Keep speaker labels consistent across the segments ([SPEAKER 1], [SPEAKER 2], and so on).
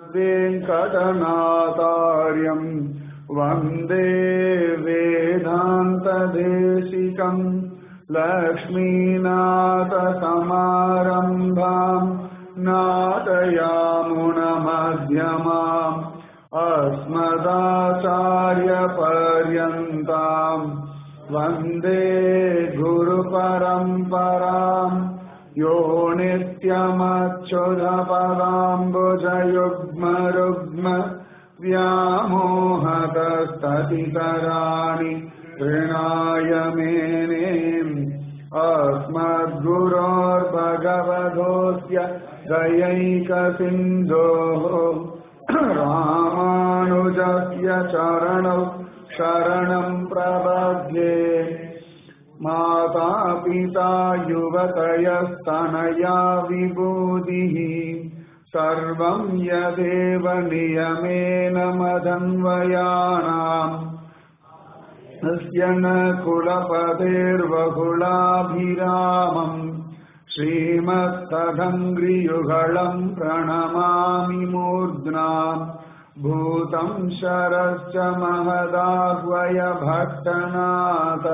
[SPEAKER 1] वेङ्कटनाथार्यम् वन्दे वेदान्तदेशिकम् लक्ष्मीनाथसमारम्भाम् नादयामुणमध्यमाम् अस्मदाचार्यपर्यन्ताम् वन्दे गुरुपरम्पराम् यो नित्यमच्युतपदाम्बुजयुग्मरुग्म व्यामोहतस्ततितराणि तृणाय मेने अस्मद्गुरोर्भगवधोऽस्य दयैकसिन्धोः रामानुजस्य चरणौ शरणम् प्रपद्ये माता पिता युवतयस्तनया विबुधिः सर्वम् यदेव नियमेन मदन्वयानाम् तस्य न कुलपतेर्वकुलाभिरामम् श्रीमत्तदङ्घ्रियुगळम् प्रणमामि मूर्ध्ना भूतम् शरश्च महदाह्वय भट्टनाथ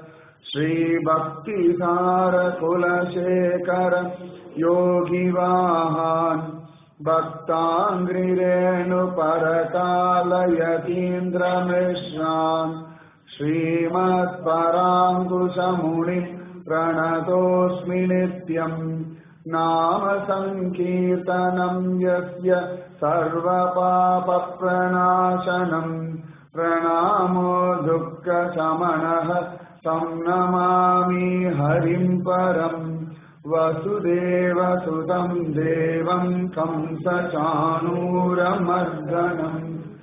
[SPEAKER 1] श्रीभक्तिसारकुलशेखर योगिवाहान् भक्ताङ्घ्रिरेणुपरकालयतीन्द्रमिश्रान् श्रीमत्पराङ्कुशमुनिम् प्रणतोऽस्मि नित्यम् नाम सङ्कीर्तनम् यस्य सर्वपापप्रणाशनम् प्रणामो दुःखशमनः तं नमामि हरिम् परम् वसुदेवसुतं देवं कंसचाणूरमर्दनम्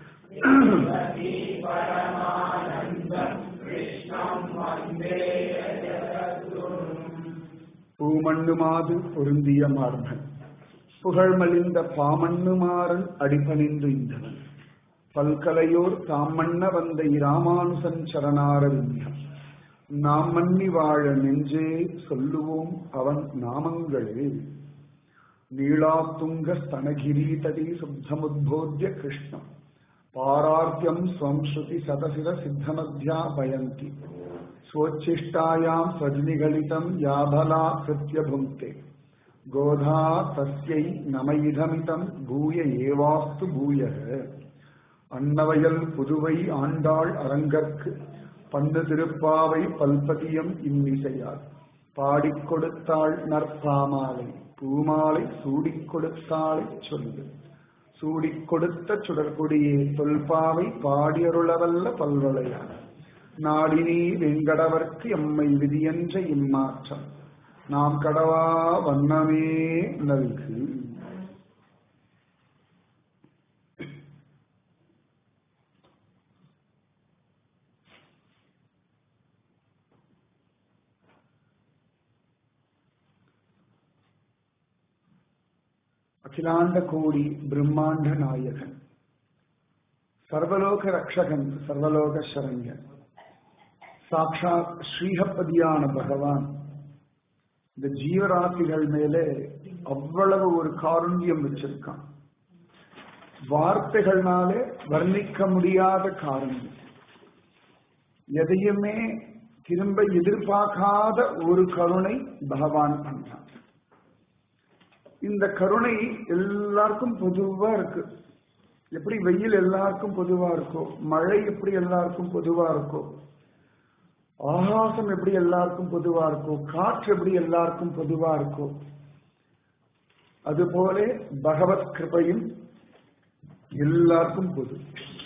[SPEAKER 1] பூமண்ணுமாது பொருந்திய மார்பன் புகழ்மலிந்த பாமண்ணுமாறன் அடிபணிந்து இந்தவன் பல்கலையோர் தாம் மன்ன வந்த இராமானுசன் சரணாரவிந்தம் நாம் மன்னி வாழ நெஞ்சே சொல்லுவோம் அவன் நாமங்களே நீளாத்துங்க ஸ்தனகிரீதடி சுத்தமுத்போத்திய கிருஷ்ணம் பாரார்த்தியம் ஸ்வம் ஸ்ருதி சதசிர சித்தமத்யா பயந்தி स्वोच्छिष्टायाम् स्वजनिगलितम् याभला कृत्य भुङ्क्ते गोधा तस्यै नमैधमितम् भूय एवास्तु भूयः அன்னவயல் புதுவை ஆண்டாள் அரங்கற்கு பண்டு திருப்பாவை பல்பதியம் இன்னிசையார் பாடிக் கொடுத்தாள் நற்பாமாலை பூமாலை சூடிக் கொடுத்தாளை சொல்லு சூடிக் கொடுத்த சுடற்கொடியே தொல்பாவை பாடியருளவல்ல பல்வளையார் நாடினி வெங்கடவர்க்கு எம்மை விதியென்ற இம்மாற்றம் நாம் கடவா வண்ணமே நல்கு அகிலாண்ட கோடி பிரம்மாண்ட நாயகன் சர்வலோக ரக்ஷகன் சர்வலோக சரண்யன் சாட்சாத் ஸ்ரீஹப்பதியான பகவான் இந்த ஜீவராசிகள் மேலே அவ்வளவு ஒரு காருண்யம் வச்சிருக்கான் வார்த்தைகள்னாலே வர்ணிக்க முடியாத காருண்யம் எதையுமே திரும்ப எதிர்பார்க்காத ஒரு கருணை பகவான் பண்றான் இந்த கருணை எல்லாருக்கும் பொதுவா இருக்கு எப்படி வெயில் எல்லாருக்கும் பொதுவா இருக்கோ மழை எப்படி எல்லாருக்கும் பொதுவா இருக்கோ ஆகாசம் எப்படி எல்லாருக்கும் பொதுவா இருக்கோ காற்று எப்படி எல்லாருக்கும் பொதுவா இருக்கோ அதுபோல பகவத் கிருபையும் எல்லாருக்கும் பொது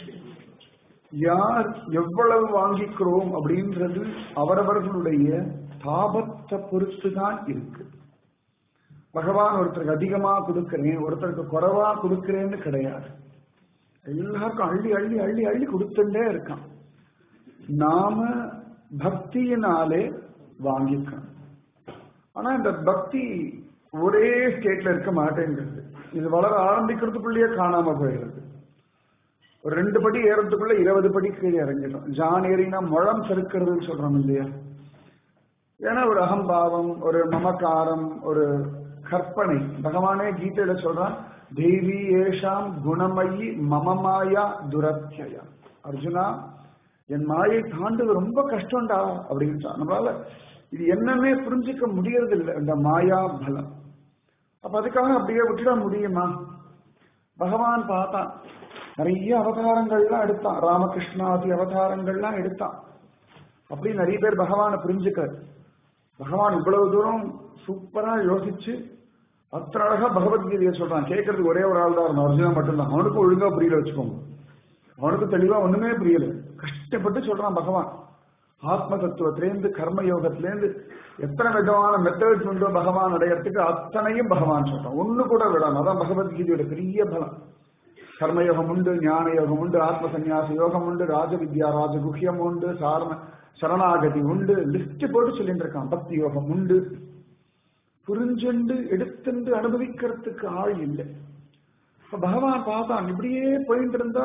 [SPEAKER 1] யார் எவ்வளவு வாங்கிக்கிறோம் அப்படின்றது அவரவர்களுடைய தாபத்தை பொறுத்து தான் இருக்கு பகவான் ஒருத்தருக்கு அதிகமா கொடுக்கிறேன் ஒருத்தருக்கு குறைவா கொடுக்கிறேன்னு கிடையாது எல்லாருக்கும் அள்ளி அள்ளி அள்ளி அள்ளி கொடுத்துட்டே இருக்கான் நாம பக்தியினாலே வாங்கிக்கணும் ஆனா இந்த பக்தி ஒரே ஸ்டேட்ல இருக்க மாட்டேங்கிறது இது வளர ஆரம்பிக்கிறதுக்குள்ளேயே காணாம போயிடுறது ஒரு ரெண்டு படி ஏறதுக்குள்ள இருபது படி கீழே இறங்கிடும் ஜான் ஏறினா முழம் செருக்கிறதுன்னு சொல்றோம் இல்லையா ஏன்னா ஒரு அகம்பாவம் ஒரு மமக்காரம் ஒரு கற்பனை பகவானே கீதையில சொல்றான் தேவி ஏஷாம் குணமயி மம மாயா துரத்தியா அர்ஜுனா என் மாயை தாண்டுவது ரொம்ப கஷ்டம்டா அப்படின்னு நம்மளால இது என்னன்னே புரிஞ்சுக்க முடியறது இல்லை இந்த மாயா பலம் அப்ப அதுக்காக அப்படியே விட்டுட முடியுமா பகவான் பார்த்தான் நிறைய அவதாரங்கள்லாம் எடுத்தான் ராமகிருஷ்ணாதி அவதாரங்கள்லாம் எடுத்தான் அப்படி நிறைய பேர் பகவானை புரிஞ்சுக்காரு பகவான் இவ்வளவு தூரம் சூப்பரா யோசிச்சு அத்தனை அழகா பகவத்கீதையை சொல்றான் கேட்கறதுக்கு ஒரே ஒரு ஆள் தான் இருந்தான் அர்ஜுனா மட்டும்தான் அவனுக்கும் ஒழுங்கா புரியல வச்சுக்கோங்க அவனுக்கு தெளிவா ஒண்ணுமே புரியல கஷ்டப்பட்டு சொல்றான் பகவான் ஆத்ம தத்துவத்திலேருந்து கர்ம யோகத்திலேருந்து எத்தனை விதமான மெத்தட்ஸ் உண்டோ பகவான் அடையறதுக்கு அத்தனையும் பகவான் சொல்றான் ஒண்ணு கூட விடாம அதான் பகவத்கீதையோட பெரிய பலம் கர்மயோகம் உண்டு ஞான யோகம் உண்டு ஆத்ம சந்நியாச யோகம் உண்டு ராஜவித்யா ராஜகுஹ்யம் உண்டு சாரண சரணாகதி உண்டு லிஸ்ட் போட்டு சொல்லிட்டு இருக்கான் பக்தி யோகம் உண்டு புரிஞ்சுண்டு எடுத்துண்டு அனுபவிக்கிறதுக்கு ஆள் இல்லை இப்ப பகவான் பார்த்தான் இப்படியே போயிட்டு இருந்தா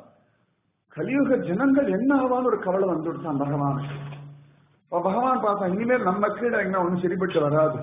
[SPEAKER 1] கலியுக ஜனங்கள் என்ன ஆவான்னு ஒரு கவலை வந்துடுச்சான் பகவானுக்கு அப்ப பகவான் பார்த்தான் இனிமேல் நம்ம கீழே எங்க ஒன்னும் சரிப்பட்டு வராது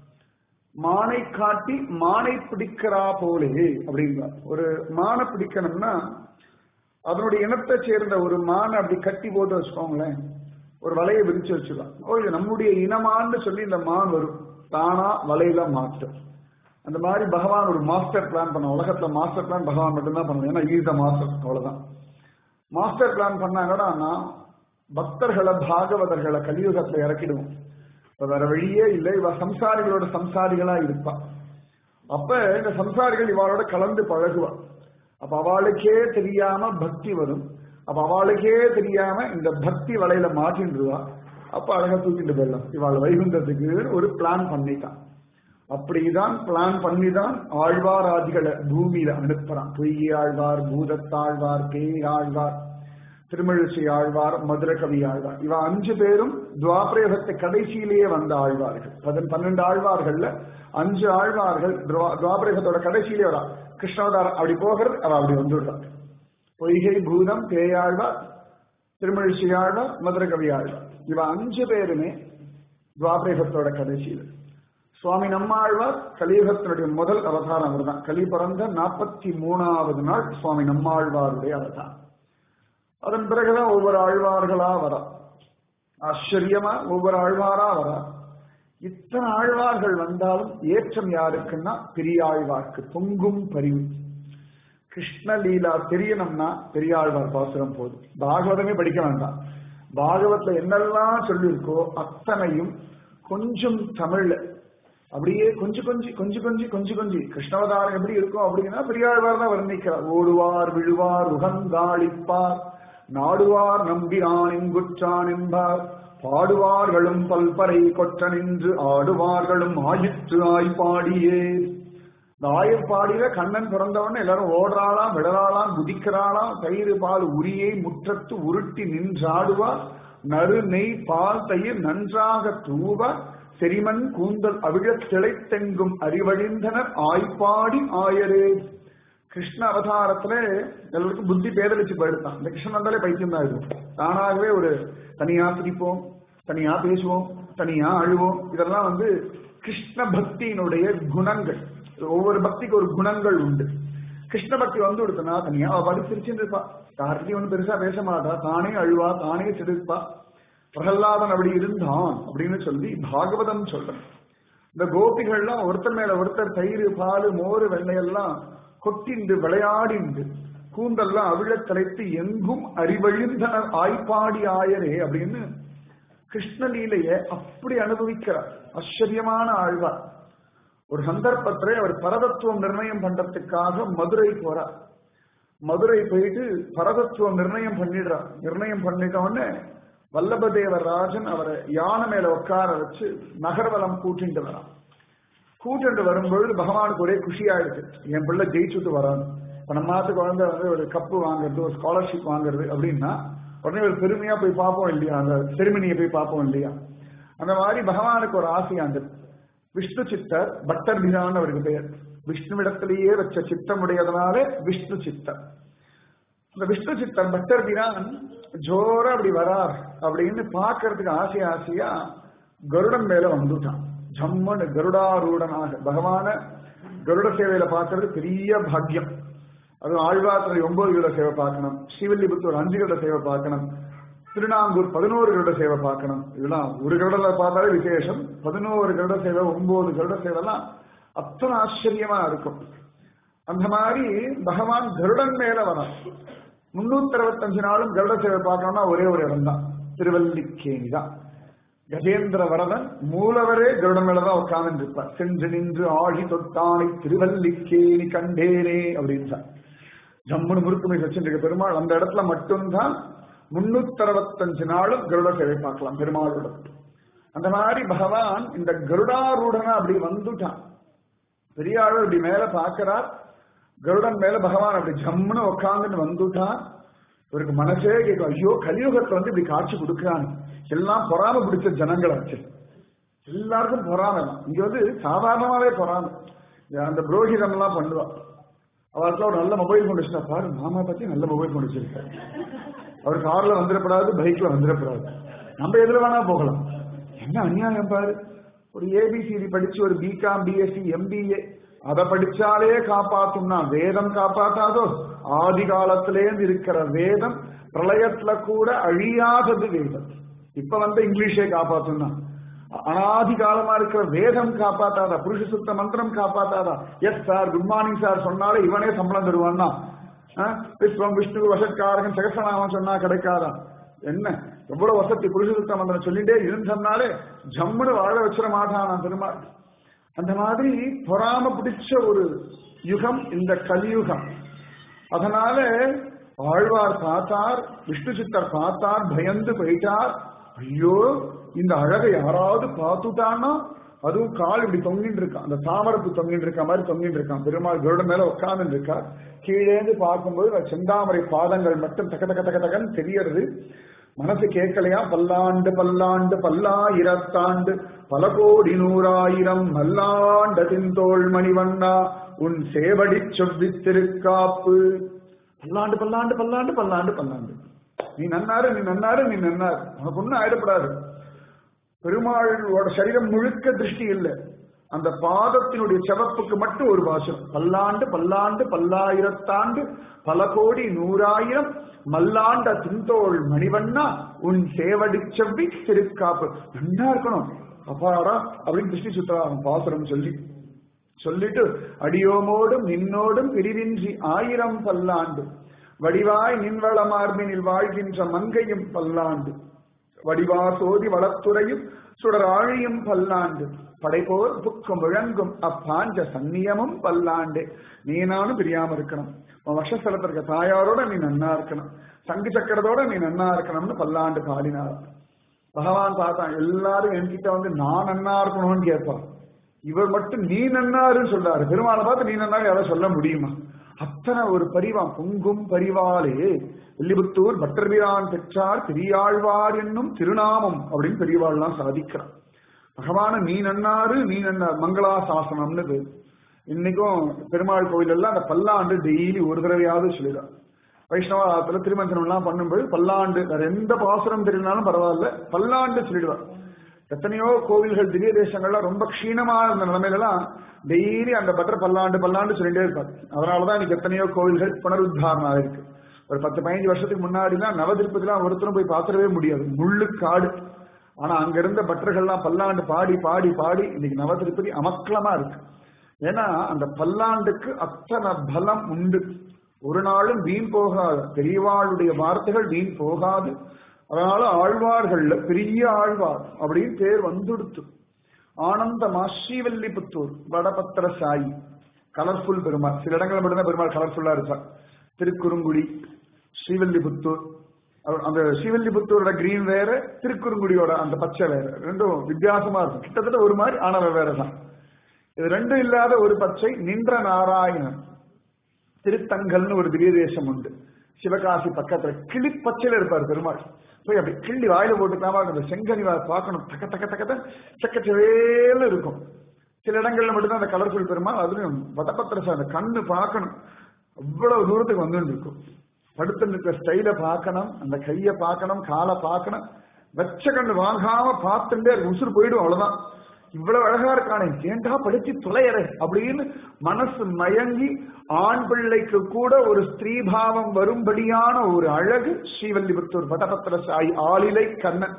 [SPEAKER 1] மானை காட்டி மானை பிடிக்கிறா போலே அப்படிங்கிறார் ஒரு மானை பிடிக்கணும்னா அதனுடைய இனத்தை சேர்ந்த ஒரு மானை அப்படி கட்டி போட்டு வச்சுக்கோங்களேன் ஒரு வலையை விரிச்சு வச்சுக்கலாம் ஓ இது நம்முடைய இனமான்னு சொல்லி இந்த மான் வரும் தானா வலையில மாற்றும் அந்த மாதிரி பகவான் ஒரு மாஸ்டர் பிளான் பண்ண உலகத்துல மாஸ்டர் பிளான் பகவான் மட்டும்தான் பண்ணணும் ஏன்னா ஈத மாஸ்டர் அவ்வளவுதான் மாஸ்டர் பிளான் பண்ணாங்கன்னா பக்தர்களை பாகவதர்களை கலியுகத்துல இறக்கிடுவோம் இப்ப வேற வழியே இல்லை இவ சம்சாரிகளோட சம்சாரிகளா இருப்பா அப்ப இந்த சம்சாரிகள் இவாளோட கலந்து பழகுவா அப்ப அவளுக்கே தெரியாம பக்தி வரும் அப்ப அவளுக்கே தெரியாம இந்த பக்தி வலையில மாட்டின்றுவா அப்ப அழகா தூக்கிட்டு போயிடலாம் இவாள் வைகுந்தத்துக்கு ஒரு பிளான் பண்ணிட்டான் அப்படிதான் பிளான் பண்ணிதான் ஆழ்வார் ஆதிகளை பூமியில அனுப்புறான் பொய்கி ஆழ்வார் பூதத்தாழ்வார் பேய் ஆழ்வார் திருமழிசை ஆழ்வார் மதுரகவி ஆழ்வார் இவ அஞ்சு பேரும் துவாபரயுகத்தை கடைசியிலேயே வந்த ஆழ்வார்கள் பதன் பன்னெண்டு ஆழ்வார்கள்ல அஞ்சு ஆழ்வார்கள் துவாபரயுகத்தோட கடைசியிலே வரா கிருஷ்ணாவதாரம் அப்படி போகிறது அவ அப்படி வந்துடுறா பொய்கை பூதம் பேயாழ்வார் திருமழிசை ஆழ்வார் மதுரகவி ஆழ்வார் இவ அஞ்சு பேருமே துவாபரயுகத்தோட கடைசியில் சுவாமி நம்மாழ்வார் கலியுகத்தினுடைய முதல் அவதாரம் அவர் தான் கலி பிறந்த நாற்பத்தி மூணாவது நாள் சுவாமி நம்மாழ்வாருடைய அவதாரம் அதன் பிறகுதான் ஒவ்வொரு ஆழ்வார்களா வரா ஆச்சரியமா ஒவ்வொரு ஆழ்வாரா வரா இத்தனை ஆழ்வார்கள் வந்தாலும் ஏற்றம் யாருக்குன்னா பெரிய ஆழ்வார்க்கு பொங்கும் பரிவு கிருஷ்ணலீலா தெரியணும்னா பெரியாழ்வார் பாசுரம் போதும் பாகவதமே படிக்க வேண்டாம் பாகவத்ல என்னெல்லாம் சொல்லியிருக்கோ அத்தனையும் கொஞ்சம் தமிழ்ல அப்படியே கொஞ்சம் கொஞ்சி கொஞ்சம் கொஞ்சி கொஞ்சம் கொஞ்சி கிருஷ்ணவதாரம் எப்படி இருக்கும் அப்படின்னா பெரியாழ்வார் தான் வர்ணிக்கிறார் ஓடுவார் விழுவார் உகந்தாளிப்பார் நாடுவார் நம்பிரானிங்குற்றான் என்பார் பாடுவார்களும் பல்பறை கொற்ற நின்று ஆடுவார்களும் ஆயிற்று ஆய்ப்பாடியே இந்த ஆயர்பாடியில கண்ணன் பிறந்தவொடனே எல்லாரும் ஓடுறாளாம் விடறாளாம் குதிக்கிறாளாம் தயிர் பால் உரியை முற்றத்து உருட்டி நின்றாடுவார் நறு நெய் பால் தயிர் நன்றாக தூவ செரிமன் கூந்தல் அவிழத் திளைத்தெங்கும் அறிவழிந்தனர் ஆய்ப்பாடி ஆயரே கிருஷ்ண அவதாரத்துல எல்லாருக்கும் புத்தி பேதலிச்சு போயிடுதான் இந்த கிருஷ்ணன் வந்தாலே பைத்தியம் தான் இருக்கும் தானாகவே ஒரு தனியா சிரிப்போம் தனியா பேசுவோம் தனியா அழுவோம் இதெல்லாம் வந்து கிருஷ்ண பக்தியினுடைய குணங்கள் ஒவ்வொரு பக்திக்கு ஒரு குணங்கள் உண்டு கிருஷ்ண பக்தி வந்து கொடுத்தனா தனியா அவ பாட்டு சிரிச்சுட்டு இருப்பா யார்கிட்டயும் ஒன்றும் பெருசா பேச மாட்டா தானே அழுவா தானே சிரிப்பா பிரகல்லாதன் அப்படி இருந்தான் அப்படின்னு சொல்லி பாகவதம் சொல்றேன் இந்த கோபிகள்லாம் ஒருத்தர் மேல ஒருத்தர் தயிர் பால் மோர் வெண்ணையெல்லாம் கொட்டிண்டு விளையாடிண்டு கூந்தெல்லாம் அவிழத் தலைத்து எங்கும் அறிவழிந்தனர் ஆய்ப்பாடி ஆயரே அப்படின்னு கிருஷ்ணலீலைய அப்படி அனுபவிக்கிறார் ஆச்சரியமான ஆழ்வார் ஒரு சந்தர்ப்பத்திலே அவர் பரதத்துவம் நிர்ணயம் பண்றதுக்காக மதுரை போறார் மதுரை போயிட்டு பரதத்துவம் நிர்ணயம் பண்ணிடுறார் நிர்ணயம் பண்ணிட்ட உடனே வல்லபதேவர் ராஜன் அவரை யானை மேல உட்கார வச்சு நகர்வலம் கூட்டிட்டு வரான் கூட்டிட்டு வரும்பொழுது பகவானுக்கு ஒரே குஷியாயிடுச்சு என் பிள்ளை ஜெயிச்சுட்டு வரான் இப்ப நம்ம நாட்டு குழந்தை வந்து ஒரு கப்பு வாங்குறது ஒரு ஸ்காலர்ஷிப் வாங்குறது அப்படின்னா உடனே ஒரு பெருமையா போய் பார்ப்போம் இல்லையா அந்த செரிமனியை போய் பார்ப்போம் இல்லையா அந்த மாதிரி பகவானுக்கு ஒரு ஆசையாண்டு விஷ்ணு சித்தர் பட்டர் பிரான் அவருக்கு பெயர் விஷ்ணுவிடத்திலேயே வச்ச சித்தமுடையதனால விஷ்ணு சித்தர் இந்த விஷ்ணு சித்தர் பட்டர் பிரான் ஜோர அப்படி வரார் அப்படின்னு பாக்குறதுக்கு ஆசை ஆசையா கருடன் மேல வந்துட்டான் ஜம்மனு கருடாரூடனாக பகவான கருட சேவையில பார்க்கறது பெரிய பாக்கியம் அது ஆழ்வாத்திரை ஒன்பது கருட சேவை பார்க்கணும் ஸ்ரீவில்லிபுத்தூர் அஞ்சு கருட சேவை பார்க்கணும் திருநாங்கூர் பதினோரு கருட சேவை பார்க்கணும் இதெல்லாம் ஒரு கருடல பார்த்தாலே விசேஷம் பதினோரு கருட சேவை ஒன்பது கருட சேவைலாம் அத்தனை ஆச்சரியமா இருக்கும் அந்த மாதிரி பகவான் கருடன் மேல வரான் முன்னூத்தி அறுபத்தஞ்சு நாளும் கருட சேவை பார்க்கணும்னா ஒரே ஒரு இடம் தான் திருவல்லிக்கேணி தான் கஜேந்திர வரதன் மூலவரே கருடன் மேலதான் உட்கார்ந்து இருப்பார் சென்று நின்று ஆழி தொட்டானை திருவல்லிக்கேணி கண்டேனே அப்படின்னு ஜம்முனு முறுக்குமை வச்சிருக்க பெருமாள் அந்த இடத்துல மட்டும்தான் முன்னூத்தி அறுபத்தஞ்சு நாளும் கருட சேவை பார்க்கலாம் பெருமாளோட அந்த மாதிரி பகவான் இந்த கருடாரூடனா அப்படி வந்துட்டான் பெரிய ஆள் இப்படி மேல பாக்குறார் கருடன் மேல பகவான் அப்படி ஜம்முன்னு உட்காந்துன்னு வந்துட்டான் இவருக்கு மனசே கேட்கும் ஐயோ கலியுகத்துல வந்து இப்படி காட்சி கொடுக்குறாங்க எல்லாம் பொறாம பிடிச்ச ஜனங்களாச்சு எல்லாருக்கும் பொறாம தான் இங்க வந்து சாதாரணமாவே பொறாம அந்த புரோகிதம் எல்லாம் பண்ணுவா அவருக்கு ஒரு நல்ல மொபைல் ஃபோன் வச்சுட்டா பாரு மாமா பத்தி நல்ல மொபைல் ஃபோன் வச்சிருக்காரு அவர் கார்ல வந்துடப்படாது பைக்ல வந்துடப்படாது நம்ம எதுல வேணா போகலாம் என்ன அநியாயம் பாரு ஒரு ஏபிசிடி படிச்சு ஒரு பிகாம் பிஎஸ்சி எம்பிஏ அதை படிச்சாலே காப்பாத்தும்னா வேதம் காப்பாத்தாதோ ஆதி காலத்திலேருந்து இருக்கிற வேதம் பிரளயத்துல கூட அழியாதது வேதம் இப்ப வந்து இங்கிலீஷே காப்பாத்தும்னா அனாதி காலமா இருக்கிற வேதம் காப்பாத்தாதா புருஷ சுத்த மந்திரம் காப்பாத்தாதா yes sir good morning sir சொன்னாலே இவனே சம்பளம் தருவான்னா விஸ்வம் விஷ்ணு வசத்காரகன் சகசநாமம் சொன்னா கிடைக்காதா என்ன எவ்வளவு வசதி புருஷ சுத்த மந்திரம் சொல்லிட்டே இருந்தனாலே ஜம்முன்னு வாழ வச்சிட மாட்டானா பெருமாள் அந்த மாதிரி பொறாம பிடிச்ச ஒரு யுகம் இந்த கலியுகம் அதனால ஆழ்வார் பார்த்தார் விஷ்ணு சித்தர் பார்த்தார் பயந்து போயிட்டார் ஐயோ இந்த அழகை யாராவது பார்த்துட்டான்னா அதுவும் கால் இப்படி தொங்கிட்டு இருக்கான் அந்த தாமரப்பு தொங்கிட்டு இருக்க மாதிரி தொங்கிட்டு இருக்கான் பெருமாள் கருட மேல உட்கார்ந்து இருக்கா கீழேந்து பார்க்கும்போது செந்தாமரை பாதங்கள் மட்டும் தக்க தக்க தக்க தக்கன்னு தெரியறது மனசு கேட்கலையா பல்லாண்டு பல்லாண்டு பல்லாயிரத்தாண்டு பல கோடி நூறாயிரம் மல்லாண்ட தின்தோள் மணிவண்ணா உன் சேவடி செவ்வித்திருக்காப்பு பல்லாண்டு பல்லாண்டு பல்லாண்டு பல்லாண்டு பல்லாண்டு நீ நன்னாரு நீ நன்னாரு நீ நன்னாரு உனக்கு ஒன்னும் ஆயிடப்படாது பெருமாளோட சரீரம் முழுக்க திருஷ்டி இல்லை அந்த பாதத்தினுடைய செவப்புக்கு மட்டும் ஒரு வாசம் பல்லாண்டு பல்லாண்டு பல்லாயிரத்தாண்டு பல கோடி நூறாயிரம் மல்லாண்ட தின்தோள் மணிவண்ணா உன் சேவடி செவ்வி திருக்காப்பு நன்னா இருக்கணும் அப்பாடா அப்படின்னு திருஷ்டி சுத்தராகும் பாசுரம் சொல்லி சொல்லிட்டு அடியோமோடும் நின்னோடும் பிரிவின்றி ஆயிரம் பல்லாண்டு வடிவாய் நின்வள மார்பினில் வாழ்கின்ற மங்கையும் பல்லாண்டு வடிவா சோதி வளத்துறையும் சுடர் ஆழியும் பல்லாண்டு படைப்போர் புக்கம் விளங்கும் அப்பாஞ்ச சன்னியமும் பல்லாண்டு நீ நானும் பிரியாம இருக்கணும் உன் வஷஸ்தலத்தில் இருக்க தாயாரோட நீ நன்னா இருக்கணும் சங்கு சக்கரத்தோட நீ நன்னா இருக்கணும்னு பல்லாண்டு பாடினார் பகவான் பார்த்தான் எல்லாரும் என்கிட்ட வந்து நான் நன்னா இருக்கணும்னு கேட்பான் இவர் மட்டும் நீ நன்னாருன்னு சொல்றாரு பெருமாளை பார்த்து நீ நன்னா யாராவது சொல்ல முடியுமா அத்தனை ஒரு பரிவாம் பொங்கும் பரிவாலே வெள்ளிபுத்தூர் பட்டர்பிரான் பெற்றார் பெரியாழ்வார் என்னும் திருநாமம் அப்படின்னு பெரியவாள்லாம் சாதிக்கிறான் பகவான நீ நன்னாரு நீ நன்னார் மங்களாசாசனம்னு பேர் இன்னைக்கும் பெருமாள் கோவில் எல்லாம் அந்த பல்லாண்டு டெய்லி ஒரு தடவையாவது சொல்லிடுறான் வைஷ்ணவத்துல திருமஞ்சனம் எல்லாம் பண்ணும்போது பல்லாண்டு வேற எந்த பாசுரம் தெரியலனாலும் பரவாயில்ல பல்லாண்டு சொல்லிடுவார் எத்தனையோ கோவில்கள் திவ்ய தேசங்கள்லாம் ரொம்ப க்ஷீணமா இருந்த நிலைமையிலாம் டெய்லி அந்த பட்டர் பல்லாண்டு பல்லாண்டு சொல்லிட்டே இருப்பார் அதனாலதான் இன்னைக்கு எத்தனையோ கோவில்கள் புனருத்தாரணம் ஆயிருக்கு ஒரு பத்து பதினஞ்சு வருஷத்துக்கு முன்னாடிலாம் நவதிருப்பதிலாம் ஒருத்தரும் போய் பார்த்துடவே முடியாது முள்ளு காடு ஆனா அங்க இருந்த பட்டர்கள்லாம் பல்லாண்டு பாடி பாடி பாடி இன்னைக்கு நவதிருப்பதி அமக்கலமா இருக்கு ஏன்னா அந்த பல்லாண்டுக்கு அத்தனை பலம் உண்டு ஒரு நாளும் வீண் போகாது பெரியவாளுடைய வார்த்தைகள் வீண் போகாது அதனால ஆழ்வார்கள்ல பெரிய ஆழ்வார் அப்படின்னு பேர் வந்துடுத்து ஆனந்தமா ஸ்ரீவல்லிபுத்தூர் வடபத்திர சாயி கலர்ஃபுல் பெருமாள் சில இடங்கள் மட்டும்தான் பெருமாள் கலர்ஃபுல்லா இருப்பார் திருக்குறுங்குடி ஸ்ரீவல்லிபுத்தூர் அந்த ஸ்ரீவல்லிபுத்தூரோட கிரீன் வேற திருக்குறுங்குடியோட அந்த பச்சை வேற ரெண்டும் வித்தியாசமா இருக்கும் கிட்டத்தட்ட ஒரு மாதிரி ஆனவ வேற தான் இது ரெண்டும் இல்லாத ஒரு பச்சை நின்ற நாராயணன் திருத்தங்கல்னு ஒரு திவ்ய தேசம் உண்டு சிவகாசி பக்கத்துல கிளி பச்சையில இருப்பார் பெருமாள் போய் அப்படி கிள்ளி வாயில போட்டுக்காம அந்த செங்கனிவா பார்க்கணும் தக்க தக்க தக்க செக்கச்சவேல இருக்கும் சில இடங்கள்ல மட்டும்தான் அந்த கலர்ஃபுல் பெருமாள் அதுலயும் வடபத்திர அந்த கண்ணு பார்க்கணும் அவ்வளவு தூரத்துக்கு வந்து இருக்கும் படுத்து இருக்கிற ஸ்டைல பார்க்கணும் அந்த கைய பார்க்கணும் காலை பார்க்கணும் வெச்ச கண்ணு வாங்காம பார்த்துட்டே உசுறு போயிடும் அவ்வளவுதான் இவ்வளவு அழகா இருக்கானே ஏண்டா படிச்சு துளையற அப்படின்னு மனசு மயங்கி ஆண் பிள்ளைக்கு கூட ஒரு ஸ்திரீபாவம் வரும்படியான ஒரு அழகு ஸ்ரீவல்லிபுத்தூர் பட்டபத்திர சாய் ஆளிலை கண்ணன்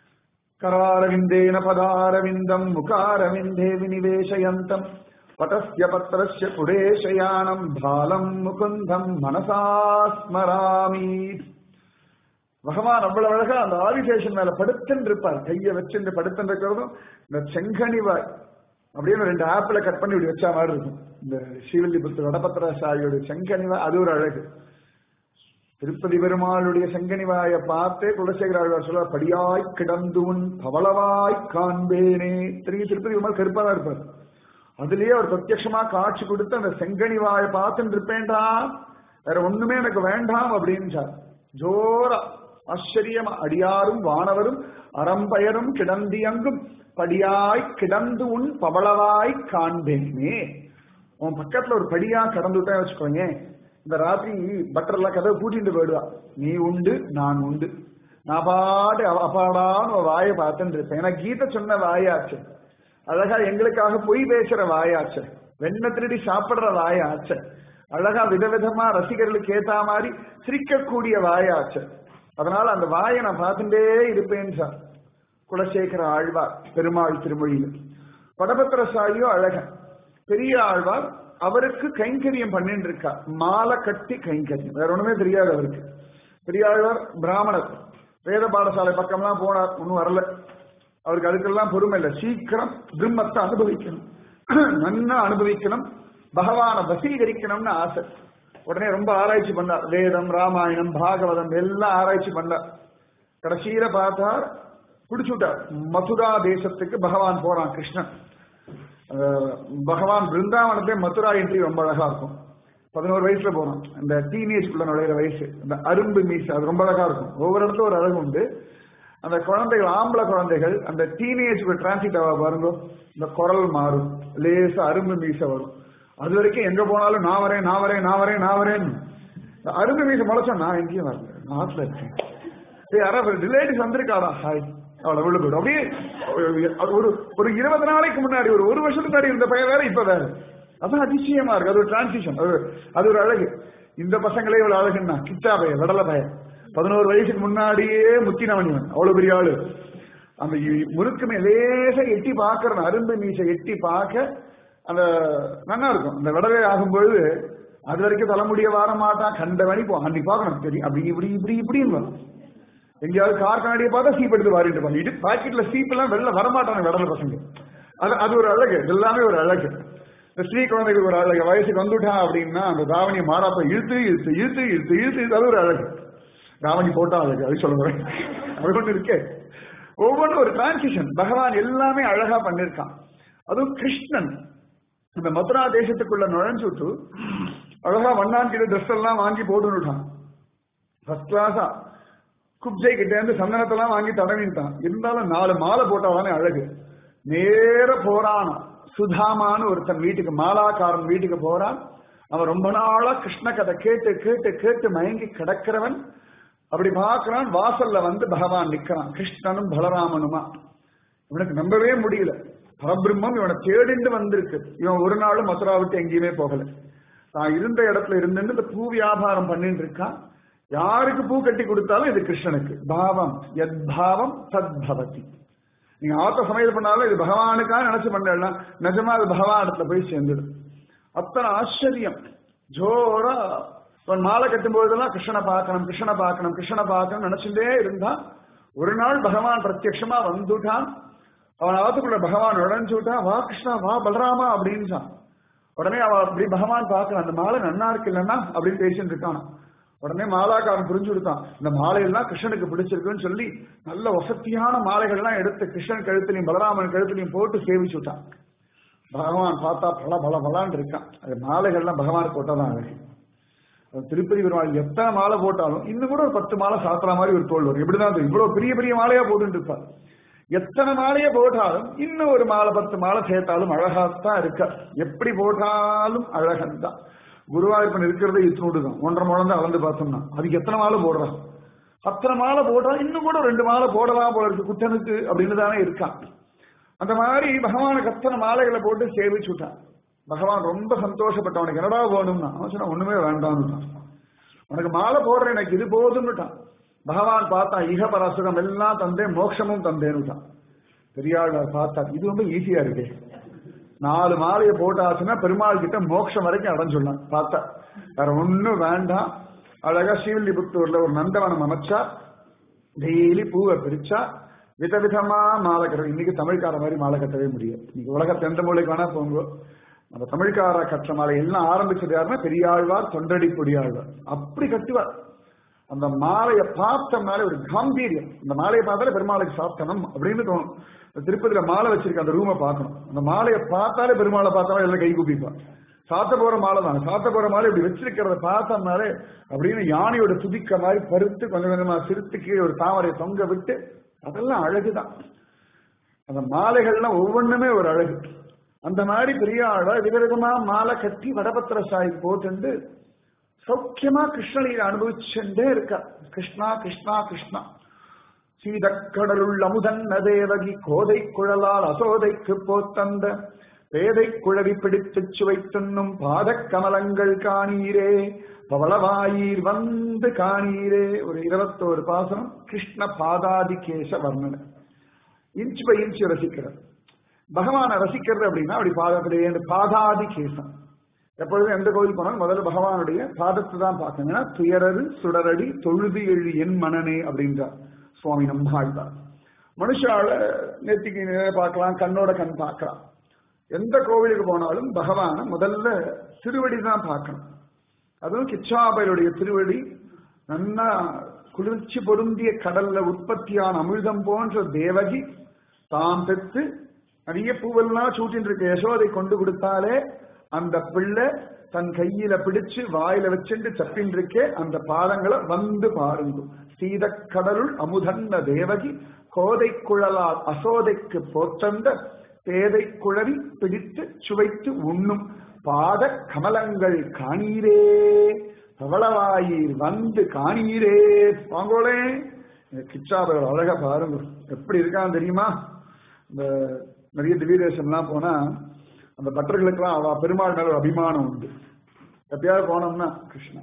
[SPEAKER 1] கராரவிந்தேன பதாரவிந்தம் முகாரவிந்தே வினிவேஷயந்தம் பட்டஸ்ய பத்திரஸ்ய புடேஷயானம் பாலம் முகுந்தம் மனசா ஸ்மராமி பகவான் அவ்வளவு அழகா அந்த ஆதிசேஷன் மேல படுத்துன்னு இருப்பார் கையை வச்சுட்டு படுத்துன்னு இருக்கிறதும் இந்த செங்கனிவாய் அப்படின்னு ரெண்டு ஆப்பிள கட் பண்ணி இப்படி வச்சா மாதிரி இருக்கும் இந்த ஸ்ரீவில்லிபுத்தூர் வடபத்திர சாயோட செங்கனிவாய் அது ஒரு அழகு திருப்பதி பெருமாளுடைய செங்கனிவாய பார்த்தே குலசேகர ஆழ்வார் சொல்ல படியாய் கிடந்து உன் பவளவாய் காண்பேனே திரும்பி திருப்பதி பெருமாள் கருப்பா தான் இருப்பார் அதுலயே அவர் பிரத்யட்சமா காட்சி கொடுத்து அந்த செங்கனிவாய பார்த்துட்டு இருப்பேன்டா வேற ஒண்ணுமே எனக்கு வேண்டாம் அப்படின்னு ஜோரா ஆச்சரியமா அடியாரும் வானவரும் அறம்பயரும் கிடந்தியங்கும் படியாய் கிடந்து உன் பவளவாய் காண்பேனே உன் பக்கத்துல ஒரு படியா கடந்து விட்டா வச்சுக்கோங்க இந்த ராத்திரி பட்டர் எல்லாம் கதவை பூட்டிட்டு போயிடுவா நீ உண்டு நான் உண்டு நான் பாடு அவ- அப்பாடான்னு ஒரு வாயை பார்த்துட்டு இருப்பேன் ஏன்னா கீதை சொன்ன வாயாச்சு அழகா எங்களுக்காக பொய் பேசுற வாயாச்சு வெண்ண திருடி சாப்பிடுற வாயாச்சு அழகா விதவிதமா ரசிகர்களுக்கு ஏத்த மாதிரி சிரிக்கக்கூடிய வாயாச்சு அதனால அந்த வாயை நான் பார்த்துட்டே இருப்பேன் சார் குலசேகர ஆழ்வார் பெருமாள் திருமொழியில் படபத்திர சாயியோ அழகன் பெரிய ஆழ்வார் அவருக்கு கைங்கரியம் பண்ணிட்டு இருக்கா மாலை கட்டி கைங்கரியம் வேற ஒண்ணுமே தெரியாது அவருக்கு பெரிய ஆழ்வார் பிராமணர் வேத பாடசாலை பக்கம்லாம் போனார் ஒன்றும் வரல அவருக்கு அதுக்கெல்லாம் பொறுமை இல்லை சீக்கிரம் பிரம்மத்தை அனுபவிக்கணும் நன்னா அனுபவிக்கணும் பகவானை வசீகரிக்கணும்னு ஆசை உடனே ரொம்ப ஆராய்ச்சி பண்ணார் வேதம் ராமாயணம் பாகவதம் எல்லாம் ஆராய்ச்சி பண்ணார் கடைசியில பார்த்தார் பிடிச்சுட்டார் மதுரா தேசத்துக்கு பகவான் போறான் கிருஷ்ணன் அஹ் பகவான் பிருந்தாவனத்தை மதுரா என்ட்ரி ரொம்ப அழகா இருக்கும் பதினோரு வயசுல போறோம் இந்த டீனேஜ்குள்ள நுழையிற வயசு இந்த அரும்பு மீசை அது ரொம்ப அழகா இருக்கும் ஒவ்வொரு இடத்துல ஒரு அழகு உண்டு அந்த குழந்தைகள் ஆம்பளை குழந்தைகள் அந்த டீனேஜ்க்கு டிரான்சிட் ஆக பாருங்க இந்த குரல் மாறும் லேசா அரும்பு மீசை வரும் அது வரைக்கும் எங்க போனாலும் நான் வரேன் நான் வரேன் நான் வரேன் நான் வரேன் இந்த அரும்பு மீசை முளைச்சா நான் எங்கேயும் வரல நான் ஆத்துல இருக்கேன் ஏய், யாராவது ரிலேட்டிவ்ஸ் வந்திருக்காடா ஹாய் அவளை உள்ள போயிடும் அப்படியே அது ஒரு ஒரு இருபது நாளைக்கு முன்னாடி ஒரு ஒரு வருஷத்துக்கு முன்னாடி இருந்த பையன் வேற இப்ப வேற அதான் அதிசயமா இருக்கு அது ஒரு டிரான்சிஷன் அது அது ஒரு அழகு இந்த பசங்களே இவ்வளவு அழகுன்னா கிச்சா பையன் விடல பையன் பதினோரு வயசுக்கு முன்னாடியே முத்தினவனிவன் அவ்வளவு பெரிய ஆளு அந்த இ- முறுக்குமே லேசா எட்டி பாக்குறேன் அரும்பு மீசை எட்டி பார்க்க அந்த நல்லா இருக்கும் அந்த விடவே ஆகும்பொழுது அது வரைக்கும் தலைமுடிய வார மாட்டான் கண்ட மணி போ அன்னைக்கு பார்க்கணும் தெரியும் அப்படி இப்படி இப்படி இப்படின்னு வரும் எங்கேயாவது கார் கண்ணாடியை பார்த்தா சீப் எடுத்து வாரிட்டு இருப்பாங்க இது பாக்கெட்ல சீப் எல்லாம் வெளில வரமாட்டாங்க விடல பசங்க அது அது ஒரு அழகு இது எல்லாமே ஒரு அழகு இந்த ஸ்ரீ குழந்தைக்கு ஒரு அழகு வயசுக்கு வந்துட்டான் அப்படின்னா அந்த தாவணியை மாறாப்ப இழுத்து இழுத்து இழுத்து இழுத்து இழுத்து இழுத்து அது ஒரு அழகு தாவணி போட்டா அழகு அது சொல்ல வரேன் அது ஒண்ணு இருக்கே ஒவ்வொன்றும் ஒரு டிரான்சிஷன் பகவான் எல்லாமே அழகா பண்ணிருக்கான் அதுவும் கிருஷ்ணன் இந்த மதுரா தேசத்துக்குள்ள நுழைஞ்சுட்டு அழகா வண்ணான் ட்ரெஸ் எல்லாம் வாங்கி போட்டுட்டான் ஃபர்ஸ்ட் கிளாஸா குப்ஜை கிட்ட இருந்து சந்தனத்தெல்லாம் வாங்கி தடவிட்டான் இருந்தாலும் நாலு மாலை போட்டாதானே அழகு நேர போறான் சுதாமான்னு ஒருத்தன் வீட்டுக்கு மாலாக்காரன் வீட்டுக்கு போறான் அவன் ரொம்ப நாளா கிருஷ்ண கதை கேட்டு கேட்டு கேட்டு மயங்கி கிடக்கிறவன் அப்படி பார்க்கறான் வாசல்ல வந்து பகவான் நிக்கிறான் கிருஷ்ணனும் பலராமனுமா இவனுக்கு நம்பவே முடியல பரபிரம்மம் இவனை தேடிண்டு வந்திருக்கு இவன் ஒரு நாளும் மதுரா விட்டு எங்கேயுமே போகல தான் இருந்த இடத்துல இருந்து இந்த பூ வியாபாரம் பண்ணிட்டு இருக்கான் யாருக்கு பூ கட்டி கொடுத்தாலும் இது கிருஷ்ணனுக்கு பாவம் எத் பாவம் தத் பவதி நீங்க ஆத்த சமையல் பண்ணாலும் இது பகவானுக்காக நினைச்சு பண்ணலாம் நிஜமா அது பகவான் இடத்துல போய் சேர்ந்துடும் அத்தனை ஆச்சரியம் ஜோரா அவன் மாலை கட்டும் போதெல்லாம் கிருஷ்ணனை பார்க்கணும் கிருஷ்ணனை பார்க்கணும் கிருஷ்ணனை பார்க்கணும் நினைச்சுட்டே இருந்தான் ஒரு நாள் பகவான் பிரத்யட்சமா வந்துட்டான் அவன் ஆத்துக்குள்ள பகவான் நுழைஞ்சு விட்டான் வா கிருஷ்ணா வா பலராமா அப்படின்றான் உடனே அவன் அப்படி பகவான் பார்க்கறான் அந்த மாலை நன்னா இருக்கு இல்லைன்னா அப்படின்னு பேசிட்டு இருக்கான் உடனே மாலாக்காரன் புரிஞ்சு கொடுத்தான் இந்த மாலையெல்லாம் கிருஷ்ணனுக்கு பிடிச்சிருக்குன்னு சொல்லி நல்ல வசத்தியான மாலைகள்லாம் எடுத்து கிருஷ்ணன் கழுத்துலையும் பலராமன் கழுத்துலையும் போட்டு சேவிச்சு விட்டான் பகவான் பார்த்தா பல பல பலான்னு இருக்கான் அது மாலைகள்லாம் பகவானுக்கு போட்டாதான் அழகு அது திருப்பதி பெருமாள் எத்தனை மாலை போட்டாலும் இன்னும் கூட ஒரு பத்து மாலை சாத்துற மாதிரி ஒரு தோல் வரும் எப்படிதான் தெரியும் இவ்வளவு பெரிய பெரிய மாலையா போட்டுட்டு இருப்பார் எத்தனை மாலையை போட்டாலும் இன்னும் ஒரு மாலை பத்து மாலை சேர்த்தாலும் அழகாத்தான் இருக்க எப்படி போட்டாலும் அழகன் தான் குருவாயூர்ப்பன் இருக்கிறதே இத்தினோடு தான் ஒன்றரை முழம் தான் அளந்து பார்த்தோம்னா அதுக்கு எத்தனை மாலை போடுறான் அத்தனை மாலை போட்டா இன்னும் கூட ரெண்டு மாலை போடலாம் போல இருக்கு குட்டனுக்கு அப்படின்னு தானே இருக்கான் அந்த மாதிரி பகவான கத்தன மாலைகளை போட்டு சேவிச்சு விட்டான் பகவான் ரொம்ப சந்தோஷப்பட்டான் உனக்கு என்னடா வேணும்னா அவன் சொன்னா ஒண்ணுமே வேண்டாம்னு உனக்கு மாலை போடுற எனக்கு இது போதும்னுட்டான் பகவான் பார்த்தா இக பரசுகம் எல்லாம் தந்தேன் மோட்சமும் தந்தேன்னுட்டான் பெரியாழ்வார் பார்த்தா இது ரொம்ப ஈஸியா இருக்கு நாலு மாலையை போட்டாச்சுன்னா பெருமாள் கிட்ட மோட்சம் வரைக்கும் அடைஞ்சுடலாம் பார்த்தா வேற ஒண்ணும் வேண்டாம் அழகா ஸ்ரீவில்லிபுத்தூர்ல ஒரு நந்தவனம் அமைச்சா டெய்லி பூவை பிரிச்சா விதவிதமா மாலை கட்டுறது இன்னைக்கு தமிழ்கார மாதிரி மாலை கட்டவே முடியாது இன்னைக்கு உலகத்து எந்த மூலைக்கு வேணா போங்க நம்ம தமிழ்கார கட்டுற மாலை எல்லாம் ஆரம்பிச்சது யாருன்னா பெரியாழ்வார் தொண்டடி கொடியாழ்வார் அப்படி கட்டுவார் அந்த மாலையை பார்த்த மேல ஒரு காம்பீரியம் அந்த மாலையை பார்த்தாலே பெருமாளுக்கு சாத்தனம் அப்படின்னு தோணும் இந்த திருப்பதியில மாலை வச்சிருக்க அந்த ரூமை பார்க்கணும் அந்த மாலையை பார்த்தாலே பெருமாளை பார்த்தாலும் எல்லாம் கை கூப்பிப்பான் சாத்த போற மாலை தான் சாத்த போற மாலை இப்படி வச்சிருக்கிறத பார்த்தோம்னாலே அப்படின்னு யானையோட துதிக்க மாதிரி பருத்து கொஞ்சம் கொஞ்சமா சிறுத்து கீழே ஒரு தாமரை தொங்க விட்டு அதெல்லாம் அழகுதான் அந்த மாலைகள்லாம் ஒவ்வொன்றுமே ஒரு அழகு அந்த மாதிரி பெரிய ஆள விதவிதமா மாலை கட்டி வடபத்திர சாய் போட்டு சௌக்கியமா கிருஷ்ணலீலை அனுபவிச்சுட்டே இருக்கா கிருஷ்ணா கிருஷ்ணா கிருஷ்ணா சீதக்கடலுள் அமுதன்ன தேவகி கோதை குழலால் அசோதைக்கு போத்தந்த பேதை குழவி பிடித்துச் சுவைத்துண்ணும் பாதக் கமலங்கள் காணீரே பவளவாயீர் வந்து காணீரே ஒரு இருபத்தோரு பாசனம் கிருஷ்ண பாதாதி கேச வர்ணனை இன்ச் பை இன்ச் ரசிக்கிறார் பகவானை ரசிக்கிறது அப்படின்னா அப்படி பாதப்படியே பாதாதி கேசம் எப்பொழுதும் எந்த கோவில் போனாலும் முதல்ல பகவானுடைய பாதத்தை தான் பார்க்கணும் ஏன்னா துயரது சுடரடி தொழுது எழு என் மனனே அப்படின்றார் சுவாமி நம்மாழ்வார் மனுஷால நெத்திக்கு நேரே பார்க்கலாம் கண்ணோட கண் பார்க்கலாம் எந்த கோவிலுக்கு போனாலும் பகவான முதல்ல திருவடி தான் பார்க்கணும் அதுவும் கிச்சாபையுடைய திருவடி நன்னா குளிர்ச்சி பொருந்திய கடல்ல உற்பத்தியான அமிர்தம் போன்ற தேவகி தாம் பெற்று நிறைய பூவெல்லாம் சூட்டின்னு இருக்க யசோதை கொண்டு கொடுத்தாலே அந்த பிள்ளை தன் கையில பிடிச்சு வாயில வச்சுட்டு சப்பின் இருக்கே அந்த பாதங்களை வந்து பாருங்க சீதக்கடலுள் அமுதன்ன தேவகி கோதை குழலால் அசோதைக்கு போத்தந்த பேதை குழவி பிடித்து சுவைத்து உண்ணும் பாத கமலங்கள் காணீரே பவளவாயீர் வந்து காணீரே வாங்கோளே கிச்சாபர் அழகா பாருங்க எப்படி இருக்கான் தெரியுமா இந்த நிறைய திவ்யதேசம்லாம் போனா அந்த பட்டர்களுக்கெல்லாம் அவ பெருமாள் மேல ஒரு அபிமானம் உண்டு எப்பயாவது போனோம்னா கிருஷ்ணா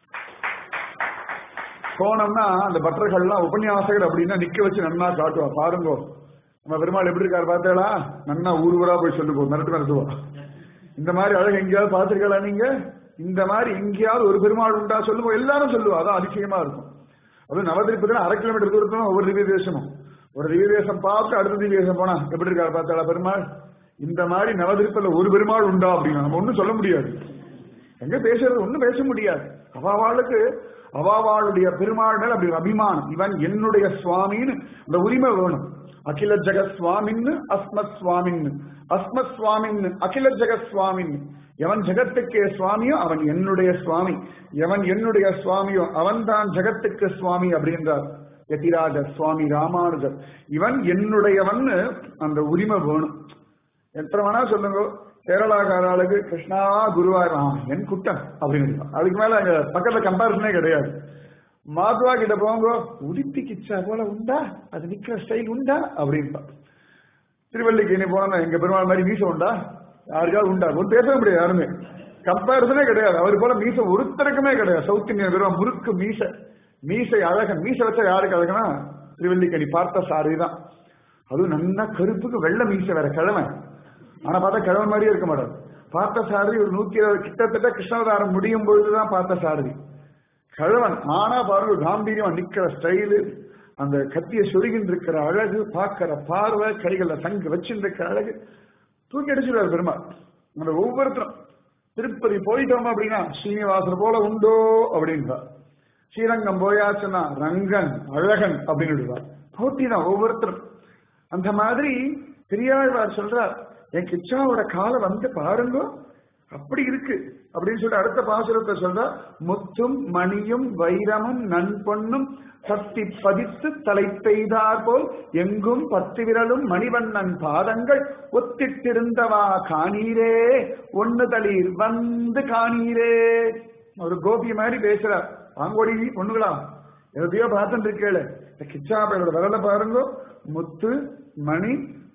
[SPEAKER 1] போனோம்னா அந்த பட்டர்கள்லாம் உபன்யாசகர் அப்படின்னா நிக்க வச்சு நன்னா காட்டுவா பாருங்கோ நம்ம பெருமாள் எப்படி இருக்காரு பார்த்தேளா நன்னா ஊர் ஊரா போய் சொல்லுவோ மிரட்டு மிரட்டுவா இந்த மாதிரி அழகு எங்கேயாவது பார்த்திருக்கா நீங்க இந்த மாதிரி எங்கேயாவது ஒரு பெருமாள் உண்டா சொல்லுவோம் எல்லாரும் சொல்லுவா அதான் அதிசயமா இருக்கும் அது நவதிருப்பதில் அரை கிலோமீட்டர் தூரத்துல ஒவ்வொரு திவ்ய தேசமும் ஒரு திவ்ய தேசம் பார்த்து அடுத்த திவ்ய தேசம் போனா எப்படி இருக்காரு பார்த்தாளா பெருமாள் இந்த மாதிரி நவதிருப்பல ஒரு பெருமாள் உண்டா அப்படின்னா நம்ம ஒண்ணும் சொல்ல முடியாது எங்க பேசுறது ஒண்ணும் பேச முடியாது அவாவாளுக்கு அவாவாளுடைய பெருமாள் மேல அப்படி ஒரு அபிமானம் இவன் என்னுடைய சுவாமின்னு அந்த உரிமை வேணும் அகில ஜெகத் சுவாமின்னு அஸ்மத் சுவாமின்னு அஸ்மத் சுவாமின்னு அகில ஜெகத் சுவாமின்னு எவன் ஜெகத்துக்கே சுவாமியோ அவன் என்னுடைய சுவாமி எவன் என்னுடைய சுவாமியோ அவன் தான் ஜெகத்துக்கு சுவாமி அப்படின்றார் யதிராஜ சுவாமி ராமானுஜர் இவன் என்னுடையவன் அந்த உரிமை வேணும் எத்தனை வேணா சொல்லுங்க கேரளாக்காராளுக்கு கிருஷ்ணா குருவாயூர் ஆ என் குட்டன் அப்படின்னு அதுக்கு மேல அங்க பக்கத்துல கம்பாரிசனே கிடையாது மாதுவா கிட்ட போங்க உடுப்பி கிச்சா போல உண்டா அது நிக்கிற ஸ்டைல் உண்டா அப்படின்பா திருவள்ளிக்கு நீ போனா எங்க பெருமாள் மாதிரி மீச உண்டா யாருக்காவது உண்டா ஒன்று பேசவே முடியாது யாருமே கம்பாரிசனே கிடையாது அவர் போல மீச ஒருத்தருக்குமே கிடையாது சவுத் இந்தியன் பெருமாள் முறுக்கு மீச மீசை அழகன் மீசை வச்சா யாருக்கு அழகனா திருவள்ளிக்கணி பார்த்த சாரி தான் அதுவும் நன்னா கருப்புக்கு வெள்ளை மீசை வேற கிழமை ஆனா பார்த்தா கிழவன் மாதிரியே இருக்க மாட்டார் பார்த்த சாரதி ஒரு நூத்தி இருபது கிட்டத்தட்ட கிருஷ்ணாவதாரம் முடியும் பொழுதுதான் பார்த்த சாரதி கிழவன் ஆனா பாருங்க காம்பீரியம் நிக்கிற ஸ்டைலு அந்த கத்திய சொருகின் இருக்கிற அழகு பார்க்கிற பார்வை கைகள்ல சங்கு வச்சிருக்கிற அழகு தூக்கி அடிச்சிருவார் பெருமாள் அந்த ஒவ்வொருத்தரும் திருப்பதி போயிட்டோம் அப்படின்னா ஸ்ரீனிவாசர் போல உண்டோ அப்படின்றார் ஸ்ரீரங்கம் போயாச்சுன்னா ரங்கன் அழகன் அப்படின்னு போட்டி தான் ஒவ்வொருத்தரும் அந்த மாதிரி பெரியாழ்வார் சொல்றார் என் கிச்சாவோட காலை வந்து பாருங்க அப்படி இருக்கு அப்படின்னு சொல்லிட்டு அடுத்த பாசுரத்தை சொல்ற முத்தும் மணியும் வைரமும் நன்பொன்னும் பத்தி பதித்து தலை பெய்தார் போல் எங்கும் பத்து விரலும் மணிவண்ணன் பாதங்கள் ஒத்திட்டிருந்தவா காணீரே ஒன்னு தளீர் வந்து காணீரே ஒரு கோபி மாதிரி பேசுறார் வாங்கோடி பொண்ணுகளா எதையோ பார்த்துட்டு இருக்கேள இந்த கிச்சாபையோட விரல பாருங்க முத்து மணி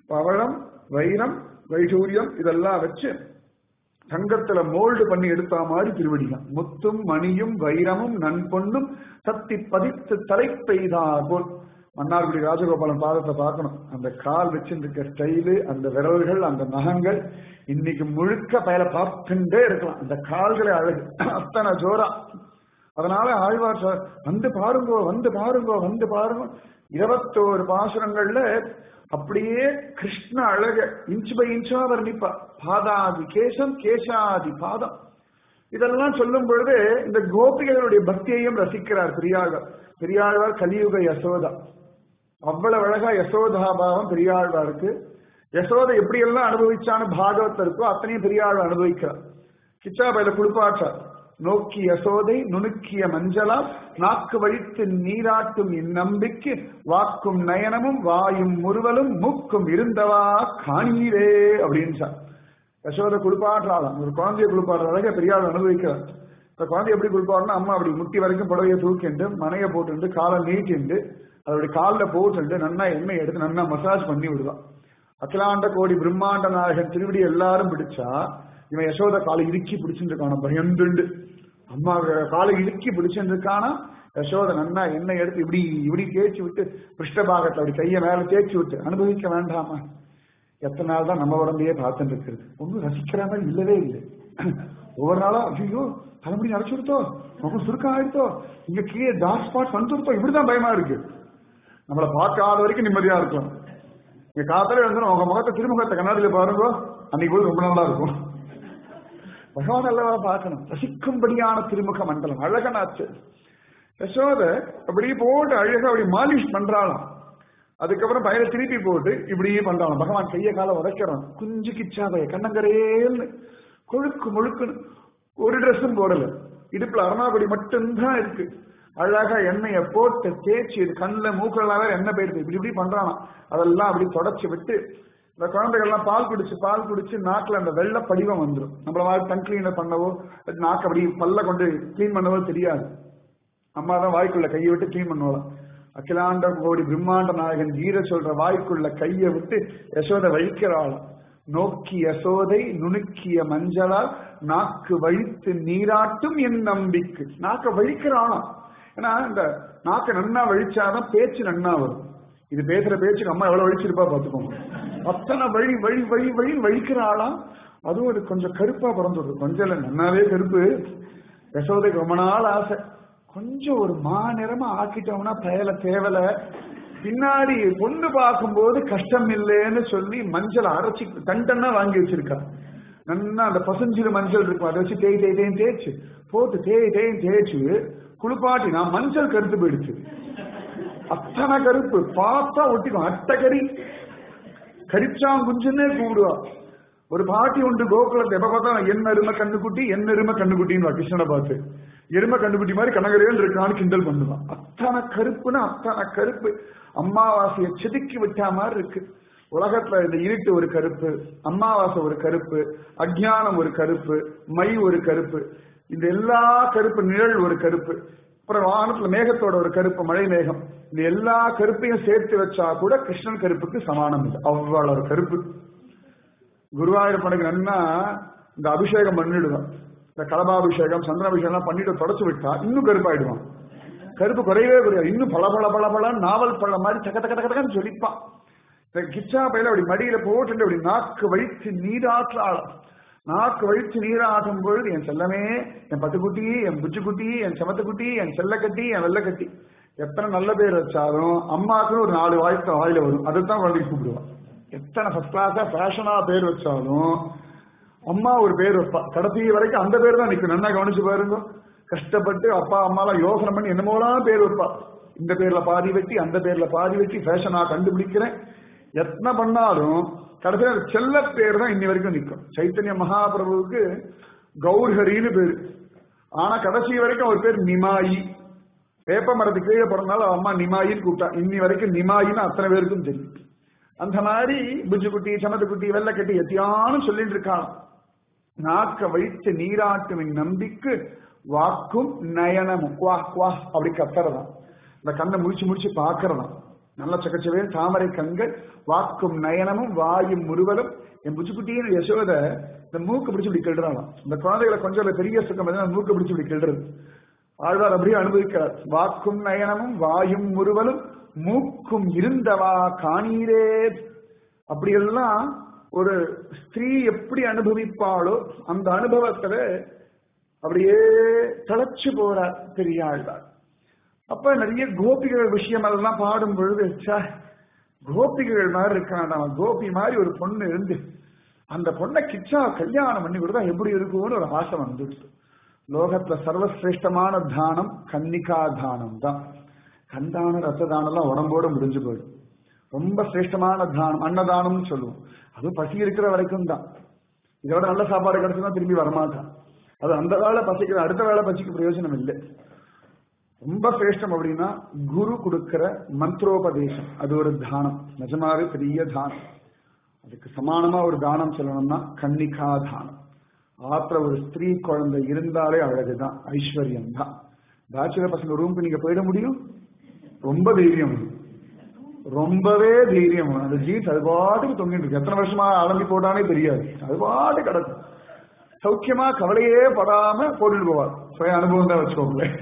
[SPEAKER 1] பவழம் வைரம் வைடூரியம் இதெல்லாம் வச்சு தங்கத்துல மோல்டு பண்ணி எடுத்த மாதிரி திருவடிகள் முத்தும் மணியும் வைரமும் நன்பொன்னும் சத்தி பதித்து தலை பெய்தார் போல் மன்னார்குடி ராஜகோபாலன் பாதத்தை பார்க்கணும் அந்த கால் வச்சிருக்க ஸ்டைலு அந்த விரல்கள் அந்த நகங்கள் இன்னைக்கு முழுக்க பயல பார்த்துட்டே இருக்கலாம் அந்த கால்களை அழகு அத்தனை ஜோரா அதனால ஆழ்வார் சொ- வந்து பாருங்கோ வந்து பாருங்கோ வந்து பாருங்க இருபத்தோரு பாசுரங்கள்ல அப்படியே கிருஷ்ண அழக இன்ச் பை இன்ச்சா வர்ணிப்பா பாதாதி கேசம் கேசாதி பாதம் இதெல்லாம் சொல்லும் பொழுது இந்த கோபிகளுடைய பக்தியையும் ரசிக்கிறார் பெரியாழ்வார் பெரியாழ்வார் கலியுக யசோதா அவ்வளவு அழகா யசோதா பாவம் பெரியாழ்வாருக்கு யசோதை எப்படியெல்லாம் அனுபவிச்சான்னு பாகவத்தில் இருக்கோ அத்தனையும் பெரியாழ்வார் அனுபவிக்கிறார் கிச்சாபையில குளிப்பாற்றார் நோக்கி யசோதை நுணுக்கிய மஞ்சளா நாக்கு வழித்து நீராட்டும் இந்நம்பிக்கு வாக்கும் நயனமும் வாயும் முறுவலும் மூக்கும் இருந்தவா காணீரே அப்படின்னு சார் யசோதை குளிப்பாடுறாளாம் ஒரு குழந்தைய குளிப்பாடுற அழக பெரியாள் அனுபவிக்கிறார் இந்த குழந்தை எப்படி குளிப்பாடுனா அம்மா அப்படி முட்டி வரைக்கும் புடவையை தூக்கிண்டு மனையை போட்டுண்டு காலை நீட்டிண்டு அதோட காலில் போட்டுண்டு நன்னா எண்ணெய் எடுத்து நன்னா மசாஜ் பண்ணி விடுவான் அகிலாண்ட கோடி பிரம்மாண்ட நாயகன் திருவிடி எல்லாரும் பிடிச்சா இவன் யசோத காலை இறுக்கி பிடிச்சிட்டு இருக்கான பயந்துண்டு அம்மா காலை இறுக்கி பிடிச்சிட்டு இருக்கானா யசோத நன்னா எண்ணெய் எடுத்து இப்படி இப்படி தேய்ச்சி விட்டு பிருஷ்டபாகத்தை அப்படி கையை மேல தேய்ச்சி விட்டு அனுபவிக்க வேண்டாமா எத்தனை நாள் தான் நம்ம உடம்பையே பார்த்துட்டு இருக்கிறது ஒன்றும் ரசிக்கிற மாதிரி இல்லவே இல்லை ஒவ்வொரு நாளா ஐயோ தலைமுடி அரைச்சுடுத்தோ முகம் சுருக்கம் ஆயிடுத்தோ இங்க கீழே டார்க் ஸ்பாட் வந்துருத்தோ இப்படிதான் பயமா இருக்கு நம்மளை பார்க்காத வரைக்கும் நிம்மதியா இருக்கும் இங்க காத்தால எழுந்தோம் உங்க முகத்தை திருமுகத்தை கண்ணாடியில பாருங்க அன்னைக்கு போது ரொம்ப நல்லா இருக்கும் பகவான் அல்லவா பார்க்கணும் ரசிக்கும்படியான திருமுக மண்டலம் அழகனாச்சு யசோத அப்படி போட்டு அழகா அப்படி மாலிஷ் பண்றாளாம் அதுக்கப்புறம் பையனை திருப்பி போட்டு இப்படியே பண்றான் பகவான் கைய கால உதைக்கிறான் குஞ்சு கிச்சாவைய கண்ணங்கரேல்னு கொழுக்கு முழுக்குன்னு ஒரு ட்ரெஸ்ஸும் போடல இடுப்புல அரணாபடி மட்டும்தான் இருக்கு அழகா எண்ணெய போட்டு தேய்ச்சி இது கண்ணில் மூக்கெல்லாம் வேற எண்ணெய் போயிருக்கு இப்படி இப்படி பண்றானாம் அதெல்லாம் அப்படி தொடச்சு விட்டு இந்த குழந்தைகள்லாம் பால் குடிச்சு பால் குடிச்சு நாக்குல அந்த வெள்ளை படிவம் வந்துடும் நம்மள மாதிரி டங் கிளீனர் பண்ணவோ நாக்கு அப்படி பல்ல கொண்டு கிளீன் பண்ணவோ தெரியாது அம்மா தான் வாய்க்குள்ள கையை விட்டு கிளீன் பண்ணுவாளாம் அகிலாண்ட கோடி பிரம்மாண்ட நாயகன் கீர சொல்ற வாய்க்குள்ள கையை விட்டு யசோதை வழிக்கிறாளாம் நோக்கி யசோதை நுணுக்கிய மஞ்சளால் நாக்கு வழித்து நீராட்டும் என் நம்பிக்கை நாக்க வழிக்கிறாளாம் ஏன்னா இந்த நாக்க நன்னா வழிச்சாதான் பேச்சு நன்னா வரும் இது பேசுற பேச்சுக்கு அம்மா எவ்வளவு வழிச்சிருப்பா பாத்துக்கோங்க அத்தனை வழி வழி வழி வழி வழிக்கிறாளாம் அதுவும் அது கொஞ்சம் கருப்பா பிறந்துடுது கொஞ்சம் இல்ல நன்னாவே கருப்பு யசோதைக்கு ரொம்ப நாள் ஆசை கொஞ்சம் ஒரு மா நிறமா ஆக்கிட்டோம்னா பயல தேவல பின்னாடி பொண்ணு பார்க்கும்போது கஷ்டம் இல்லைன்னு சொல்லி மஞ்சள் அரைச்சி தண்டன்னா வாங்கி வச்சிருக்கா நன்னா அந்த பசஞ்சிறு மஞ்சள் இருக்கும் அதை வச்சு தேய் தேய் தேய் தேய்ச்சு போட்டு தேய் தேய் தேய்ச்சு குளிப்பாட்டி நான் மஞ்சள் கருத்து போயிடுச்சு அத்தனை கருப்பு பார்த்தா ஒட்டிக்கும் அட்டகரி கரிச்சாங்குஞ்சுன்னே கூப்பிடுவா ஒரு பாட்டி உண்டு கோகுலத்தை எப்ப பார்த்தா என் எருமை கண்ணுக்குட்டி என் எருமை கண்ணுக்குட்டின்னு கிருஷ்ணனை பார்த்து எருமை கண்ணுக்குட்டி மாதிரி கனகரேல் இருக்கான்னு கிண்டல் பண்ணுவான் அத்தனை கருப்புன்னா அத்தனை கருப்பு அம்மாவாசையை செதுக்கி விட்டா மாதிரி இருக்கு உலகத்துல இந்த இருட்டு ஒரு கருப்பு அமாவாசை ஒரு கருப்பு அஜ்ஞானம் ஒரு கருப்பு மை ஒரு கருப்பு இந்த எல்லா கருப்பு நிழல் ஒரு கருப்பு அப்புறம் வானத்துல மேகத்தோட ஒரு கருப்பு மழை மேகம் இந்த எல்லா கருப்பையும் சேர்த்து வச்சா கூட கிருஷ்ணன் கருப்புக்கு சமானம் இல்லை அவ்வளவு கருப்பு குருவாயூரப்பனுக்கு நன்னா இந்த அபிஷேகம் பண்ணிடுவான் இந்த கலபாபிஷேகம் சந்திராபிஷேகம் பண்ணிட்டு தொடச்சு விட்டா இன்னும் கருப்பாயிடுவான் கருப்பு குறையவே குறையாது இன்னும் பல பல பல பல நாவல் பழம் மாதிரி தக்க தக்க தக்கன்னு சொல்லிப்பான் இந்த கிச்சா பையில அப்படி மடியில போட்டு அப்படி நாக்கு வழித்து நீராற்றாளாம் நாக்கு வழித்து நீராட்டும் பொழுது என் செல்லமே என் பட்டுக்குட்டி என் புச்சுக்குட்டி என் செமத்துக்குட்டி என் செல்லக்கட்டி என் வெள்ளக்கட்டி எத்தனை நல்ல பேர் வச்சாலும் அம்மாவுக்கு ஒரு நாலு வாய்ப்பு வாயில வரும் அதுதான் குழந்தைக்கு கூப்பிடுவான் எத்தனை ஃபர்ஸ்ட் கிளாஸா ஃபேஷனா பேர் வச்சாலும் அம்மா ஒரு பேர் வைப்பா கடைசி வரைக்கும் அந்த பேர் தான் நிற்கும் நல்லா கவனிச்சு பாருங்க கஷ்டப்பட்டு அப்பா அம்மாலாம் யோசனை பண்ணி என்னமோலாம் பேர் வைப்பா இந்த பேர்ல பாதி வெட்டி அந்த பேர்ல பாதி வெட்டி ஃபேஷனா கண்டுபிடிக்கிறேன் எத்தனை பண்ணாலும் கடைசியில் செல்ல பேர் தான் இன்னி வரைக்கும் நிற்கும் சைத்தன்ய மகாபிரபுவுக்கு கௌர்ஹரின்னு பேரு ஆனா கடைசி வரைக்கும் அவர் பேர் நிமாயி வேப்ப மரத்துக்கு கீழே பிறந்தாலும் அம்மா நிமாயின்னு கூப்பிட்டா இன்னி வரைக்கும் நிமாயின்னு அத்தனை பேருக்கும் தெரியும் அந்த மாதிரி புஜுக்குட்டி சமத்துக்குட்டி வெள்ளக்கட்டி எத்தியானும் சொல்லிட்டு இருக்கான் நாக்க வைத்து நீராட்டுவின் நம்பிக்கு வாக்கும் நயனமும் குவா குவா அப்படி கத்துறதான் இந்த கண்ணை முடிச்சு முடிச்சு பாக்குறதான் நல்ல சக்கச்சவே தாமரை கண்கள் வாக்கும் நயனமும் வாயும் முருவலும் என் புச்சுக்குட்டியின் யசோத இந்த மூக்கு பிடிச்சு இப்படி கிள்றாளாம் இந்த குழந்தைகளை கொஞ்சம் பெரிய சுக்கம் பார்த்தீங்கன்னா மூக்கு பிடிச்சு இப்படி கிள்றது ஆழ்வார் அப்படியே அனுபவிக்கிறார் வாக்கும் நயனமும் வாயும் முருவலும் மூக்கும் இருந்தவா காணீரே அப்படியெல்லாம் ஒரு ஸ்திரீ எப்படி அனுபவிப்பாளோ அந்த அனுபவத்துல அப்படியே தளச்சு போறார் பெரிய ஆழ்வார் அப்ப நிறைய கோபிகள் விஷயம் அதெல்லாம் பாடும் பொழுது ச்சே, கோபிகள் மாதிரி இருக்கான் அவன் கோபி மாதிரி ஒரு பொண்ணு இருந்து அந்த பொண்ணை கிச்சா கல்யாணம் பண்ணி கொடுத்தா எப்படி இருக்கும்னு ஒரு ஆசை வந்துடுச்சு லோகத்துல சர்வசிரேஷ்டமான தானம் கன்னிகா தானம் தான் கந்தான ரத்த தானம்லாம் உடம்போட முடிஞ்சு போயிடும் ரொம்ப சிரேஷ்டமான தானம் அன்னதானம்னு சொல்லுவோம் அதுவும் பசி இருக்கிற வரைக்கும் தான் இதோட நல்ல சாப்பாடு கிடைச்சுன்னா திரும்பி வரமாட்டான் அது அந்த வேலை பசிக்கிற அடுத்த வேலை பசிக்கு பிரயோஜனம் இல்லை ரொம்ப சிரேஷ்டம் அப்படின்னா குரு கொடுக்கிற மந்திரோபதேசம் அது ஒரு தானம் நிஜமாவே பெரிய தானம் அதுக்கு சமானமா ஒரு தானம் சொல்லணும்னா கன்னிகா தானம் ஆத்திர ஒரு ஸ்திரீ குழந்தை இருந்தாலே அழகுதான் ஐஸ்வர்யம் தான் பேச்சுலர் பசங்க ரூமுக்கு நீங்க போயிட முடியும் ரொம்ப தைரியம் வேணும். ரொம்பவே தைரியம் வேணும். அந்த ஜீன்ஸ் அது பாட்டுக்கு தொங்கிட்டு இருக்கு எத்தனை வருஷமா அலம்பி போட்டானே தெரியாது அது பாட்டு கிடக்கும் சௌக்கியமா கவலையே படாம போட்டுட்டு போவார் சுய அனுபவம் தான் வச்சுக்கோங்களேன்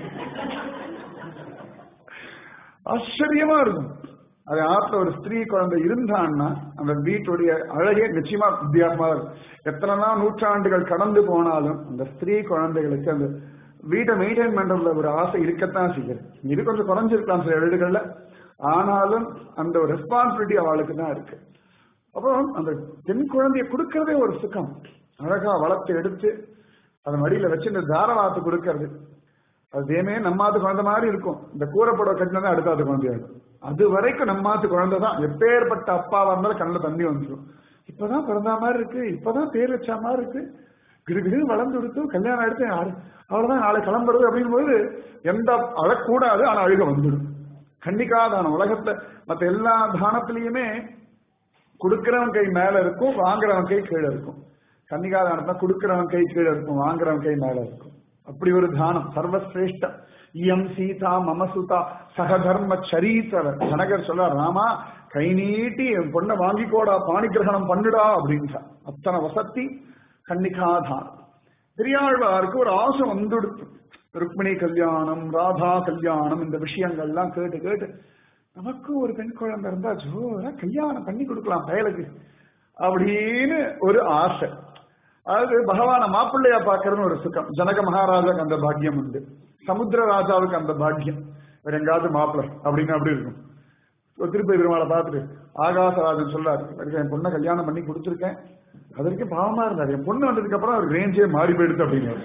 [SPEAKER 1] ஆச்சரியமா இருக்கும் அது ஆத்துல ஒரு ஸ்திரீ குழந்தை இருந்தான்னா அந்த வீட்டுடைய அழகே நிச்சயமா வித்தியாசமா இருக்கும் எத்தனை நாள் நூற்றாண்டுகள் கடந்து போனாலும் அந்த ஸ்திரீ குழந்தைகளுக்கு அந்த வீட்டை மெயின்டைன் பண்றதுல ஒரு ஆசை இருக்கத்தான் செய்யுது இது கொஞ்சம் குறைஞ்சிருக்கலாம் சில வீடுகள்ல ஆனாலும் அந்த ஒரு ரெஸ்பான்சிபிலிட்டி அவளுக்கு தான் இருக்கு அப்புறம் அந்த பெண் குழந்தைய கொடுக்கறதே ஒரு சுகம் அழகா வளர்த்து எடுத்து அதை மடியில வச்சு இந்த தாரவாத்து கொடுக்கறது அது தேமே நம்மாத்து குழந்தை மாதிரி இருக்கும் இந்த கூரைப்படம் கட்டினதான் அடுத்தாத்து குழந்தையாகும் அது வரைக்கும் நம்மாத்து குழந்தை தான் எப்பேற்பட்ட அப்பாவா இருந்தாலும் கண்ணில் தண்ணி வந்துடும் இப்பதான் பிறந்த மாதிரி இருக்கு இப்பதான் பேர் வச்ச மாதிரி இருக்கு கிடுகிடு வளர்ந்து கொடுத்து கல்யாணம் எடுத்து ஆறு- அவ்வளவுதான் நாளை கிளம்புறது அப்படிங்கும்போது எந்த அழக்கூடாது ஆனா அழுக வந்துடும் கண்டிக்கா தானம் உலகத்துல மத்த எல்லா தானத்திலயுமே கொடுக்கிறவன் கை மேல இருக்கும் வாங்குறவன் கை கீழே இருக்கும் கன்னிகா தானத்தை கொடுக்கிறவன் கை கீழே இருக்கும் வாங்குறவன் கை மேல இருக்கும் அப்படி ஒரு தானம் சர்வசிரேஷ்டம் இயம் சீதா மமசுதா சகதர்ம சரீத்தவர் ஜனகர் சொல்ல ராமா கை நீட்டி என் பொண்ணை வாங்கிக்கோடா பாணி கிரகணம் பண்ணுடா அப்படின்றார் அத்தனை வசத்தி கன்னிகாதானம் பெரியாழ்வாருக்கு ஒரு ஆசை வந்துடுத்து ருக்மிணி கல்யாணம் ராதா கல்யாணம் இந்த விஷயங்கள்லாம் கேட்டு கேட்டு நமக்கும் ஒரு பெண் குழந்தை இருந்தா ஜோரா கல்யாணம் பண்ணி கொடுக்கலாம் பயலுக்கு அப்படின்னு ஒரு ஆசை அதாவது பகவான மாப்பிள்ளையா பாக்குறதுன்னு ஒரு சுகம் ஜனக மகாராஜாக்கு அந்த பாக்கியம் உண்டு சமுத்திர ராஜாவுக்கு அந்த பாக்கியம் வேற எங்காவது மாப்பிள்ளை அப்படின்னு அப்படி இருக்கும் ஒரு திருப்பதி பெருமாளை பார்த்துட்டு ஆகாசராஜன் சொல்றாரு "எனக்கு என் பொண்ணை கல்யாணம் பண்ணி கொடுத்துருக்கேன் அது வரைக்கும் பாவமா இருந்தாரு என் பொண்ணு வந்ததுக்கு அப்புறம் அவர் ரேஞ்சே மாறி போயிடுச்சு அப்படிங்கிறார்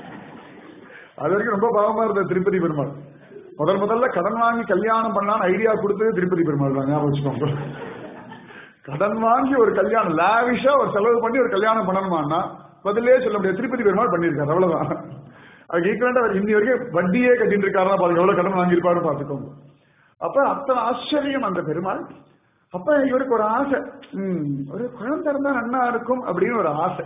[SPEAKER 1] அது வரைக்கும் ரொம்ப பாவமா இருந்தார் திருப்பதி பெருமாள் முதல் முதல்ல கடன் வாங்கி கல்யாணம் பண்ணலாம்னு ஐடியா கொடுத்தது திருப்பதி பெருமாள் தான் ஞாபகம் வச்சுக்கோங்க கடன் வாங்கி ஒரு கல்யாணம் லாவிஷா ஒரு செலவு பண்ணி ஒரு கல்யாணம் பண்ணணுமான்னா பதிலே சொல்ல முடியாது திருப்பதி பெருமாள் பண்ணியிருக்காரு அவ்வளவுதான் அதுக்கு ஈக்குவலண்டா அவர் இன்னி வரைக்கும் வட்டியே கட்டிட்டு இருக்காருன்னா பாருங்க எவ்வளவு கடன் வாங்கியிருப்பாரு பாத்துக்கோங்க அப்ப அத்தனை ஆச்சரியம் அந்த பெருமாள் அப்ப இவருக்கு ஒரு ஆசை ம், ஒரு குழந்தை இருந்தா நன்னா இருக்கும் அப்படின்னு ஒரு ஆசை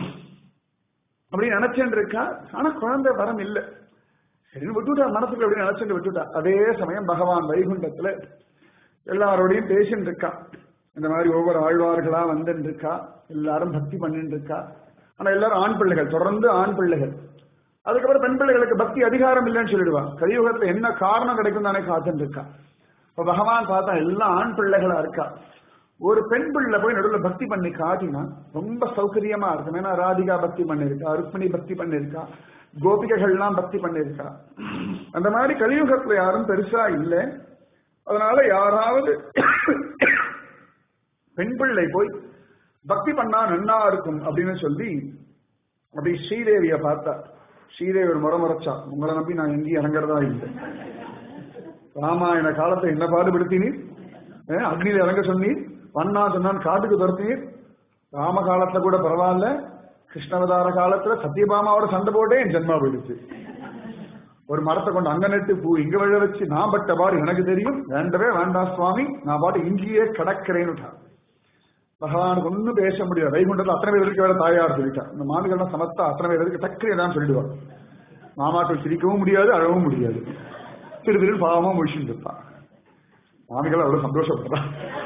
[SPEAKER 1] அப்படி நினைச்சுட்டு இருக்கா ஆனா குழந்தை வரம் இல்லை சரி விட்டுட்டா மனசுக்கு அப்படி நினைச்சுட்டு விட்டுட்டா அதே சமயம் பகவான் வைகுண்டத்துல எல்லாரோடையும் பேசிட்டு இருக்கா இந்த மாதிரி ஒவ்வொரு ஆழ்வார்களா வந்துட்டு இருக்கா எல்லாரும் பக்தி பண்ணிட்டு இருக்கா ஆனா எல்லாரும் ஆண் பிள்ளைகள் தொடர்ந்து ஆண் பிள்ளைகள் அதுக்கப்புறம் பெண் பிள்ளைகளுக்கு பக்தி அதிகாரம் இல்லைன்னு சொல்லிடுவா கலியுகத்துல என்ன காரணம் கிடைக்கும் தானே காத்துட்டு இருக்கா இப்ப பகவான் பார்த்தா எல்லாம் ஆண் பிள்ளைகளா இருக்கா ஒரு பெண் பிள்ளை போய் நடுவில் பக்தி பண்ணி காட்டினா ரொம்ப சௌகரியமா இருக்கும் ஏன்னா ராதிகா பக்தி பண்ணிருக்கா ருக்மிணி பக்தி பண்ணிருக்கா கோபிகைகள்லாம் பக்தி பண்ணிருக்கா அந்த மாதிரி கலியுகத்துல யாரும் பெருசா இல்லை அதனால யாராவது பெண் பிள்ளை போய் பக்தி பண்ணா நன்னா இருக்கும் அப்படின்னு சொல்லி அப்படி ஸ்ரீதேவிய பார்த்தா ஸ்ரீதேவி ஒரு முறை முறைச்சா உங்களை நம்பி நான் எங்கேயும் இறங்குறதா இல்லை ராமாயண காலத்தை என்ன பாடுபடுத்தினீர் அஹ் அக்னியில இறங்க சொன்னீர் வண்ணா சொன்னான் காட்டுக்கு துரத்தினீர் ராம காலத்துல கூட பரவாயில்ல கிருஷ்ணவதார காலத்துல சத்யபாமாவோட சண்டை போட்டே என் ஜென்மா போயிடுச்சு ஒரு மரத்தை கொண்டு அங்க நட்டு பூ இங்க விழ வச்சு நான் பட்ட பாடு எனக்கு தெரியும் வேண்டவே வேண்டாம் சுவாமி நான் பாட்டு இங்கேயே கடக்கிறேன்னு பகவானுக்கு ஒன்னும் பேச முடியாது வைகுண்டத்துல அத்தனை பேர் இருக்க வேற தாயார் சொல்லிட்டா இந்த மாமிகள்லாம் சமத்தா அத்தனை பேர் இருக்கு டக்குனு தான் சொல்லிடுவார் மாமாக்கள் சிரிக்கவும் முடியாது அழவும் முடியாது திரு திரு பாவமா முடிச்சுட்டு இருப்பான் மாமிகள் அவ்வளவு சந்தோஷப்படுறா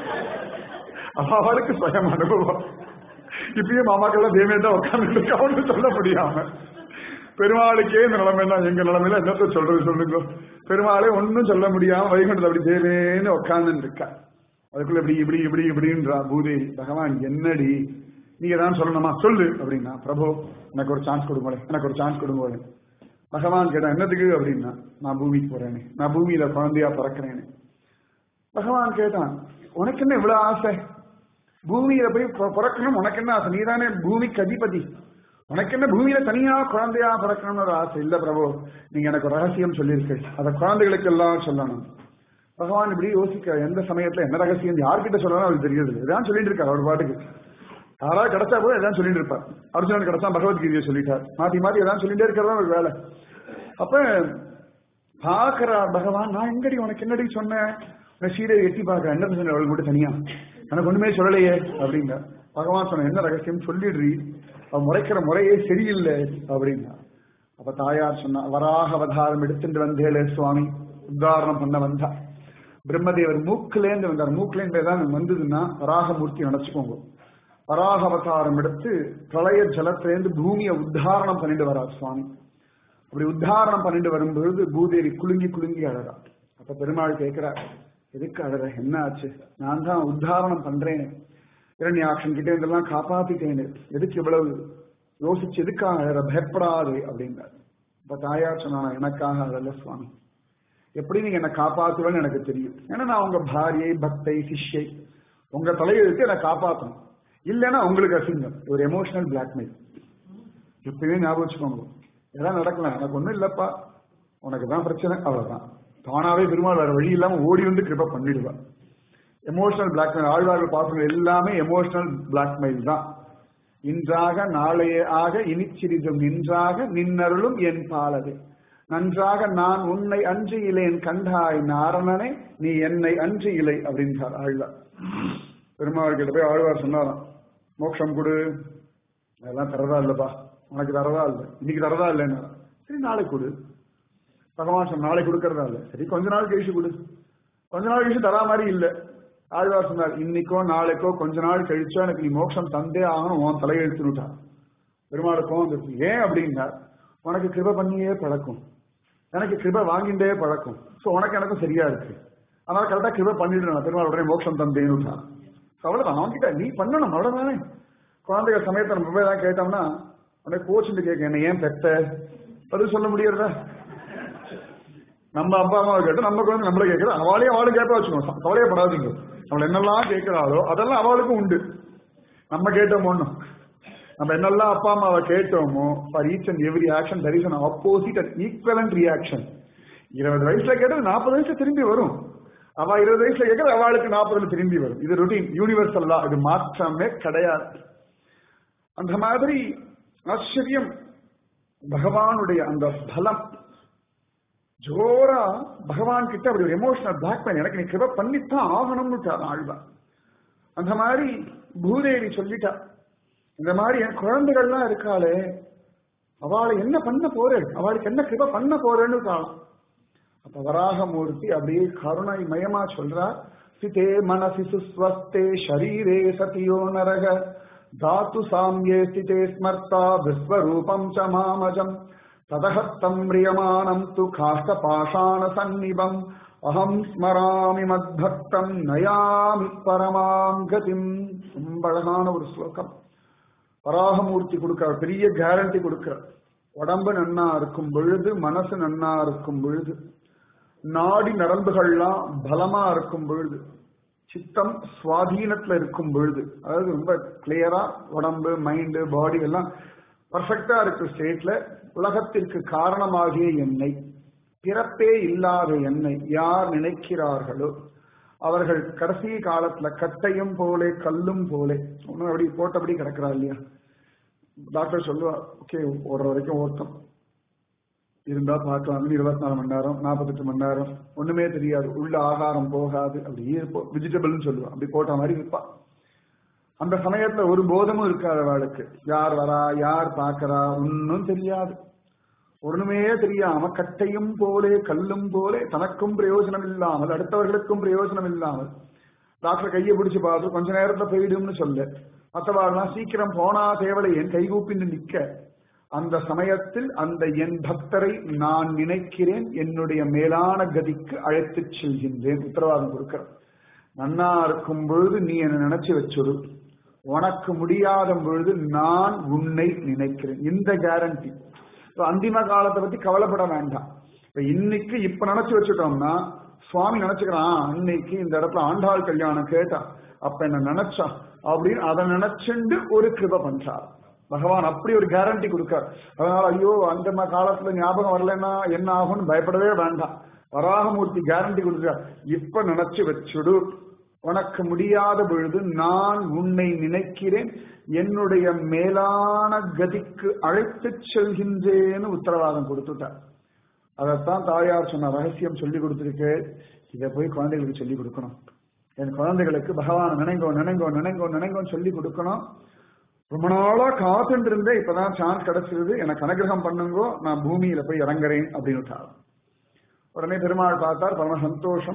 [SPEAKER 1] அவளுக்கு சுயம் அனுபவம் இப்பயும் மாமாக்கள்லாம் தேவையா உட்கார்ந்து அவனு சொல்ல முடியாம பெருமாளுக்கே இந்த நிலைமைன்னா எங்க நிலைமையில என்னத்த சொல்றது சொல்லுங்க பெருமாளே ஒன்னும் சொல்ல முடியாம வைகுண்டது அப்படி தேவேன்னு உட்கார்ந்து இருக்கா அதுக்குள்ள இப்படி இப்படி இப்படி இப்படின்றா பூதேவி பகவான் என்னடி நீங்க தான் சொல்லணுமா சொல்லு அப்படின்னா பிரபு எனக்கு ஒரு சான்ஸ் கொடுங்களேன் எனக்கு ஒரு சான்ஸ் கொடுங்களேன் பகவான் கேட்டா என்னதுக்கு அப்படின்னா நான் பூமிக்கு போறேனே நான் பூமியில குழந்தையா பிறக்கிறேனே பகவான் கேட்டான் உனக்கு என்ன இவ்வளவு ஆசை பூமியில போய் பிற- பிறக்கணும் உனக்கு என்ன ஆசை நீதானே பூமிக்கு அதிபதி உனக்கு என்ன பூமியில தனியா குழந்தையா பிறக்கணும்னு ஒரு ஆசை இல்ல பிரபு நீங்க எனக்கு ஒரு ரகசியம் சொல்லியிருக்கு அதை குழந்தைகளுக்கு எல்லாம் சொல்லணும் பகவான் இப்படி யோசிக்க எந்த சமயத்துல என்ன ரகசியம் யார்கிட்ட சொல்லணும் அவருக்கு தெரியுது இதான் சொல்லிட்டு இருக்காரு அவர் பாட்டுக்கு யாராவது கிடைச்சா கூட எதாவது சொல்லிட்டு இருப்பார் அர்ஜுனன் கிடைச்சா பகவத்கீதையை சொல்லிட்டார் மாத்தி மாத்தி எதாவது சொல்லிட்டே இருக்கிறதா ஒரு வேலை அப்ப பாக்குறார் பகவான் நான் எங்கடி உனக்கு என்னடி சொன்னேன் நான் சீதையை எட்டி பார்க்க என்ன சொன்ன அவளுக்கு மட்டும் தனியா எனக்கு ஒண்ணுமே சொல்லலையே அப்படிங்க பகவான் சொன்ன என்ன ரகசியம் சொல்லிடுறி அவன் முறைக்கிற முறையே சரியில்லை அப்படின்னா அப்ப தாயார் சொன்னா வராக அவதாரம் எடுத்துட்டு வந்தேளே சுவாமி உத்தாரணம் பண்ண வந்தா பிரம்மதேவர் மூக்குலேந்து வந்தார் மூக்குலேந்து தான் வந்ததுன்னா வராகமூர்த்தி நினைச்சுக்கோங்க வராக அவதாரம் எடுத்து பிரளய ஜலத்திலேருந்து பூமியை உத்தாரணம் பண்ணிட்டு வரார் சுவாமி அப்படி உத்தாரணம் பண்ணிட்டு வரும்பொழுது பூதேவி குலுங்கி குலுங்கி அழறா அப்ப பெருமாள் கேட்கிறார் எதுக்கு அழற என்ன ஆச்சு நான் தான் உத்தாரணம் பண்றேன் இரண்யாட்சன் கிட்ட இதெல்லாம் காப்பாத்திட்டேன் எதுக்கு இவ்வளவு யோசிச்சு எதுக்காக அழற பயப்படாது அப்படின்னார் இப்ப தாயார் சொன்னா எனக்காக அழல சுவாமி எப்படி நீங்க என்ன காப்பாத்துவேன்னு எனக்கு தெரியும் ஏன்னா நான் உங்க பாரியை பக்தை சிஷ்யை உங்க தலையெழுத்து என்னை காப்பாத்தணும் இல்லைன்னா உங்களுக்கு அசிங்கம் ஒரு எமோஷனல் பிளாக்மெயில் எப்பயுமே ஞாபகம் வச்சுக்கோங்க எல்லாம் நடக்கலாம் எனக்கு ஒண்ணும் இல்லப்பா உனக்கு தான் பிரச்சனை அவ்வளவுதான் தானாவே பெருமாள் வேற வழி இல்லாம ஓடி வந்து கிருப பண்ணிடுவா எமோஷனல் பிளாக்மெயில் ஆழ்வார்கள் பாசங்கள் எல்லாமே எமோஷனல் பிளாக்மெயில் தான் இன்றாக நாளைய ஆக இனிச்சிறிதும் நின்றாக நின்னருளும் என் பாலது நன்றாக நான் உன்னை அன்று இலேன் கண்டாய் நாரணனே நீ என்னை அன்று இலை அப்படின்றார் ஆழ்வார் பெருமாள் கிட்ட போய் ஆழ்வார் சொன்னாராம் மோட்சம் கொடு அதெல்லாம் தரதா இல்லப்பா உனக்கு தரதா இல்லை இன்னைக்கு தரதா இல்லைன்னா சரி நாளைக்கு கொடு பகவான் சொன்ன நாளைக்கு கொடுக்கறதா இல்லை சரி கொஞ்ச நாள் கழிச்சு கொடு கொஞ்ச நாள் கழிச்சு தரா மாதிரி இல்லை ஆழ்வார் சொன்னார் இன்னைக்கோ நாளைக்கோ கொஞ்ச நாள் கழிச்சோ எனக்கு நீ மோட்சம் தந்தே ஆகணும் உன் தலையெழுத்துனுட்டான் பெருமாள் கோவம் வந்துருச்சு ஏன் அப்படின்னா உனக்கு கிருப பண்ணியே பழக்கம் எனக்கு கிருப வாங்கிட்டே பழக்கம் சோ உனக்கு எனக்கும் சரியா இருக்கு அதனால கரெக்டா கிருப பண்ணிடுறேன் பெருமாள் உடனே மோட்சம் தந்தேன்னு அவ்வளவுதான் அவன்கிட்ட நீ பண்ணணும் அவ்வளவுதானே குழந்தைகள் சமயத்தை நம்ம போய் தான் கேட்டோம்னா உடனே கோச்சுட்டு கேட்க என்ன ஏன் பெத்த பதில் சொல்ல முடியறதா நம்ம அப்பா அம்மாவை கேட்டு நம்ம குழந்தை நம்மள கேட்கறது அவளையும் அவளும் கேட்ப வச்சுக்கணும் கவலையப்படாதீங்க நம்மள என்னெல்லாம் கேட்கிறாளோ அதெல்லாம் அவளுக்கும் உண்டு நம்ம கேட்டோமோன்னு நம்ம என்னெல்லாம் அப்பா அம்மாவை கேட்டோமோ for each and every action there is an opposite and equivalent reaction இருபது வயசுல கேட்டது நாற்பது வயசுல திரும்பி வரும் அவ இருபது வயசுல கேட்கறது அவளுக்கு நாற்பதுல திரும்பி வரும் இது ரொட்டீன் யூனிவர்சல் தான் இது மாற்றமே கிடையாது அந்த மாதிரி ஆச்சரியம் பகவானுடைய அந்த பலம் ஜோரா பகவான் கிட்ட அப்படி ஒரு எமோஷனல் பிளாக்மெயில் எனக்கு நீ கிருப பண்ணித்தான் ஆகணும்னு ஆழ்வா அந்த மாதிரி பூதேவி சொல்லிட்டா இந்த மாதிரி என் குழந்தைகள்லாம் இருக்காளே அவளை என்ன பண்ண போறேன் அவளுக்கு என்ன கிருப பண்ண போறேன்னு காணும் அப்ப வராகமூர்த்தி அப்படியே கருணை மயமா சொல்றா சிதே மனசி சுஸ்வஸ்தே ஷரீரே சதியோ நரக தாத்து சாமியே ஸ்திதே ஸ்மர்த்தா விஸ்வரூபம் ச மாமஜம் ததஹத்தம் பிரியமானம் து காஷ்ட பாஷாண சந்நிபம் அகம் ஸ்மராமி மத்பக்தம் நயாமி பரமாம் கதிம் ரொம்ப அழகான ஒரு ஸ்லோகம் வராகமூர்த்தி கொடுக்கிறார் பெரிய கேரண்டி கொடுக்கிறார் உடம்பு நன்னா இருக்கும் பொழுது மனசு நன்னா இருக்கும் பொழுது நாடி நரம்புகள்லாம் பலமா இருக்கும் பொழுது சித்தம் சுவாதீனத்துல இருக்கும் பொழுது அதாவது ரொம்ப கிளியரா உடம்பு மைண்டு பாடி எல்லாம் பர்ஃபெக்டா இருக்கு ஸ்டேட்ல உலகத்திற்கு காரணமாகிய என்னை பிறப்பே இல்லாத என்னை யார் நினைக்கிறார்களோ அவர்கள் கடைசி காலத்துல கட்டையும் போலே கல்லும் போலே ஒன்னும் அப்படி போட்டபடி கிடக்கிறா இல்லையா டாக்டர் சொல்லுவா ஓகே ஓடுற வரைக்கும் ஓட்டம் இருந்தா பார்க்கலாம் இருபத்தி நாலு மணி நேரம் நாற்பத்தெட்டு மணி நேரம் ஒண்ணுமே தெரியாது உள்ள ஆகாரம் போகாது அப்படியே வெஜிடபிள்னு சொல்லுவா அப்படி போட்ட மாதிரி இருப்பா அந்த சமயத்துல ஒரு போதமும் இருக்காது அவளுக்கு யார் வரா யார் பாக்குறா ஒன்னும் தெரியாது ஒண்ணுமே தெரியாம கட்டையும் போலே கல்லும் போலே தனக்கும் பிரயோஜனம் இல்லாமல் அடுத்தவர்களுக்கும் பிரயோஜனம் இல்லாமல் டாக்டர் கையை பிடிச்சு பார்த்து கொஞ்ச நேரத்துல போயிடும்னு சொல்ல மற்றவாள்லாம் சீக்கிரம் போனா தேவலை என் கைகூப்பின்னு நிக்க அந்த சமயத்தில் அந்த என் பக்தரை நான் நினைக்கிறேன் என்னுடைய மேலான கதிக்கு அழைத்துச் செல்கின்றேன் உத்தரவாதம் கொடுக்கிறேன் நன்னா இருக்கும் பொழுது நீ என்னை நினைச்சு வச்சுடு உனக்கு முடியாத பொழுது நான் உன்னை நினைக்கிறேன் இந்த கேரண்டி அந்திம காலத்தை பத்தி கவலைப்பட வேண்டாம் இப்ப இன்னைக்கு இப்ப நினைச்சு வச்சுட்டோம்னா சுவாமி நினைச்சுக்கிறான் அன்னைக்கு இந்த இடத்துல ஆண்டாள் கல்யாணம் கேட்டா அப்ப என்ன நினைச்சா அப்படின்னு அதை நினைச்சுண்டு ஒரு கிருப பண்றார் பகவான் அப்படி ஒரு கேரண்டி கொடுக்கார் அதனால ஐயோ அந்த காலத்துல ஞாபகம் வரலன்னா என்ன ஆகும்னு பயப்படவே வேண்டாம் வராகமூர்த்தி கேரண்டி கொடுக்கிறார் இப்ப நினைச்சு வச்சுடு உனக்கு முடியாத பொழுது நான் உன்னை நினைக்கிறேன் என்னுடைய மேலான கதிக்கு அழைத்துச் செல்கின்றேன்னு உத்தரவாதம் கொடுத்துட்டார் அதைத்தான் தாயார் சொன்ன ரகசியம் சொல்லி கொடுத்துருக்கு இதை போய் குழந்தைகளுக்கு சொல்லி கொடுக்கணும் என் குழந்தைகளுக்கு பகவான் நினைங்கோ நினைங்கோ நினைங்கோ நினைங்கோன்னு சொல்லி கொடுக்கணும் ரொம்ப நாளா காத்துட்டு இருந்தேன் இப்பதான் சான்ஸ் கிடைச்சிருது எனக்கு அனுகிரகம் பண்ணுங்கோ நான் பூமியில போய் இறங்குறேன் அப்படின்னு உடனே பெருமாள் பார்த்தார் பரம சந்தோஷம்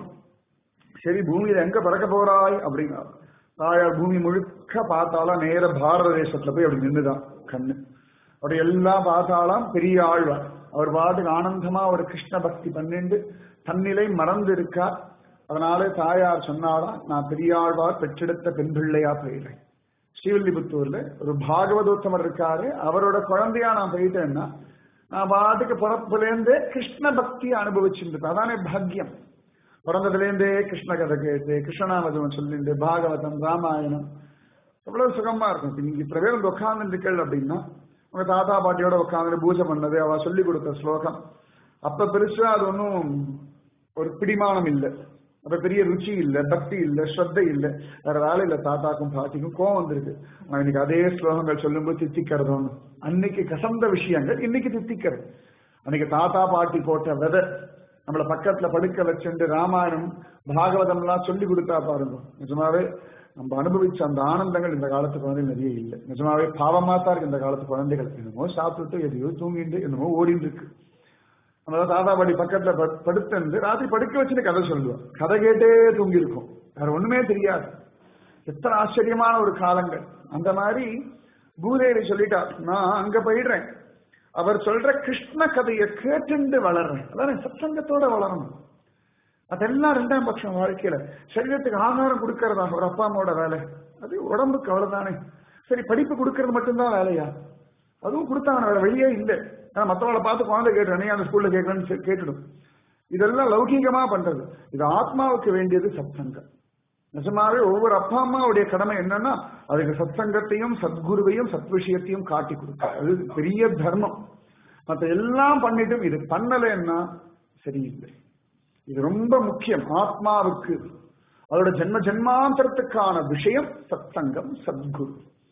[SPEAKER 1] சரி பூமியில எங்க பிறக்க போறாய் அப்படின்னார் தாயார் பூமி முழுக்க பார்த்தாலாம் நேர பாரத தேசத்துல போய் அப்படி நின்றுதான் கண்ணு அப்படி எல்லாம் பார்த்தாலாம் பெரிய ஆழ்வார் அவர் பாட்டுக்கு ஆனந்தமா ஒரு கிருஷ்ண பக்தி பண்ணிண்டு தன்னிலை மறந்து இருக்கார் அதனால தாயார் சொன்னாலாம் நான் பெரியாழ்வார் பெற்றெடுத்த பெண் பிள்ளையா போயிடுறேன் ஸ்ரீவில்லிபுத்தூர்ல ஒரு பாகவதோத்தமர் இருக்காரு அவரோட குழந்தையா நான் போயிட்டேன்னா நான் பாட்டுக்கு பிறப்புலேருந்தே கிருஷ்ண பக்தியை அனுபவிச்சுட்டு அதானே பாக்கியம் பிறந்ததுலேருந்தே கிருஷ்ண கதை கேட்டு கிருஷ்ணநாமதம் சொல்லிட்டு பாகவதம் ராமாயணம் எவ்வளவு சுகமா இருக்கும் நீங்க இத்தனை பேர் வந்து உட்கார்ந்துருக்கள் அப்படின்னா உங்க தாத்தா பாட்டியோட உட்காந்து பூஜை பண்ணது அவ சொல்லி கொடுத்த ஸ்லோகம் அப்ப பெருசா அது ஒன்றும் ஒரு பிடிமானம் இல்லை அப்ப பெரிய ருச்சி இல்ல பக்தி இல்ல ஸ்ரத்த இல்ல வேற வேலை இல்ல தாத்தாக்கும் பாட்டிக்கும் கோவம் வந்திருக்கு நான் இன்னைக்கு அதே ஸ்லோகங்கள் சொல்லும்போது தித்திக்கிறது ஒண்ணு அன்னைக்கு கசந்த விஷயங்கள் இன்னைக்கு தித்திக்கிறது அன்னைக்கு தாத்தா பாட்டி போட்ட விதை நம்மள பக்கத்துல படுக்க வச்சுட்டு ராமாயணம் பாகவதம் எல்லாம் சொல்லி கொடுத்தா பாருங்க நிஜமாவே நம்ம அனுபவிச்ச அந்த ஆனந்தங்கள் இந்த காலத்து குழந்தைகள் நிறைய இல்லை நிஜமாவே பாவமா தான் இருக்கு இந்த காலத்து குழந்தைகள் என்னமோ சாப்பிட்டுட்டு எதையோ தூங்கிட்டு என்னமோ ஓடிட்டு இருக்கு நம்ம தாத்தா பாட்டி பக்கத்துல படுத்து ராத்திரி படுக்க வச்சுட்டு கதை சொல்லுவோம் கதை கேட்டே தூங்கி இருக்கும் வேற ஒண்ணுமே தெரியாது எத்தனை ஆச்சரியமான ஒரு காலங்கள் அந்த மாதிரி பூதேவி சொல்லிட்டா நான் அங்க போயிடுறேன் அவர் சொல்ற கிருஷ்ண கதையை கேட்டுண்டு வளர்றேன் அதானே சத்சங்கத்தோட வளரணும் அதெல்லாம் ரெண்டாம் பட்சம் வாழ்க்கையில சரீரத்துக்கு ஆகாரம் கொடுக்கறதா ஒரு அப்பா அம்மாவோட வேலை அது உடம்புக்கு அவ்வளவுதானே சரி படிப்பு கொடுக்கறது மட்டும்தான் வேலையா அதுவும் கொடுத்தாங்க வேற வழியே இல்லை ஆனா மத்தவங்களை பார்த்து குழந்தை கேட்டுறேன் அந்த ஸ்கூல்ல கேட்கறேன்னு கேட்டுடும் இதெல்லாம் லௌகீகமா பண்றது இது ஆத்மாவுக்கு வேண்டியது சத்சங்கம் நிஜமாவே ஒவ்வொரு அப்பா அம்மாவுடைய கடமை என்னன்னா அதுக்கு சத்சங்கத்தையும் சத்குருவையும் சத் விஷயத்தையும் காட்டி கொடுக்க அது பெரிய தர்மம் மத்த எல்லாம் பண்ணிட்டும் இது பண்ணலைன்னா சரியில்லை இது ரொம்ப முக்கியம் ஆத்மாவுக்கு அதோட ஜென்ம ஜென்மாந்தரத்துக்கான விஷயம் சத்சங்கம் சத்குரு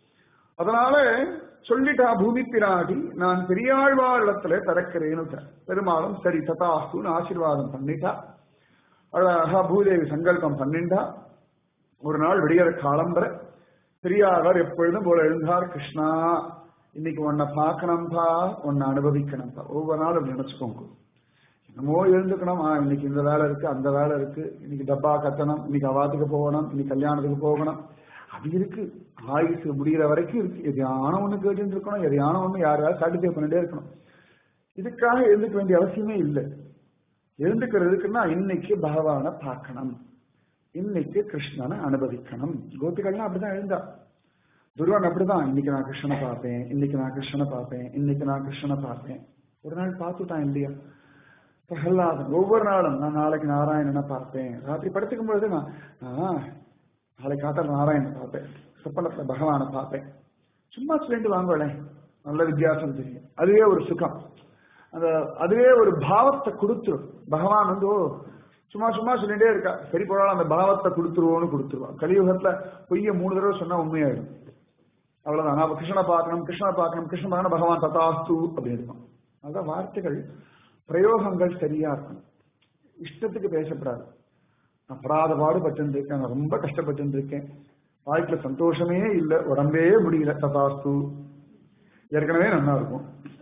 [SPEAKER 1] அதனால சொல்லிட்டா பூமி பிராடி நான் பெரியாழ்வார் இடத்துல திறக்கிறேன்னு பெருமாளும் சரி ததாஸ்துன்னு ஆசீர்வாதம் பண்ணிட்டா அழகா பூதேவி சங்கல்பம் பண்ணிண்டா ஒரு நாள் விடியற காலம்பர பெரியாழ்வார் எப்பொழுதும் போல எழுந்தார் கிருஷ்ணா இன்னைக்கு உன்னை பார்க்கணும்பா உன்னை அனுபவிக்கணும்பா ஒவ்வொரு நாளும் நினைச்சுக்கோங்க என்னமோ எழுந்துக்கணும் ஆ இன்னைக்கு இந்த வேலை இருக்கு அந்த வேலை இருக்கு இன்னைக்கு டப்பா கத்தணும் இன்னைக்கு அவாத்துக்கு போகணும் இன்னைக்கு கல்யாணத்துக்கு போகணும் அது இருக்கு ஆயுசு முடிகிற வரைக்கும் இருக்கு எதையான ஒண்ணு கேட்டு இருக்கணும் எதையான ஒண்ணு யாராவது சாட்டிஃபை பண்ணிட்டே இருக்கணும் இதுக்காக எழுந்துக்க வேண்டிய அவசியமே இல்லை எழுந்துக்கிறதுக்குன்னா இன்னைக்கு பகவானை பார்க்கணும் இன்னைக்கு கிருஷ்ணனை அனுபவிக்கணும் கோபிகள்லாம் அப்படிதான் எழுந்தா துருவன் அப்படிதான் இன்னைக்கு நான் கிருஷ்ணனை பார்ப்பேன் இன்னைக்கு நான் கிருஷ்ணனை பார்ப்பேன் இன்னைக்கு நான் கிருஷ்ணனை பார்ப்பேன் ஒரு நாள் பார்த்துட்டான் இல்லையா பிரகலாதன் ஒவ்வொரு நாளும் நான் நாளைக்கு நாராயணனை பார்ப்பேன் ராத்திரி படுத்துக்கும் பொழுது நான் நாளைக்கு காத்தால் நாராயணனை பார்ப்பேன் சொப்பனத்துல பகவானை பார்ப்பேன் சும்மா சொல்லிட்டு வாங்கல நல்ல வித்தியாசம் தெரியும் அதுவே ஒரு சுகம் அந்த அதுவே ஒரு பாவத்தை கொடுத்துரும் பகவான் வந்து சும்மா சும்மா சொல்லிட்டே இருக்கா சரி போனாலும் அந்த பாவத்தை கொடுத்துருவோன்னு கொடுத்துருவான் கலியுகத்துல பொய்ய மூணு தடவை சொன்னா உண்மையாயிடும் அவ்வளவுதான் நான் கிருஷ்ணனை பார்க்கணும் கிருஷ்ணனை பார்க்கணும் கிருஷ்ணன் பார்க்கணும் பகவான் ததாஸ்து அப்படின்னு இருக்கும் அதான் வார்த்தைகள் பிரயோகங்கள் சரியா இருக்கும் இஷ்டத்துக்கு பேசப்படாது நான் படாத பாடுபட்டு இருக்கேன் நான் ரொம்ப கஷ்டப்பட்டு இருக்கேன் வாழ்க்கையில சந்தோஷமே இல்லை உடம்பே முடியல ததாஸ்து ஏற்கனவே நல்லா இருக்கும்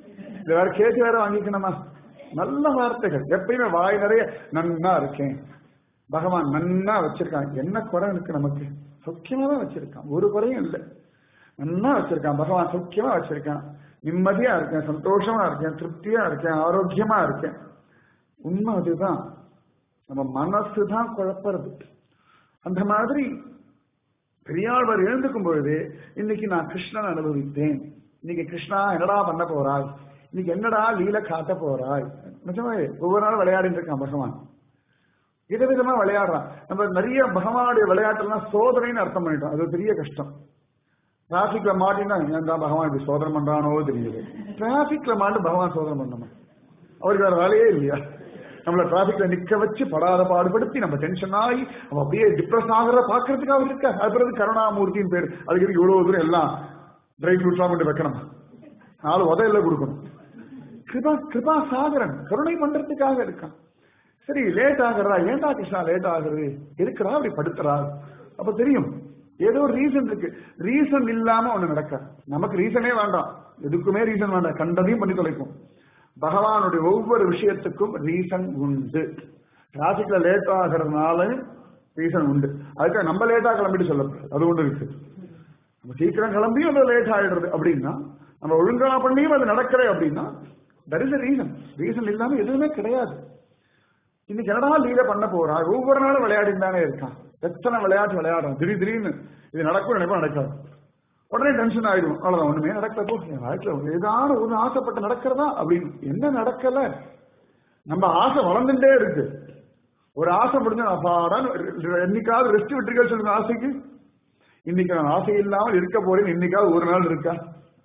[SPEAKER 1] இது வேற கேட்டு வேற வாங்கிக்கணுமா நல்ல வார்த்தைகள் எப்பயுமே வாய் நிறைய நன்னா இருக்கேன் பகவான் நன்னா வச்சிருக்கான் என்ன குறை இருக்கு நமக்கு சௌக்கியமா தான் வச்சிருக்கான் ஒரு குறையும் இல்லை நன்னா வச்சிருக்கான் பகவான் சௌக்கியமா வச்சிருக்கான் நிம்மதியா இருக்கேன் சந்தோஷமா இருக்கேன் திருப்தியா இருக்கேன் ஆரோக்கியமா இருக்கேன் உண்மை அதுதான் நம்ம மனசு தான் குழப்பறது அந்த மாதிரி பெரியாழ்வார் எழுந்துக்கும் பொழுது இன்னைக்கு நான் கிருஷ்ணன் அனுபவித்தேன் இன்னைக்கு கிருஷ்ணா என்னடா பண்ண போறாய் இன்னைக்கு என்னடா லீல காட்ட போறாய் நிஜமாவே ஒவ்வொரு நாளும் விளையாடிட்டு இருக்கான் பகவான் விதவிதமா விளையாடுறான் நம்ம நிறைய பகவானுடைய விளையாட்டுலாம் சோதனைன்னு அர்த்தம் பண்ணிட்டோம் அது ஒரு பெரிய கஷ்டம் டிராபிக்ல மாட்டினா ஏன் தான் பகவான் இப்படி சோதனை பண்றானோ தெரியுது டிராபிக்ல மாட்டு பகவான் சோதனை பண்ணணுமா அவருக்கு வேற வேலையே இல்லையா நம்மள டிராபிக்ல நிக்க வச்சு படாத பாடுபடுத்தி நம்ம டென்ஷன் ஆகி நம்ம அப்படியே டிப்ரெஸ் ஆகிறத பாக்குறதுக்கு அவர் இருக்க அது பிறகு கருணாமூர்த்தின்னு பேர் அதுக்கு இவ்வளவு தூரம் எல்லாம் ட்ரை ஃப்ரூட்ஸ்லாம் கொண்டு வைக்கணும் நாலு உதையில கொடுக்கணும் கிருபா கிருபா சாகரன் கருணை பண்றதுக்காக இருக்கான் சரி லேட் ஆகுறா ஏன்டா கிருஷ்ணா லேட் ஆகுறது இருக்கிறா அப்படி படுத்துறா அப்ப தெரியும் ஏதோ ஒரு ரீசன் இருக்கு ரீசன் இல்லாம ஒண்ணு நடக்க நமக்கு ரீசனே வேண்டாம் எதுக்குமே ரீசன் வேண்டாம் கண்டதையும் பண்ணி தொலைக்கும் பகவானுடைய ஒவ்வொரு விஷயத்துக்கும் ரீசன் உண்டு டிராபிக்ல லேட் ஆகிறதுனால ரீசன் உண்டு அதுக்காக நம்ம லேட்டா கிளம்பிட்டு சொல்லப்படுது அது ஒன்று இருக்கு நம்ம சீக்கிரம் கிளம்பியும் அது லேட் ஆயிடுறது அப்படின்னா நம்ம ஒழுங்கா பண்ணியும் அது நடக்கல அப்படின்னா தட் இஸ் ரீசன் ரீசன் இல்லாம எதுவுமே கிடையாது இன்னைக்கு என்னடா லீல பண்ண போறான் ஒவ்வொரு நாளும் விளையாடிட்டு தானே இருக்கான் எத்தனை விளையாட்டு விளையாடுறான் திடீர் திடீர்னு இது நடக்கும் நினைப்பா நடக்காது உடனே டென்ஷன் ஆயிடும் அவ்வளவுதான் ஒண்ணுமே நடக்கல போ என் வாழ்க்கையில ஏதாவது ஒண்ணு ஆசைப்பட்டு நடக்கிறதா அப்படின்னு என்ன நடக்கல நம்ம ஆசை வளர்ந்துட்டே இருக்கு ஒரு ஆசை முடிஞ்ச நான் பாடான்னு என்னைக்காவது ரெஸ்ட் விட்டுருக்க சொல்லுங்க ஆசைக்கு இன்னைக்கு நான் ஆசை இல்லாமல் இருக்க போறேன் இன்னைக்காவது ஒரு நாள் இருக்கா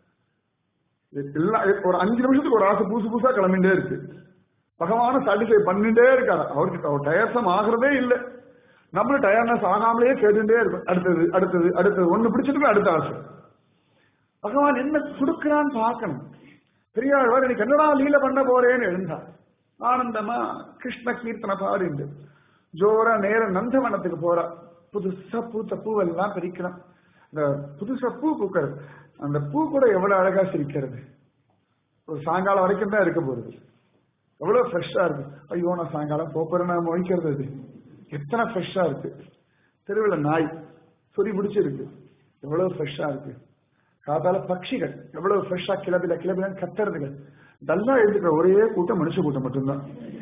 [SPEAKER 1] எல்லாம் ஒரு அஞ்சு நிமிஷத்துக்கு ஒரு ஆசை புதுசு புதுசா கிளம்பிட்டே இருக்கு பகவான சாட்டிஸ்ஃபை பண்ணிட்டே இருக்காரு அவருக்கு அவர் டயர்சம் ஆகிறதே இல்லை நம்மளும் டயர்னஸ் ஆகாமலே கேட்டுட்டே இருக்கும் அடுத்தது அடுத்தது அடுத்தது ஒண்ணு பிடிச்சிட்டு அடுத்த ஆசை பகவான் என்ன கொடுக்கிறான்னு பார்க்கணும் பெரியாழ்வார் எனக்கு என்னடா லீல பண்ண போறேன்னு எழுந்தார் ஆனந்தமா கிருஷ்ண கீர்த்தனை பாடிண்டு ஜோரா நேர நந்தவனத்துக்கு போறா புதுசா பூத்த பூவெல்லாம் பிரிக்கிறான் இந்த புதுசா பூ பூக்கிறது அந்த பூ கூட எவ்வளவு அழகா சிரிக்கிறது ஒரு சாயங்காலம் வரைக்கும் தான் இருக்க போறது எவ்வளவு ஃப்ரெஷ்ஷா இருக்கு ஐயோ நான் சாயங்காலம் போப்பறேன் நான் மொழிக்கிறது அது எத்தனை ஃப்ரெஷ்ஷா இருக்கு தெருவில் நாய் சொறி பிடிச்சிருக்கு எவ்வளவு ஃப்ரெஷ்ஷா இருக்கு காத்தால பட்சிகள் எவ்வளவு ஃப்ரெஷ்ஷா கிளபில கிளபில கத்துறதுகள் டல்லா எழுதுக்கிற ஒரே கூட்டம் மனுஷ கூட்டம் மட்டும்தான்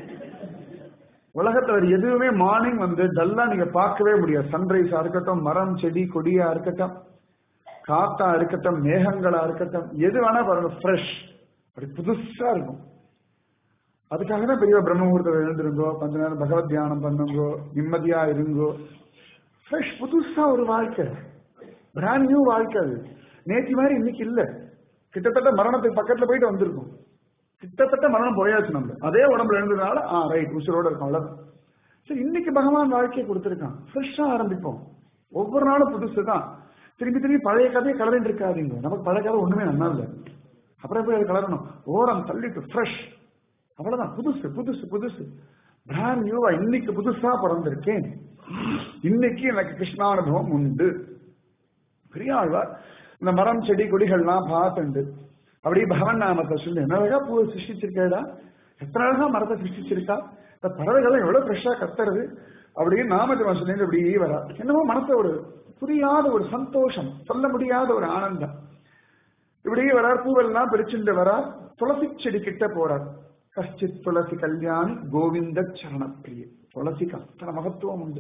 [SPEAKER 1] உலகத்துல வேற எதுவுமே மார்னிங் வந்து டல்லா நீங்க பார்க்கவே முடியாது சன்ரைஸா இருக்கட்டும் மரம் செடி கொடியா இருக்கட்டும் காத்தா இருக்கட்டும் மேகங்களா இருக்கட்டும் எது வேணா பாருங்க ஃப்ரெஷ் அப்படி புதுசா இருக்கும் அதுக்காக தான் பெரிய பிரம்மமுகூர்த்தம் எழுந்திருங்கோ கொஞ்ச நேரம் பகவத் தியானம் பண்ணுங்கோ நிம்மதியா இருங்கோ ஃப்ரெஷ் புதுசா ஒரு வாழ்க்கை பிராண்ட் நியூ வாழ்க்கை அது நேற்று மாதிரி இன்னைக்கு இல்ல கிட்டத்தட்ட மரணத்துக்கு பக்கத்துல போயிட்டு வந்திருக்கும் கிட்டத்தட்ட மரணம் போயாச்சு நம்ம அதே உடம்புல எழுந்ததுனால ஆ ரைட் உசுரோட இருக்கும் அவ்வளவு சரி இன்னைக்கு பகவான் வாழ்க்கையை கொடுத்துருக்கான் ஃப்ரெஷ்ஷா ஆரம்பிப்போம் ஒவ்வொரு நாளும் புதுசு தான் திரும்பி திரும்பி பழைய கதையை கலரிட்டு இருக்காதீங்க நமக்கு பழைய கதை ஒண்ணுமே நல்லா இல்லை அப்புறம் போய் அது கலரணும் ஓரம் தள்ளிட்டு ஃப்ரெஷ் அவ்வளவுதான் புதுசு புதுசு புதுசு பிராண்ட் நியூவா இன்னைக்கு புதுசா பிறந்திருக்கேன் இன்னைக்கு எனக்கு கிருஷ்ணானுபவம் உண்டு பெரியாழ்வார் இந்த மரம் செடி கொடிகள்லாம் பார்த்துண்டு அப்படியே பகவன் நாமத்தை சொல்லி என்ன அழகா பூவை சிருஷ்டிச்சிருக்கேடா எத்தனை அழகா மரத்தை சிருஷ்டிச்சிருக்கா இந்த பறவைகள் எவ்வளவு ஃப்ரெஷ்ஷா கத்துறது அப்படின்னு நாமத்தை சொல்லி அப்படியே வரா என்னமோ மனசை ஒரு புரியாத ஒரு சந்தோஷம் சொல்ல முடியாத ஒரு ஆனந்தம் இப்படியே வரார் பூவெல்லாம் பிரிச்சுட்டு வரார் துளசி செடி கிட்ட போறார் கஷ்டித் துளசி கல்யாணி கோவிந்த சரணப்பிரிய துளசிக்கு அத்தனை மகத்துவம் உண்டு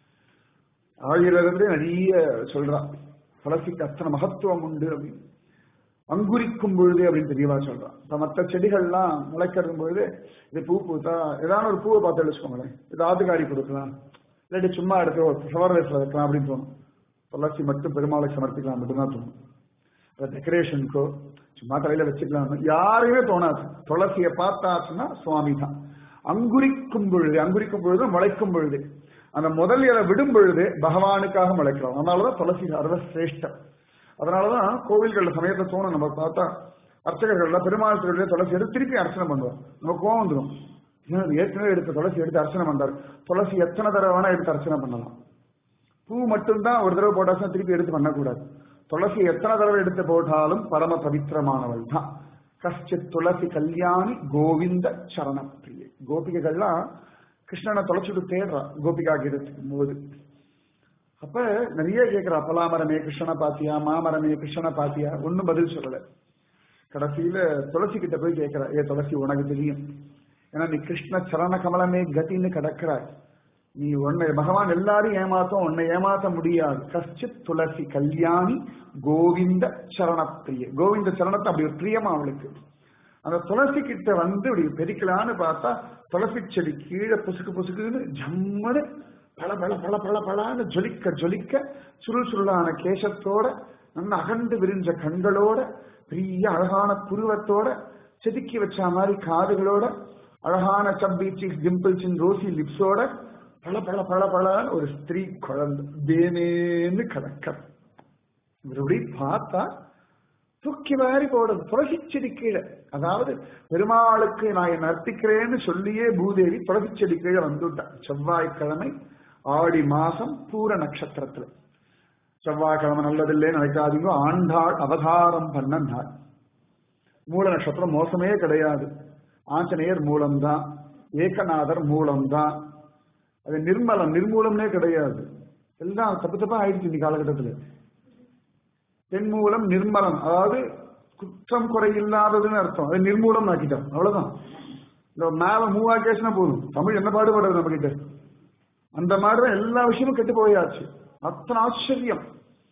[SPEAKER 1] ஆயிரத்துல நிறைய சொல்றான் துளசிக்கு அத்தனை மகத்துவம் உண்டு அப்படின்னு அங்குரிக்கும் பொழுது அப்படின்னு தெரியவா சொல்றான் இப்ப மற்ற செடிகள்லாம் முளைக்கிறது பொழுது இது பூ பூத்தா ஏதாவது ஒரு பூவை பார்த்து வச்சுக்கோங்களேன் இது ஆத்துக்காரி கொடுக்கலாம் இல்லாட்டி சும்மா எடுத்து ஒரு ஃப்ளவர் வேஸ்ல வைக்கலாம் அப்படின்னு தோணும் துளசி மட்டும் பெருமாளுக்கு சமர்ப்பிக்கலாம் மட்டும்தான் தோணும் டெக்கரேஷனுக்கோ சும்மா தலையில வச்சுக்கலாம் யாரையுமே தோணாது துளசியை பார்த்தாச்சுன்னா சுவாமி தான் அங்குரிக்கும் பொழுது அங்குரிக்கும் பொழுது முளைக்கும் பொழுது அந்த முதல் இலை விடும் பொழுது பகவானுக்காக முளைக்கிறோம் அதனாலதான் துளசி சர்வசிரேஷ்டம் அதனாலதான் கோவில்கள்ல சமயத்தை தோணும் நம்ம பார்த்தா அர்ச்சகர்கள்ல பெருமாள் திருவிழா துளசி எடுத்து திருப்பி அர்ச்சனை பண்ணுவோம் நம்ம கோவம் வந்துடும் ஏற்கனவே எடுத்து துளசி எடுத்து அர்ச்சனை பண்றாரு துளசி எத்தனை தடவை வேணா எடுத்து அர்ச்சனை பண்ணலாம் பூ மட்டும்தான் ஒரு தடவை போட்டாச்சும் திருப்பி எடுத்து பண்ணக்கூடாது துளசி எத்தனை தடவை எடுத்து போட்டாலும் பரம பவித்திரமானவள் தான் கஷ்டித் துளசி கல்யாணி கோவிந்த சரண பிரியை கோபிகைகள்லாம் கிருஷ்ணனை தொலைச்சுட்டு தேடுறா கோபிகா கீதத்துக்கு போது அப்ப நிறைய கேட்கிறா பலாமரமே கிருஷ்ணனை பாத்தியா மாமரமே கிருஷ்ணனை பாத்தியா ஒன்னும் பதில் சொல்லல கடைசியில துளசி கிட்ட போய் கேட்கிறா ஏ துளசி உனக்கு தெரியும் ஏன்னா நீ கிருஷ்ண சரண கமலமே கத்தின்னு கிடக்கிறாய் நீ உன்னை பகவான் எல்லாரும் ஏமாத்தும் உன்னை ஏமாத்த முடியாது கஷ்டித் துளசி கல்யாணி கோவிந்த சரணப்பிரிய கோவிந்த சரணத்தை அப்படி ஒரு பிரியமா அவளுக்கு அந்த துளசி கிட்ட வந்து இப்படி பெருக்கலான்னு பார்த்தா துளசி செடி கீழே புசுக்கு புசுக்குன்னு ஜம்முன்னு பல பல பல பல பலான்னு ஜொலிக்க ஜொலிக்க சுருள் சுருளான கேசத்தோட நல்ல அகண்டு விரிஞ்ச கண்களோட பெரிய அழகான புருவத்தோட செதுக்கி வச்ச மாதிரி காதுகளோட அழகான சப்பி சீக்ஸ் டிம்பிள்ஸ் ரோசி லிப்ஸோட பல பல பல பலன்னு ஒரு ஸ்திரீ குழந்தை தேனேன்னு கிடக்க இப்படி பார்த்தா தூக்கி வாரி போடுறது துளசி செடி கீழே அதாவது பெருமாளுக்கு நான் என்ன அர்ப்பிக்கிறேன்னு சொல்லியே பூதேவி துளசி செடி கீழே வந்துட்டான் செவ்வாய்க்கிழமை ஆடி மாசம் பூர நட்சத்திரத்துல செவ்வாய்க்கிழமை நல்லதில்லைன்னு நினைக்காதீங்க ஆண்டாள் அவதாரம் பண்ண நாள் மூல நட்சத்திரம் மோசமே கிடையாது ஆஞ்சநேயர் மூலம்தான் ஏகநாதர் மூலம்தான் அது நிர்மலம் நிர்மூலம்னே கிடையாது எல்லாம் தப்பு தப்பா ஆயிடுச்சு இந்த காலகட்டத்தில் தென் மூலம் நிர்மலம் அதாவது குற்றம் குறை இல்லாததுன்னு அர்த்தம் அது நிர்மூலம் ஆக்கிட்டோம் அவ்வளவுதான் இந்த மேல மூவாக்கேஷனா போதும் தமிழ் என்ன பாடுபடுறது நம்ம கிட்ட அந்த மாதிரிதான் எல்லா விஷயமும் கெட்டு போயாச்சு அத்தனை ஆச்சரியம்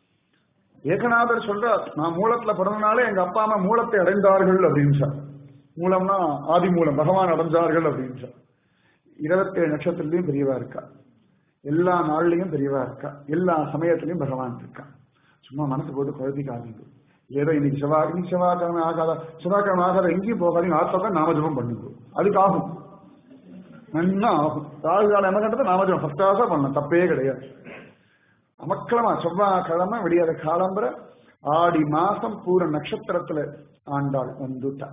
[SPEAKER 1] ஏகநாதர் சொல்றார் நான் மூலத்துல பிறந்தனாலே எங்க அப்பா அம்மா மூலத்தை அடைந்தார்கள் அப்படின்னு சார் மூலம்னா ஆதி மூலம் பகவான் அடைஞ்சார்கள் அப்படின்னு சார் இருபத்தேழு நட்சத்திரத்திலையும் பெரியவா இருக்கா எல்லா நாள்லயும் பெரியவா இருக்கா எல்லா சமயத்திலையும் பகவான் இருக்கா சும்மா மனசு போட்டு குழப்பிக்காதீங்க ஏதோ இன்னைக்கு செவ்வாய் இன்னைக்கு செவ்வாய்க்கிழமை ஆகாத செவ்வாய்க்கிழமை ஆகாத எங்கேயும் போகாதீங்க ஆத்மாக்கா நாமஜபம் பண்ணுங்க அதுக்கு ஆகும் நன்னா ஆகும் ராகு காலம் என்ன கண்டது நாமஜபம் ஃபர்ஸ்ட் கிளாஸா பண்ணலாம் தப்பே கிடையாது அமக்களமா செவ்வாய்க்கிழமை விடியாத காலம்பர ஆடி மாசம் பூர நட்சத்திரத்துல ஆண்டாள் வந்துட்டா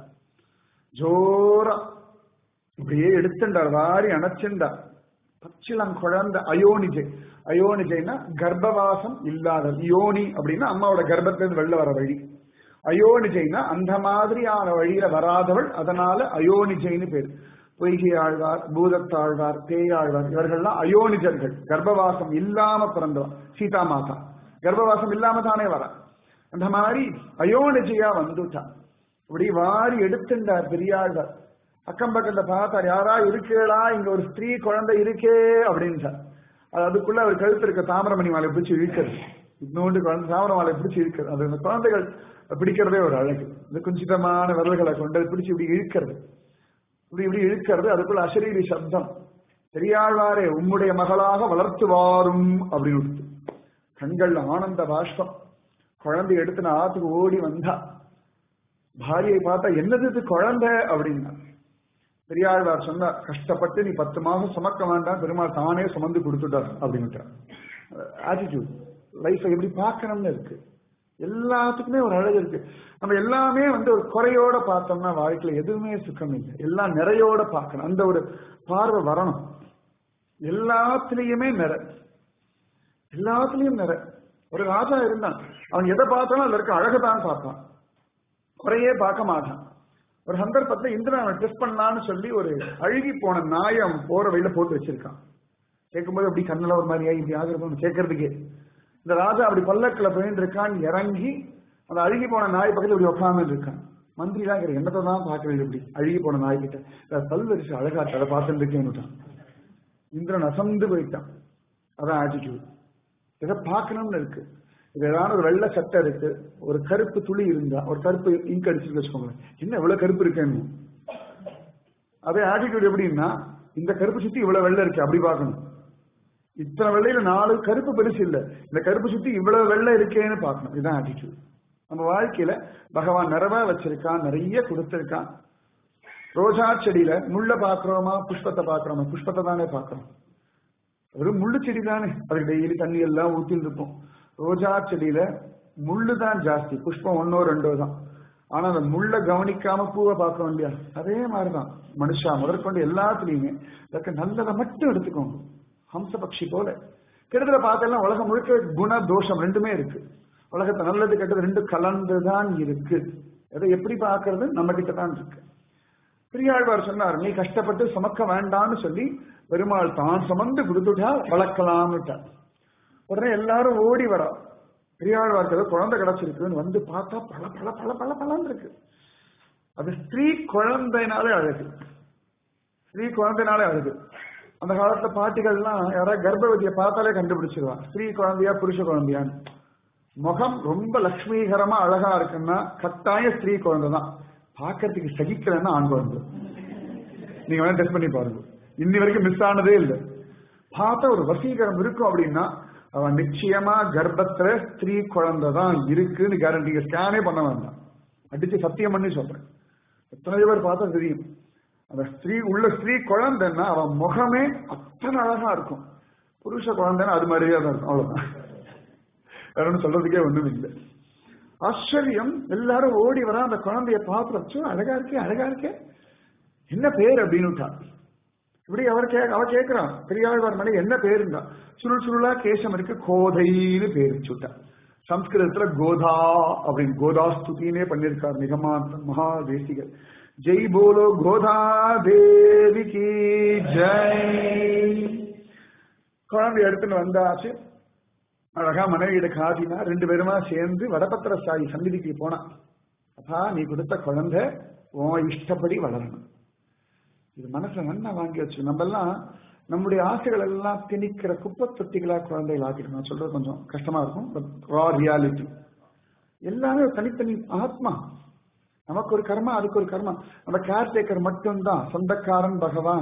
[SPEAKER 1] ஜோரா இப்படியே எடுத்துண்டார் வாரி அணைச்சுண்டார் பச்சிளம் குழந்தை அயோனிஜை அயோனிஜைனா கர்ப்பவாசம் இல்லாத யோனி அப்படின்னா அம்மாவோட கர்ப்பத்திலிருந்து வெளில வர வழி அயோனிஜைனா அந்த மாதிரியான வழியில வராதவள் அதனால அயோனிஜைன்னு பேர் பொய்கை ஆழ்வார் பூதத்தாழ்வார் பேயாழ்வார் இவர்கள்லாம் அயோனிஜர்கள் கர்ப்பவாசம் இல்லாம பிறந்தவன் சீதா மாதா கர்ப்பவாசம் இல்லாம தானே வர அந்த மாதிரி அயோனிஜையா வந்துட்டான் இப்படி வாரி எடுத்துட்டார் பெரியாழ்வார் அக்கம் பக்கத்துல பார்த்தார் யாரா இருக்கேளா இங்க ஒரு ஸ்திரீ குழந்தை இருக்கே அப்படின்ட்டார் அது அதுக்குள்ள அவர் கழுத்து இருக்க தாமிரமணி மாலை பிடிச்சி இழுக்கிறது இன்னொன்று குழந்தை தாமிர மாலை பிடிச்சி இழுக்கிறது அது அந்த குழந்தைகள் பிடிக்கிறதே ஒரு அழகு இந்த குஞ்சிதமான விரல்களை கொண்டு அது பிடிச்சி இப்படி இழுக்கிறது இப்படி இப்படி இழுக்கிறது அதுக்குள்ள அசரீரி சப்தம் பெரியாழ்வாரே உம்முடைய மகளாக வளர்த்து வாரும் அப்படின்னு கொடுத்து கண்கள்ல ஆனந்த பாஷ்பம் குழந்தை எடுத்து நான் ஆத்துக்கு ஓடி வந்தா பாரியை பார்த்தா என்னது இது குழந்தை அப்படின்னா பெரியாழ்வார் சொன்னார் கஷ்டப்பட்டு நீ பத்து மாசம் சுமக்க வேண்டாம் பெருமாள் தானே சுமந்து கொடுத்துட்டார் அப்படின்ட்டார் ஆட்டிடியூட் லைஃப்பை எப்படி பார்க்கணும்னு இருக்கு எல்லாத்துக்குமே ஒரு அழகு இருக்கு நம்ம எல்லாமே வந்து ஒரு குறையோட பார்த்தோம்னா வாழ்க்கையில எதுவுமே சுக்கம் இல்லை எல்லாம் நிறையோட பார்க்கணும் அந்த ஒரு பார்வை வரணும் எல்லாத்துலயுமே நிறை எல்லாத்துலயும் நிறை ஒரு ராஜா இருந்தான் அவன் எதை பார்த்தாலும் அதுல இருக்க அழகுதான் பார்ப்பான் குறையே பார்க்க மாட்டான் ஒரு சந்தர்ப்பத்துல இந்திரன் அவன் டெஸ்ட் பண்ணலான்னு சொல்லி ஒரு அழுகி போன நாயை அவன் போற வழியில போட்டு வச்சிருக்கான் கேட்கும்போது அப்படி கண்ணில் ஒரு மாதிரி இப்படி ஆகிறது கேட்கறதுக்கே இந்த ராஜா அப்படி பல்லக்கில் போயிட்டு இருக்கான் இறங்கி அந்த அழுகி போன நாய் பக்கத்துல இப்படி உட்காந்து இருக்கான் மந்திரி தான் கேட்க என்னத்தை தான் பார்க்கறது இப்படி அழுகி போன நாய் கிட்ட பல் வரிசை அழகாட்டு அதை பார்த்துட்டு இருக்கேன்னுட்டான் இந்திரன் அசந்து போயிட்டான் அதான் ஆட்டிடியூட் இதை பார்க்கணும்னு இருக்கு இது ஏதாவது ஒரு வெள்ளை சட்டை இருக்கு ஒரு கருப்பு துளி இருந்தா ஒரு கருப்பு இங்க் அடிச்சுட்டு வச்சுக்கோங்க என்ன இவ்வளவு கருப்பு இருக்கேன்னு அதே ஆட்டிடியூட் எப்படின்னா இந்த கருப்பு சுத்தி இவ்வளவு வெள்ளை இருக்கு அப்படி பார்க்கணும் இத்தனை வெள்ளையில நாலு கருப்பு பெருசு இல்ல இந்த கருப்பு சுத்தி இவ்வளவு வெள்ளை இருக்கேன்னு பார்க்கணும் இதுதான் ஆட்டிடியூட் நம்ம வாழ்க்கையில பகவான் நிறைவா வச்சிருக்கான் நிறைய கொடுத்திருக்கான் ரோஜா செடியில முள்ள பாக்குறோமா புஷ்பத்தை பாக்குறோமா புஷ்பத்தை தானே பாக்குறோம் வெறும் முள்ளு செடி தானே அதுக்கு டெய்லி தண்ணி எல்லாம் ஊத்தின்னு இருப்போம் ரோஜா செடியில முள்ளு தான் ஜாஸ்தி புஷ்பம் ஒன்னோ ரெண்டோ தான் ஆனா அந்த முள்ள கவனிக்காம பூவை பார்க்கறோம் இல்லையா அதே மாதிரிதான் மனுஷா முதற்கொண்டு எல்லாத்துலயுமே இதற்கு நல்லதை மட்டும் எடுத்துக்கோங்க ஹம்ச பக்ஷி போல கிட்டத்தட்ட பார்த்தெல்லாம் உலகம் முழுக்க குண தோஷம் ரெண்டுமே இருக்கு உலகத்தை நல்லது கெட்டது ரெண்டும் கலந்துதான் இருக்கு எதை எப்படி பார்க்கறது நம்ம கிட்ட தான் இருக்கு பெரியாழ்வார் சொன்னார் நீ கஷ்டப்பட்டு சுமக்க வேண்டாம்னு சொல்லி பெருமாள் தான் சுமந்து கொடுத்துட்டா வளர்க்கலாம்னுட்டார் உடனே எல்லாரும் ஓடி வரா பெரியாழ்வாருக்கு ஏதோ குழந்தை கிடைச்சிருக்குன்னு வந்து பார்த்தா பல பல பல பல பலன்னு இருக்கு அது ஸ்திரீ குழந்தைனாலே அழகு ஸ்திரீ குழந்தைனாலே அழகு அந்த காலத்துல பாட்டிகள்லாம் யாராவது கர்ப்பவதியை பார்த்தாலே கண்டுபிடிச்சிருவா ஸ்திரீ குழந்தையா புருஷ குழந்தையான்னு முகம் ரொம்ப லட்சுமிகரமா அழகா இருக்குன்னா கட்டாய ஸ்திரீ குழந்தை தான் பார்க்கறதுக்கு சகிக்கலன்னா ஆண் குழந்தை நீங்க வேணா டெஸ்ட் பண்ணி பாருங்க இன்னி வரைக்கும் மிஸ் ஆனதே இல்லை பார்த்தா ஒரு வசீகரம் இருக்கும் அப்படின்னா அவன் நிச்சயமா கர்ப்பத்துல ஸ்திரீ குழந்தை தான் இருக்குன்னு கேரண்டி ஸ்கேனே பண்ண வேண்டாம் அடிச்சு சத்தியம் பண்ணி சொல்றேன் எத்தனை பேர் பார்த்தா தெரியும் அந்த ஸ்திரீ உள்ள ஸ்திரீ குழந்தைன்னா அவன் முகமே அத்தனை அழகா இருக்கும் புருஷ குழந்தைன்னா அது மாதிரியே தான் இருக்கும் அவ்வளவுதான் வேற ஒண்ணும் சொல்றதுக்கே ஒண்ணும் இல்லை ஆச்சரியம் எல்லாரும் ஓடி வர அந்த குழந்தைய பார்த்து வச்சு அழகா இருக்கே அழகா இருக்கே என்ன பேர் அப்படின்னு இப்படி அவர் கே அவ கேட்கிறான் பெரியாழ்வார் மலை என்ன பேருண்டா சுருள் சுருளா கேசம் இருக்கு கோதைன்னு பேர் வச்சுட்டா சம்ஸ்கிருதத்துல கோதா அப்படின்னு கோதா ஸ்துதினே பண்ணிருக்கார் நிகமாந்த மகாதேசிகர் ஜெய் போலோ கோதா தேவிக்கு ஜெய் குழந்தை எடுத்துன்னு வந்தாச்சு அழகா மனைவியிட காட்டினா ரெண்டு பேருமா சேர்ந்து வடபத்திர சாயி சந்நிதிக்கு போனான் அப்பா நீ கொடுத்த குழந்தை உன் இஷ்டப்படி வளரணும் இது மனசுல நல்லா வாங்கி வச்சு நம்ம எல்லாம் நம்முடைய ஆசைகள் எல்லாம் திணிக்கிற குப்பை தொட்டிகளா குழந்தைகள் ஆக்கிட்டு நான் சொல்றது கொஞ்சம் கஷ்டமா இருக்கும் ரா ரியாலிட்டி எல்லாமே ஒரு தனித்தனி ஆத்மா நமக்கு ஒரு கர்மா அதுக்கு ஒரு கர்மா நம்ம கேர் டேக்கர் மட்டும்தான் சொந்தக்காரன் பகவான்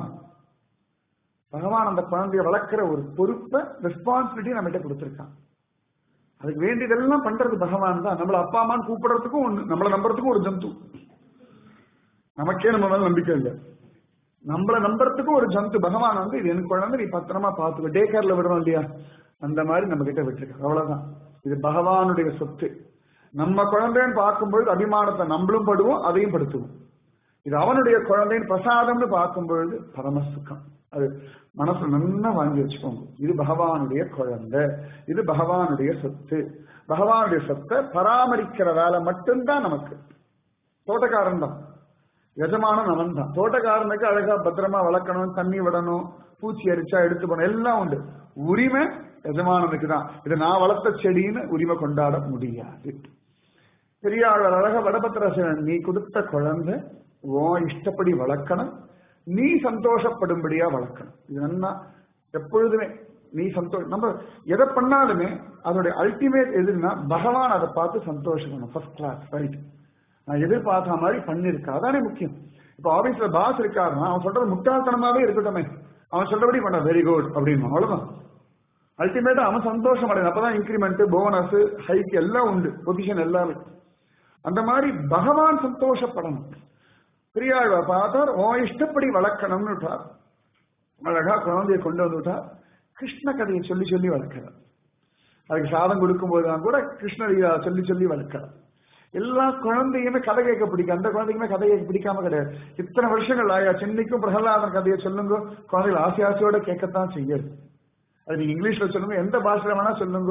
[SPEAKER 1] பகவான் அந்த குழந்தைய வளர்க்கிற ஒரு பொறுப்பை ரெஸ்பான்சிபிலிட்டி நம்மகிட்ட கொடுத்துருக்கான் அதுக்கு வேண்டியதெல்லாம் பண்றது பகவான் தான் நம்மள அப்பா அம்மான்னு கூப்பிடுறதுக்கும் ஒண்ணு நம்மளை நம்புறதுக்கும் ஒரு ஜந்து நமக்கே நம்ம மேல நம்பிக்கை இல்லை நம்மள நம்புறதுக்கும் ஒரு ஜந்து பகவான் வந்து இது எனக்கு குழந்தை நீ பத்திரமா பாத்துக்க டே கேர்ல விடுறோம் இல்லையா அந்த மாதிரி நம்ம கிட்ட விட்டுருக்க அவ்வளவுதான் இது பகவானுடைய சொத்து நம்ம குழந்தைன்னு பார்க்கும்பொழுது அபிமானத்தை நம்மளும் படுவோம் அதையும் படுத்துவோம் இது அவனுடைய குழந்தைன்னு பிரசாதம்னு பார்க்கும்பொழுது பரமசுக்கம் அது மனசுல நல்லா வாங்கி வச்சுக்கோங்க இது பகவானுடைய குழந்தை இது பகவானுடைய சொத்து பகவானுடைய சொத்தை பராமரிக்கிற வேலை மட்டும்தான் நமக்கு தோட்டக்காரன் தான் எஜமானன் அவன் தான் தோட்டக்காரனுக்கு அழகா பத்திரமா வளர்க்கணும் தண்ணி விடணும் பூச்சி அரிச்சா எடுத்து போகணும் எல்லாம் உண்டு உரிமை எஜமானனுக்கு தான் இது நான் வளர்த்த செடின்னு உரிமை கொண்டாட முடியாது பெரியாளர் அழகா வடபத்திரசன் நீ கொடுத்த குழந்தை உன் இஷ்டப்படி வளர்க்கணும் நீ சந்தோஷப்படும்படியா வளர்க்கணும் இது நல்லா எப்பொழுதுமே நீ சந்தோஷம் நம்ம எதை பண்ணாலுமே அதோட அல்டிமேட் எதுன்னா பகவான் அதை பார்த்து சந்தோஷப்படணும் ஃபர்ஸ்ட் கிளாஸ் ரைட் நான் எதிர்பார்த்த மாதிரி பண்ணிருக்கா அதானே முக்கியம் இப்போ ஆபீஸ்ல பாஸ் இருக்காருன்னா அவன் சொல்றது முட்டாள்தனமாவே இருக்கட்டுமே அவன் சொல்றபடி பண்ண வெரி குட் அப்படின்னு அவ்வளவுதான் அல்டிமேட்டா அவன் சந்தோஷம் அடையும் அப்பதான் இன்க்ரிமெண்ட் போனஸ் ஹைக் எல்லாம் உண்டு பொசிஷன் எல்லாமே அந்த மாதிரி பகவான் சந்தோஷப்படணும் பெரியாழ்வார் பார்த்தார் உன் இஷ்டப்படி வளர்க்கணும்னு விட்டார் அழகா குழந்தைய கொண்டு வந்து விட்டார் கிருஷ்ண கதையை சொல்லி சொல்லி வளர்க்கிறார் அதுக்கு சாதம் கொடுக்கும் போதுதான் கூட கிருஷ்ணலீலா சொல்லி சொல்லி வளர்க்கிறார் எல்லா குழந்தையுமே கதை கேட்க பிடிக்கும் அந்த குழந்தைக்குமே கதை கேட்க பிடிக்காம கிடையாது இத்தனை வருஷங்கள் ஆயா சென்னைக்கும் பிரகலாதன் கதையை சொல்லுங்க குழந்தைகள் ஆசை ஆசையோட கேட்கத்தான் செய்யுது அது நீங்க இங்கிலீஷ்ல சொல்லுங்க எந்த பாஷையில வேணா சொல்லுங்க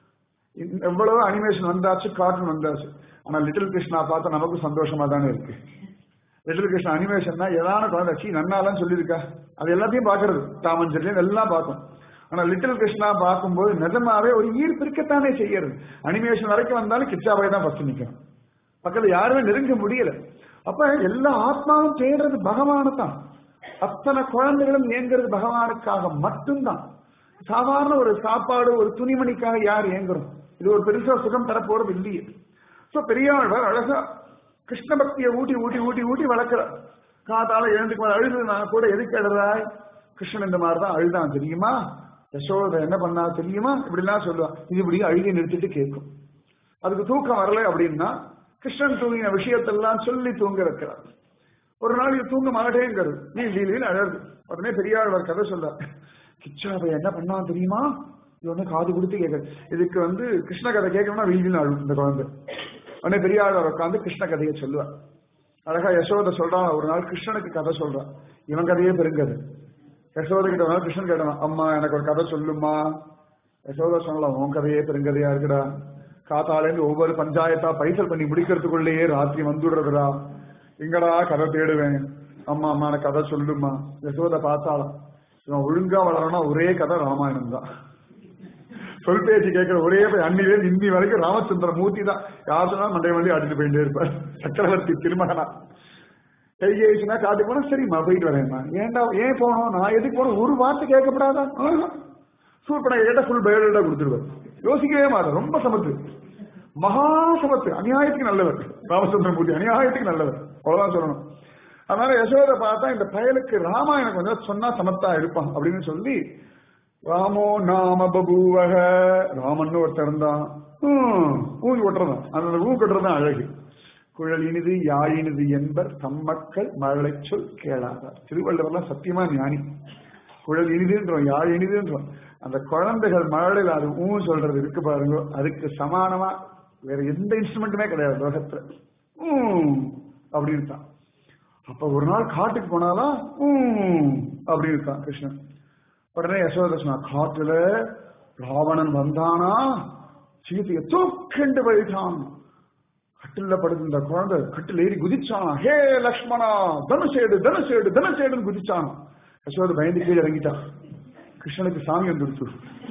[SPEAKER 1] எவ்வளவு அனிமேஷன் வந்தாச்சு கார்ட்டூன் வந்தாச்சு ஆனா லிட்டில் கிருஷ்ணா பார்த்தா நமக்கும் சந்தோஷமா தானே இருக்கு லிட்டில் கிருஷ்ணா அனிமேஷன்னா ஏதான குழந்தை சி நன்னாலாம் சொல்லியிருக்கா அது எல்லாத்தையும் பாக்குறது டாமஞ்சர்லையும் எல்லாம் பார்க்கும் ஆனா லிட்டில் கிருஷ்ணா பார்க்கும்போது நிஜமாவே ஒரு ஈர்ப்பு இருக்கத்தானே செய்யறது அனிமேஷன் வரைக்கும் வந்தாலும் கிச்சாபாய் தான் ஃபர்ஸ்ட் நிக்கணும் பக்கத்துல யாருமே நெருங்க முடியல அப்ப எல்லா ஆத்மாவும் தேடுறது பகவானு தான் அத்தனை குழந்தைகளும் இயங்குறது பகவானுக்காக மட்டும்தான் சாதாரண ஒரு சாப்பாடு ஒரு துணிமணிக்காக யார் இயங்குறோம் இது ஒரு பெருசா சுகம் தரப்போறது இல்லையே சோ பெரியாழ்வார் அழகா கிருஷ்ண பக்தியை ஊட்டி ஊட்டி ஊட்டி ஊட்டி வளர்க்கிறார் காத்தால எழுந்துக்கு அழுது நான் கூட எதுக்கு எழுறாய் கிருஷ்ணன் இந்த மாதிரி தான் அழுதான் தெரியுமா யசோதை என்ன பண்ணா தெரியுமா இப்படிலாம் சொல்லுவான் இது இப்படி அழுகி நிறுத்திட்டு கேட்கும் அதுக்கு தூக்கம் வரல அப்படின்னா கிருஷ்ணன் தூங்கின விஷயத்தெல்லாம் சொல்லி தூங்க வைக்கிறார் ஒரு நாள் இது தூங்க மாட்டேங்கிறது நீ லீலின்னு அழகு உடனே பெரியாழ்வார் கதை சொல்றார் கிச்சாவை என்ன பண்ணா தெரியுமா இது வந்து காது கொடுத்து கேட்கறது இதுக்கு வந்து கிருஷ்ண கதை கேட்கணும்னா வீதியில் அழும் இந்த குழந்தை உடனே பெரியாழ்வார் உட்காந்து கிருஷ்ண கதையை சொல்லுவார் அழகா யசோத சொல்றான் ஒரு நாள் கிருஷ்ணனுக்கு கதை சொல்றான் இவன் கதையே பெருங்கது யசோத கிட்ட ஒரு நாள் கிருஷ்ணன் கேட்டான் அம்மா எனக்கு ஒரு கதை சொல்லுமா யசோதா சொல்லலாம் உன் கதையே பெருங்கதையா இருக்குடா காத்தாலேருந்து ஒவ்வொரு பஞ்சாயத்தா பைசல் பண்ணி முடிக்கிறதுக்குள்ளேயே ராத்திரி வந்துடுறதுடா எங்கடா கதை தேடுவேன் அம்மா அம்மா எனக்கு கதை சொல்லுமா யசோதை பார்த்தாலும் இவன் ஒழுங்கா வளரணும்னா ஒரே கதை ராமாயணம் தான் சொல் பேச்சு கேட்கிற ஒரே அன்னிலே இந்தி வரைக்கும் ராமச்சந்திர மூர்த்தி தான் யார் சொன்னா மண்டை வண்டி அடிட்டு போயிட்டே இருப்பார் சக்கரவர்த்தி திருமகனா கையேச்சுனா காட்டுக்கு போனா சரிம்மா போயிட்டு வரேன்மா ஏன்டா ஏன் போனோம் நான் எதுக்கு போனோம் ஒரு வார்த்தை கேட்கப்படாதா ஃபுல் பண்ண கேட்டா ஃபுல் பயோடேட்டா கொடுத்துருவார் யோசிக்கவே மாட்டார் ரொம்ப சமத்து மகா சமத்து அநியாயத்துக்கு நல்லவர் ராமச்சந்திரமூர்த்தி அநியாயத்துக்கு நல்லவர் அவ்வளவுதான் சொல்லணும் அதனால யசோதை பார்த்தா இந்த பயலுக்கு ராமாயணம் கொஞ்சம் சொன்னா சமத்தா இருப்பான் அப்படின்னு சொல்லி ராமோ நாம பபூவக ராமன் ஒருத்தர் இருந்தான் ஊங்கி கொட்டுறதான் அந்த ஊ கொட்டுறதான் அழகு குழல் இனிது யாழினிது என்பர் தம்மக்கள் மழலை சொல் கேளாதார் திருவள்ளுவர்லாம் சத்தியமா ஞானி குழல் இனிதுன்றோம் யாழ் இனிதுன்றோம் அந்த குழந்தைகள் மழலையில் அது ஊ சொல்றது இருக்கு பாருங்க அதுக்கு சமானமா வேற எந்த இன்ஸ்ட்ருமெண்ட்டுமே கிடையாது லோகத்துல அப்படின்னு தான் அப்ப ஒரு நாள் காட்டுக்கு போனாதான் அப்படின்னு தான் கிருஷ்ணன் உடனே யசோத சொன்னா காட்டுல ராவணன் வந்தானா சீதையை தூக்கண்டு போயிட்டான் கட்டில படுத்த குழந்தை கட்டில் ஏறி குதிச்சானா ஹே லக்ஷ்மணா தனுசேடு தனுசேடு தனுசேடுன்னு குதிச்சானா யசோத பயந்து கீழே இறங்கிட்டான் கிருஷ்ணனுக்கு சாமி வந்துடுச்சு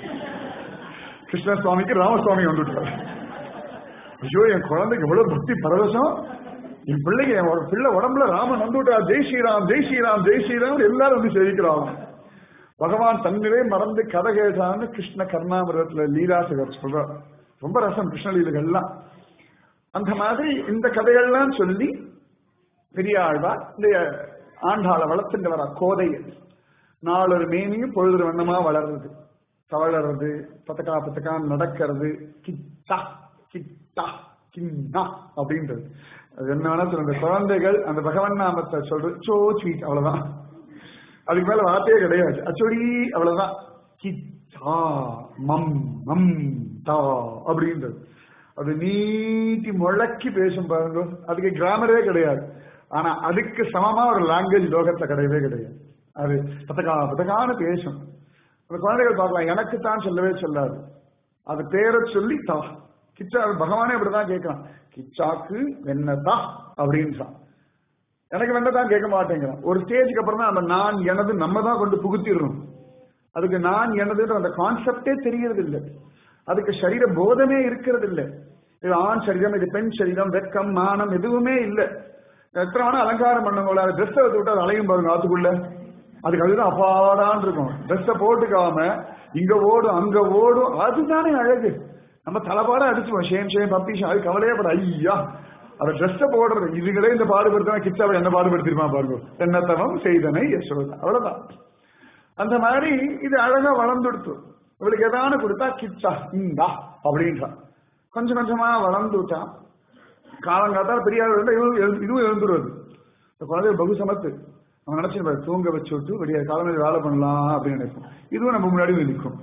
[SPEAKER 1] கிருஷ்ண சுவாமிக்கு ராமசுவாமி வந்துட்டார் ஐயோ என் குழந்தைக்கு எவ்வளவு பக்தி பரவசம் என் பிள்ளைங்க என் பிள்ளை உடம்புல ராமன் வந்துட்டா ஜெய் ஸ்ரீராம் ஜெய் ஸ்ரீராம் ஜெய் ஸ்ரீராம் எல்லாரும் வந்து சேவிக்கிறாங்க பகவான் தன்னிலே மறந்து கதை கேட்டான்னு கிருஷ்ண கர்ணாமிரத்துல லீலாசகர் சொல்றார் ரொம்ப ரசம் கிருஷ்ணலீலைகள்லாம் அந்த மாதிரி இந்த கதைகள்லாம் சொல்லி பெரியாழ்வார் இந்த ஆண்டாளை வளர்த்துட்டு வர கோதைய நாலொரு மேனியும் பொழுது வண்ணமா வளர்றது தவழறது பத்தக்கா பத்தக்கா நடக்கிறது கிட்டா கிட்டா கிண்ணா அப்படின்றது அது என்ன வேணா சொல்லுங்க குழந்தைகள் அந்த பகவன் நாமத்தை சொல்றது சோ ஸ்வீட் அவ்வளவுதான் அதுக்கு மேல வார்த்தையே கிடையாது அச்சொடி அவ்வளவுதான் கிச்சா மம் மம் தா அப்படின்றது அது நீட்டி முழக்கி பேசும் பாருங்க அதுக்கு கிராமரே கிடையாது ஆனா அதுக்கு சமமா ஒரு லாங்குவேஜ் லோகத்துல கிடையவே கிடையாது அது பத்தகா பத்தகான்னு பேசும் அந்த குழந்தைகள் பார்க்கலாம் எனக்கு தான் சொல்லவே சொல்லாது அது பேரை சொல்லி தா கிச்சா பகவானே அப்படிதான் கேட்கலாம் கிச்சாக்கு வெண்ணதா அப்படின்னு எனக்கு வெண்ணதான் கேட்க மாட்டேங்கிறான் ஒரு ஸ்டேஜுக்கு அப்புறம் தான் அந்த நான் எனது நம்ம தான் கொண்டு புகுத்திடுறோம் அதுக்கு நான் எனதுன்ற அந்த கான்செப்டே தெரியறது இல்லை அதுக்கு சரீர போதமே இருக்கிறது இல்லை இது ஆண் சரீரம் இது பெண் சரீரம் வெக்கம் மானம் எதுவுமே இல்லை எத்தனை வேணா அலங்காரம் பண்ணுங்களா ட்ரெஸ் விட்டு அது அலையும் பாருங்க ஆத்துக்குள்ள அதுக்கு அதுதான் அப்பாடான் இருக்கும் ட்ரெஸ்ஸை போட்டுக்காம இங்க ஓடும் அங்க ஓடும் அதுதானே அழகு நம்ம தலைப்பாட அடிச்சுவோம் ஷேம் ஷேம் பப்பி அது கவலையே பட ஐயா அந்த ட்ரெஸ்ஸை போடுறது இதுகளே இந்த பாடுபடுத்தினா கிச்சாவை என்ன பாடுபடுத்திருமா பாருங்க என்னத்தவம் செய்தனை யசோதா அவ்வளவுதான் அந்த மாதிரி இது அழகா வளர்ந்துடுத்து இவளுக்கு எதானு கொடுத்தா கிச்சா இந்தா அப்படின்றான் கொஞ்சம் கொஞ்சமா வளர்ந்து விட்டான் காலங்காத்தால பெரிய ஆள் இருந்தா இதுவும் இதுவும் எழுந்துருவது இந்த குழந்தை பகு சமத்து அவன் நினைச்சு தூங்க வச்சு விட்டு வெளியே காலங்களில் வேலை பண்ணலாம் அப்படின்னு நினைப்போம் இதுவும் நம்ம முன்னாடி நிற்கும்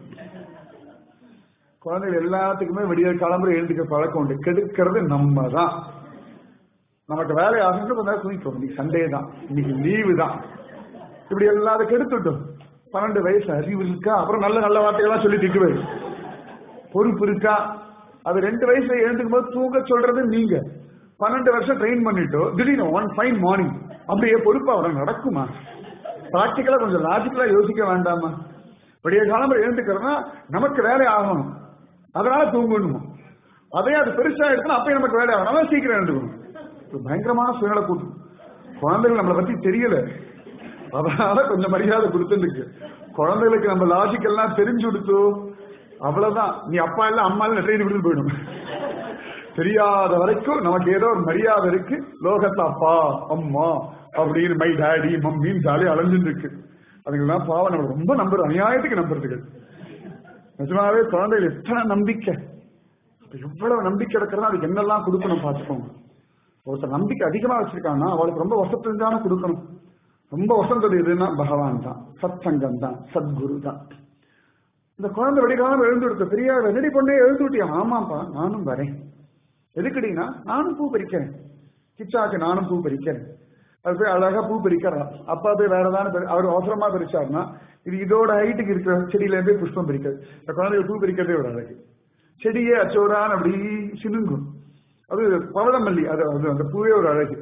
[SPEAKER 1] குழந்தைகள் எல்லாத்துக்குமே விடிய காலம்புற எழுந்துக்க பழக்கம் உண்டு கெடுக்கிறது நம்ம தான் நமக்கு வேலை ஆகணும் கொஞ்ச நேரம் தூங்கிட்டோம் இன்னைக்கு சண்டே தான் இன்னைக்கு லீவு தான் இப்படி எல்லாரும் கெடுத்துட்டோம் பன்னெண்டு வயசு அறிவு இருக்கா அப்புறம் நல்ல நல்ல வார்த்தைகள்லாம் சொல்லி திட்டுவாரு பொறுப்பு இருக்கா அது ரெண்டு வயசுல எழுந்துக்கும் போது தூங்க சொல்றது நீங்க பன்னெண்டு வருஷம் ட்ரெயின் பண்ணிட்டோம் திடீர்னு ஒன் ஃபைன் மார்னிங் அப்படியே பொறுப்பா வர நடக்குமா பிராக்டிக்கலா கொஞ்சம் லாஜிக்கலா யோசிக்க வேண்டாமா விடிய காலம் எழுந்துக்கிறதுனா நமக்கு வேலை ஆகணும் அதனால தூங்கணும் அதே அது பெருசா எடுக்கணும் அப்பயும் நமக்கு வேலை ஆகணும் அதான் சீக்கிரம் எழுந்துக்கணும் இது பயங்கரமான சூழ்நிலை கூட்டம் குழந்தைகள் நம்மளை பத்தி தெரியல அதனால கொஞ்சம் மரியாதை கொடுத்துருக்கு குழந்தைகளுக்கு நம்ம லாஜிக் எல்லாம் தெரிஞ்சு கொடுத்து அவ்வளவுதான் நீ அப்பா இல்ல அம்மா இல்ல ட்ரெயின் விட்டு போயிடும் தெரியாத வரைக்கும் நமக்கு ஏதோ ஒரு மரியாதை இருக்கு லோகத்துல அப்பா அம்மா அப்படின்னு மை டாடி மம்மின்னு ஜாலி அலைஞ்சுட்டு இருக்கு அதுங்கெல்லாம் பாவம் நம்ம ரொம்ப நம்புற அநியாயத்துக்கு நம்புறதுகள் நிஜமாவே குழந்தைகள் எத்தனை நம்பிக்கை எவ்வளவு நம்பிக்கை இருக்கிறதா அதுக்கு என்னெல்லாம் கொடுக்கணும் பார்த்துக்கோங்க ஒருத்தர் நம்பிக்கை அதிகமா வச்சிருக்காங்கன்னா அவளுக்கு ரொம்ப வசத்து தானே கொடுக்கணும் ரொம்ப வசந்தது எதுன்னா பகவான் தான் சத் சங்கம் தான் சத்குரு தான் இந்த குழந்தை வெடிக்காம எழுந்து கொடுத்த பெரிய வெள்ளடி பொண்ணே எழுந்து விட்டியா ஆமாப்பா நானும் வரேன் எதுக்குடினா நானும் பூ பறிக்கிறேன் கிச்சாக்கு நானும் பூ பறிக்கிறேன் அது போய் அழகா பூ பறிக்கிறா அப்பா போய் வேற ஏதாவது அவர் அவசரமா பறிச்சாருன்னா இது இதோட ஹைட்டுக்கு இருக்கிற செடியில இருந்து புஷ்பம் பறிக்கிறது இந்த குழந்தைகள் பூ பறிக்கிறதே ஒரு அழகு செடியே அச்சோடான் அப்படி சினுங்கும் அது பவளமல்லி அது அது அந்த பூவே ஒரு அழகு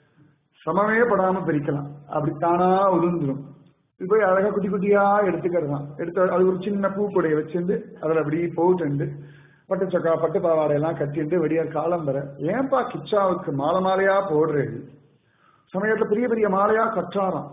[SPEAKER 1] சமமே படாம பிரிக்கலாம் அப்படி தானா உதிர்ந்துடும் இது போய் அழகா குட்டி குட்டியா எடுத்துக்கிறதான் எடுத்து அது ஒரு சின்ன பூக்குடைய வச்சிருந்து அதில் அப்படி போட்டுண்டு பட்டு சக்கா பட்டு பாவாடை எல்லாம் கட்டிட்டு வெடிய காலம் வர ஏன்பா கிச்சாவுக்கு மாலை மாலையா போடுறது சமயத்துல பெரிய பெரிய மாலையா கற்றாராம்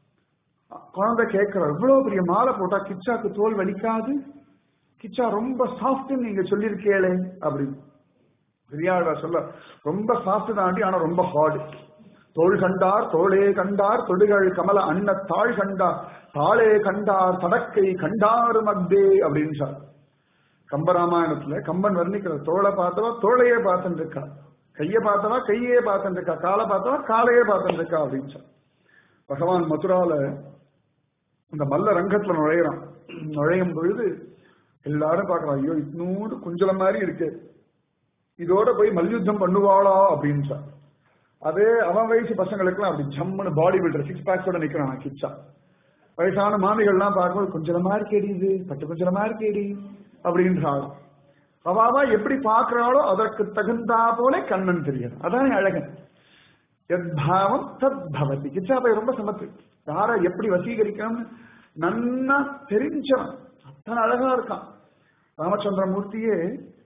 [SPEAKER 1] குழந்தை கேட்கிற இவ்வளவு பெரிய மாலை போட்டா கிச்சாக்கு தோல் வலிக்காது கிச்சா ரொம்ப சாஃப்ட் நீங்க சொல்லியிருக்கேளே அப்படின்னு பெரியாழ்வா சொல்ல ரொம்ப சாஃப்ட் தாண்டி ஆனா ரொம்ப ஹார்டு தோள் கண்டார் தோளே கண்டார் தொடுகள் கமல அன்ன தாழ் கண்டார் தாளே கண்டார் தடக்கை கண்டார் மத்தே அப்படின்னு சொல் கம்பராமாயணத்துல கம்பன் வர்ணிக்கிற தோளை பார்த்தவா தோளையே பார்த்துட்டு இருக்கா கையை பார்த்தவா கையே பார்த்துட்டு இருக்கா காலை பார்த்தவா காலையே பார்த்துட்டு இருக்கா அப்படின்னு சொல் பகவான் மதுரால இந்த மல்ல ரங்கத்துல நுழையிறான் நுழையும் பொழுது எல்லாரும் பார்க்கறான் ஐயோ இன்னூறு குஞ்சலம் மாதிரி இருக்கு இதோட போய் மல்யுத்தம் பண்ணுவாளா அப்படின்னு சொல் அதே அவன் வயசு பசங்களுக்குலாம் அப்படி ஜம்முன்னு பாடி பில்டர் சிக்ஸ் பேக்ஸோட நிக்கிறான் கிச்சா வயசான மாமிகள்லாம் பார்க்கும்போது கொஞ்சம் மாதிரி கேடியுது பட்டு கொஞ்சம் மாதிரி கேடி அப்படின்றாள் அவாவா எப்படி பார்க்கிறாளோ அதற்கு தகுந்தா போல கண்ணன் தெரியும் அதான் அழகன் எத்பாவம் தத் பவதி கிச்சா போய் ரொம்ப சமத்து யாரை எப்படி வசீகரிக்கணும்னு நன்னா தெரிஞ்சவன் அத்தனை அழகா இருக்கான் ராமச்சந்திர மூர்த்தியே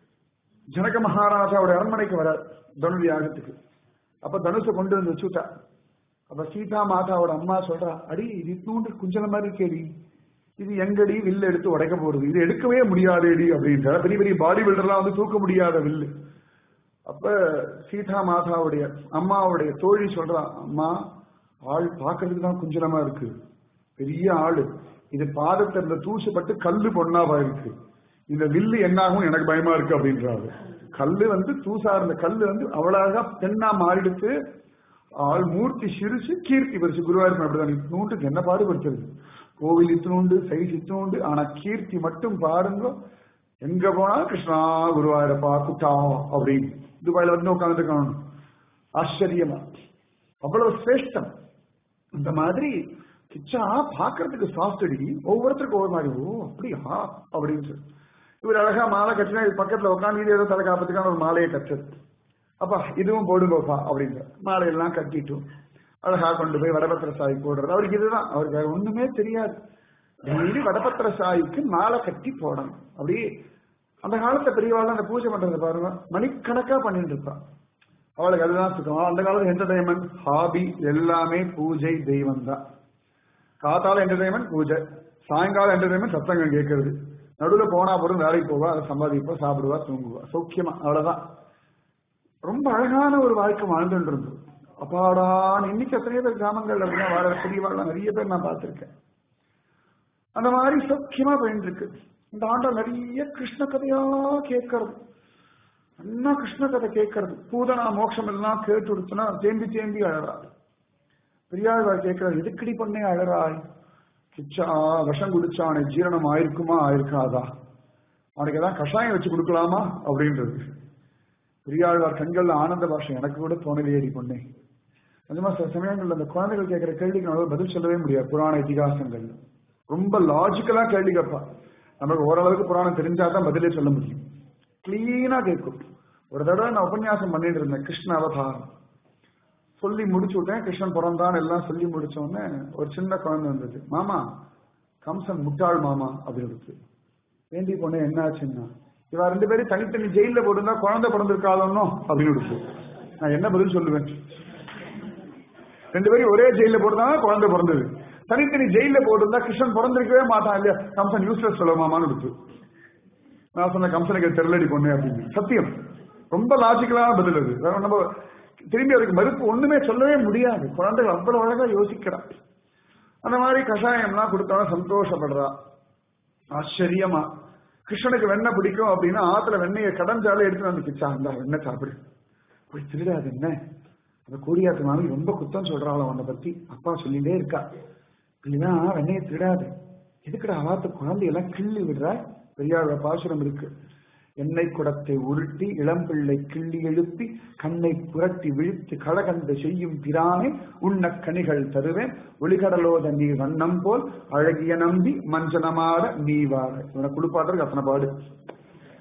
[SPEAKER 1] ஜனக மகாராஜாவோட அரண்மனைக்கு வரார் தனுர் யாகத்துக்கு அப்ப தனுஷை கொண்டு வந்து வச்சுட்டா அப்ப சீதா மாதாவோட அம்மா சொல்றா அடி இது இத்தூண்டு குஞ்சல மாதிரி கேடி இது எங்கடி வில்லு எடுத்து உடைக்க போறது இது எடுக்கவே முடியாதேடி அப்படின்ற பெரிய பெரிய பாடி பில்டர்லாம் வந்து தூக்க முடியாத வில்லு அப்ப சீதா மாதாவுடைய அம்மாவுடைய தோழி சொல்றா அம்மா ஆள் பாக்குறதுக்கு தான் குஞ்சலமா இருக்கு பெரிய ஆளு இது பாதத்துல இருந்த தூசுப்பட்டு கல்லு பொண்ணாவா இருக்கு இந்த வில்லு என்னாகும் எனக்கு பயமா இருக்கு அப்படின்றாரு கல்லு வந்து தூசா இருந்த கல்லு வந்து அவ்வளவு பெண்ணா மாறிடுத்து ஆள் மூர்த்தி சிரிச்சு கீர்த்தி பரிசு குருவாயூர் அப்படிதான் இத்தினூண்டுக்கு என்ன பாடுபடுத்துறது கோவில் இத்தினூண்டு சைஸ் இத்தினூண்டு ஆனா கீர்த்தி மட்டும் பாருங்க எங்க போனா கிருஷ்ணா குருவாயூரப்பா குட்டா அப்படின்னு துபாயில வந்து உட்காந்துட்டு காணும் ஆச்சரியமா அவ்வளவு சிரேஷ்டம் இந்த மாதிரி கிச்சா பாக்குறதுக்கு சாஃப்ட் அடி ஒவ்வொருத்தருக்கும் ஒவ்வொரு மாதிரி ஓ அப்படியா அப்படின்னு சொல்லி இவர் அழகா மாலை கட்டினா இது பக்கத்துல உட்காந்து இது ஏதோ தலை காப்பதுக்கான ஒரு மாலையை கட்டுறது அப்பா இதுவும் போடுங்கப்பா அப்படின்ற மாலையெல்லாம் கட்டிட்டும் அழகா கொண்டு போய் வடபத்திர சாய் போடுறது அவருக்கு இதுதான் அவருக்கு வேற ஒண்ணுமே தெரியாது டெய்லி வடபத்திர சாய்க்கு மாலை கட்டி போடணும் அப்படி அந்த காலத்துல பெரியவாள் அந்த பூஜை பண்றதை பாருங்க மணிக்கணக்கா பண்ணிட்டு இருப்பான் அவளுக்கு அதுதான் சுத்தம் அந்த காலத்துல என்டர்டைன்மெண்ட் ஹாபி எல்லாமே பூஜை தெய்வம் தான் காத்தால என்டர்டைன்மெண்ட் பூஜை சாயங்காலம் என்டர்டைன்மெண்ட் சத்தங்கம் கேட்கறது நடுவுல போனா போதும் வேலைக்கு போவா அதை சம்பாதிப்பா சாப்பிடுவா தூங்குவா சௌக்கியமா அவ்வளவுதான் ரொம்ப அழகான ஒரு வாழ்க்கை வாழ்ந்துட்டு இருந்தது அப்பாடான்னு இன்னைக்கு எத்தனையோ பேர் கிராமங்கள் அப்படின்னா வாழ பெரியவாள்லாம் நிறைய பேர் நான் பார்த்திருக்கேன் அந்த மாதிரி சௌக்கியமா போயிட்டு இருக்கு இந்த ஆண்டா நிறைய கிருஷ்ண கதையா கேட்கறது என்ன கிருஷ்ண கதை கேட்கறது பூதனா மோட்சம் எல்லாம் கேட்டு கொடுத்தனா தேம்பி தேம்பி அழறாரு பெரியாழ்வார் கேட்கிறார் எதுக்கடி பண்ணே அழறாய் கிச்சா விஷம் குடிச்சானே ஜீரணம் ஆயிருக்குமா ஆயிருக்காதா அவனுக்கு ஏதாவது கஷாயம் வச்சு கொடுக்கலாமா அப்படின்றது பெரியாழ்வார் கண்கள்ல ஆனந்த பாஷை எனக்கு கூட தோணலையேடி பொண்ணே நிஜமா சில சமயங்கள்ல அந்த குழந்தைகள் கேட்கிற கேள்விக்கு நம்மளால பதில் சொல்லவே முடியாது புராண இதிகாசங்கள் ரொம்ப லாஜிக்கலா கேள்வி கேட்பா நமக்கு ஓரளவுக்கு புராணம் தெரிஞ்சாதான் பதிலே சொல்ல முடியும் கிளீனா கேட்கும் ஒரு தடவை நான் உபன்யாசம் பண்ணிட்டு இருந்தேன் கிருஷ்ண அவதாரம் சொல்லி முடிச்சு விட்டேன் கிருஷ்ணன் பிறந்தான் எல்லாம் சொல்லி முடிச்ச உடனே ஒரு சின்ன குழந்தை வந்தது மாமா கம்சன் முட்டாள் மாமா அப்படின்னு வேண்டி பொண்ணு என்ன ஆச்சுன்னா இவ ரெண்டு பேரும் தனித்தனி ஜெயில போட்டிருந்தா குழந்தை பிறந்திருக்காதோ அப்படின்னு விடுச்சு நான் என்ன பதில் சொல்லுவேன் ரெண்டு பேரும் ஒரே ஜெயில போட்டுதான் குழந்தை பிறந்தது தனித்தனி ஜெயில போட்டிருந்தா கிருஷ்ணன் பிறந்திருக்கவே மாட்டான் இல்லையா கம்சன் யூஸ்லெஸ் சொல்லுமாமான்னு விடுச்சு நான் சொன்ன கம்சனுக்கு தெருளடி பொண்ணு அப்படின்னு சத்தியம் ரொம்ப லாஜிக்கலான பதில் அது வேற நம்ம திரும்பி அதுக்கு மறுப்பு ஒண்ணுமே சொல்லவே முடியாது குழந்தைகள் அவ்வளவு அழகா யோசிக்கிறா அந்த மாதிரி கஷாயம்லாம் கொடுத்தாலும் சந்தோஷப்படுறா ஆச்சரியமா கிருஷ்ணனுக்கு வெண்ணெய் பிடிக்கும் அப்படின்னா ஆத்துல வெண்ணெயை கடஞ்சாலே எடுத்து வந்து கிச்சா அந்த வெண்ணெய் சாப்பிடு போய் திருடாது என்ன அந்த கோடியாத்து மாமி ரொம்ப குத்தம் சொல்றாள் அவனை பத்தி அப்பா சொல்லிட்டே இருக்கா இல்லைன்னா வெண்ணெயை திருடாது எதுக்குடா ஆத்து குழந்தையெல்லாம் கிள்ளி விடுற பெரியாரோட பாசுரம் இருக்கு எண்ணெய் குடத்தை உருட்டி இளம்பிள்ளை கிள்ளி எழுப்பி கண்ணை புரட்டி விழித்து களகண்டு செய்யும் பிரானே உண்ண கனிகள் தருவேன் ஒளிகடலோத நீ வண்ணம் போல் அழகிய நம்பி மஞ்சனமாட நீ வாழ இவனை குளிப்பாட்டுறதுக்கு அத்தனை பாடு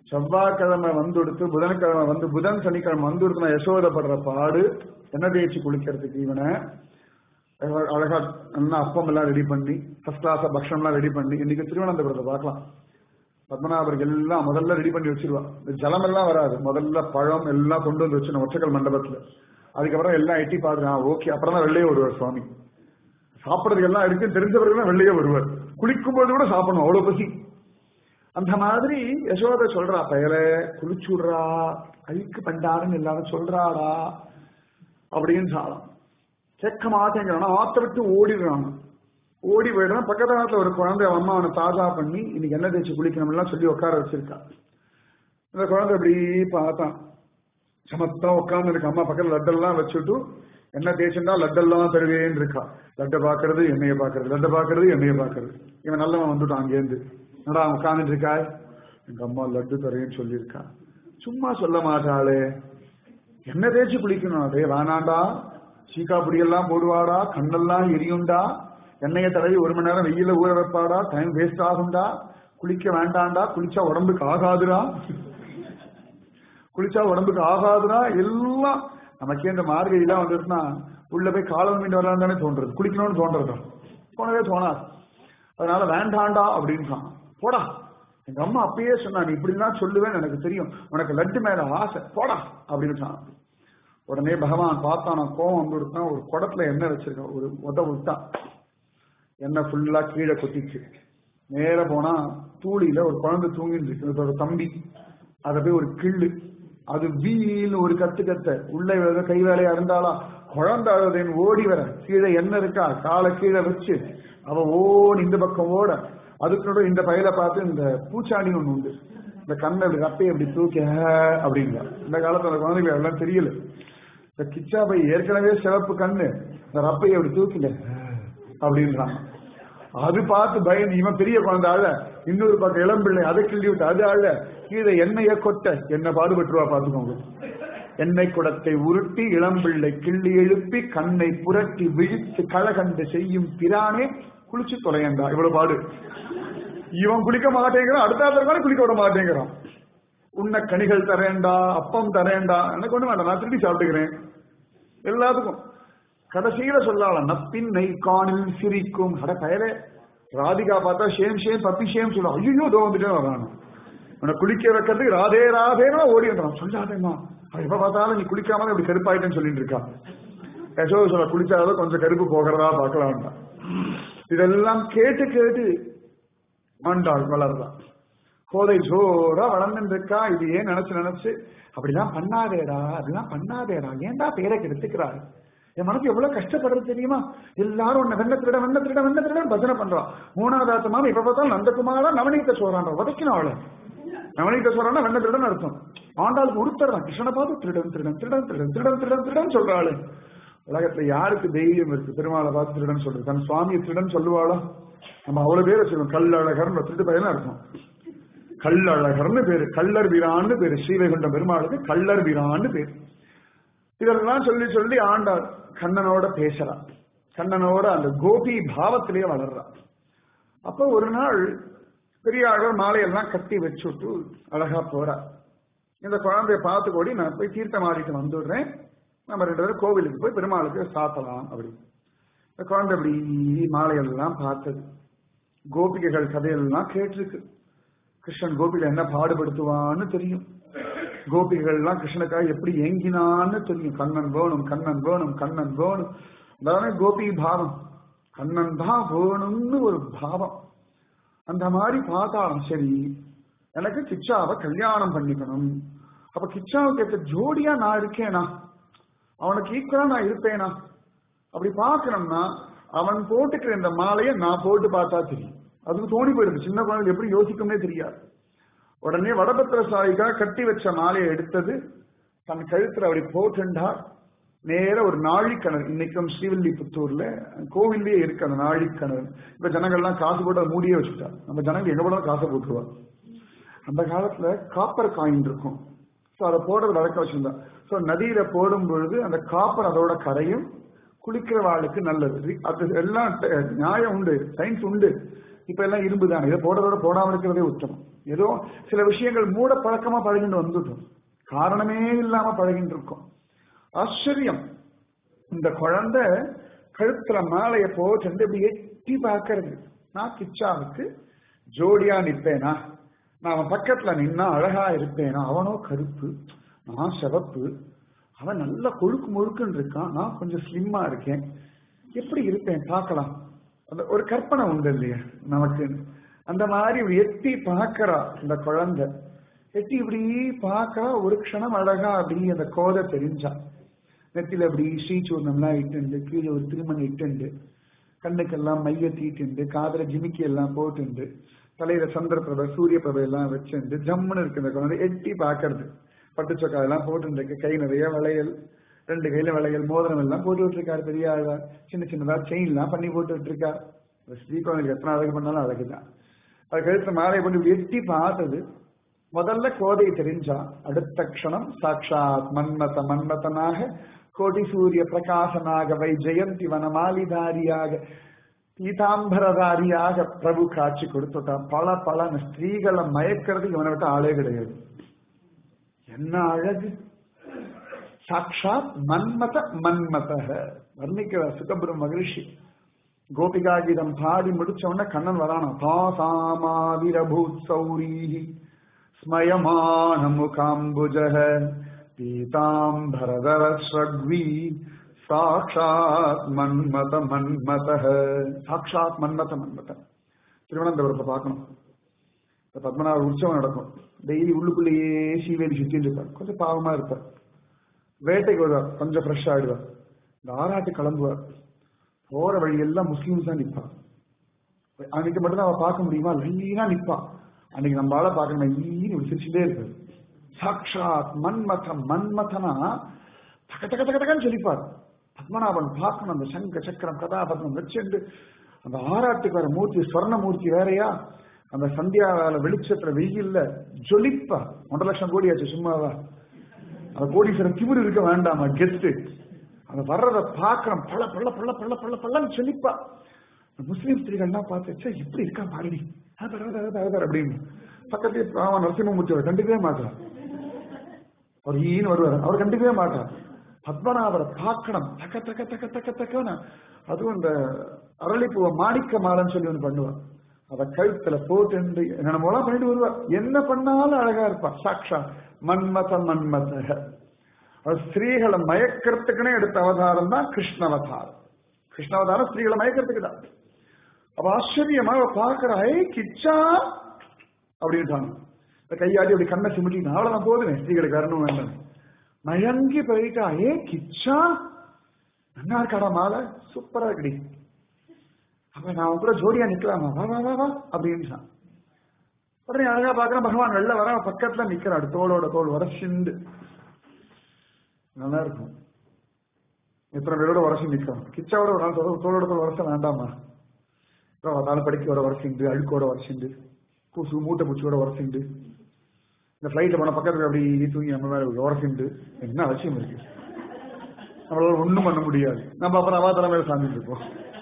[SPEAKER 1] செவ்வாய்க்கிழமை வந்து கொடுத்து புதன்கிழமை வந்து புதன் சனிக்கிழமை வந்து கொடுத்து நான் யசோதப்படுற பாடு என்ன தேய்ச்சி குளிக்கிறதுக்கு இவனை அழகா- அழகா நல்லா அப்பம் எல்லாம் ரெடி பண்ணி ஃபர்ஸ்ட் கிளாஸ் பக்ஷம் எல்லாம் ரெடி பண்ணி இன்னைக்கு திருவனந்தபுரத்தை பார்க்கலாம் பத்மநாபருக்கு எல்லாம் முதல்ல ரெடி பண்ணி வச்சிருவா இந்த ஜலம் எல்லாம் வராது முதல்ல பழம் எல்லாம் கொண்டு வந்து வச்சு ஒற்றைக்கல் மண்டபத்துல அதுக்கப்புறம் எல்லாம் எட்டி பாக்குறான் ஓகே அப்புறம் தான் வெளியே வருவார் சுவாமி சாப்பிடறதுக்கு எல்லாம் இருக்கு தெரிஞ்சவர்கள் தான் வெளியே வருவார் குளிக்கும் போது கூட சாப்பிடணும் அவ்வளவு பசி அந்த மாதிரி யசோதை சொல்றா பெயரை குளிச்சுடுறா அழுக்கு பண்டாருன்னு எல்லாரும் சொல்றாடா அப்படின்னு சாலம் கேட்க மாட்டேங்கிறான் ஆத்த விட்டு ஓடிடுறான் ஓடி போயிடுறான் பக்கத்து நாட்டுல ஒரு குழந்தை அவன் அம்மா அவனை தாஜா பண்ணி இன்னைக்கு என்ன தேய்ச்சி குளிக்கணும்லாம் சொல்லி உட்கார வச்சிருக்கா இந்த குழந்தை இப்படி பார்த்தான் சமத்தா உட்கார்ந்து இருக்கு அம்மா பக்கத்துல லட்டெல்லாம் வச்சுட்டு என்ன தேய்ச்சுண்டா லட்டெல்லாம் தருவேன்னு இருக்கா லட்டை பாக்குறது எண்ணெயை பாக்குறது லட்டை பாக்குறது எண்ணெயை பாக்குறது இவன் நல்லவன் வந்துட்டான் அங்கேருந்து என்னடா உட்கார்ந்துட்டு இருக்காய் எங்க அம்மா லட்டு தரேன்னு சொல்லியிருக்கா சும்மா சொல்ல மாட்டாளே என்ன தேய்ச்சி குளிக்கணும் அதே வேணாண்டா சீக்கா பொடியெல்லாம் போடுவாடா கண்ணெல்லாம் எரியுண்டா எண்ணெயை தடவி ஒரு மணி நேரம் வெயில ஊற வைப்பாடா டைம் வேஸ்ட் ஆகும்டா குளிக்க வேண்டாம்டா குளிச்சா உடம்புக்கு ஆகாதுடா குளிச்சா உடம்புக்கு ஆகாதுடா எல்லாம் நமக்கே இந்த மார்கழிலாம் வந்துருச்சுன்னா உள்ள போய் காலம் மீண்டு வரலாம் தானே தோன்றது குளிக்கணும்னு தோன்றது போனவே தோணாது அதனால வேண்டாண்டா அப்படின்னு சொன்னான். போடா எங்க அம்மா அப்பயே சொன்னா நீ இப்படிலாம் சொல்லுவேன்னு எனக்கு தெரியும் உனக்கு லட்டு மேல ஆசை போடா அப்படின்னு சொன்னான் உடனே பகவான் பார்த்தான் நான் கோவம் வந்து கொடுத்தான் ஒரு குடத்துல எண்ணெய் வச்சிருக்கான் ஒரு உத விட்டான் எண்ணெய் ஃபுல்லா கீழே கொட்டிச்சு நேர போனா தூளியில ஒரு குழந்தை தூங்கிட்டு இருக்கு இது ஒரு தம்பி அதை போய் ஒரு கிள்ளு அது வீல்னு ஒரு கத்து கத்த உள்ள ஏதோ கை வேலையா இருந்தாலா குழந்தை அழுதேன் ஓடி வர கீழே எண்ணெய் இருக்கா காலை கீழே வச்சு அவ ஓடி இந்த பக்கம் ஓட அதுக்குள்ள இந்த பையில பார்த்து இந்த பூச்சாணி ஒண்ணு உண்டு இந்த கண்ணை இப்படி ரப்பையை இப்படி தூக்கி "ஆ" அப்படிங்க இந்த காலத்துல அந்த குழந்தைகள் எல்லாம் தெரியல இந்த கிச்சா பை ஏற்கனவே சிவப்பு கண்ணு இந்த ரப்பையை அப்படி தூக்கில அப்படின்றான் அது பார்த்து பயந்து இவன் பெரிய குழந்தை அழ இன்னொரு பக்கம் இளம்பிள்ளை அதை கிள்ளி விட்டு அது அழ கீழே எண்ணெயை கொட்ட என்ன பாடுபட்டுருவா பார்த்துக்கோங்க எண்ணெய் குடத்தை உருட்டி இளம்பிள்ளை கிள்ளி எழுப்பி கண்ணை புரட்டி விழித்து களகண்டு செய்யும் பிரானே குளிச்சு தொலையண்டா இவ்வளவு பாடு இவன் குளிக்க மாட்டேங்கிறான் அடுத்த ஆத்திரக்கான குளிக்க விட மாட்டேங்கிறான் உன்ன கனிகள் தரேன்டா அப்பம் தரேன்டா எனக்கு ஒண்ணு வேண்டாம் நான் திருப்பி சாப்பிட்டுக்கிறேன் எல்லாத்துக்கும் கடைசியில சொல்லலாம் நப்பின்னை காணில் சிரிக்கும் அட பயலே ராதிகா பார்த்தா ஷேம் ஷேம் பப்பி ஷேம் சொல்லுவான் ஐயோ தோ வந்துட்டே வரானு உன்னை குளிக்க வைக்கிறதுக்கு ராதே ராதேன்னு ஓடி வந்துடும் சொல்லாதேம்மா அவன் எப்ப பார்த்தாலும் நீ குளிக்காம இப்படி கருப்பாயிட்டேன்னு சொல்லிட்டு இருக்கா யசோத சொல்ல குளிச்சாதான் கொஞ்சம் கருப்பு போகிறதா பார்க்கலாம்டா இதெல்லாம் கேட்டு கேட்டு ஆண்டாள் வளர்றான் கோதை ஜோரா வளர்ந்துட்டு இருக்கா இது ஏன் நினைச்சு நினைச்சு அப்படிலாம் பண்ணாதேடா அதெல்லாம் பண்ணாதேடா ஏன்டா பேரை கெடுத்துக்கிறாரு என் மனசு எவ்வளவு கஷ்டப்படுறது தெரியுமா எல்லாரும் உன்னை வெண்ண திருட வெண்ண திருட வெண்ண திருட பஜனை பண்றான் மூணாவது ஆத்தமாக இப்ப பார்த்தாலும் நந்தகுமாரா நவநீத சோறான் உதைக்கணும் அவளை நவநீத சோறானா வெண்ண திருடன் அர்த்தம் ஆண்டாளுக்கு உருத்தர்றான் கிருஷ்ணனை பார்த்து திருடன் திருடன் திருடன் திருடன் திருடன் திருடன் திருடன் சொல்றாளு உலகத்துல யாருக்கு தைரியம் இருக்கு பெருமாளை பார்த்து திருடன் சொல்றது தன் சுவாமியை திருடன் சொல்லுவாளா நம்ம அவ்வளவு பேரை சொல்லுவோம் கல்லழகர் திருட்டு பையனா இருக்கும் கல்லழகர்னு பேரு கல்லர் வீரான்னு பேரு ஸ்ரீவைகுண்டம் பெருமாளுக்கு கல்லர் வீரான்னு பேரு இதெல்லாம் சொல்லி சொல்லி ஆண்டாள் கண்ணனோட பேசுறா கண்ணனோட அந்த கோபி பாவத்திலேயே வளர்றா அப்ப ஒரு நாள் பெரியாழ்வார் மாலையெல்லாம் கட்டி வச்சுட்டு அழகா போறா இந்த குழந்தைய பார்த்து கூடி நான் போய் தீர்த்தம் ஆடிட்டு வந்துடுறேன் நம்ம ரெண்டு பேரும் கோவிலுக்கு போய் பெருமாளுக்கு சாத்தலாம் அப்படி இந்த குழந்தை இப்படி மாலையெல்லாம் பார்த்தது கோபிகைகள் கதையெல்லாம் கேட்டிருக்கு கிருஷ்ணன் கோபியில என்ன பாடுபடுத்துவான்னு தெரியும் கோபிகள்லாம் கிருஷ்ணனுக்காக எப்படி ஏங்கினான்னு தெரியும் கண்ணன் வேணும் கண்ணன் வேணும் கண்ணன் வேணும் அதானே கோபி பாவம் கண்ணன் தான் வேணும்னு ஒரு பாவம் அந்த மாதிரி பார்த்தாலும் சரி எனக்கு கிச்சாவை கல்யாணம் பண்ணிக்கணும் அப்ப கிச்சாவுக்கு ஏற்ற ஜோடியா நான் இருக்கேனா அவனுக்கு ஈக்குவலா நான் இருப்பேனா அப்படி பார்க்கணும்னா அவன் போட்டுக்கிற இந்த மாலையை நான் போட்டு பார்த்தா தெரியும் அதுக்கு தோணி போயிடுது சின்ன குழந்தை எப்படி யோசிக்கும்னே தெரியாது உடனே வடபத்திர சாயிக்கா கட்டி வச்ச மாலையை எடுத்தது தன் கழுத்துல அப்படி போட்டுண்டா நேர ஒரு நாழிக்கிணறு இன்னைக்கும் ஸ்ரீவில்லிபுத்தூர்ல கோவில்லயே இருக்கு அந்த நாழிக்கிணறு இப்ப ஜனங்கள்லாம் காசு போட்டு அதை மூடியே வச்சுட்டா நம்ம ஜனங்கள் எங்க போனாலும் காசை போட்டுருவா அந்த காலத்துல காப்பர் காயின் இருக்கும் ஸோ அதை போடுறது வழக்க வச்சிருந்தா ஸோ நதியில போடும் பொழுது அந்த காப்பர் அதோட கரையும் குளிக்கிறவாளுக்கு நல்லது அது எல்லாம் ட- நியாயம் உண்டு சயின்ஸ் உண்டு இப்ப எல்லாம் இரும்பு தானே இதை போடுறதோட போடாம இருக்கிறதே உத்தமம் ஏதோ சில விஷயங்கள் மூட பழக்கமா பழகிட்டு வந்துட்டோம் காரணமே இல்லாம பழகிட்டு இருக்கோம் ஆச்சரியம் இந்த குழந்தை கழுத்துல மாலைய போட்டு இப்படி எட்டி பார்க்கறது நான் கிச்சாவுக்கு ஜோடியா நிப்பேனா நான் அவன் பக்கத்துல நின்னா அழகா இருப்பேனா அவனோ கருப்பு நான் சிவப்பு அவன் நல்ல கொழுக்கு முழுக்குன்னு இருக்கான் நான் கொஞ்சம் ஸ்லிம்மா இருக்கேன் எப்படி இருப்பேன் பார்க்கலாம் அந்த ஒரு கற்பனை உண்டு இல்லையா நமக்கு அந்த மாதிரி இப்படி எட்டி பார்க்கறா இந்த குழந்தை எட்டி இப்படி பார்க்கறா ஒரு க்ஷணம் அழகா அப்படி அந்த கோதை தெரிஞ்சா நெத்தில அப்படி ஸ்ரீசூர்ணம்லாம் இட்டுண்டு கீழே ஒரு திருமணம் இட்டுண்டு கண்ணுக்கெல்லாம் மைய தீட்டுண்டு காதல ஜிமிக்கி எல்லாம் போட்டுண்டு தலையில சந்திர பிரபை சூரிய பிரபை எல்லாம் வச்சுண்டு ஜம்முன்னு இருக்கு இந்த குழந்தை எட்டி பார்க்கறது பட்டு சொக்கா எல்லாம் போட்டுருக்கு கை நிறைய வளையல் ரெண்டு கையில வளையல் மோதிரம் எல்லாம் போட்டு விட்டுருக்காரு பெரிய ஆளா சின்ன சின்னதா செயின் எல்லாம் பண்ணி போட்டு விட்டுருக்கார் ஸ்ரீ குழந்தைக்கு எத்தனை அழகு பண்ணாலும் அழகுதான் அது கழுத்து மாலை பண்ணி இப்படி எட்டி பார்த்தது முதல்ல கோதை தெரிஞ்சா அடுத்த க்ஷணம் சாட்சாத் மன்மத மன்மதனாக கோடி சூரிய பிரகாசனாக வை ஜெயந்தி வனமாலிதாரியாக பீதாம்பரதாரியாக பிரபு காட்சி கொடுத்துட்டான் பல பல ஸ்திரீகளை மயக்கிறதுக்கு இவனை விட்ட ஆளே கிடையாது என்ன அழகு சாட்சாத் மன்மத மன்மத வர்ணிக்கிற சுகபிரம் மகிழ்ச்சி கோபிகா கீதம் பாடி முடிச்ச உடனே கண்ணன் வரானா தாசாமாவிரபூத் சௌரீஹி ஸ்மயமான முகாம்புஜ பீதாம்பரதர ஸ்ரக்வி சாட்சாத் மன்மத மன்மத சாட்சாத் மன்மத மன்மத திருவனந்தபுரத்தை பார்க்கணும் இந்த பத்மநாப உற்சவம் நடக்கும் டெய்லி உள்ளுக்குள்ளேயே சீவேலி சுத்திட்டு இருப்பார் கொஞ்சம் பாவமா இருப்பார் வேட்டைக்கு வருவார் கொஞ்சம் ஃப்ரெஷ் ஆயிடுவார் இந்த ஆராட்டு கிளம்புவார் போற வழியெல்லாம் முஸ்லீம்ஸ் தான் நிற்பா அன்னைக்கு மட்டும்தான் அவ பார்க்க முடியுமா லைனா நிற்பா அன்னைக்கு நம்மளால பார்க்கணும் ஈன்னு ஒரு சிரிச்சுட்டே இருப்பார் சாட்சாத் மன்மதம் மன்மதனா தக தக தக தகன்னு சொல்லிப்பார் பத்மநாபன் பார்க்கணும் அந்த சங்க சக்கரம் கதாபத்மம் வச்சுண்டு அந்த ஆராட்டுக்கு வர மூர்த்தி ஸ்வர்ண மூர்த்தி வேறையா அந்த சந்தியா வேலை வெளிச்சத்துல வெயில்ல ஜொலிப்பா ஒன்றரை லட்சம் கோடி ஆச்சு சும்மாவா அந்த கோடீஸ்வரன் திமிரு இருக்க வேண்டாமா கெஸ்ட் அந்த வர்றத பார்க்கணும் பல பள்ள பள்ள பள்ள பள்ள பள்ளன்னு சொல்லிப்பா முஸ்லீம் ஸ்திரீகள்லாம் பார்த்து "ச்சே, இப்படி இருக்கா பாரதி அப்படின்னு பக்கத்துல அவன் நரசிம்மமூர்த்தி அவர் கண்டுக்கவே மாட்டார் அவர் ஈன்னு வருவார் அவர் கண்டுக்கவே மாட்டார் பத்மநாபரை பார்க்கணும் தக்க தக்க தக்க தக்க தக்கன்னு அதுவும் இந்த அரளிப்பூவை மாணிக்க மாலைன்னு சொல்லி ஒன்று பண்ணுவார் அத கழுத்துல போட்டு என்னென்னமோலாம் பண்ணிட்டு வருவார் என்ன பண்ணாலும் அழகா இருப்பா சாட்சா மன்மத மன்மத அது ஸ்திரீகளை மயக்கிறதுக்குன்னே எடுத்த அவதாரம் தான் கிருஷ்ணவதாரம் கிருஷ்ணவதாரம் ஸ்திரீகளை மயக்கிறதுக்கு தான் அப்ப ஆச்சரியமா அவ பார்க்கறா ஏ கிச்சா அப்படின்ட்டாங்க இந்த கையாடி அப்படி கண்ணை சிமிட்டினா அவ்வளவுதான் போதுமே ஸ்திரீகளுக்கு வரணும் வேண்டாம் மயங்கி போயிட்டா ஏ கிச்சா நல்லா இருக்காடா மாலை சூப்பரா இருக்குடி அப்ப நான் அவன் கூட ஜோடியா நிக்கலாமா வா வா வா வா அப்படின்னு உடனே அழகா பாக்குறேன் பகவான் வெளில வர அவன் பக்கத்துல நிக்கிறாடு தோளோட தோல் உரசிண்டு நல்லா இருக்கும் எத்தனை பேரோட உரசி நிற்கும் கிச்சாவோட ஒரு நாள் சொல்ற தோளோட தோல் உரச வேண்டாமா நாலு படிக்கையோட உரசிண்டு அழுக்கோட உரசிண்டு கூசு மூட்டை பூச்சியோட உரசிண்டு இந்த ஃபிளைட்ல போன பக்கத்துல அப்படி தூங்கி நம்ம மேல உரசிண்டு என்ன அவசியம் இருக்கு நம்மளால ஒண்ணும் பண்ண முடியாது நம்ம அப்புறம் அவா தலைமையில சாந்திட்டு இருக்கோம்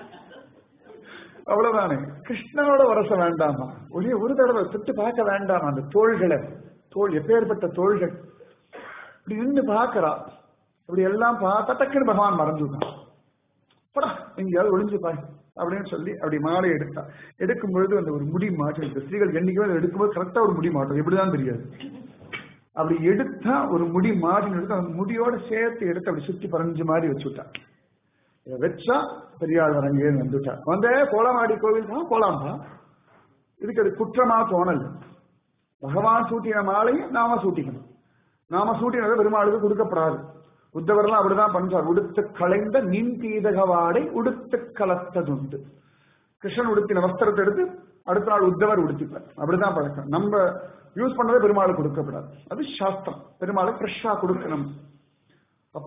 [SPEAKER 1] அவ்வளவுதானே கிருஷ்ணனோட வரச வேண்டாமா ஒரே ஒரு தடவை தொட்டு பார்க்க வேண்டாமா அந்த தோள்களை தோல் எப்பேற்பட்ட தோள்கள் இப்படி நின்று பார்க்கறா இப்படி எல்லாம் பார்த்தா டக்குன்னு பகவான் மறந்துட்டான் படா எங்கேயாவது ஒளிஞ்சு பாய் அப்படின்னு சொல்லி அப்படி மாலை எடுத்தா எடுக்கும் பொழுது அந்த ஒரு முடி மாற்றம் இந்த ஸ்திரீகள் என்னைக்குமே அதை எடுக்கும்போது கரெக்டா ஒரு முடி மாற்றம் எப்படிதான் தெரியாது அப்படி எடுத்தா ஒரு முடி மாறி எடுத்து அந்த முடியோட சேர்த்து எடுத்து அப்படி சுத்தி பறஞ்சு மாதிரி வச்சுட்டா இதை வச்சா பெரியாள் வரங்கே வந்துட்டா வந்தே கோலமாடி கோவில் தான் போலாம்பா இதுக்கு அது குற்றமா தோணல் பகவான் சூட்டின மாலையும் நாம சூட்டிக்கணும் நாம சூட்டினதை பெருமாளுக்கு கொடுக்கப்படாது உத்தவர்லாம் அப்படிதான் பண்றார் உடுத்து களைந்த நின் பீதகவாடை உடுத்து கலத்ததுண்டு கிருஷ்ணன் உடுத்தின வஸ்திரத்தை எடுத்து அடுத்த நாள் உத்தவர் உடுத்திப்பார் அப்படிதான் பழக்கம் நம்ம யூஸ் பண்ணதை பெருமாளுக்கு கொடுக்கப்படாது அது சாஸ்திரம் பெருமாளுக்கு ஃப்ரெஷ்ஷா கொடுக்கணும் அப்ப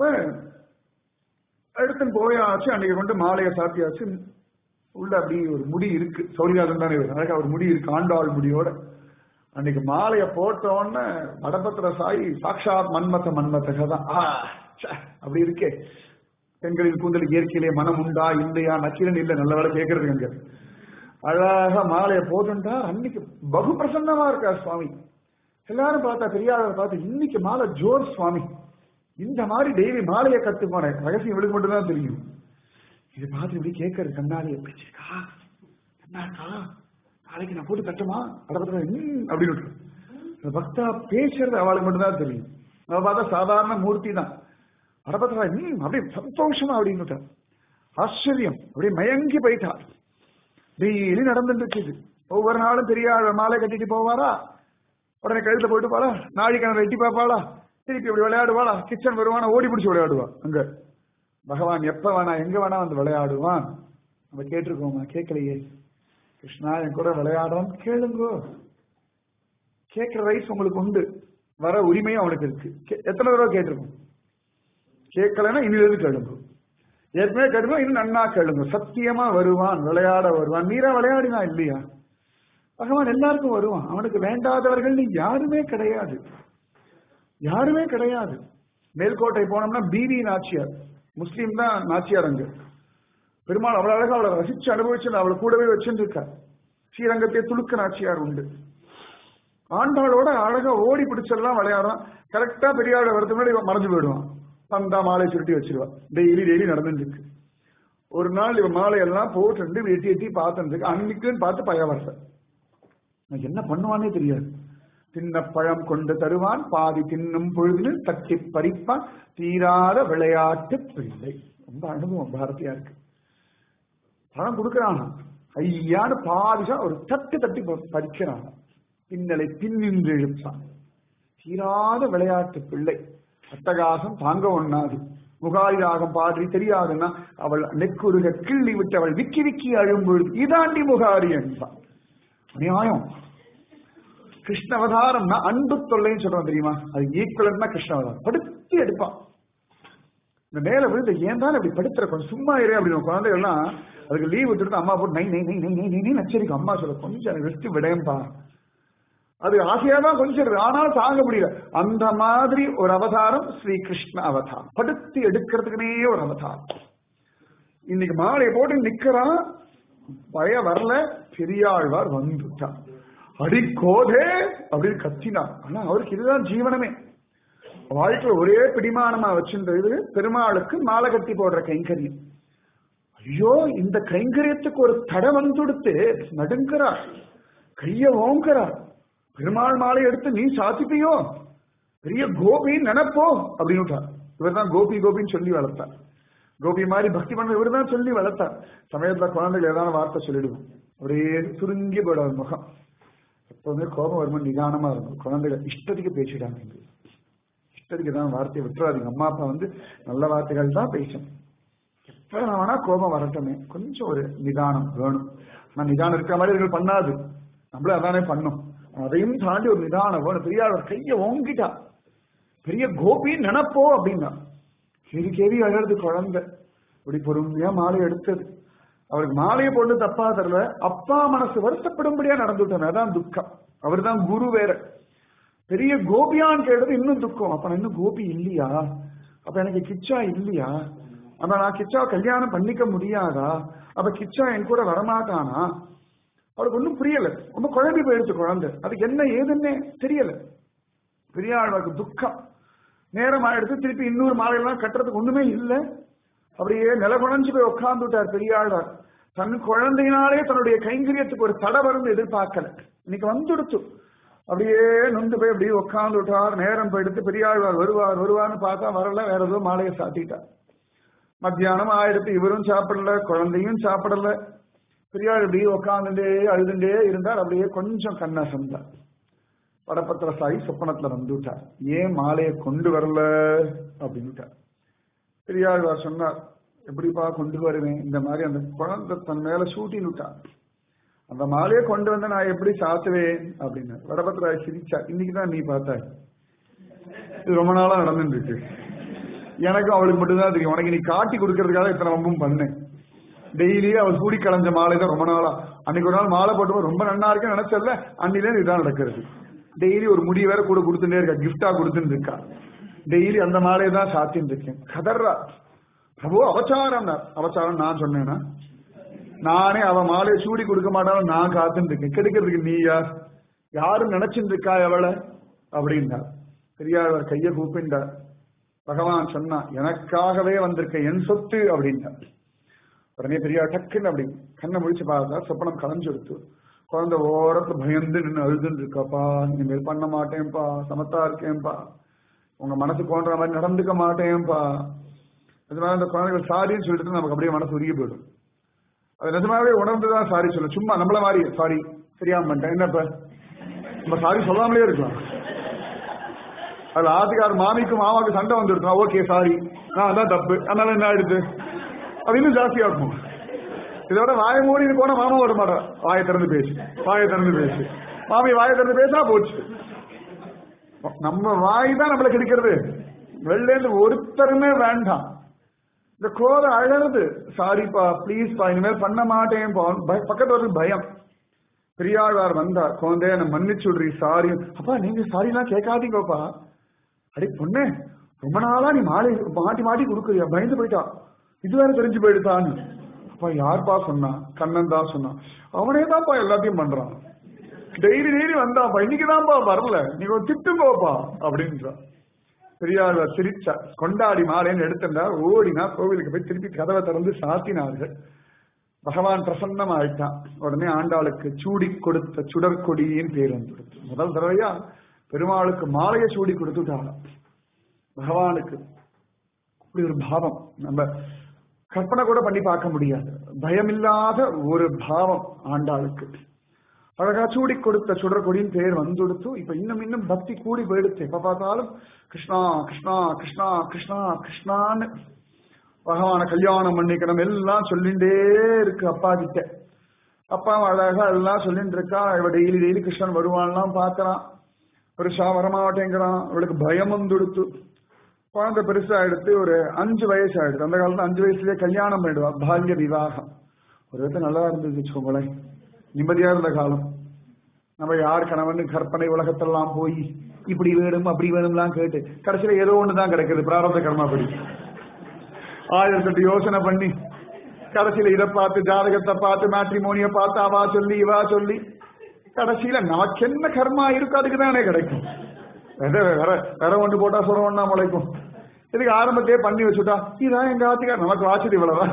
[SPEAKER 1] எடுத்துன்னு போயாச்சு அன்னைக்கு கொண்டு மாலையை சாத்தியாச்சு உள்ள அப்படி ஒரு முடி இருக்கு சௌரியாதன் தானே இவர். அழகா ஒரு முடி இருக்கு ஆண்டாள் முடியோட அன்னைக்கு மாலையை போட்டோன்னு வடபத்திர சாயி சாட்சாத் மன்மத மன்மதக தான் ஆ, ச்சே, அப்படி இருக்கே பெண்களின் கூந்தலுக்கு இயற்கையிலே மனம் உண்டா இல்லையா நச்சிரன் இல்ல நல்ல வேலை கேட்கறது அங்க அழகா மாலையை போட்டுட்டா அன்னைக்கு பகு பிரசன்னமா இருக்கார் சுவாமி எல்லாரும் பார்த்தா பெரியாளர் பார்த்து இன்னைக்கு மாலை ஜோர் சுவாமி இந்த மாதிரி டெய்லி மாலையை கத்துப்பானே ரகசியம் இவளுக்கு மட்டும் தான் தெரியும் இது பார்த்து இப்படி கேட்கறது கண்ணாடி எப்படி இருக்கா கண்ணாக்கா நாளைக்கு நான் போட்டு கட்டுமா அடப்பட்ட அப்படின்னு விட்டுரு. இந்த பக்தா பேசுறது அவளுக்கு மட்டும்தான் தெரியும் அவ பார்த்தா சாதாரண மூர்த்தி தான் அடப்பத்தா ம் அப்படியே சந்தோஷமா அப்படின்னு விட்டா. ஆச்சரியம் அப்படியே மயங்கி போயிட்டா டெய்லி நடந்துட்டு இருக்குது ஒவ்வொரு நாளும் பெரிய ஆள் மாலை கட்டிட்டு போவாரா உடனே கழுத்துல போயிட்டு பாளா நாழி கிணறு எட்டி பார்ப்பாளா திருப்பி அப்படி விளையாடுவாளா கிச்சன் வருவானா ஓடி பிடிச்சி விளையாடுவா அங்க பகவான் எப்ப வேணா எங்க வேணா வந்து விளையாடுவான் நம்ம கேட்டிருக்கோமா கேட்கலையே கிருஷ்ணா என் கூட விளையாடுறான் கேளுங்கோ கேட்கிற ரைட்ஸ் உங்களுக்கு உண்டு வர உரிமையும் அவனுக்கு இருக்கு கே- எத்தனை தடவை கேட்டிருக்கோம் கேட்கலன்னா இனிலிருந்து கேளுங்க ஏற்கனவே கேட்டுக்கோ இன்னும் நன்னா கேளுங்க சத்தியமா வருவான் விளையாட வருவான் நீரா விளையாடினா இல்லையா பகவான் எல்லாருக்கும் வருவான் அவனுக்கு வேண்டாதவர்கள் யாருமே கிடையாது யாருமே கிடையாது மேல்கோட்டை போனோம்னா பிவி நாச்சியார் முஸ்லீம் தான் நாச்சியார் அங்க பெருமாள் அவ்வளவு அழகா அவளை ரசிச்சு அனுபவிச்சு அவளை கூடவே வச்சுருக்கா ஸ்ரீரங்கத்தை துளுக்க நாச்சியார் உண்டு ஆண்டாளோட அழகா ஓடி பிடிச்செல்லாம் விளையாடுறான் கரெக்டா பெரியாளோட வரதுக்கு முன்னாடி இவன் மறைஞ்சு போயிடுவான் பந்தா மாலை சுருட்டி வச்சிருவா டெய்லி டெய்லி நடந்துட்டு இருக்கு ஒரு நாள் இவன் மாலையெல்லாம் போட்டு எட்டி எட்டி பார்த்துருக்கு அன்னைக்குன்னு பார்த்து பய வரல எனக்கு என்ன பண்ணுவானே தெரியாது தின்ன பழம் கொண்டு தருவான் பாதி தின்னும் பொழுது தட்டி பறிப்பான் தீராத விளையாட்டு பிள்ளை ரொம்ப அனுபவம் பாரதியா இருக்கு பழம் கொடுக்கறானா ஐயான்னு பாதிஷா ஒரு தட்டு தட்டி ப- பறிக்கிறான் பின்னலை பின்னின்று இழுப்பான் தீராத விளையாட்டு பிள்ளை அட்டகாசம் தாங்க ஒண்ணாது முகாரி ராகம் பாடி தெரியாதுன்னா அவள் நெக்குருக கிள்ளி விட்டு அவள் விக்கி விக்கி அழும்பொழுது இதாண்டி முகாரி என்பான் நியாயம் கிருஷ்ணவதாரம்னா அன்பு தொல்லைன்னு சொல்றோம் தெரியுமா அது ஈக்குவலன்னா கிருஷ்ணவதாரம் படுத்தி எடுப்பான் இந்த மேல விழுந்து ஏன் தான் இப்படி படுத்துற கொஞ்சம் சும்மா இரு அப்படின்னு குழந்தைகள் எல்லாம் அதுக்கு லீவ் விட்டுட்டு அம்மா போட்டு நை நை நை நை நை நை நை நச்சரிக்கும் அம்மா சொல்ல கொஞ்சம் எனக்கு ரெஸ்ட் விடையம்பா அது ஆசையா தான் கொஞ்சம் இருக்கு ஆனாலும் தாங்க முடியல அந்த மாதிரி ஒரு அவதாரம் ஸ்ரீ கிருஷ்ண அவதாரம் படுத்தி எடுக்கிறதுக்குனே ஒரு அவதாரம் இன்னைக்கு மாலையை போட்டு நிக்கிறான் பய வரல பெரியாழ்வார் வந்துட்டான் அடி கோதே அப்படின்னு கத்தினான் ஆனா அவருக்கு இதுதான் ஜீவனமே வாழ்க்கையில ஒரே பிடிமானமா வச்சிருந்தது பெருமாளுக்கு மாலை கட்டி போடுற கைங்கரியம் ஐயோ இந்த கைங்கரியத்துக்கு ஒரு தடை வந்துடுத்து நடுங்கிறார் கைய ஓங்குறார் பெருமாள் மாலை எடுத்து நீ சாத்திப்பியோ பெரிய கோபி நினைப்போ அப்படின்னு விட்டார் இவர் தான் கோபி கோபின்னு சொல்லி வளர்த்தார் கோபி மாதிரி பக்தி பண்ண இவர் தான் சொல்லி வளர்த்தார் சமயத்துல குழந்தைகள் ஏதாவது வார்த்தை சொல்லிடுவோம் அப்படியே சுருங்கி போயிடாது முகம் எப்பவுமே கோபம் வரும்போது நிதானமா இருக்கும் குழந்தைகள் இஷ்டத்துக்கு பேசிடாங்க இஷ்டத்துக்கு தான் வார்த்தையை விட்டுறாதீங்க அம்மா அப்பா வந்து நல்ல வார்த்தைகள் தான் பேசணும் எப்ப நான் வேணா கோபம் வரட்டுமே கொஞ்சம் ஒரு நிதானம் வேணும் ஆனா நிதானம் இருக்கிற மாதிரி இதுகள் பண்ணாது நம்மளே அதானே பண்ணும் அதையும் தாண்டி ஒரு நிதானம் வேணும் பெரியார் கைய ஓங்கிட்டா பெரிய கோபி நினைப்போ அப்படின்னா கேவி கேவி அழறது குழந்தை இப்படி பொறுமையா மாலை எடுத்தது அவருக்கு மாலையை போட்டு தப்பா தரல அப்பா மனசு வருத்தப்படும்படியா நடந்துட்டாங்க அதான் துக்கம் அவர் தான் குரு வேற பெரிய கோபியான்னு கேட்டது இன்னும் துக்கம் அப்ப நான் இன்னும் கோபி இல்லையா அப்ப எனக்கு கிச்சா இல்லையா அப்ப நான் கிச்சா கல்யாணம் பண்ணிக்க முடியாதா அப்ப கிச்சா என் கூட வரமாட்டானா அவருக்கு ஒன்றும் புரியல ரொம்ப குழம்பி போயிடுச்சு குழந்தை அதுக்கு என்ன ஏதுன்னே தெரியல பெரியாழ்வாருக்கு துக்கம் நேரம் ஆயிடுத்து திருப்பி இன்னொரு மாலையெல்லாம் கட்டுறதுக்கு ஒண்ணுமே இல்லை அப்படியே நிலகுணஞ்சு போய் உட்கார்ந்து விட்டார் பெரியாழ்வார் தன் குழந்தையினாலே தன்னுடைய கைங்கரியத்துக்கு ஒரு தடை வருந்து எதிர்பார்க்கல இன்னைக்கு வந்துடுத்து அப்படியே நொந்து போய் அப்படியே உட்கார்ந்து விட்டார் நேரம் போயிடுத்து பெரியாழ்வார் வருவார் வருவார்னு பார்த்தா வரல வேற ஏதோ மாலையை சாத்திட்டார் மத்தியானம் ஆயிடுத்து இவரும் சாப்பிடல குழந்தையும் சாப்பிடல பெரியாள் இப்படியே உட்காந்துட்டே அழுதுண்டே இருந்தார் அப்படியே கொஞ்சம் கண்ணா சந்தார் படப்பத்திர சாயி சொப்பனத்துல வந்துட்டார் ஏன் மாலையை கொண்டு வரல அப்படின்னுட்டார் பெரியாழ்வார் சொன்னார் எப்படிப்பா கொண்டு வருவேன் இந்த மாதிரி அந்த குழந்தை தன் மேல சூட்டின்னு விட்டார் அந்த மாலையை கொண்டு வந்து நான் எப்படி சாத்துவேன் அப்படின்னு வடபத்திராய் சிரிச்சா இன்னைக்குதான் நீ பார்த்த இது ரொம்ப நாளா நடந்துட்டு இருக்கு எனக்கும் அவளுக்கு மட்டும்தான் தெரியும் உனக்கு நீ காட்டி கொடுக்கறதுக்காக இத்தனை வம்பும் பண்ணேன் டெய்லி அவள் சூடி களைஞ்ச மாலை தான் ரொம்ப நாளா அன்னைக்கு ஒரு நாள் மாலை போட்டு ரொம்ப நன்னா இருக்குன்னு நினைச்சல அன்னிலே இதுதான் நடக்கிறது டெய்லி ஒரு முடி வேற கூட கொடுத்துட்டே இருக்கா கிஃப்டா கொடுத்துட்டு இருக்கா டெய்லி அந்த மாலையை தான் சாத்தின்னு இருக்கேன் கதர்றா பிரபு அவச்சாரம் அவச்சாரம் நான் சொன்னேனா நானே அவ மாலையை சூடி கொடுக்க மாட்டாலும் நான் காத்துட்டு இருக்கேன் கெடுக்கிறதுக்கு நீ யார் யாரும் நினைச்சுட்டு இருக்கா எவளை அப்படின்னா பெரியார் கைய கூப்பிண்டார் பகவான் சொன்னா எனக்காகவே வந்திருக்க என் சொத்து அப்படின்னா உடனே பெரியார் டக்குன்னு அப்படி கண்ணை முடிச்சு பார்த்தா சொப்பனம் கலைஞ்சு எடுத்து குழந்தை ஓரத்துல பயந்து நின்று அழுதுன்னு இருக்காப்பா இனிமேல் பண்ண மாட்டேன்ப்பா சமத்தா இருக்கேன்ப்பா உங்க மனசு போன்ற மாதிரி நடந்துக்க மாட்டேன்ப்பா அதனால இந்த குழந்தைகள் சாரின்னு சொல்லிட்டு நமக்கு அப்படியே மனசு உருகி போயிடும் அது நிஜமாவே உணர்ந்துதான் சாரி சொல்லும் சும்மா நம்மள மாதிரி சாரி தெரியாம பண்ணிட்டேன் என்னப்ப நம்ம சாரி சொல்லாமலே இருக்கலாம் அதுல ஆத்துக்கார் மாமிக்கும் மாமாவுக்கு சண்டை வந்துருக்கா ஓகே சாரி நான் அதான் தப்பு அதனால என்ன ஆயிடுது அது இன்னும் ஜாஸ்தியா இருக்கும் இதோட வாய மூடி போனா மாமா வர மாட்டா வாயை திறந்து பேசு வாயை திறந்து பேசு மாமி வாயை திறந்து பேசா போச்சு நம்ம வாய் தான் நம்மளை கெடுக்கிறது வெளில இருந்து ஒருத்தருமே வேண்டாம் இந்த கோதை அழகுது சாரிப்பா ப்ளீஸ்ப்பா இனிமேல் பண்ண மாட்டேன் பக்கத்துல ஒரு பயம் பெரியாழ்வார் வந்தார் குழந்தைய என்ன மன்னிச்சு விடுறீ சாரி அப்பா நீங்க சாரி எல்லாம் கேட்காதீங்கப்பா அடி பொண்ணு ரொம்ப நாளா நீ மாலை மாட்டி மாட்டி கொடுக்குறியா பயந்து போயிட்டா இது வேற தெரிஞ்சு போயிடுதான்னு அப்பா யார்ப்பா சொன்னா கண்ணன் தான் சொன்னான் அவனே தான்ப்பா எல்லாத்தையும் பண்றான் டெய்லி டெய்லி வந்தாப்பா இன்னைக்குதான்ப்பா வரல நீ ஒரு திட்டுங்கோப்பா அப்படின்றான் பெரியார் சிரிச்சா கொண்டாடி மாலைன்னு எடுத்திருந்தார் ஓடினா கோவிலுக்கு போய் திருப்பி கதவை திறந்து சாத்தினார்கள் பகவான் பிரசன்னம் ஆயிட்டான் உடனே ஆண்டாளுக்கு சூடி கொடுத்த சுடற்கொடியின் பேர் வந்துடுச்சு முதல் தடவையா பெருமாளுக்கு மாலையை சூடி கொடுத்துட்டாங்க பகவானுக்கு அப்படி ஒரு பாவம் நம்ம கற்பனை கூட பண்ணி பார்க்க முடியாது பயமில்லாத ஒரு பாவம் ஆண்டாளுக்கு அழகா சூடி கொடுத்த சுடற்கொடியின் பேர் வந்துடுத்து இப்ப இன்னும் இன்னும் பக்தி கூடி போயிடுச்சு எப்ப பார்த்தாலும் கிருஷ்ணா கிருஷ்ணா கிருஷ்ணா கிருஷ்ணா கிருஷ்ணான்னு பகவான கல்யாணம் பண்ணிக்கணும் எல்லாம் சொல்லிண்டே இருக்கு அப்பா கிட்ட அப்பா அழகா எல்லாம் சொல்லிட்டு இருக்கா இவ டெய்லி டெய்லி கிருஷ்ணன் வருவான்லாம் பாக்குறான் பெருசா வரமாட்டேங்கிறான் இவளுக்கு பயம் வந்துடுத்து குழந்தை பெருசா எடுத்து ஒரு அஞ்சு வயசு ஆயிடுது அந்த காலத்துல அஞ்சு வயசுலயே கல்யாணம் பண்ணிடுவா பால்ய விவாகம் ஒரு விதத்தை நல்லா இருந்துச்சு வச்சுக்கோங்களேன் நிம்மதியா இருந்த காலம் நம்ம யார் கணவன் கற்பனை உலகத்தெல்லாம் போய் இப்படி வேணும் அப்படி வேணும்லாம் கேட்டு கடைசியில ஏதோ ஒண்ணுதான் கிடைக்குது பிராரப்த கர்மாப்படி ஆயிரத்தெட்டு யோசனை பண்ணி கடைசியில இதை பார்த்து ஜாதகத்தை பார்த்து மேட்ரிமோனிய பார்த்து அவா சொல்லி இவா சொல்லி கடைசியில நமக்கு என்ன கர்மா இருக்கு அதுக்கு தானே கிடைக்கும் வேற வேற வேற ஒன்று போட்டா சொல்ல ஒண்ணா முளைக்கும் இதுக்கு ஆரம்பத்தையே பண்ணி வச்சுட்டா இதான் எங்க ஆத்துக்கார் நமக்கு வாச்சது இவ்வளவுதான்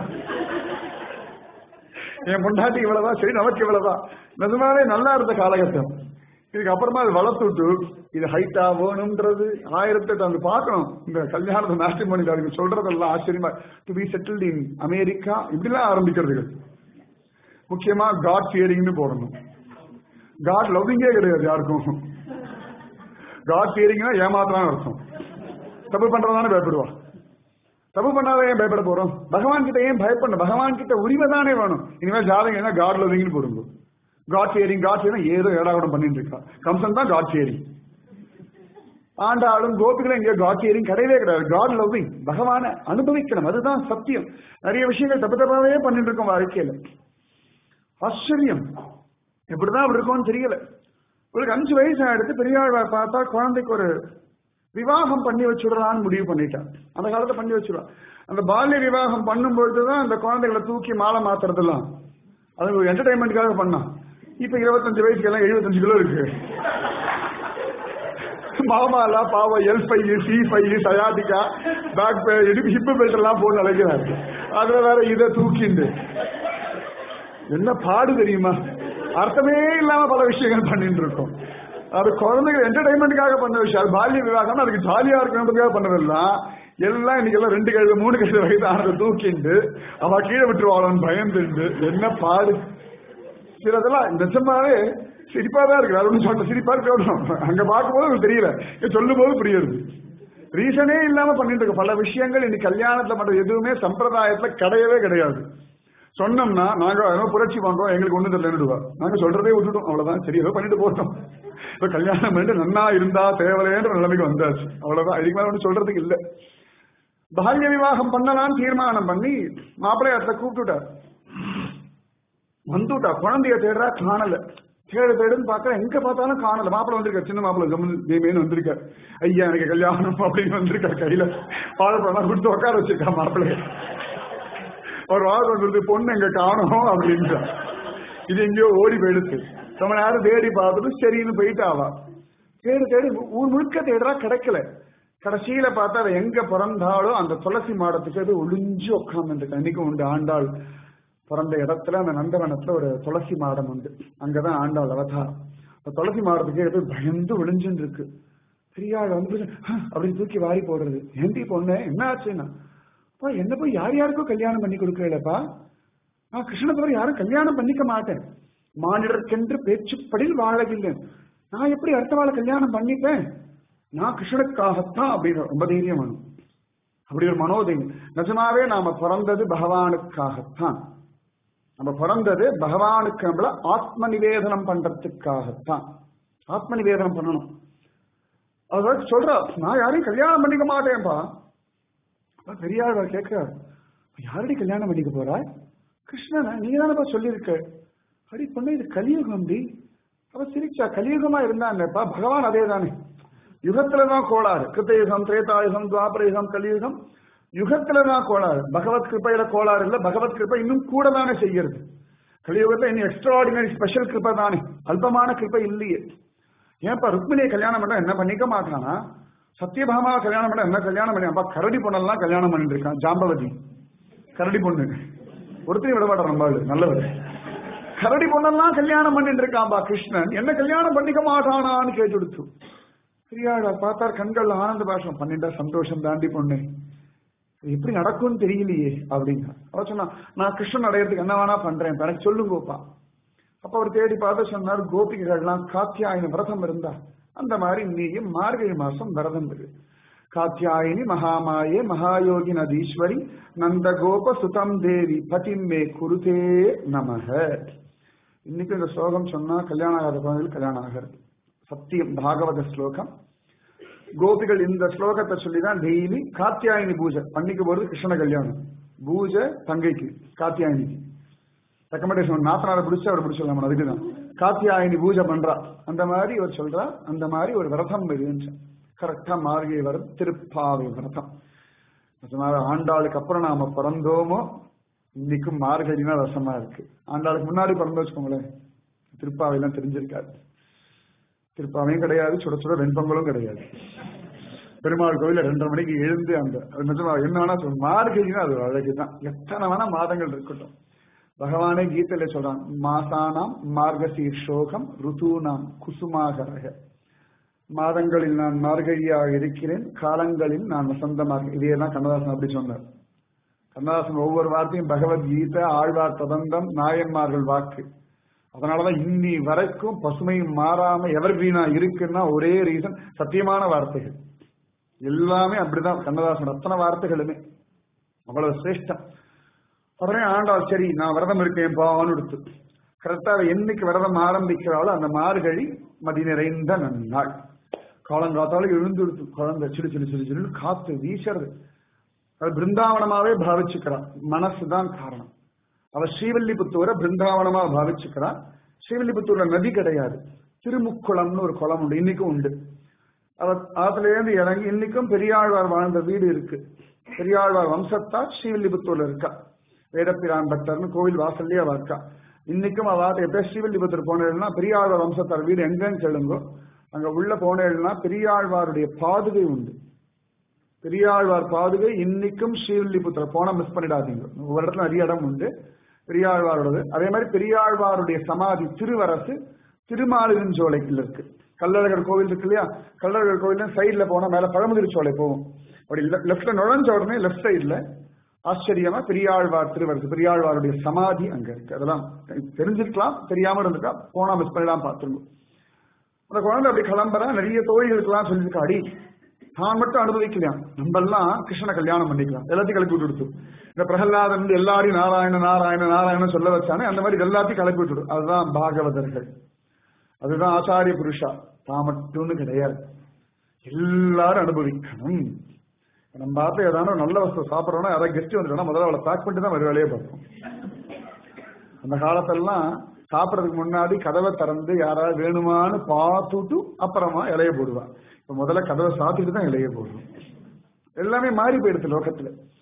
[SPEAKER 1] என் பொண்டாட்டி இவ்வளவுதான் சரி நமக்கு இவ்வளவுதான் நிஜமாவே நல்லா இருந்த காலகட்டம் இதுக்கு அப்புறமா அது வளர்த்து விட்டு இது ஹைட்டா வேணும்ன்றது ஆயிரத்தி அந்த பார்க்கணும் இந்த கல்யாணத்தை மேட்ரிமோனி அதுக்கு சொல்றதெல்லாம் ஆச்சரியமா to be settled in America இப்படிலாம் ஆரம்பிக்கிறதுகள் முக்கியமா காட் ஃபியரிங்னு போடணும் காட் லவ்விங்கே கிடையாது யாருக்கும் காட் ஃபியரிங்னா ஏமாத்தான் அர்த்தம் தப்பு பண்றதானே பயப்படுவா தப்பு பண்ணாத ஏன் பயப்பட போறோம் பகவான் கிட்ட ஏன் பயப்படணும் பகவான் கிட்ட உரிமை தானே வேணும் இனிமேல் ஜாதகம் என்ன காட் லவ்விங்னு போடுங்க காட் ஃபியரிங் காட் ஃபியரிங் ஏதோ ஏடாகூடம் பண்ணிட்டு இருக்கா கம்சன் தான் காட் ஃபியரிங் ஆண்டாளும் கோபிகளும் இங்க காட் ஃபியரிங் கிடையவே கிடையாது காட் லவ்விங் பகவானை அனுபவிக்கணும் அதுதான் சத்தியம் நிறைய விஷயங்கள் தப்பு தப்பாவே பண்ணிட்டு இருக்கோம் வாழ்க்கையில ஆச்சரியம் எப்படிதான் அப்படி இருக்கும்னு தெரியல உங்களுக்கு அஞ்சு வயசு ஆயிடுத்து பெரியாள் பார்த்தா குழந்தைக்கு ஒரு விவாகம் பண்ணி வச்சுடலான்னு முடிவு பண்ணிட்டான் அந்த காலத்தை பண்ணி வச்சுருவான் அந்த பால்ய விவாகம் பண்ணும் பொழுதுதான் அந்த குழந்தைகளை தூக்கி மாலை மாத்துறதெல்லாம் அது ஒரு என்டர்டைன்மெண்ட்டுக்காக பண்ணான் இப்ப இருபத்தஞ்சு வயசுக்கு எல்லாம் எழுபத்தஞ்சு கிலோ இருக்கு மாமாலா பாவம் L five C five sciatica back hip belt எல்லாம் போட்டு அழைக்கிறாரு அதுல வேற இதை தூக்கிண்டு என்ன பாடு தெரியுமா அர்த்தமே இல்லாம பல விஷயங்கள் பண்ணிட்டு இருக்கோம் அது குழந்தைகள் என்டர்டைன்மெண்ட்டுக்காக பண்ண விஷயம் அது பால்ய விவாகம் அதுக்கு ஜாலியா இருக்கணுன்றதுக்காக பண்ணதெல்லாம் எல்லாம் இன்னைக்கு எல்லாம் ரெண்டு கழுது மூணு கழுது வயதானதை தூக்கிண்டு அவ கீழே விட்டுருவாளோன்னு பயந்துண்டு என்ன பாடு சிலதெல்லாம் நிஜமாவே சிரிப்பா தான் இருக்கு அது ஒன்றும் சொல்ல சிரிப்பா இருக்கு அங்க பார்க்கும்போது எனக்கு தெரியல சொல்லும் போது புரியுது ரீசனே இல்லாம பண்ணிட்டு இருக்க பல விஷயங்கள் இன்னைக்கு கல்யாணத்துல பண்ற எதுவுமே சம்பிரதாயத்துல கிடையவே கிடையாது சொன்னோம்னா நாங்க ஏதோ புரட்சி பண்றோம் எங்களுக்கு ஒண்ணு தெரியலன்னுடுவா நாங்க சொல்றதே விட்டுட்டோம் அவ்வளவுதான் சரி ஏதோ பண்ணிட்டு போட்டோம் இப்ப கல்யாணம் பண்ணிட்டு நன்னா இருந்தா தேவையேன்ற நிலைமைக்கு வந்தாச்சு அவ்வளவுதான் இதுக்கு மேல ஒன்றும் சொல்றதுக்கு இல்ல பால்ய விவாகம் பண்ணலாம்னு தீர்மானம் பண்ணி மாப்பிள்ளைய இடத்துல கூப்பிட்டுட்டார் வந்துட்டா குழந்தைய தேடுறா காணல தேடு தேடுன்னு பார்க்க எங்க பார்த்தாலும் காணல மாப்பிள்ள வந்திருக்காரு சின்ன மாப்பிள்ள கம்மன் தேமேன்னு வந்திருக்காரு ஐயா எனக்கு கல்யாணம் அப்படின்னு வந்திருக்காரு கையில வாழைப்பழம் கொடுத்து உட்கார வச்சிருக்கா மாப்பிள்ளைய ஒரு வாரம் சொல்றது பொண்ணு எங்க காணும் அப்படின்றா இது எங்கேயோ ஓடி போயிடுச்சு ரொம்ப நேரம் தேடி பார்த்துட்டு சரின்னு போயிட்டாவா தேடி தேடி ஊர் முழுக்க தேடுறா கிடைக்கல கடைசியில பார்த்தா அவ எங்க பிறந்தாலோ அந்த துளசி மாடத்துக்கு அது ஒளிஞ்சு உட்காந்துருக்கு அன்னைக்கும் உண்டு ஆண்டாள் பிறந்த இடத்துல அந்த நந்தவனத்துல ஒரு துளசி மாடம் உண்டு அங்கதான் ஆண்டாள் அவதாரம் அந்த துளசி மாடத்துக்கு எது பயந்து ஒளிஞ்சுன்னு இருக்கு பெரியாள் வந்து "ஹ்" அப்படின்னு தூக்கி வாரி போடுறது ஏண்டி பொண்ணு என்ன ஆச்சுன்னா "அப்பா, என்ன போய் யார் யாருக்கும் கல்யாணம் பண்ணி கொடுக்கலப்பா நான் கிருஷ்ணனை தவிர யாரும் கல்யாணம் பண்ணிக்க மாட்டேன் மானிடர்க்கென்று பேச்சுப்படில் வாழவில்லை நான் எப்படி அடுத்த வாழ கல்யாணம் பண்ணிப்பேன் நான் கிருஷ்ணனுக்காகத்தான் அப்படின்னு ரொம்ப தைரியம் வேணும் அப்படி ஒரு மனோதைரியம் நிஜமாவே நாம பிறந்தது பகவானுக்காகத்தான் நம்ம பிறந்தது பகவானுக்கு நம்மள ஆத்ம நிவேதனம் பண்றதுக்காகத்தான் ஆத்ம நிவேதனம் பண்ணணும் அவர் சொல்றா நான் யாரையும் கல்யாணம் பண்ணிக்க மாட்டேன்பா அப்ப பெரியார் கேட்கிறார் யாரடி கல்யாணம் பண்ணிக்க போறாய் கிருஷ்ணனை நீ தானப்பா சொல்லியிருக்க அடி பொண்ணு இது கலியுகம் டி அவ சிரிச்சா கலியுகமா இருந்தான்ப்பா பகவான் அதே தானே யுகத்துலதான் கோளாறு கிருத்தயுகம் திரேதாயுகம் துவாபரயுகம் கலியுகம் யுகத்துலதான் கோளாறு பகவத் கிருப்பையில கோளாறு இல்ல பகவத் கிருப்பை இன்னும் கூட தானே செய்யறது கலியுகத்துல இன்னும் எக்ஸ்ட்ராடினரி ஸ்பெஷல் கிருப்பை தானே அல்பமான கிருப்பை இல்லையே ஏன்பா ருக்மிணியை கல்யாணம் பண்ண என்ன பண்ணிக்க மாட்டானா சத்யபாமாவை கல்யாணம் பண்ண என்ன கல்யாணம் பண்ணி அப்பா கரடி பொண்ணெல்லாம் கல்யாணம் பண்ணிட்டு இருக்கான் ஜாம்பவதி கரடி பொண்ணு ஒருத்தரையும் விட மாட்டான் நம்ம ஆளு, நல்லவர் கரடி பொண்ணெல்லாம் கல்யாணம் பண்ணிட்டு இருக்கான்பா கிருஷ்ணன் என்ன கல்யாணம் பண்ணிக்க மாட்டானான்னு கேட்டு கொடுத்து பெரியாளா பார்த்தார் கண்கள் ஆனந்த பாஷம் பண்ணிட்டா சந்தோஷம் தாண்டி பொண்ணு இது எப்படி நடக்கும்னு தெரியலையே அப்படிங்க அவ சொன்னா நான் கிருஷ்ணன் அடையறதுக்கு என்ன வேணா பண்றேன் எனக்கு சொல்லுங்கப்பா அப்ப அவர் தேடி பார்த்து சொன்னார் கோபிகைகள்லாம் காத்தியாயினி விரதம் இருந்தா அந்த மாதிரி நீயும் மார்கழி மாசம் விரதம் இரு காத்தியாயினி மகாமாயே மகாயோகி நதீஸ்வரி நந்த கோப சுதம் தேவி பதிமே குருதே நமக இன்னைக்கு இந்த ஸ்லோகம் சொன்னா கல்யாணம் ஆகாத குழந்தைகள் கல்யாணம் ஆகிறது சத்தியம் பாகவத ஸ்லோகம் கோபிகள் இந்த ஸ்லோகத்தை சொல்லிதான் டெய்லி காத்தியாயினி பூஜை பண்ணிக்க போறது கிருஷ்ண கல்யாணம் பூஜை தங்கைக்கு காத்தியாயினிக்கு ரெக்கமெண்டேஷன் நாத்தனாரை பிடிச்சு அவர் பிடிச்சிடலாம் அதுக்குதான் காத்தியாயினி பூஜை பண்றா அந்த மாதிரி இவர் சொல்றா அந்த மாதிரி ஒரு விரதம் இருந்துச்சு கரெக்டா மார்கழி வரும் திருப்பாவை விரதம் அதனால ஆண்டாளுக்கு அப்புறம் நாம பிறந்தோமோ இன்னைக்கும் மார்கழினா ரசமா இருக்கு ஆண்டாளுக்கு முன்னாடி பிறந்து வச்சுக்கோங்களேன் திருப்பாவையெல்லாம் தெரிஞ்சிருக்காது திருப்பாவையும் கிடையாது சுட சுட வெண்பொங்கலும் கிடையாது பெருமாள் கோவில ரெண்டரை மணிக்கு எழுந்து அந்த அது நிஜமா என்ன வேணா சொல்லும் மார்கழினா அது ஒரு அழகுதான் எத்தனை வேணா மாதங்கள் இருக்கட்டும் பகவானே கீதையில சொல்றான் மாசானாம் மார்கசீர்ஷோகம் ருதூனாம் குசுமாகரக மாதங்களில் நான் மார்கழியாக இருக்கிறேன் காலங்களில் நான் வசந்தமாக இதே தான் கண்ணதாசன் அப்படி சொன்னார் கண்ணதாசன் ஒவ்வொரு வார்த்தையும் பகவத்கீதை ஆழ்வார் பிரபந்தம் நாயன்மார்கள் வாக்கு அதனாலதான் இன்னி வரைக்கும் பசுமை மாறாம எவர் கிரீனா இருக்குன்னா ஒரே ரீசன் சத்தியமான வார்த்தைகள் எல்லாமே அப்படிதான் கண்ணதாசன் அத்தனை வார்த்தைகளுமே அவ்வளவு சிரேஷ்டம் உடனே ஆண்டாள் சரி நான் விரதம் இருக்கேன் பாவன்னு எடுத்து கரெக்டா என்னைக்கு விரதம் ஆரம்பிக்கிறாளோ அந்த மார்கழி மதி நிறைந்த நன்னாள் காலங்காத்தால எழுந்து எடுத்து குழந்தை சிடு சிடு சிடு சிடு காத்து வீசுறது அது பிருந்தாவனமாவே பாவிச்சுக்கிறான் மனசுதான் காரணம் அவ ஸ்ரீவல்லிபுத்தூரை பிருந்தாவனமா பாவிச்சுக்கிறா ஸ்ரீவல்லிபுத்தூர்ல நதி கிடையாது திருமுக்குளம்னு ஒரு குளம் உண்டு இன்னைக்கும் உண்டு அவர் ஆத்துல இருந்து இறங்கி இன்னைக்கும் பெரியாழ்வார் வாழ்ந்த வீடு இருக்கு பெரியாழ்வார் வம்சத்தா ஸ்ரீவில்லிபுத்தூர்ல இருக்கா வேடப்பிரான் பக்தர்னு கோவில் வாசல்லே அவ இருக்கா இன்னைக்கும் அவ எப்ப ஸ்ரீவில்லிபுத்தூர் போனேன்னா பெரியாழ்வார் வம்சத்தார் வீடு எங்கன்னு கேளுங்கோ அங்க உள்ள போனேன்னா பெரியாழ்வாருடைய பாதுகை உண்டு பெரியாழ்வார் பாதுகை இன்னைக்கும் ஸ்ரீவில்லிபுத்தூர் போன மிஸ் பண்ணிடாதீங்க ஒவ்வொரு இடத்துல நிறைய இடம் உண்டு பெரியாழ்வாரோடது அதே மாதிரி பெரியாழ்வாருடைய சமாதி திருவரசு திருமாலிருஞ்சோலைக்குள்ள இருக்கு கல்லழகர் கோவில் இருக்கு இல்லையா கல்லழகர் கோவில் சைட்ல போனா மேல பழமுதிர்ச்சோலை போகும் அப்படி லெப்ட்ல நுழைஞ்ச உடனே லெஃப்ட் சைட்ல ஆச்சரியமா பெரியாழ்வார் திருவரசு பெரியாழ்வாருடைய சமாதி அங்க இருக்கு அதெல்லாம் தெரிஞ்சிருக்கலாம் தெரியாம இருந்திருக்கா போனா மிஸ் பண்ணிடாம பார்த்துருங்க அந்த குழந்தை அப்படி கிளம்புறா நிறைய தோழிகளுக்கெல்லாம் சொல்லியிருக்கா அடி தான் மட்டும் அனுபவிக்கலாம் நம்ம எல்லாம் கிருஷ்ணனை கல்யாணம் பண்ணிக்கலாம் எல்லாத்தையும் கிளப்பி விட்டு கொடுத்து இந்த பிரகலாதன் வந்து எல்லாரையும் நாராயண நாராயண நாராயணன் சொல்ல வச்சானே அந்த மாதிரி எல்லாத்தையும் கிளப்பி விட்டுடும் அதுதான் பாகவதர்கள் அதுதான் ஆச்சாரிய புருஷா தான் மட்டும்னு கிடையாது எல்லாரும் அனுபவிக்கணும் நம்ம பார்த்து ஏதாவது நல்ல வஸ்து சாப்பிட்றோம்னா யாராவது கெஸ்ட் வந்துட்டோம்னா முதல்ல அவளை பேக் பண்ணிட்டு தான் ஒரு வேலையை பார்ப்போம் அந்த காலத்தெல்லாம் சாப்பிடறதுக்கு முன்னாடி கதவை திறந்து யாராவது வேணுமான்னு பார்த்துட்டு அப்புறமா இலைய போடுவா இப்ப முதல்ல கதவை சாத்திட்டு தான் இலைய போடுவோம் எல்லாமே மாறி போயிடுது லோகத்துல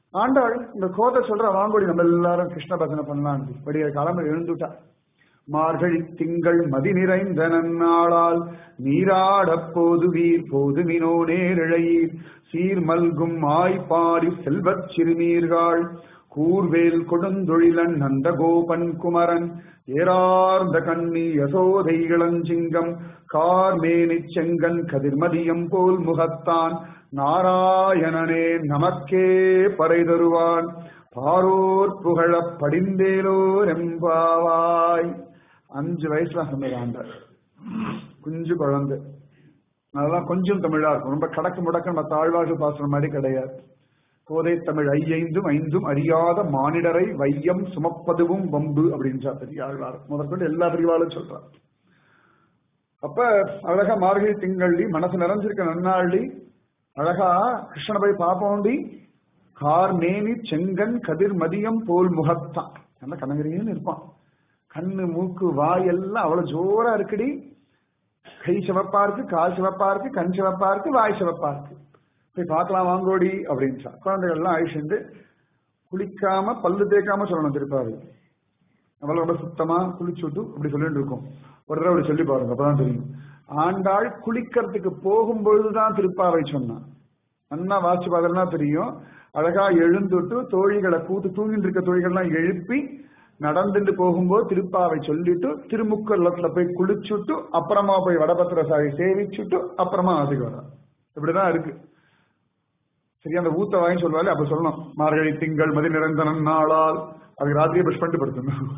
[SPEAKER 1] ஆண்டாள் இந்த கோதை சொல்ற வாங்கோடி நம்ம எல்லாரும் கிருஷ்ண பஜனை பண்ணலாம் படிய காலம் எழுந்துட்டா மார்கழி திங்கள் மதி நிறைந்த நன்னாளால் நீராடப் போது வீர் போது மினோ நேரிழையீர் சீர் மல்கும் ஆய்ப்பாடி செல்வச் சிறுநீர்கள் கூர்வேல் கொடுந்தொழிலன் நந்த கோபன் குமரன் ஏறார்ந்த கண்ணி யசோதை இளஞ்சிங்கம் கார்மேனி செங்கன் கதிர்மதியம் போல் முகத்தான் நாராயணனே நமக்கே பறை தருவான் பாரோர் புகழப் படிந்தேலோர் எம்பாவாய் அஞ்சு வயசுல சொன்னது ஆண்டாள் குஞ்சு குழந்தை அதெல்லாம் கொஞ்சம் தமிழா இருக்கும் ரொம்ப கடக்கு முடக்கு நம்ம தாழ்வாழ்வு பாசுற மாதிரி கிடையாது கோதை தமிழ் ஐயைந்தும் ஐந்தும் அறியாத மானிடரை வையம் சுமப்பதுவும் வம்பு அப்படின்றா பெரியாழ்வார் முதற்கொண்டு எல்லா பிரிவாலும் சொல்றார் அப்ப அழகா மார்கழி திங்கள்ளி மனசு நிறைஞ்சிருக்க நன்னாள்ளி அழகா கிருஷ்ணனை போய் பார்ப்போண்டி கார் மேனி செங்கன் கதிர் மதியம் போல் முகத்தான் நல்ல கனகரின்னு இருப்பான் கண்ணு மூக்கு வாய் எல்லாம் அவ்வளவு ஜோரா இருக்குடி கை சிவப்பா இருக்கு கால் சிவப்பா இருக்கு கண் சிவப்பா இருக்கு வாய் சிவப்பா இருக்கு போய் பார்க்கலாம் வாங்கோடி அப்படின்றா குழந்தைகள் எல்லாம் அழிச்சுட்டு குளிக்காம பல்லு தேய்க்காம சொல்லணும் திருப்பாரு நம்மள ரொம்ப சுத்தமா குளிச்சு விட்டு அப்படி சொல்லிட்டு இருக்கோம் ஒரு தடவை அப்படி சொல்லி பாருங்க அப்பதான் தெரியும் ஆண்டாள் குளிக்கிறதுக்கு போகும்பொழுதுதான் திருப்பாவை சொன்னான் நல்லா வாட்சி பார்த்தா தெரியும் அழகா எழுந்துட்டு தோழிகளை கூட்டு தூங்கிட்டு இருக்க தோழிகள்லாம் எழுப்பி நடந்துட்டு போகும்போது திருப்பாவை சொல்லிட்டு திருமுக்கல்லத்துல போய் குளிச்சுட்டு அப்புறமா போய் வடபத்திர சாரி சேவிச்சுட்டு அப்புறமா ஆசைக்கு வர இப்படிதான் இருக்கு சரி அந்த ஊத்த வாங்கி சொல்லுவாரு அப்ப சொல்லணும் மார்கழி திங்கள் மதி நிரந்தன நாளால் அதுக்கு ராத்திரியே பிரஷ் பண்ணிட்டு படுத்தணும்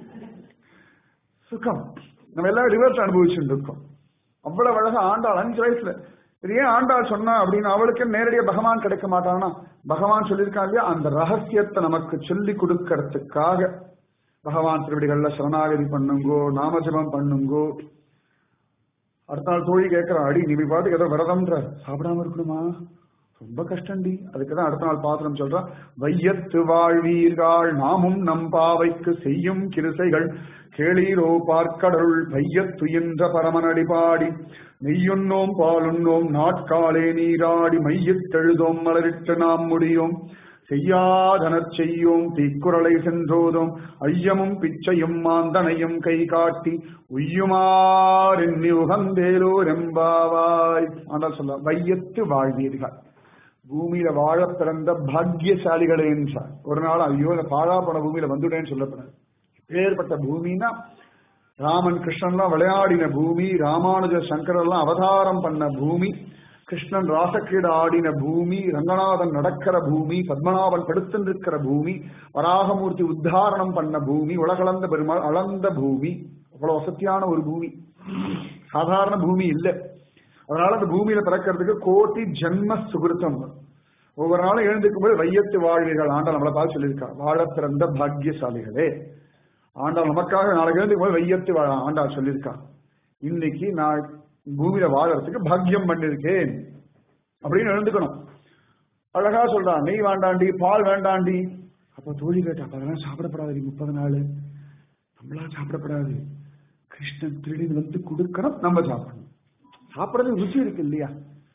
[SPEAKER 1] சுகம் நம்ம எல்லாம் ரிவர்ஸ் அனுபவிச்சுட்டு இருக்கோம் அவ்வளவு அழகா ஆண்டாள் அஞ்சு வயசுல இது ஏன் ஆண்டாள் சொன்னா அப்படின்னு அவளுக்கு நேரடியா பகவான் கிடைக்க மாட்டானா பகவான் சொல்லியிருக்காங்க இல்லையா அந்த ரகசியத்தை நமக்கு சொல்லி கொடுக்கறதுக்காக பகவான் திருவடிகள்ல சரணாகதி பண்ணுங்கோ நாமஜபம் பண்ணுங்கோ அடுத்த நாள் தோழி கேட்கிறா அடி நீ போய் பாட்டுக்கு ஏதோ விரதம்ன்ற சாப்பிடாம இருக்கணுமா ரொம்ப கஷ்டம்டி அதுக்குதான் அடுத்த நாள் பாத்திரம் சொல்றான் வையத்து வாழ்வீர்கள் நாமும் நம் பாவைக்கு செய்யும் கிருசைகள் கேளீரோ பார்க்கடருள் வையத்துயின்ற பரமனடி பாடி நெய்யுண்ணோம் பாலுண்ணோம் நாட்காலே நீராடி மையத்தெழுதோம் மலரிட்டு நாம் முடியும் செய்யாதனச் செய்யோம் தீக்குறளை சென்றோதும் ஐயமும் பிச்சையும் மாந்தனையும் கை காட்டி உய்யுமாறெண்ணி உகந்தேலோ ரெம்பாவாய் ஆனால் சொல்ல வையத்து வாழ்வீர்கள் பூமியில வாழ பிறந்த பாக்கியசாலிகளே என்றார் ஒரு நாள் ஐயோ இந்த பாழா போன பூமியில வந்துட்டேன்னு சொல்லப்படுறது பேர்பட்ட பூமின்னா ராமன் கிருஷ்ணன்லாம் விளையாடின பூமி ராமானுஜ சங்கரெல்லாம் அவதாரம் பண்ண பூமி கிருஷ்ணன் ராசக்கீடு ஆடின பூமி ரங்கநாதன் நடக்கிற பூமி பத்மநாபன் படுத்திருக்கிற பூமி வராகமூர்த்தி உத்தாரணம் பண்ண பூமி உலகளந்த பெருமாள் அளந்த பூமி அவ்வளவு வசதியான ஒரு பூமி சாதாரண பூமி இல்லை அதனால அந்த பூமியில பிறக்கிறதுக்கு கோட்டி ஜென்ம சுகிருத்தம் ஒவ்வொரு நாளும் எழுந்துக்கும் போது வையத்து வாழ்வீர்கள் ஆண்டாள் நம்மளை பார்த்து சொல்லியிருக்கா வாழ பிறந்த பாக்கியசாலிகளே ஆண்டாள் நமக்காக நாளைக்கு எழுந்துக்கும் போது வையத்து வாழ ஆண்டாள் சொல்லியிருக்கா இன்னைக்கு நான் பூமியில வாழறதுக்கு பாக்கியம் பண்ணிருக்கேன் அப்படின்னு எழுந்துக்கணும் அழகா சொல்றான் நெய் வேண்டாண்டி பால் வேண்டாண்டி அப்ப தோழி கேட்டா அப்ப அதெல்லாம் சாப்பிடப்படாது முப்பது நாள் நம்மளா சாப்பிடப்படாது கிருஷ்ணன் திருடி வந்து கொடுக்கணும் நம்ம சாப்பிடணும் சாப்பிடறது ருச்சி இருக்கு இல்லையா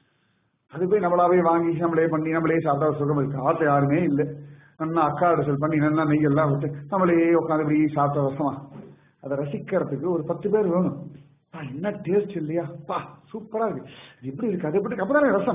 [SPEAKER 1] அது போய் நம்மளாவே வாங்கி நம்மளே பண்ணி நம்மளே சாப்பிட சுகம் இருக்கு ஆசை யாருமே இல்லை நல்லா அக்கா அரசல் பண்ணி நல்லா நெய் எல்லாம் விட்டு நம்மளே உட்காந்து இப்படி சாப்பிட்ட ரசமா அதை ரசிக்கிறதுக்கு ஒரு பத்து பேர் வேணும் பா, என்ன டேஸ்ட் இல்லையா பா சூப்பரா இருக்கு இது எப்படி இருக்கு அது எப்படி இருக்கு அப்பதானே ரசம்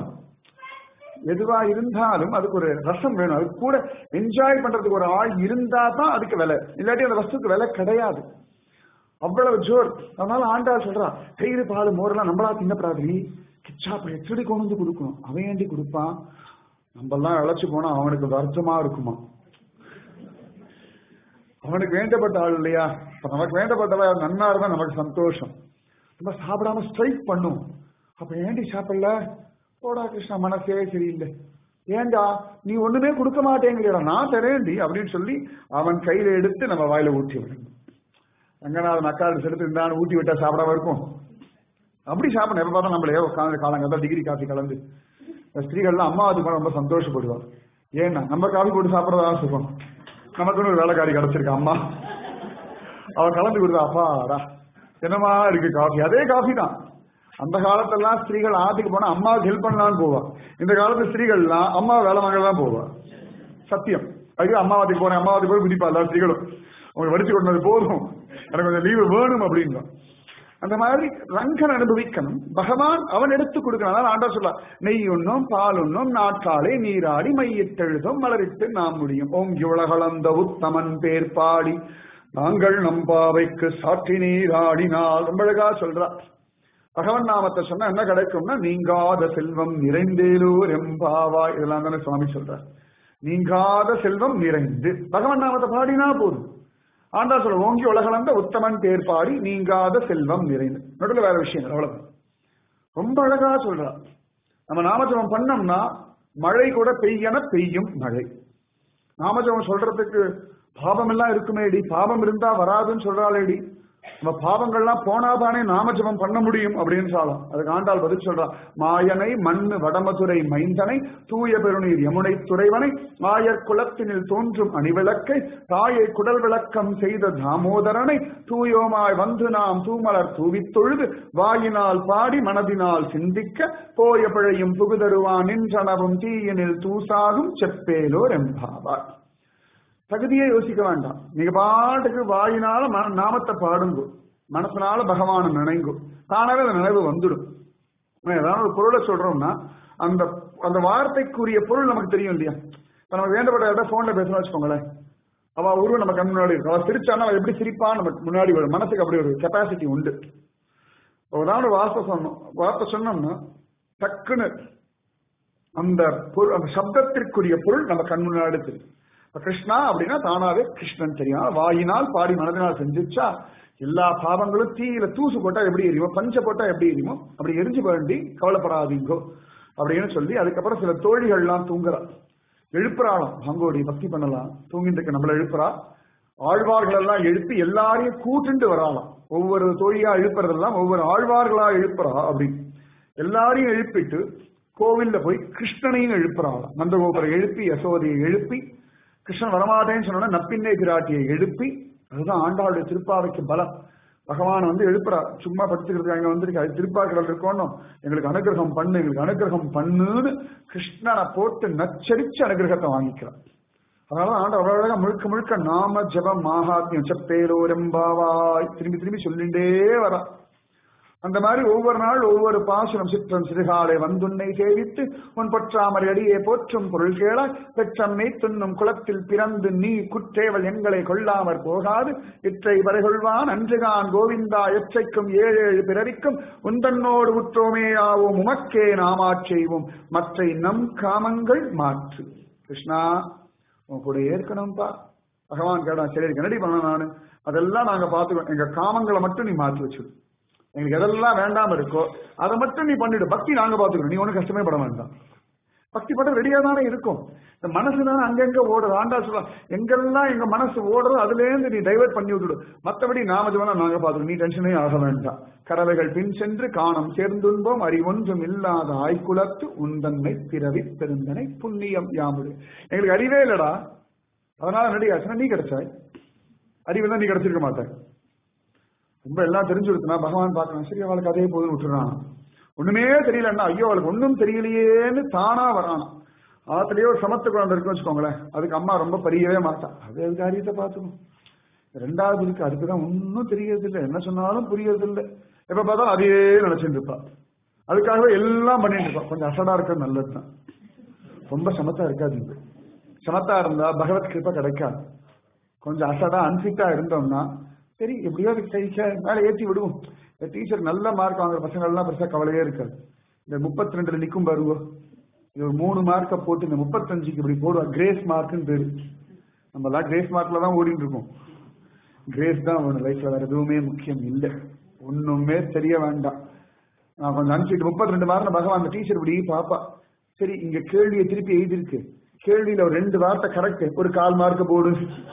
[SPEAKER 1] எதுவா இருந்தாலும் அதுக்கு ஒரு ரசம் வேணும் அது கூட என்ஜாய் பண்றதுக்கு ஒரு ஆள் இருந்தா தான் அதுக்கு விலை இல்லாட்டி அந்த வஸ்துக்கு விலை கிடையாது அவ்வளவு ஜோர் அதனால ஆண்டாள் சொல்றா தயிர் பால் மோரெல்லாம் நம்மளா தின்னப்படாது கிச்சா எப்படி கொண்டு வந்து கொடுக்கணும் அவன் ஏண்டி கொடுப்பான் நம்ம எல்லாம் இழைச்சு போனா அவனுக்கு வருத்தமா இருக்குமா அவனுக்கு வேண்டப்பட்ட ஆள் இல்லையா இப்ப நமக்கு வேண்டப்பட்டவ நன்னா இருந்தா நமக்கு சந்தோஷம் நம்ம சாப்பிடாம ஸ்ட்ரைக் பண்ணும் அப்ப ஏண்டி சாப்பிடல போடா கிருஷ்ணா மனசே சரியில்லை ஏண்டா நீ ஒண்ணுமே கொடுக்க மாட்டேங்கிறடா நான் தரேன்டி அப்படின்னு சொல்லி அவன் கையில எடுத்து நம்ம வாயில ஊற்றி விடணும் ரங்கநாதன் அக்காடு செலுத்து இருந்தான்னு ஊட்டி விட்டா சாப்பிடாம இருக்கும் அப்படி சாப்பிடணும் எப்ப பார்த்தா நம்மளே உட்காந்து காலங்கத்தான் டிகிரி காஃபி கலந்து இந்த ஸ்திரீகள்லாம் அம்மாவுக்கு போன ரொம்ப சந்தோஷப்படுவார் ஏன்னா நம்ம காஃபி போட்டு சாப்பிடறதா சுகம் நமக்குன்னு ஒரு வேலைக்காரி கிடைச்சிருக்கா அம்மா அவ கலந்து கொடுத்தா அப்பாடா என்னமா இருக்கு காஃபி அதே காஃபி தான் அந்த காலத்தெல்லாம் ஸ்திரீகள் ஆத்துக்கு போனா அம்மாவுக்கு ஹெல்ப் பண்ணலாம்னு போவா இந்த காலத்து ஸ்திரீகள்லாம் அம்மா வேலை வாங்க தான் போவா சத்தியம் ஐயோ அம்மாவத்துக்கு போறேன் அம்மாவத்துக்கு போய் குதிப்பா எல்லா ஸ்திரீகளும் உங்களுக்கு வடிச்சு கொண்டது போதும் எனக்கு கொஞ்சம் லீவு வேணும் அப்படின்னு அந்த மாதிரி ரங்கன் அனுபவிக்கணும் பகவான் அவன் எடுத்து கொடுக்கிறான் ஆண்டா சொல்ல நெய் உண்ணும் பால் உண்ணும் நாட்காலே நீராடி மையிட்டெழுதும் மலரிட்டு நாம் முடியும் ஓங்கி உலகளந்த உத்தமன் பேர் பாடி நாங்கள் நம்பாவைக்கு சாற்றி நீராடினால் ரொம்ப அழகா சொல்றா பகவன் நாமத்தை சொன்னா என்ன கிடைக்கும்னா நீங்காத செல்வம் நிறைந்தேலூர் எம்பாவா இதெல்லாம் தானே சுவாமி சொல்றார் நீங்காத செல்வம் நிறைந்து பகவன் நாமத்தை பாடினா போதும் ஆண்டா சொல்ல ஓங்கி உலகளந்த உத்தமன் பேர் பாடி நீங்காத செல்வம் நிறைந்து நடுவில் வேற விஷயங்கள் அவ்வளவு ரொம்ப அழகா சொல்றா நம்ம நாமஜபம் பண்ணோம்னா மழை கூட பெய்யன பெய்யும் மழை நாமஜபம் சொல்றதுக்கு பாபம் எல்லாம் இருக்குமேடி பாபம் இருந்தா வராதுன்னு சொல்றாளேடி நம்ம பாவங்கள்லாம் போனாதானே நாமஜபம் பண்ண முடியும் அப்படின்னு சொல்லலாம் அதுக்கு ஆண்டாள் பதில் சொல்றா மாயனை மண்ணு வடமதுரை மைந்தனை தூய பெருநீர் யமுனை துறைவனை மாயர் குலத்தினில் தோன்றும் அணிவிளக்கை தாயை குடல் விளக்கம் செய்த தாமோதரனை தூயோமாய் வந்து நாம் தூமலர் தூவித் தொழுது வாயினால் பாடி மனதினால் சிந்திக்க போய பிழையும் புகுதருவான் நின்றனவும் தீயனில் தூசாகும் செப்பேலோர் எம்பாவார் தகுதியே யோசிக்க வேண்டாம் நீங்க பாட்டுக்கு வாயினால மன- நாமத்தை பாடுங்கோ மனசனால பகவானை நினைங்கோ தானாவே அந்த நினைவு வந்துடும் நம்ம ஏதாவது ஒரு பொருளை சொல்றோம்னா அந்த அந்த வார்த்தைக்குரிய பொருள் நமக்கு தெரியும் இல்லையா இப்ப நமக்கு வேண்டப்பட்ட இடம் போன்ல பேசணும் வச்சுக்கோங்களேன் அவ உருவம் நம்ம கண் முன்னாடி இருக்கும் அவ சிரிச்சானா அவ எப்படி சிரிப்பா நமக்கு முன்னாடி வரும் மனசுக்கு அப்படி ஒரு கெப்பாசிட்டி உண்டு ஏதாவது வார்த்தை சொன்னோம் வார்த்தை சொன்னோம்னா டக்குன்னு அந்த பொருள் அந்த சப்தத்திற்குரிய பொருள் நம்ம கண் முன்னாடி தெரியும் இப்ப கிருஷ்ணா அப்படின்னா தானாவே கிருஷ்ணன் தெரியும் வாயினால் பாடி மனதினால் செஞ்சுச்சா எல்லா பாவங்களும் தீயில தூசு போட்டா எப்படி எரியுமோ பஞ்ச போட்டா எப்படி எரியுமோ அப்படி எரிஞ்சு வேண்டி கவலைப்படாதீங்கோ அப்படின்னு சொல்லி அதுக்கப்புறம் சில தோழிகள்லாம் தூங்குறா எழுப்புறாளாம் பங்கோடி பக்தி பண்ணலாம் தூங்கிட்டு இருக்க நம்மள எழுப்புறா ஆழ்வார்கள் எல்லாம் எழுப்பி எல்லாரையும் கூட்டுண்டு வராளாம் ஒவ்வொரு தோழியா எழுப்புறதெல்லாம் ஒவ்வொரு ஆழ்வார்களா எழுப்புறா அப்படி எல்லாரையும் எழுப்பிட்டு கோவில்ல போய் கிருஷ்ணனையும் எழுப்புறாளாம் நந்தகோபுரம் எழுப்பி யசோதையை எழுப்பி கிருஷ்ணன் வரமாட்டேன்னு சொன்னோன்னா நப்பின்னே பிராட்டியை எழுப்பி அதுதான் ஆண்டாளுடைய திருப்பாவைக்கு பலம் பகவான் வந்து எழுப்புறா சும்மா படுத்துக்கிறது அங்க வந்திருக்கு அது திருப்பாக்கடல் இருக்கணும் எங்களுக்கு அனுகிரகம் பண்ணு எங்களுக்கு அனுகிரகம் பண்ணுன்னு கிருஷ்ணனை போட்டு நச்சரிச்சு அனுகிரகத்தை வாங்கிக்கிறான் அதனால ஆண்டு அவ்வளவு அழகா முழுக்க முழுக்க நாம ஜபம் மாகாத்மியம் செப்பேலோரம்பாவாய் திரும்பி திரும்பி சொல்லிண்டே வரா அந்த மாதிரி ஒவ்வொரு நாள் ஒவ்வொரு பாசுரம் சிற்றம் சிறுகாலை வந்துன்னை சேவித்து உன் பொற்றாமரை அடியே போற்றும் பொருள் கேளாய் பெற்றம்மை துண்ணும் குளத்தில் பிறந்து நீ குற்றேவல் எங்களை கொள்ளாமற் போகாது இற்றை வரைகொள்வான் அன்றுகான் கோவிந்தா எற்றைக்கும் ஏழு ஏழு பிறவிக்கும் உந்தன்னோடு உற்றோமேயாவோம் உமக்கே நாமாச் செய்வோம் மற்றை நம் காமங்கள் மாற்று கிருஷ்ணா உன் கூட ஏற்கணும்பா பகவான் கேட்டான் சரி என்னடி பண்ண நானு அதெல்லாம் நாங்க பாத்துக்கோம் எங்க காமங்களை மட்டும் நீ மாற்றி வச்சிரு எங்களுக்கு எதெல்லாம் வேண்டாம இருக்கோ அதை மட்டும் நீ பண்ணிடு பக்தி நாங்க பாத்துக்கிறோம் நீ ஒன்றும் கஷ்டமே பட வேண்டாம் பக்தி பண்ண ரெடியா தானே இருக்கும் இந்த மனசு தானே அங்கங்க ஓடுது ஆண்டா சொல்ல எங்கெல்லாம் எங்க மனசு ஓடுறதோ அதுல இருந்து நீ டைவர்ட் பண்ணி விட்டுடு மத்தபடி நாம வேணா நாங்க பாத்துக்கணும் நீ டென்ஷனே ஆக வேண்டாம் கறவைகள் பின் சென்று காணம் சேர்ந்துன்போம் அறிவொன்றும் இல்லாத ஆய்குலத்து உந்தன்மை பிறவி பெருந்தனை புண்ணியம் யாமுடு எங்களுக்கு அறிவே இல்லடா அதனால நடிகாச்சுன்னா நீ கிடைச்சாய் அறிவு தான் நீ கிடைச்சிருக்க மாட்டாய் ரொம்ப எல்லாம் தெரிஞ்சு கொடுத்தனா பகவான் பார்க்கணும் சரி அவளுக்கு அதே போதும் விட்டுறான் ஒண்ணுமே தெரியலன்னா ஐயோ அவளுக்கு ஒண்ணும் தெரியலையேன்னு தானா வரானாம் ஆத்துலயே ஒரு சமத்து குழந்தை இருக்குன்னு வச்சுக்கோங்களேன் அதுக்கு அம்மா ரொம்ப பரியவே மாட்டா அது அது காரியத்தை பார்த்துக்கும் ரெண்டாவது இருக்கு அதுக்குதான் ஒன்னும் தெரியறது இல்லை என்ன சொன்னாலும் புரியறது இல்லை எப்ப பார்த்தாலும் அதே நினைச்சிட்டு இருப்பா அதுக்காகவே எல்லாம் பண்ணிட்டு இருப்பா கொஞ்சம் அசடா இருக்கிறது நல்லதுதான் ரொம்ப சமத்தா இருக்காது இது சமத்தா இருந்தா பகவத் கிருப்பை கிடைக்காது கொஞ்சம் அசடா அன்பிட்டா இருந்தோம்னா சரி எப்படியோ டீச்சர் மேலே ஏற்றி விடுவோம் இந்த டீச்சர் நல்ல மார்க் வாங்குற பசங்க எல்லாம் பெருசா கவலையே இருக்காது இந்த முப்பத்தி ரெண்டுல நிக்கும் பாருங்க இது ஒரு மூணு மார்க்கை போட்டு இந்த முப்பத்தஞ்சுக்கு இப்படி போடுவா கிரேஸ் மார்க்னு பேரு நம்ம எல்லாம் கிரேஸ் மார்க்ல தான் ஓடிட்டு இருக்கோம் கிரேஸ் தான் வேணும் லைஃப்ல வேற எதுவுமே முக்கியம் இல்லை ஒண்ணுமே தெரிய வேண்டாம் நான் கொஞ்சம் அனுப்பிச்சிட்டு முப்பத்தி ரெண்டு மார்க் பகவான் அந்த டீச்சர் இப்படி பாப்பா சரி இங்க கேள்வியை திருப்பி எழுதிருக்கு கேள்வியில ஒரு ரெண்டு வார்த்தை கரெக்ட் ஒரு கால் மார்க் போடு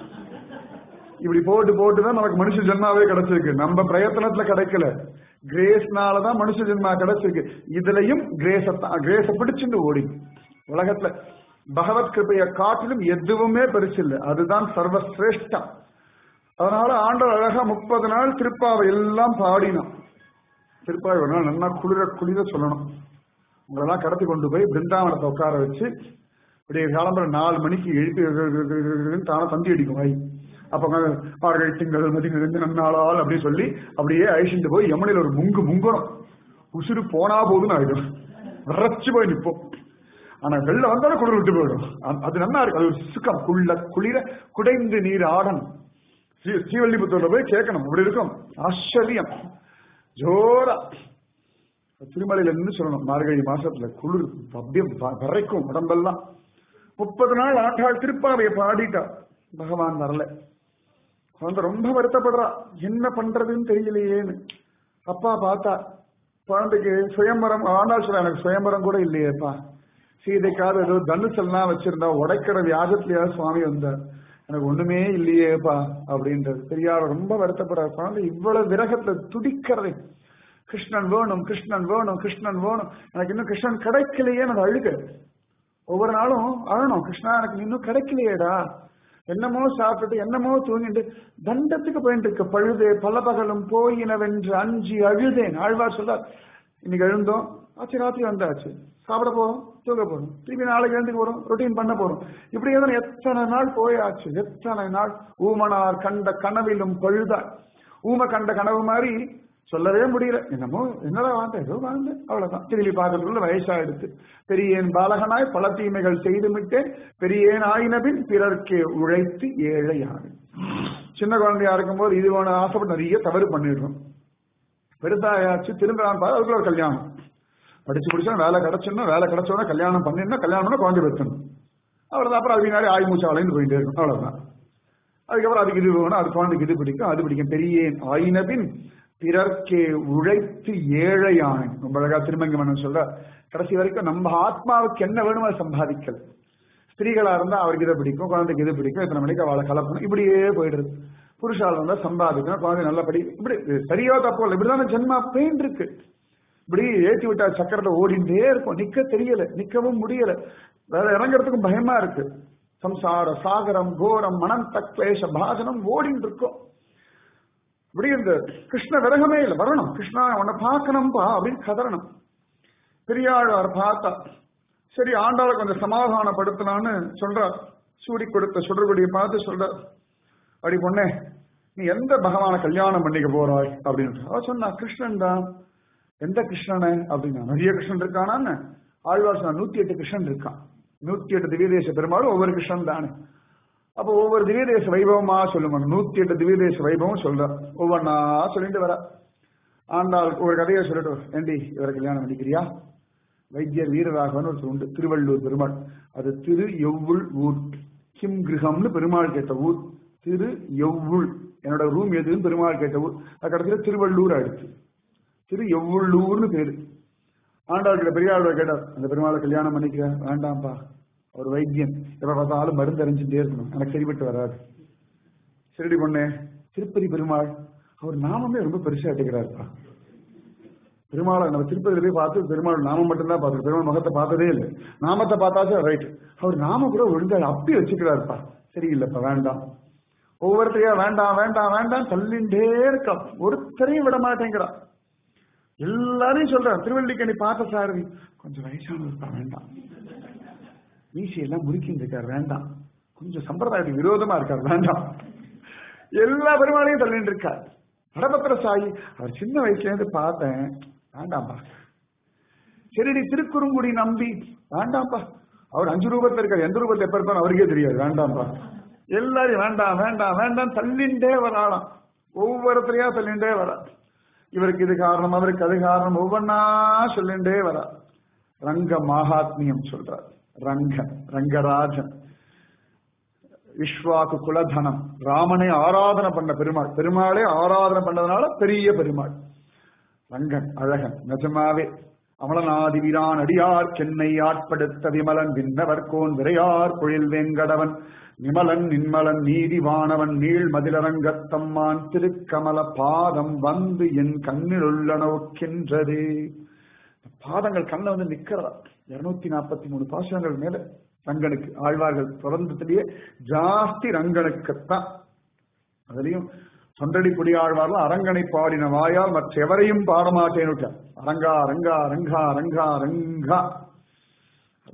[SPEAKER 1] இப்படி போட்டு போட்டு தான் நமக்கு மனுஷ ஜென்மாவே கிடைச்சிருக்கு நம்ம பிரயத்தனத்துல கிடைக்கல கிரேஸ்னால தான் மனுஷ ஜென்மா கிடைச்சிருக்கு இதுலயும் கிரேஸ கிரேஸ பிடிச்சுட்டு ஓடி உலகத்துல பகவத் கிருபையை காட்டிலும் எதுவுமே பெருசு இல்லை அதுதான் சர்வசிரேஷ்டம் அதனால ஆண்டவர் அழகா முப்பது நாள் திருப்பாவை எல்லாம் பாடினான் திருப்பாவை ஒரு நாள் நல்லா குளிர குளிர சொல்லணும் உங்களெல்லாம் கடத்தி கொண்டு போய் பிருந்தாவனத்தை உட்கார வச்சு இப்படியே கிளம்புற நாலு மணிக்கு எழுப்பி தானே தந்தி அடிக்கும் வாய் அப்ப மார்கள் திங்கள் மதி நிறைந்து நன்னாளால் அப்படின்னு சொல்லி அப்படியே அழிச்சுட்டு போய் யமுனையில ஒரு முங்கு முங்கணும் உசுறு போனா போதுன்னு ஆயிடும் விரைச்சு போய் நிற்போம் ஆனா வெள்ளம் வந்தாலும் குளிர் விட்டு போயிடும் அது- அது நல்லா இருக்கு அது ஒரு சுக்கம் குள்ள குளிர குடைந்து நீர் ஆடணும் ஸ்ரீ ஸ்ரீவல்லிபுத்தூர்ல போய் கேட்கணும் அப்படி இருக்கும் ஆச்சரியம் ஜோரா திருமலையில இருந்து சொல்லணும் மார்கழி மாசத்துல குளிர் அப்படியே வ- விரைக்கும் உடம்பெல்லாம் முப்பது நாள் ஆண்டாள் திருப்பாவையை பாடிட்டா பகவான் வரல குழந்தை ரொம்ப வருத்தப்படுறா என்ன பண்றதுன்னு தெரியலையேன்னு அப்பா பார்த்தா குழந்தைக்கு சுயம்பரம் ஆண்டாள் சொல்ல எனக்கு சுயம்பரம் கூட இல்லையேப்பா சீதைக்காவது ஏதோ தனுசெல்லாம் வச்சிருந்தா உடைக்கிற வியாஜத்திலேயாவது சுவாமி வந்தார் எனக்கு ஒண்ணுமே இல்லையேப்பா அப்படின்றது பெரியார் ரொம்ப வருத்தப்படுறார் குழந்தை இவ்வளவு விரகத்துல துடிக்கிறது கிருஷ்ணன் வேணும் கிருஷ்ணன் வேணும் கிருஷ்ணன் வேணும் எனக்கு இன்னும் கிருஷ்ணன் கிடைக்கலையே நான் அழுக ஒவ்வொரு நாளும் அழணும் கிருஷ்ணா எனக்கு இன்னும் கிடைக்கலையேடா என்னமோ சாப்பிட்டுட்டு என்னமோ தூங்கிட்டு தண்டத்துக்கு போயிட்டு இருக்க பழுதே பல பகலும் போயினவென்று அஞ்சி அழுதேன் ஆழ்வார் சொல்றார் இன்னைக்கு எழுந்தோம் ஆச்சு ராத்திரி வந்தாச்சு சாப்பிட போறோம் தூங்க போறோம் திருப்பி நாளைக்கு எழுந்து போறோம் ரொட்டீன் பண்ண போறோம் இப்படி எதனா எத்தனை நாள் போயாச்சு எத்தனை நாள் ஊமனார் கண்ட கனவிலும் பழுதாய் ஊம கண்ட கனவு மாதிரி சொல்லவே முடியல என்னமோ என்னடா வாழ்ந்த ஏதோ வாழ்ந்த அவ்வளவுதான் திரும்பி பார்க்கறதுக்குள்ள வயசாயிடுத்து பெரியேன் பாலகனாய் பல தீமைகள் செய்துவிட்டேன் பெரியேன் ஆயினபின் பிறர்க்கே உழைத்து ஏழையானு சின்ன குழந்தையா இருக்கும்போது இது வேணும் ஆசைப்பட்டு நிறைய தவறு பண்ணிடுறோம் பெருசாயாச்சு திரும்ப நான் பார்த்தா அதுக்குள்ள ஒரு கல்யாணம் படிச்சு முடிச்சா வேலை கிடைச்சுன்னா வேலை கிடைச்சோன்னா கல்யாணம் பண்ணினா கல்யாணம் பண்ணா குழந்தை பெற்றணும் அவ்வளவுதான் அப்புறம் அது பின்னாடி ஆய் மூச்சு அலைந்து போயிட்டே இருக்கும் அவ்வளவுதான் அதுக்கப்புறம் அதுக்கு இது வேணும் அது குழந்தைக்கு இது பிடிக்கும் அது பிடிக்கும் பெரியேன் ஆயினபின் பிறர்க்கே உழைத்து ஏழையானேன் ரொம்ப அழகா திருமங்கி மன்னன் சொல்ற கடைசி வரைக்கும் நம்ம ஆத்மாவுக்கு என்ன வேணுமோ அதை சம்பாதிக்கல் ஸ்திரீகளா இருந்தா அவருக்கு இதை பிடிக்கும் குழந்தைக்கு இது பிடிக்கும் இத்தனை மணிக்கு அவளை கலப்பணும் இப்படியே போயிடுது புருஷால் இருந்தா சம்பாதிக்கணும் குழந்தை நல்லா படி இப்படி இது சரியோ தப்போ இல்லை இப்படிதான் ஜென்மா பெயின் இருக்கு இப்படி ஏற்றி விட்டா சக்கரத்தை ஓடிண்டே இருக்கும் நிக்க தெரியல நிக்கவும் முடியல வேற இறங்குறதுக்கும் பயமா இருக்கு சம்சார சாகரம் கோரம் மனம் தக்லேஷ பாசனம் ஓடின்னு இருக்கும் இப்படி இந்த கிருஷ்ண விரகமே இல்லை வரணும் கிருஷ்ணா உன்னை பார்க்கணும்பா அப்படின்னு கதறணும் பெரியாழ்வார் பார்த்தா சரி ஆண்டாளை கொஞ்சம் சமாதானப்படுத்தலான்னு சொல்றார் சூடி கொடுத்த சுடர்படியை பார்த்து சொல்றார் அடி பொண்ணே நீ எந்த பகவானை கல்யாணம் பண்ணிக்க போறாய் அப்படின்னு அவ சொன்னா கிருஷ்ணன் தான் எந்த கிருஷ்ணனை அப்படின்னா நிறைய கிருஷ்ணன் இருக்கானான்னு ஆழ்வார் சொன்னா நூத்தி எட்டு கிருஷ்ணன் இருக்கான் நூத்தி எட்டு திவ்யதேச பெருமாளும் ஒவ்வொரு கிருஷ்ணன் தானே அப்போ ஒவ்வொரு திவ்யதேச வைபவமா சொல்லுங்க நூத்தி எட்டு திவ்யதேச வைபவம் சொல்ற ஒவ்வொன்னா சொல்லிட்டு வர ஆண்டாள் ஒரு கதையை சொல்லிட்டு ஏண்டி இவரை கல்யாணம் பண்ணிக்கிறியா வைத்தியர் வீரராகவன் ஒரு உண்டு திருவள்ளூர் பெருமாள் அது திரு எவ்வுள் ஊர் கிம் கிரகம்னு பெருமாள் கேட்ட ஊர் திரு எவ்வுள் என்னோட ரூம் எதுன்னு பெருமாள் கேட்ட ஊர் அது கடைசியில் திருவள்ளூர் ஆயிடுச்சு திரு எவ்வுள்ளூர்னு பேரு ஆண்டாள் கிட்ட பெரியாள் கேட்டார் அந்த பெருமாளை கல்யாணம் பண்ணிக்கிறேன் வேண்டாம்ப்பா ஒரு வைத்தியன் எப்ப பார்த்தாலும் மருந்து அறிஞ்சுட்டே இருக்கணும் எனக்கு சரிப்பட்டு வராது சரிடி பொண்ணே திருப்பதி பெருமாள் அவர் நாமமே ரொம்ப பெருசா எடுக்கிறாருப்பா பெருமாளை நம்ம திருப்பதியில போய் பார்த்து பெருமாள் நாமம் மட்டும்தான் பார்த்து பெருமாள் முகத்தை பார்த்ததே இல்லை நாமத்தை பார்த்தாச்சும் ரைட் அவர் நாம கூட ஒழுங்கா அப்படி வச்சுக்கிறாருப்பா சரியில்லைப்பா வேண்டாம் ஒவ்வொருத்தரையா வேண்டாம் வேண்டாம் வேண்டாம் தள்ளிண்டே இருக்கா ஒருத்தரையும் விட மாட்டேங்கிறா எல்லாரையும் சொல்றான் திருவள்ளிக்கணி பார்த்த சாரதி கொஞ்சம் வயசானவர்ப்பா வேண்டாம் மீசி எல்லாம் முறுக்கின்னு இருக்கார் வேண்டாம் கொஞ்சம் சம்பிரதாயத்துக்கு விரோதமா இருக்கார் வேண்டாம் எல்லா பெருமாளையும் தள்ளிட்டு இருக்கார் வடபத்திர சாயி அவர் சின்ன வயசுல இருந்து பார்த்தேன் வேண்டாம்ப்பா சரிடி திருக்குறுங்குடி நம்பி வேண்டாம்ப்பா அவர் அஞ்சு ரூபத்துல இருக்கார் எந்த ரூபத்துல எப்ப இருப்பாரு அவருக்கே தெரியாது வேண்டாம்ப்பா எல்லாரையும் வேண்டாம் வேண்டாம் வேண்டாம் தள்ளிண்டே வராளாம் ஒவ்வொருத்தரையா தள்ளிண்டே வரா இவருக்கு இது காரணம் அவருக்கு அது காரணம் ஒவ்வொன்னா சொல்லிண்டே வரா ரங்க மகாத்மியம் சொல்றார் ரங்க ரங்கராஜன் விஸ்வாக்கு குலதனம் ராமனை ஆராதனை பண்ண பெருமாள் பெருமாளே ஆராதனை பண்ணதுனால பெரிய பெருமாள் ரங்கன் அழகன் நிஜமாவே அமலநாதி வீரான் அடியார் சென்னை ஆட்படுத்த விமலன் விண்ணவர்கோன் விரையார் பொழில் வேங்கடவன் நிமலன் நின்மலன் நீதிவானவன் நீள் மதிலரங்கத்தம்மான் திருக்கமல பாதம் வந்து என் கண்ணில் உள்ள நோக்கின்றது பாதங்கள் கண்ணில் வந்து நிக்கிறதா இருநூத்தி நாற்பத்தி மூணு பாசனங்கள் மேல ரங்கனுக்கு ஆழ்வார்கள் தொடர்ந்ததுலயே ஜாஸ்தி ரங்கனுக்குத்தான் அதுலயும் தொண்டடி குடி ஆழ்வார்கள் அரங்கனை பாடின வாயால் மற்ற எவரையும் பாடமாட்டேன்னு அரங்கா அரங்கா அரங்கா அரங்கா அரங்கா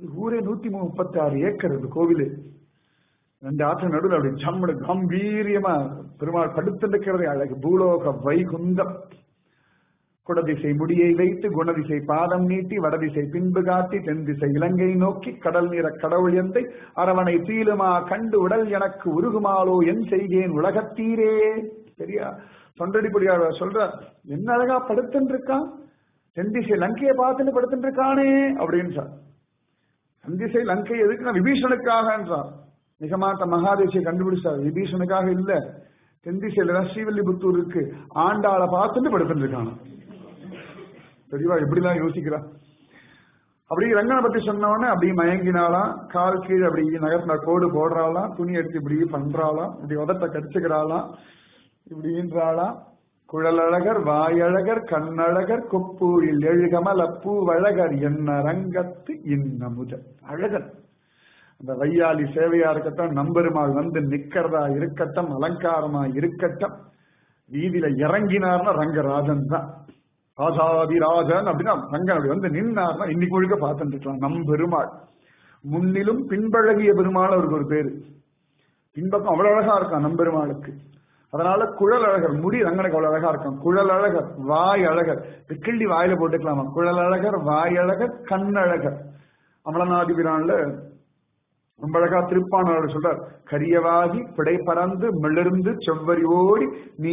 [SPEAKER 1] ஊரே நூத்தி முப்பத்தி ஆறு ஏக்கர் இந்த கோவிலு ரெண்டு ஆற்று நடுவில் அப்படி ஜம்முடு கம்பீரியமா பெருமாள் படுத்திருக்கிறதே அழகு பூலோக வைகுந்தம் குடதிசை முடியை வைத்து குணதிசை பாதம் நீட்டி வடதிசை பின்பு காட்டி தென் திசை இலங்கை நோக்கி கடல் நீர கடவுள் எந்தை அரவணை தீலுமா கண்டு உடல் எனக்கு உருகுமாலோ என் செய்கேன் உலகத்தீரே சரியா தொண்டடிப்படியார் சொல்ற என்ன அழகா படுத்துட்டு இருக்கான் தென் திசை லங்கையை பார்த்துட்டு படுத்துட்டு இருக்கானே அப்படின்னு சார் தென் திசை லங்கை எதுக்குன்னா விபீஷனுக்காகன்றார் நிகமாத்த மகாதேசியை கண்டுபிடிச்சார் விபீஷனுக்காக இல்ல தென் திசையில தான் ஸ்ரீவில்லிபுத்தூர் இருக்கு ஆண்டாளை பார்த்துட்டு படுத்துட்டு இருக்கான் தெரியவா எப்படிலாம் யோசிக்கிறா அப்படி ரங்கனை பத்தி சொன்னவொடனே அப்படி மயங்கினாலாம் கால் கீழே அப்படி நகர்ந்த கோடு போடுறாளாம் துணி எடுத்து இப்படி பண்றாளாம் இப்படி உதட்ட கடிச்சுக்கிறாளாம் இப்படின்றாளாம் குழலழகர் வாயழகர் கண்ணழகர் கொப்பூரில் எழுகமல பூவழகர் என்ன ரங்கத்து இன்னமுத அழகர் அந்த வையாளி சேவையா இருக்கட்டும் நம்பெருமாள் வந்து நிக்கிறதா இருக்கட்டும் அலங்காரமா இருக்கட்டும் வீதியில இறங்கினார்னா ரங்கராஜன் தான் ராஜாதிராஜன் அப்படின்னா ரங்கன் அப்படி வந்து நின்னார்னா இன்னைக்கு முழுக்க பார்த்துட்டு இருக்கலாம் நம் பெருமாள் முன்னிலும் பின்பழகிய பெருமாள் அவருக்கு ஒரு பேரு பின்பக்கம் அவ்வளவு அழகா இருக்கான் நம்பெருமாளுக்கு அதனால குழல் அழகர் முடி ரங்கனுக்கு அவ்வளவு அழகா இருக்கும் குழல் அழகர் வாய் அழகர் கிள்ளி வாயில போட்டுக்கலாமா குழல் அழகர் வாய் அழகர் கண்ணழகர் அமலநாதிபிரான்ல ரொம்ப அழகா திருப்பாணர் சொல்றார் கரியவாகி பிடை பறந்து மிளர்ந்து செவ்வரி ஓடி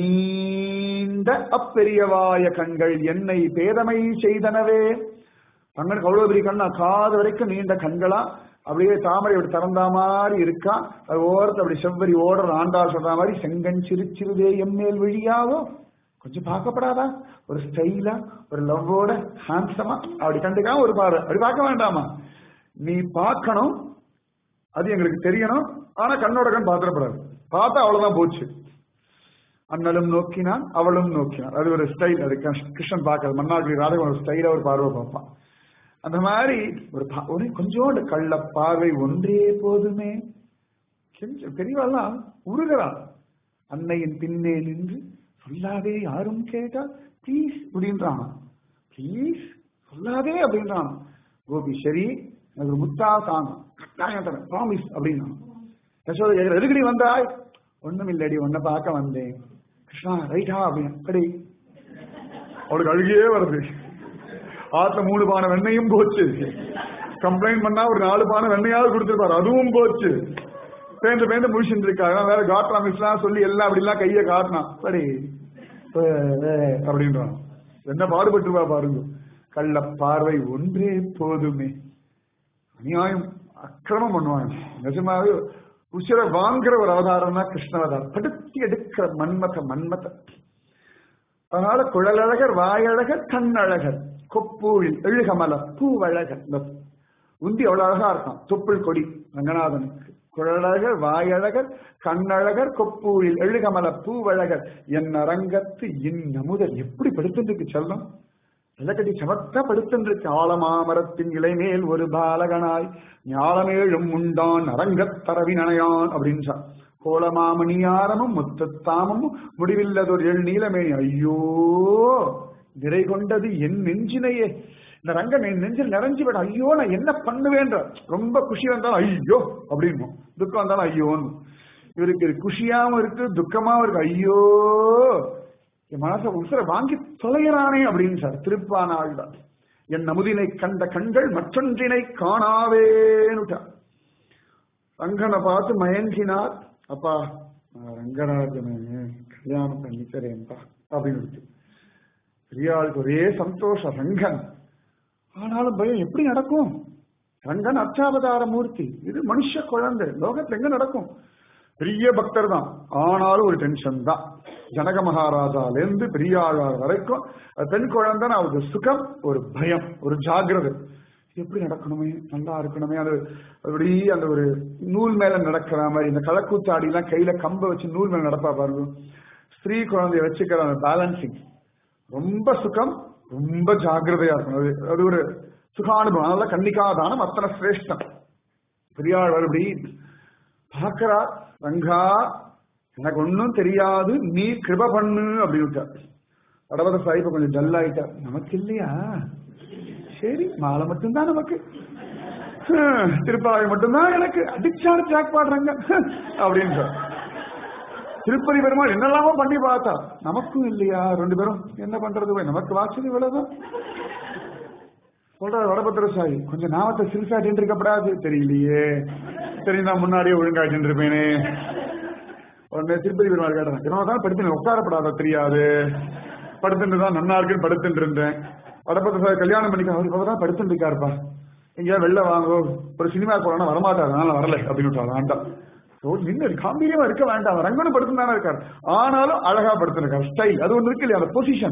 [SPEAKER 1] நீண்ட அப்பெரியவாய கண்கள் என்னை பேதமை செய்தனவே கண்ணனுக்கு அவ்வளவு பெரிய கண்ணா காது வரைக்கும் நீண்ட கண்களா அப்படியே தாமரை அப்படி திறந்தா மாதிரி இருக்கா அது ஓரத்தை அப்படி செவ்வரி ஓடுற ஆண்டாள் சொல்ற மாதிரி செங்கன் சிறு சிறுதே எம்மேல் விழியாவோ கொஞ்சம் பார்க்கப்படாதா ஒரு ஸ்டைலா ஒரு லவ்வோட ஹான்சமா அப்படி கண்டுக்காம ஒரு பாரு அப்படி பார்க்க வேண்டாமா நீ பார்க்கணும் அது எங்களுக்கு தெரியணும் ஆனா கண்ணோட கண் பாத்திரப்படாது பார்த்தா அவ்வளவுதான் போச்சு அண்ணலும் நோக்கினான் அவளும் நோக்கினான் அது ஒரு ஸ்டைல் அது கிருஷ்ணன் பார்க்கறது மன்னாடி ராதகன் ஒரு ஸ்டைலா ஒரு பார்வை பார்ப்பான் அந்த மாதிரி ஒரு ஒரு கொஞ்சோண்டு கள்ள பார்வை ஒன்றே போதுமே கொஞ்சம் பெரியவாள்லாம் உருகிறான் அன்னையின் பின்னே நின்று சொல்லாதே யாரும் கேட்டா ப்ளீஸ் அப்படின்றான் ப்ளீஸ் சொல்லாதே அப்படின்றான் கோபி சரி எனக்கு ஒரு முத்தா தாங்க கட்டாயம் தரேன் ப்ராமிஸ் அப்படின்னா யசோதை கேட்கிற எதுக்கடி வந்தாய் ஒண்ணும் இல்லடி உன்னை பார்க்க வந்தேன் கிருஷ்ணா ரைட்டா அப்படின்னு கடி அவளுக்கு அழுகியே வருது ஆத்துல மூணு பானை வெண்ணையும் போச்சு கம்ப்ளைண்ட் பண்ணா ஒரு நாலு பானை வெண்ணையாவது கொடுத்துருப்பாரு அதுவும் போச்சு பேந்து பேந்து முடிச்சுட்டு இருக்காரு வேற காட் ப்ராமிஸ்லாம் சொல்லி எல்லாம் அப்படிலாம் கையை காட்டினான் சரி அப்படின்றான் என்ன பாடுபட்டுருவா பாருங்க கள்ள பார்வை ஒன்றே போதுமே அநியாயம் அக்கிரமம் பண்ணுவாங்க நிஜமாவே உசிர வாங்குற ஒரு அவதாரம் தான் கிருஷ்ணவதாரம் படுத்தி எடுக்கிற மன்மத மன்மத அதனால குழலழகர் வாயழகர் கண்ணழகர் கொப்பூழில் எழுகமல பூவழகர் இந்த உந்தி அவ்வளவு அழகா இருக்கான் தொப்புள் கொடி ரங்கநாதனுக்கு குழலழகர் வாயழகர் கண்ணழகர் கொப்பூழில் எழுகமல பூவழகர் என் அரங்கத்து இன்னமுதல் எப்படி படுத்துருக்கு செல்லம் இலக்கடி சமத்த படுத்தென்றிருக்கு ஆலமாமரத்தின் இலைமேல் ஒரு பாலகனாய் ஞாலமேழும் உண்டான் அரங்கத் தரவினையான் அப்படின்னு சொல் கோலமாமணியாரமும் முத்தத்தாமமும் முடிவில்லதொரு எள் நீலமேனி ஐயோ நிறை கொண்டது என் நெஞ்சினையே இந்த ரங்கன் என் நெஞ்சில் நிறைஞ்சு விட ஐயோ நான் என்ன பண்ணுவேன்ற ரொம்ப குஷி வந்தாலும் ஐயோ அப்படின்னு துக்கம் வந்தாலும் ஐயோன்னு இவருக்கு குஷியாவும் இருக்கு துக்கமாவும் இருக்கு ஐயோ என் மனசை உசுர வாங்கி தொலைகிறானே அப்படின்னு சார் திருப்பானாள் தான் என் நமுதினை கண்ட கண்கள் மற்றொன்றினை காணாவேன்னுட்டா ரங்கனை பார்த்து மயங்கினார் அப்பா நான் ரங்கராஜனை கல்யாணம் பண்ணிக்கிறேன்ப்பா அப்படின்னு பெரியாளுக்கு ஒரே சந்தோஷம் ரங்கன் ஆனாலும் பயம் எப்படி நடக்கும் ரங்கன் அர்ச்சாவதார மூர்த்தி இது மனுஷ குழந்தை லோகத்துல எங்க நடக்கும் பெரிய பக்தர் தான் ஆனாலும் ஒரு டென்ஷன் தான் ஜனக மகாராஜால இருந்து பெரியாழ்வார் வரைக்கும் பெண் குழந்தை அவருக்கு சுகம் ஒரு பயம் ஒரு ஜாகிரதை எப்படி நடக்கணுமே நல்லா இருக்கணுமே அது அப்படி அந்த ஒரு நூல் மேல நடக்கிற மாதிரி இந்த களக்கூத்தாடி எல்லாம் கையில கம்ப வச்சு நூல் மேல நடப்பா பாருங்க ஸ்திரீ குழந்தைய வச்சுக்கிற அந்த பேலன்சிங் ரொம்ப சுகம் ரொம்ப ஜாகிரதையா இருக்கணும் அது அது ஒரு சுகானுபவம் அதனால கன்னிகாதானம் அத்தனை சிரேஷ்டம் பெரியாழ்வார் இப்படி பார்க்கிறா ரங்கா எனக்கு ஒன்னும் தெரியாது நீ கிருப பண்ணு அப்படின்னு வடவத சாஹிப்ப கொஞ்சம் டல் ஆயிட்டா நமக்கு இல்லையா சரி மாலை மட்டும்தான் நமக்கு ஹம், திருப்பாவை மட்டும்தான் எனக்கு அடிச்சாரு ட்ராக் பாடுறாங்க அப்படின்னு சார் திருப்பதி பெருமாள் என்னெல்லாமோ பண்ணி பார்த்தா நமக்கும் இல்லையா ரெண்டு பேரும் என்ன பண்றது போய் நமக்கு வாசல் இவ்வளவுதான் சொல்ற வடபத்திர சாயி கொஞ்சம் நாமத்தை சிறுசாட்டின்னு இருக்கப்படாது தெரியலையே சரி நான் முன்னாடியே ஒழுங்காட்டின்னு இருப்பேனே உடனே திருப்பதி பெருமாள் கேட்டேன் என்ன தான் படுத்து உட்காரப்படாத தெரியாது படுத்துட்டு தான் நன்னா இருக்குன்னு படுத்துட்டு இருந்தேன் வடபத்திர சாயி கல்யாணம் பண்ணிக்க அவர் இப்ப தான் படுத்துட்டு இருக்காருப்பா எங்கேயா வெளில வாங்கோ ஒரு சினிமா போனா வரமாட்டாரு அதனால வரல அப்படின்னு விட்டாரு வேண்டாம் ஓ, நின்னு காம்பீரியமா இருக்க வேண்டாம் ரங்கனும் படுத்துதானே இருக்காரு ஆனாலும் அழகா படுத்துருக்காரு ஸ்டைல் அது ஒண்ணு இருக்கு இல்லையா அந்த பொசிஷன்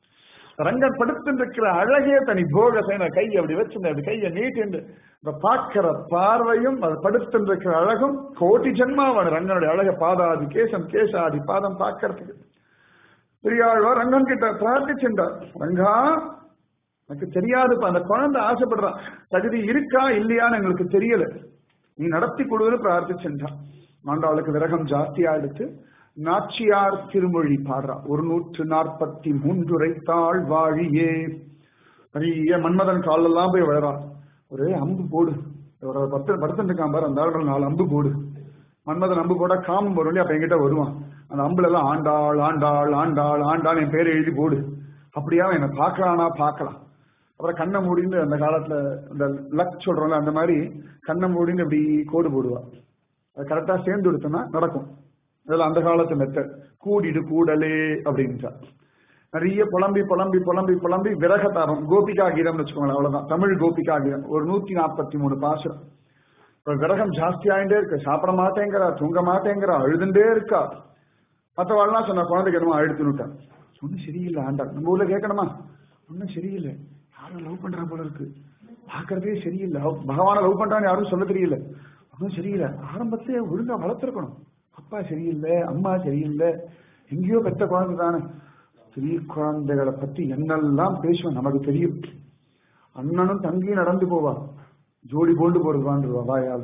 [SPEAKER 1] ரங்கன் படுத்திருக்கிற அழகே தனி போக சேன கை அப்படி வச்சுட்டு அப்படி கையை நீட்டிண்டு இந்த பார்க்கிற பார்வையும் அது படுத்திருக்கிற அழகும் கோட்டி ஜென்மாவான ரங்கனுடைய அழக பாதாதி கேசம் கேசாதி பாதம் பார்க்கறதுக்கு பெரியாழ்வார் ரங்கன் கிட்ட பிரார்த்திச்சுட்டார் ரங்கா எனக்கு தெரியாதுப்பா அந்த குழந்தை ஆசைப்படுறான் தகுதி இருக்கா இல்லையான்னு எங்களுக்கு தெரியல நீ நடத்தி கொடுன்னு பிரார்த்திச்சுட்டான் ஆண்டாளுக்கு விரகம் ஜாஸ்தியா எடுத்து நாச்சியார் திருமொழி பாடுறா ஒரு நூற்று நாற்பத்தி மூன்றுரை தாழ் வாழியே பெரிய மன்மதன் காலெல்லாம் போய் விழறா ஒரு அம்பு போடு ஒரு பத்து படுத்துட்டு இருக்கான் பாரு அந்த ஆளுகள் நாலு அம்பு போடு மன்மதன் அம்பு போட்டா காமம் வரும் இல்லையா அப்ப என்கிட்ட வருவான் அந்த அம்புல எல்லாம் ஆண்டாள் ஆண்டாள் ஆண்டாள் ஆண்டாள் என் பேரை எழுதி போடு அப்படியா என்னை பார்க்கலானா பார்க்கலாம் அப்புறம் கண்ணை மூடின்னு அந்த காலத்துல இந்த லக் சொல்றோம்ல அந்த மாதிரி கண்ணை மூடின்னு இப்படி கோடு போடுவா அது கரெக்டா சேர்ந்து கொடுத்தோம்னா நடக்கும் இதெல்லாம் அந்த காலத்து மெத்தட் கூடிடு கூடலே அப்படின்ட்டா நிறைய புலம்பி புலம்பி புலம்பி புலம்பி விரகதாரம் கோபிகா கீதம்னு வச்சுக்கோங்களேன் அவ்வளவுதான் தமிழ் கோபிகா கீதம் ஒரு நூத்தி நாற்பத்தி மூணு பாசுரம் இப்ப விரகம் ஜாஸ்தி ஆயிட்டே இருக்கு சாப்பிட மாட்டேங்கிறா தூங்க மாட்டேங்கிறா அழுதுண்டே இருக்கா மற்றவாள்லாம் சொன்ன குழந்தைக்கு என்னமோ அழுத்துனுட்டான் ஒன்னும் சரியில்லை ஆண்டா நம்ம ஊர்ல கேட்கணுமா ஒன்னும் சரியில்லை யாரும் லவ் பண்றா போல இருக்கு பாக்குறதே சரியில்லை அவ- பகவானை லவ் பண்றான்னு யாரும் சொல்ல தெரியல ஒன்னும் சரியில்லை ஆரம்பத்திலே ஒழுங்கா வளர்த்துருக்கணும் அப்பா சரியில்லை அம்மா சரியில்லை எங்கேயோ பெத்த குழந்தை தானே ஸ்திரீ குழந்தைகளை பத்தி என்னெல்லாம் பேசுவோம் நமக்கு தெரியும் அண்ணனும் தங்கியும் நடந்து போவா ஜோடி போண்டு போறதுவான்ருவா வாயால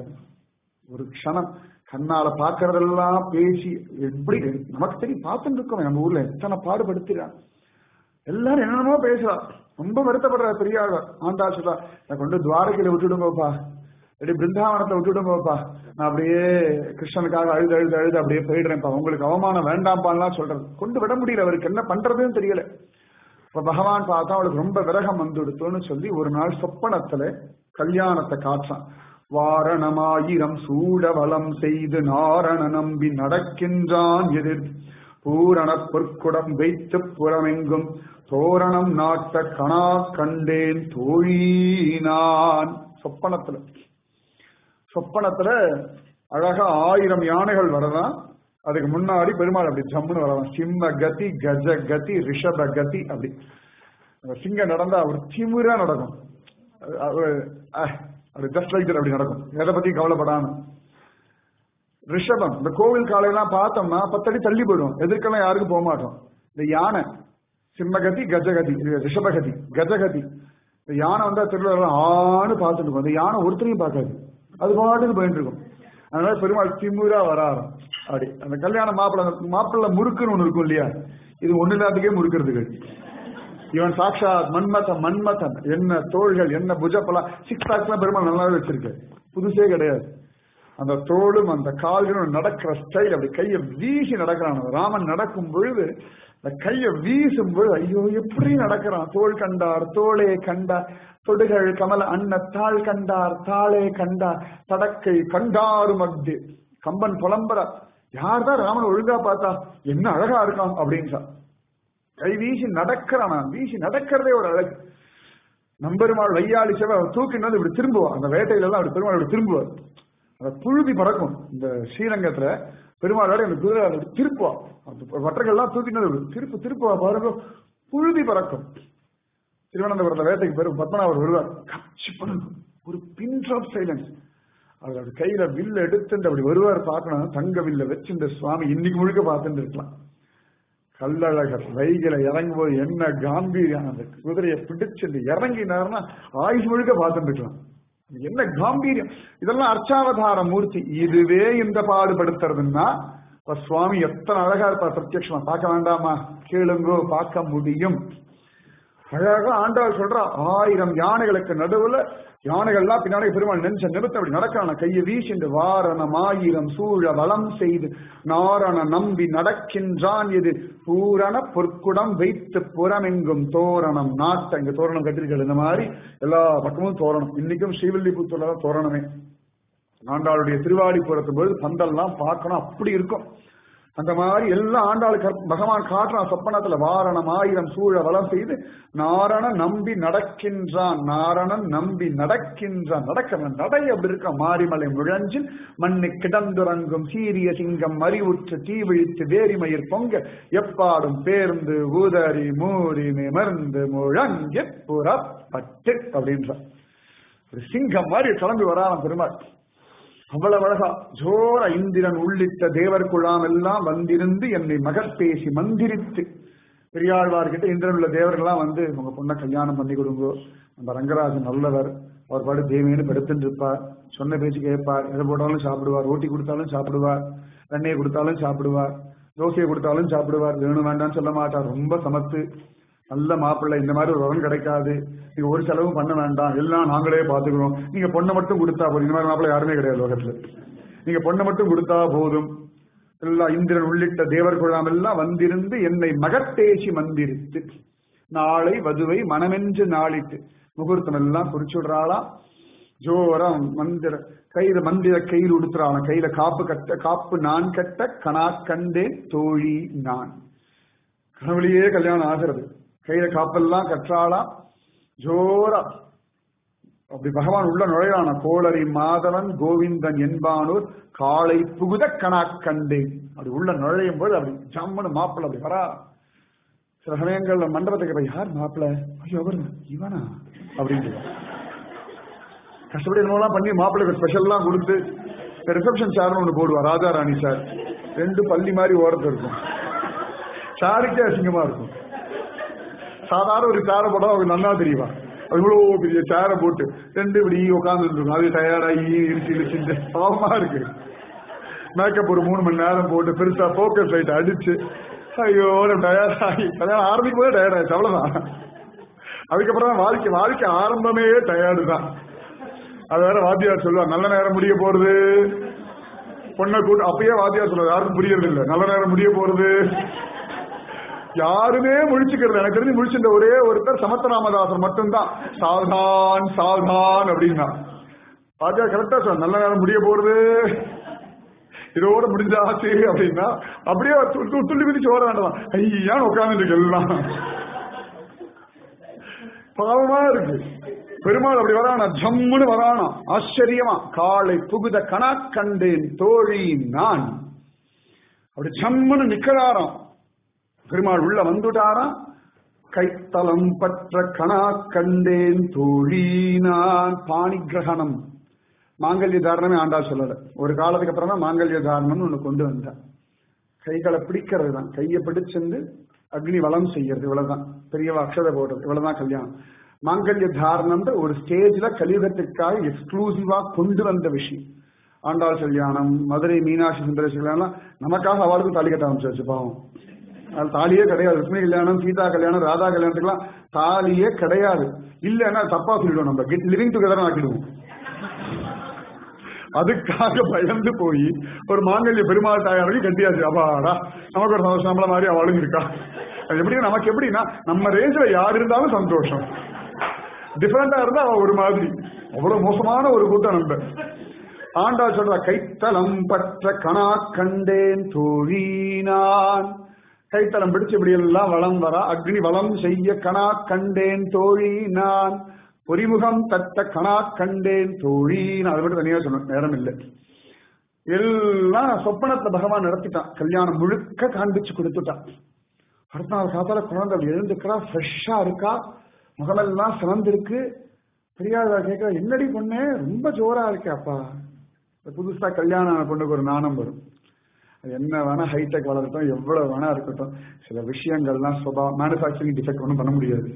[SPEAKER 1] ஒரு க்ஷணம் கண்ணால பாக்குறதெல்லாம் பேசி எப்படி நமக்கு தெரியும் பார்த்துட்டு இருக்கோம் நம்ம ஊர்ல எத்தனை பாடுபடுத்துறான் எல்லாரும் என்னென்னமோ பேசுறா ரொம்ப வருத்தப்படுற பெரியாள் ஆண்டா சொல்றா நான் கொண்டு துவாரகையில விட்டுடுங்கப்பா இப்படி பிருந்தாவனத்தை விட்டுடுங்கப்பா நான் அப்படியே கிருஷ்ணனுக்காக அழுது அழுது அழுது அப்படியே போயிடுறேன்ப்பா உங்களுக்கு அவமானம் வேண்டாம்ப்பான்லாம் சொல்றது கொண்டு விட முடியல அவருக்கு என்ன பண்றதுன்னு தெரியல இப்ப பகவான் பார்த்தா அவளுக்கு ரொம்ப விரகம் வந்துடுத்தோன்னு சொல்லி ஒரு நாள் சொப்பனத்துல கல்யாணத்தை காற்றான் வாரணமாயிரம் சூடவலம் செய்து நாரண நம்பி நடக்கின்றான் எதிர் பூரண பொற்குடம் வைத்து புறமெங்கும் தோரணம் நாட்ட கணா கண்டேன் தோழி நான் சொப்பனத்துல சொப்பனத்துல அழகா ஆயிரம் யானைகள் வரலாம் அதுக்கு முன்னாடி பெருமாள் அப்படி ஜம்முன்னு வரலாம் சிம்ம கதி கஜ கதி ரிஷப கதி அப்படி அந்த சிங்கம் நடந்தா அவர் திமிரா நடக்கும் அது- அது- அஹ், அப்படி ஜஸ்ட் லைக் அப்படி நடக்கும் எதை பத்தி கவலைப்படாம ரிஷபம் இந்த கோவில் காலையெல்லாம் பார்த்தோம்னா பத்தடி தள்ளி போயிடும் எதிர்க்கெல்லாம் யாருக்கும் போக மாட்டோம் இந்த யானை சிம்மகதி கஜகதி இது ரிஷபகதி கஜகதி இந்த யானை வந்தா திருவிழா ஆன்னு பார்த்துட்டு இருக்கும் அந்த யானை ஒருத்தரையும் பார்க்காது அது பாட்டுக்கு போயிட்டு இருக்கும் அதனால பெருமாள் திமுறா வராராம் அப்படி அந்த கல்யாண மாப்பிள்ள மாப்பிள்ள முறுக்குன்னு ஒண்ணு இருக்கும் இல்லையா இது ஒண்ணு இல்லாததுக்கே முறுக்கிறதுக்கு இவன் சாட்சாத் மன்மதன் மன்மதன் என்ன தோள்கள் என்ன புஜப்பலாம் சிக்ஸ் பேக்ஸ்லாம் பெருமாள் நல்லாவே வச்சிருக்கு புதுசே கிடையாது அந்த தோளும் அந்த கால்களும் நடக்கிற ஸ்டைல் அப்படி கையை வீசி நடக்கிறான் அவன். ராமன் நடக்கும் பொழுது அந்த கையை வீசும் பொழுது ஐயோ எப்படி நடக்கிறான் தோள் கண்டார் தோளே கண்டார் தொடுகள் கமல அன்ன தாள் கண்டார் தாளே கண்டார் தடக்கை கண்டாரும் அக்தி கம்பன் புலம்புற யார்தான் ராமன் ஒழுங்கா பார்த்தா என்ன அழகா இருக்கான் அப்படின்னு கை வீசி நடக்கிறானா வீசி நடக்கிறதே ஒரு அழகு நம்பெருமாள் வையாளி செவ தூக்கினது இப்படி திரும்புவார் அந்த வேட்டையில எல்லாம் அப்படி பெருமாள் இப்படி திரும்புவார் அந்த புழுதி பறக்கும் இந்த ஸ்ரீரங்கத்துல பெருமாளோட அந்த குதிரை அப்படி திருப்புவா அந்த வட்டங்கள்லாம் தூக்கினது இப்படி திருப்பு திருப்புவா பாருங்க புழுதி பறக்கும் திருவனந்தபுரத்துல வேட்டைக்கு பேரு பத்மநாபர் வருவார் கட்சி பண்ணுங்க ஒரு பின்ஸ் ஆஃப் சைலன்ஸ் அவர் அப்படி கையில வில்ல எடுத்துட்டு அப்படி வருவார் பார்க்கணும் தங்க வில்ல வச்சு இந்த சுவாமி இன்னைக்கு முழுக்க பார்த்துட்டு இருக்கலாம் கல்லழகர் வைகில இறங்கும் போது என்ன காம்பீரியம் அந்த குதிரையை பிடிச்சிட்டு இறங்கினார்னா ஆயுஷ் முழுக்க பார்த்துட்டு இருக்கலாம் என்ன காம்பீரியம் இதெல்லாம் அர்ச்சாவதார மூர்த்தி இதுவே இந்த பாடுபடுத்துறதுன்னா இப்ப சுவாமி எத்தனை அழகா இருப்பார் பிரத்யட்சமா பார்க்க வேண்டாமா கேளுங்கோ பார்க்க முடியும் அழகா ஆண்டாள் சொல்றா ஆயிரம் யானைகளுக்கு நடுவுல யானைகள்லாம் பின்னாடி பெருமாள் நெஞ்ச நிறுத்த அப்படி நடக்கிறான கையை வீசிண்டு வாரணம் ஆயிரம் சூழ வளம் செய்து நாரண நம்பி நடக்கின்றான் இது பூரண பொற்குடம் வைத்து புறமெங்கும் தோரணம் நாட்ட இங்க தோரணம் கட்டிருக்கள் இந்த மாதிரி எல்லா பக்கமும் தோரணம் இன்னைக்கும் ஸ்ரீவில்லிபுத்தூர்ல தான் தோரணமே ஆண்டாளுடைய திருவாடி போறது போது பந்தல்லாம் பார்க்கணும் அப்படி இருக்கும் அந்த மாதிரி எல்லா ஆண்டாளுக்கு பகவான் காட்டுறான் சொப்பனத்துல வாரணம் ஆயிரம் சூழ வளம் செய்து நாரண நம்பி நடக்கின்றான் நாரணன் நம்பி நடக்கின்றான் நடக்கிறவன் நடை அப்படி இருக்க மாரிமலை முழஞ்சில் மண்ணு கிடந்துறங்கும் சீரிய சிங்கம் மறிவுற்று தீ விழித்து வேரிமயிர் பொங்க எப்பாடும் பேர்ந்து ஊதறி மூறி நிமர்ந்து முழங்கி புறப்பட்டு அப்படின்றான் ஒரு சிங்கம் மாதிரி கிளம்பி வரான் பெருமாள் அவ்வளவு அழகா ஜோர இந்திரன் உள்ளிட்ட தேவர் குழாம் எல்லாம் வந்திருந்து என்னை மகத் பேசி மந்திரித்து பெரியாழ்வார்கிட்ட இந்திரன் உள்ள தேவர்கள்லாம் வந்து உங்க பொண்ணை கல்யாணம் பண்ணி கொடுங்கோ நம்ம ரங்கராஜன் நல்லவர் அவர் பாடு தேவியன்னு படுத்துட்டு இருப்பார் சொன்ன பேச்சு கேட்பார் எதை போட்டாலும் சாப்பிடுவார் ஓட்டி கொடுத்தாலும் சாப்பிடுவார் எண்ணெயை கொடுத்தாலும் சாப்பிடுவார் தோசையை கொடுத்தாலும் சாப்பிடுவார் வேணும் வேண்டாம்னு சொல்ல மாட்டார் ரொம்ப சமத்து நல்ல மாப்பிள்ளை இந்த மாதிரி ஒரு வரன் கிடைக்காது நீங்க ஒரு செலவும் பண்ண வேண்டாம் எல்லாம் நாங்களே பாத்துக்கிறோம் நீங்க பொண்ணை மட்டும் கொடுத்தா போதும் இந்த மாதிரி மாப்பிள்ளை யாருமே கிடையாது லோகத்துல நீங்க பொண்ணை மட்டும் கொடுத்தா போதும் எல்லா இந்திரன் உள்ளிட்ட தேவர் குழாம் எல்லாம் வந்திருந்து என்னை மகத்தேசி மந்திரித்து நாளை வதுவை மனமென்று நாளிட்டு முகூர்த்தம் எல்லாம் குறிச்சு விடுறாளாம் ஜோரம் மந்திர கையில மந்திர கையில் உடுத்துறாளாம் கையில காப்பு கட்ட காப்பு நான் கட்ட கணா கண்டே தோழி நான் கனவுலயே கல்யாணம் ஆகிறது கையில காப்பெல்லாம் கற்றாளாம் ஜோரா அப்படி பகவான் உள்ள நுழையான கோளரி மாதவன் கோவிந்தன் என்பானூர் காலை புகுத கணா கண்டேன் அப்படி உள்ள நுழையும் போது அப்படி ஜம்மனு மாப்பிள்ள அப்படி வரா சில சமயங்கள்ல மண்டபத்துக்கு போய் யார் மாப்பிள்ள ஐயோ அவர் இவனா அப்படின்னு கஷ்டப்படி என்னமோலாம் பண்ணி மாப்பிள்ளைக்கு ஸ்பெஷல்லாம் கொடுத்து ரிசப்ஷன் சார்னு ஒன்று போடுவார் ராஜா ராணி சார் ரெண்டு பள்ளி மாதிரி ஓரத்து இருக்கும் சாருக்கே அசிங்கமா இருக்கும் சாதாரண ஒரு சேரை போட்டா அவருக்கு நல்லா தெரியுமா அவ்வளோ பெரிய சேரை போட்டு ரெண்டு இப்படி உட்கார்ந்து இருக்கும் அது டயர்டாகி இடிச்சு இடிச்சு பாவமா இருக்கு மேக்கப் ஒரு மூணு மணி நேரம் போட்டு பெருசா போக்கஸ் லைட் அடிச்சு ஐயோ டயர்ட் ஆகி கல்யாணம் ஆரம்பிக்கும் போது டயர்ட் ஆயிடுச்சு அவ்வளவுதான் அதுக்கப்புறம் தான் வாழ்க்கை வாழ்க்கை ஆரம்பமே டயர்டு தான் அது வேற வாத்தியார் சொல்லுவார் நல்ல நேரம் முடிய போறது பொண்ணை கூட்டு அப்பயே வாத்தியார் சொல்லுவார் யாருக்கும் புரியறது இல்லை நல்ல நேரம் முடிய போறது யாருமே முழிச்சுக்கிறது எனக்கு தெரிஞ்சு முழிச்சிருந்த ஒரே ஒருத்தர் சமத்தராமதாசர் மட்டும்தான் சாவதான் சாவதான் அப்படின்னா ராஜா கரெக்டா சார் நல்ல நேரம் முடிய போறது இதோட முடிஞ்சாச்சு அப்படின்னா அப்படியே து- து- துள்ளி மிதிச்சு ஓட வேண்டாம் ஐயான்னு உட்காந்துட்டு எல்லாம் பாவமா இருக்கு பெருமாள் அப்படி வரானா ஜம்முன்னு வரானா ஆச்சரியமா காலை புகுத கணா கண்டேன் தோழி நான் அப்படி ஜம்முன்னு நிக்கிறாராம் பெருமாள் உள்ள வந்துட்டாராம் கைத்தலம் பற்ற கணா கண்டேன் தோழி நான் பாணி கிரகணம் மாங்கல்ய தாரணமே ஆண்டாள் சொல்லல ஒரு காலத்துக்கு அப்புறம் தான் மாங்கல்ய தாரணம்னு ஒண்ணு கொண்டு வந்தேன் கைகளை பிடிக்கிறது தான் கையை பிடிச்சிருந்து அக்னி வளம் செய்யறது இவ்வளவுதான் பெரியவா அக்ஷதை போடுறது இவ்வளவுதான் கல்யாணம் மாங்கல்ய தாரணம்ன்ற ஒரு ஸ்டேஜ்ல கலியுகத்துக்காக எக்ஸ்க்ளூசிவா கொண்டு வந்த விஷயம் ஆண்டாள் கல்யாணம் மதுரை மீனாட்சி சுந்தரேஷ் கல்யாணம் நமக்காக அவளுக்கும் தாலி கட்ட ஆரம்பிச்சு பாவம் அது தாலியே கிடையாது லட்சுமி கல்யாணம் சீதா கல்யாணம் ராதா கல்யாணத்துக்குலாம் தாலியே கிடையாது இல்லைன்னா தப்பா சொல்லிடுவோம் நம்ம கெட் லிவிங் டுகெதர் ஆக்கிடுவோம் அதுக்காக பயந்து போய் ஒரு மாங்கல்ய பெருமாள் தாயாருக்கு கட்டியாச்சு அப்பாடா நமக்கு ஒரு சந்தோஷம் நம்மள மாதிரி அவளும் இருக்கா அது எப்படி நமக்கு எப்படின்னா நம்ம ரேஞ்சில யார் இருந்தாலும் சந்தோஷம் டிஃபரெண்டா இருந்தா அவ ஒரு மாதிரி அவ்வளவு மோசமான ஒரு கூட்டம் நம்ம ஆண்டா சொல்ற கைத்தலம் பற்ற கணா கண்டேன் தோழி நான் கைத்தலம் பிடிச்சு இப்படி எல்லாம் வளம் வரா அக்னி வளம் செய்ய கணா கண்டேன் தோழி நான் பொறிமுகம் தட்ட கணா கண்டேன் தோழி நான் அதை மட்டும் தனியா சொன்னேன் நேரம் இல்லை எல்லாம் சொப்பனத்துல பகவான் நடத்திட்டான் கல்யாணம் முழுக்க காண்பிச்சு கொடுத்துட்டான் அடுத்த நாள் காத்தால குழந்தை அப்படி எழுந்துக்கிறா ஃப்ரெஷ்ஷா இருக்கா முகமெல்லாம் சிறந்திருக்கு பெரியாதா கேட்க என்னடி பொண்ணு ரொம்ப ஜோரா இருக்கே அப்பா இந்த புதுசா கல்யாணம் ஆன பொண்ணுக்கு ஒரு நாணம் வரும் அது என்ன வேணா ஹைடெக் வளரட்டும் எவ்வளவு வேணா இருக்கட்டும் சில விஷயங்கள்லாம் சுபா மேனுஃபேக்சரிங் டிஃபெக்ட் ஒன்றும் பண்ண முடியாது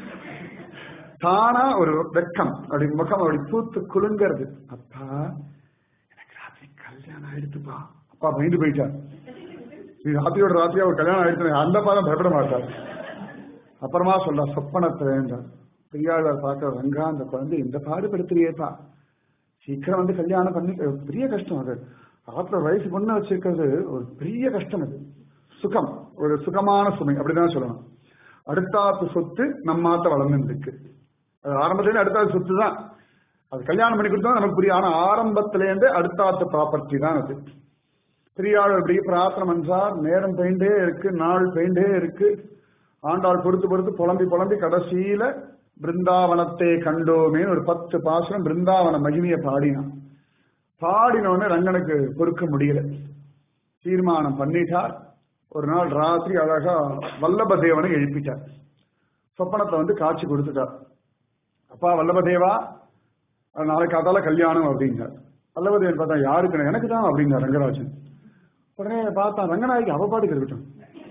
[SPEAKER 1] தானா ஒரு வெக்கம் அப்படி முகம் அப்படி பூத்து குலுங்கிறது அப்பா எனக்கு ராத்திரி கல்யாணம் ஆயிடுத்துப்பா அப்பா பயந்து போயிட்டார் நீ ராத்திரியோட ராத்திரியா ஒரு கல்யாணம் ஆயிடுச்சு அந்த பாதம் பயப்பட மாட்டார் அப்புறமா சொல்ற சொப்பனத்துல பெரியாளர் பார்க்க ரங்கா அந்த குழந்தை இந்த பாடுபடுத்துறியேப்பா சீக்கிரம் வந்து கல்யாணம் பண்ணி பெரிய கஷ்டம் அது ஆத்திர வயசு பொண்ணு வச்சிருக்கிறது ஒரு பெரிய கஷ்டம் அது சுகம் ஒரு சுகமான சுமை அப்படிதான் சொல்லணும் அடுத்தாத்து சொத்து நம்மாத்த வளர்ந்து இருக்கு அது ஆரம்பத்துல அடுத்தாத்து சொத்து தான் அது கல்யாணம் பண்ணி கொடுத்தா நமக்கு புரியும் ஆனா ஆரம்பத்திலேருந்து அடுத்தாத்து ப்ராப்பர்ட்டி தான் அது பெரியாள் இப்படி பிரார்த்தனை பண்றார் நேரம் பெயிண்டே இருக்கு நாள் பெயிண்டே இருக்கு ஆண்டாள் பொறுத்து பொறுத்து புலம்பி புலம்பி கடைசியில பிருந்தாவனத்தை கண்டோமேன்னு ஒரு பத்து பாசனம் பிருந்தாவன மகிமையை பாடினான் பாடினோடனே ரங்கனுக்கு பொறுக்க முடியல தீர்மானம் பண்ணிட்டார் ஒரு நாள் ராத்திரி அழகா வல்லபதேவனை எழுப்பிட்டார் சொப்பனத்தை வந்து காட்சி கொடுத்துட்டார் அப்பா வல்லபதேவா நாளைக்கு அதால கல்யாணம் அப்படிங்கிறார் வல்லபதேவன் பார்த்தா யாருக்கு எனக்கு தான் அப்படிங்கிறார் ரங்கராஜன் உடனே பார்த்தா ரங்கநாயகி அவ பாட்டுக்கு இருக்கட்டும்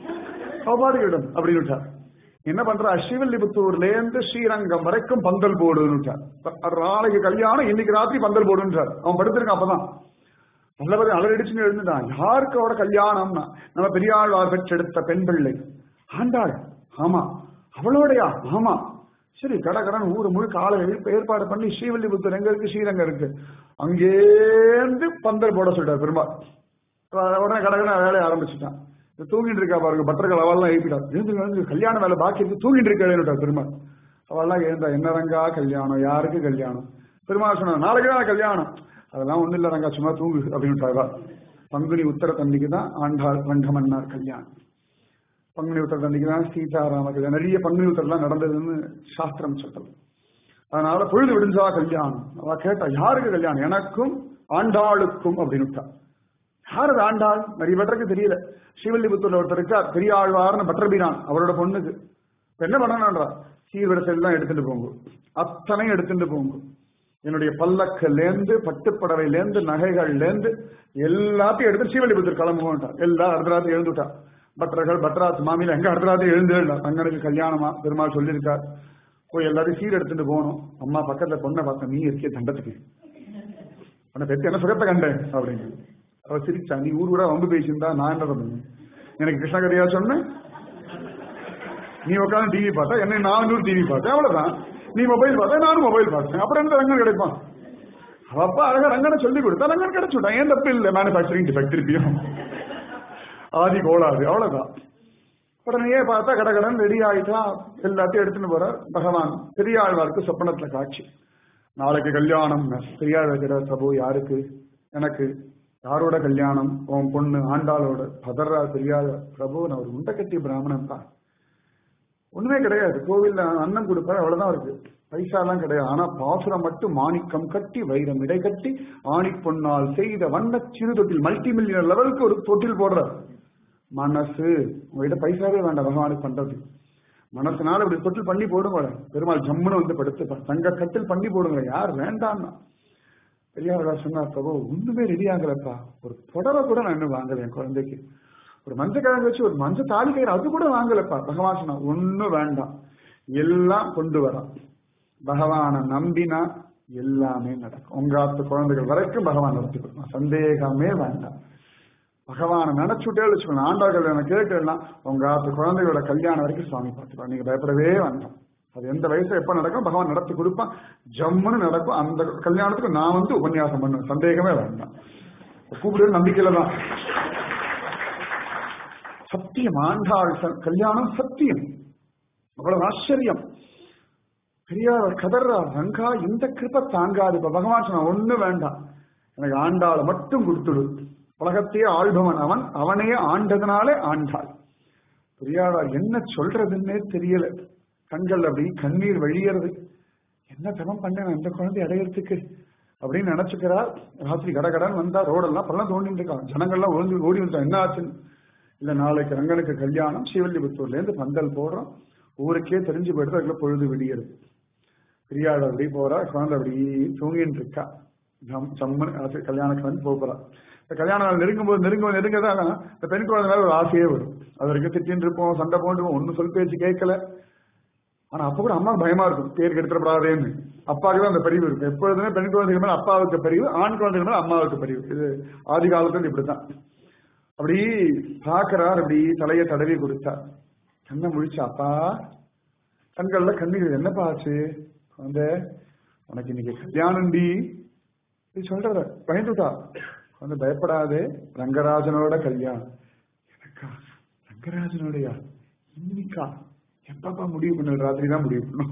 [SPEAKER 1] அவ பாட்டுக்கு இருக்கட்டும் அப்படின்னு விட்டார் என்ன பண்றா ஸ்ரீவில்லிபுத்தூர்ல இருந்து ஸ்ரீரங்கம் வரைக்கும் பந்தல் போடுன்னுட்டார் நாளைக்கு கல்யாணம் இன்னைக்கு ராத்திரி பந்தல் போடுன்றார் அவன் படுத்திருக்கான் அப்பதான் நல்லபடி அலரடிச்சுன்னு எழுந்துட்டான் யாருக்கு அவட கல்யாணம்னா நம்ம பெரியாழ்வார் பெற்றெடுத்த பெண் பிள்ளை ஆண்டாள் ஆமா அவளோடையா ஆமா சரி கட கடன் ஊர் முழுக்க ஆளை எழுப்ப ஏற்பாடு பண்ணி ஸ்ரீவில்லிபுத்தூர் எங்க இருக்கு ஸ்ரீரங்கம் இருக்கு அங்கேருந்து பந்தல் போட சொல்லிட்டார் பெருமாள் உடனே கடகடன வேலையை ஆரம்பிச்சுட்டான் தூங்கிட்டு இருக்கா பாருங்க பட்டர்கள் அவள்லாம் எழுப்பிட்டா எழுந்து எழுந்து கல்யாண வேலை பாக்கி இருக்கு தூங்கிட்டு இருக்கா பெருமாள் அவள்லாம் எழுந்தா என்ன ரங்கா கல்யாணம் யாருக்கு கல்யாணம் பெருமாள் சொன்னா நாளைக்கு தான் கல்யாணம் அதெல்லாம் ஒண்ணும் இல்ல ரங்கா சும்மா தூங்கு அப்படின்னு பங்குனி உத்தர தண்டிக்கு தான் ஆண்டாள் ரங்கமன்னார் கல்யாணம் பங்குனி உத்தர தண்டிக்கு தான் சீதாராம கல்யாணம் நிறைய பங்குனி உத்தரெல்லாம் நடந்ததுன்னு சாஸ்திரம் சொல்றது அதனால பொழுது விடிஞ்சா கல்யாணம் அவ கேட்டா யாருக்கு கல்யாணம் எனக்கும் ஆண்டாளுக்கும் அப்படின்னு விட்டா யார் அது ஆண்டாள் நிறைய பேருக்கு தெரியல ஸ்ரீவல்லிபுத்தூர்ல ஒருத்தர் இருக்கா பெரிய ஆழ்வார்னு பட்டர்பீரான் அவரோட பொண்ணுக்கு என்ன பண்ணணும்ன்றா சீர்வரிசையில் தான் எடுத்துட்டு போங்க அத்தனையும் எடுத்துட்டு போங்க என்னுடைய பல்லக்கிலேருந்து பட்டுப்படவையிலேருந்து நகைகள்லேருந்து எல்லாத்தையும் எடுத்து ஸ்ரீவல்லிபுத்தூர் கிளம்புவோன்ட்டா எல்லாம் அர்த்தராத்திரி எழுந்துட்டா பட்டர்கள் பட்ராத் மாமியில எங்க அர்த்தராத்திரி எழுந்து தங்கனுக்கு கல்யாணமா பெருமாள் சொல்லியிருக்கார் போய் எல்லாத்தையும் சீர் எடுத்துட்டு போகணும் அம்மா பக்கத்துல பொண்ணை பார்த்த நீ இருக்கிய தண்டத்துக்கு உன்னை பெற்று என்ன சுகத்தை கண்டேன் அப்படின்னு அவ சிரிச்சா நீ ஊர் கூட வம்பு பேசியிருந்தா நான் என்ன பண்ணுவேன் எனக்கு கிருஷ்ணகரியா சொன்னேன் நீ உட்காந்து டிவி பார்த்தா என்ன நானூறு டிவி பார்த்தேன் அவ்வளவுதான் நீ மொபைல் பார்த்தா நானும் மொபைல் பார்த்தேன் அப்புறம் என்ன ரங்கன் கிடைப்பான் அவ அப்பா அழகா ரங்கனை சொல்லி கொடுத்தா ரங்கன் கிடைச்சு விட்டான் ஏன் தப்பு இல்லை மேனுபேக்சரிங் டிஃபெக்ட் திருப்பியும் ஆதி கோளாது அவ்வளவுதான் உடனே பார்த்தா கடகடன் ரெடி ஆயிட்டா எல்லாத்தையும் எடுத்துன்னு போற பகவான் பெரியாழ்வாருக்கு சொப்பனத்துல காட்சி நாளைக்கு கல்யாணம் பெரியாழ்வார் பிரபு யாருக்கு எனக்கு யாரோட கல்யாணம் உன் பொண்ணு ஆண்டாளோட பதர்ரா பெரியார் பிரபு நான் ஒரு உண்டை கட்டிய பிராமணன் தான் ஒண்ணுமே கிடையாது கோவில்ல அன்னம் கொடுப்பாரு அவ்வளவுதான் இருக்கு பைசா எல்லாம் கிடையாது ஆனா பாசுரம் மட்டும் மாணிக்கம் கட்டி வைரம் இடை கட்டி ஆணி பொன்னால் செய்த வண்ண சிறு தொட்டில் மல்டி மில்லியன் லெவலுக்கு ஒரு தொட்டில் போடுறார் மனசு உங்ககிட்ட பைசாவே வேண்டாம் பகவானுக்கு பண்றது மனசுனால இப்படி தொட்டில் பண்ணி போடுங்க பெருமாள் ஜம்முன்னு வந்து படுத்து தங்க கட்டில் பண்ணி போடுங்க யார் வேண்டாம்னா பெரியார் சொன்னார் பிரபு ஒண்ணுமே ரெடி ஆகலப்பா ஒரு புடவை கூட நான் இன்னும் வாங்கல என் குழந்தைக்கு ஒரு மஞ்சள் கிழங்கு வச்சு ஒரு மஞ்சள் தாலி கயிறு அது கூட வாங்கலப்பா பகவான் சொன்னா ஒண்ணும் வேண்டாம் எல்லாம் கொண்டு வரான் பகவானை நம்பினா எல்லாமே நடக்கும் உங்க ஆத்து குழந்தைகள் வரைக்கும் பகவான் நடத்தி கொடுப்பான் சந்தேகமே வேண்டாம் பகவானை நினைச்சுட்டே வச்சுக்கணும் ஆண்டாள் கல்யாணம் கேட்கலாம் உங்க ஆத்து குழந்தைகளோட கல்யாணம் வரைக்கும் சுவாமி பார்த்துக்கலாம் நீங்க பயப்படவே வேண்டாம் அது எந்த வயசு எப்ப நடக்கும் பகவான் நடத்தி கொடுப்பான் ஜம்முன்னு நடக்கும் அந்த கல்யாணத்துக்கு நான் வந்து உபன்யாசம் பண்ணுவேன் சந்தேகமே வேண்டாம் கூப்பிடுறது நம்பிக்கையில தான் சத்தியம் ஆண்டாள் கல்யாணம் சத்தியம் அவ்வளவு ஆச்சரியம் பெரியார் கதர்றா ரங்கா இந்த கிருப்ப தாங்காது இப்ப பகவான் சொன்ன ஒண்ணு வேண்டாம் எனக்கு ஆண்டாளை மட்டும் கொடுத்துடு உலகத்தையே ஆள்பவன் அவன் அவனையே ஆண்டதுனாலே ஆண்டாள் பெரியாளார் என்ன சொல்றதுன்னே தெரியல கண்கள் அப்படி கண்ணீர் வழியறது என்ன தவம் பண்ணேன் அந்த குழந்தை அடையறதுக்கு அப்படின்னு நினைச்சுக்கிறார் ராத்திரி கடகடன் வந்தா ரோடெல்லாம் பள்ளம் தோண்டிட்டு இருக்கான் ஜனங்கள்லாம் ஒழுங்கு ஓடி வந்தா என்ன ஆச்சுன்னு இல்ல நாளைக்கு ரங்கனுக்கு கல்யாணம் ஸ்ரீவல்லிபுத்தூர்ல இருந்து பந்தல் போடுறோம் ஊருக்கே தெரிஞ்சு போயிடுது அதுக்குள்ள பொழுது விடியறது பெரியாள் அப்படி போறா குழந்தை அப்படி தூங்கிட்டு இருக்கா சம்மன் கல்யாணத்துக்கு வந்து போறா இந்த கல்யாண நாள் நெருங்கும் போது நெருங்கும் நெருங்கதான் இந்த பெண் குழந்தை மேல ஒரு ஆசையே வரும் அது வரைக்கும் திட்டின்னு இருப்போம் சண்டை போட்டுருப்போம் ஒன்னும் சொல் பேச்சு கேட்கல ஆனா அப்ப கூட அம்மா பயமா இருக்கும் பேர் கெடுத்துடப்படாதேன்னு அப்பாவுக்கு தான் அந்த பிரிவு இருக்கும் எப்பொழுதுமே பெண் குழந்தைகள் மேல அப்பாவுக்கு பிரிவு ஆண் குழந்தைகள் மேல அம்மாவுக்கு பிரிவு இது ஆதி காலத்துல இப்படித்தான் அப்படி பாக்குறார் அப்படி தலையை தடவி கொடுத்தார் கண்ணை முழிச்சா அப்பா கண்கள்ல கண்ணீர் என்னப்பா ஆச்சு அந்த உனக்கு இன்னைக்கு கல்யாணம்டி நீ சொல்றத பயந்துட்டா வந்து பயப்படாதே ரங்கராஜனோட கல்யாணம் எனக்கா ரங்கராஜனோடயா இன்னைக்கா எப்பப்பா முடிவு பண்ண ராத்திரி தான் முடிவு பண்ணும்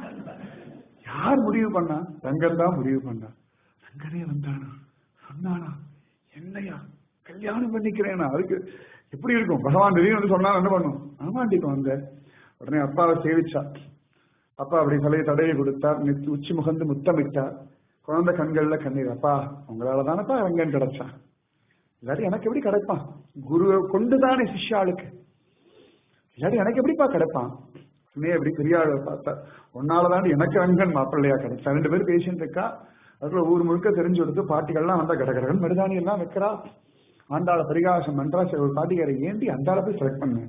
[SPEAKER 1] யார் முடிவு பண்ணா ரங்கன் தான் முடிவு பண்ணா ரங்கனே வந்தானா சொன்னானா என்னையா கல்யாணம் பண்ணிக்கிறேனா அதுக்கு எப்படி இருக்கும் பகவான் திடீர்னு வந்து சொன்னா என்ன பண்ணும் ஆமாண்டிக்கு வந்த உடனே அப்பாவை சேவிச்சா அப்பா அப்படி தலையை தடையை கொடுத்தார் நெத்தி உச்சி முகந்து முத்தமிட்டார் குழந்தை கண்கள்ல கண்ணீர் அப்பா உங்களால தானப்பா ரங்கன் கிடைச்சான் இல்லாட்டி எனக்கு எப்படி கிடைப்பான் குருவை கொண்டுதானே சிஷ்யாளுக்கு இல்லாட்டி எனக்கு எப்படிப்பா கிடைப்பான் உடனே எப்படி பெரியாள் பார்த்தா உன்னால தாண்டி எனக்கு ரங்கன் மாப்பிள்ளையா கிடைச்சா ரெண்டு பேரும் பேசிட்டு இருக்கா அதுக்குள்ள ஊர் முழுக்க தெரிஞ்சு கொடுத்து பாட்டிகள்லாம் வந்தா கடகடகன் மருதாணி எல்லாம் வைக்கிறா ஆண்டாள பரிகாசம் பண்றா சரி ஒரு பாட்டிக்காரை ஏண்டி அந்தாள போய் செலக்ட் பண்ணு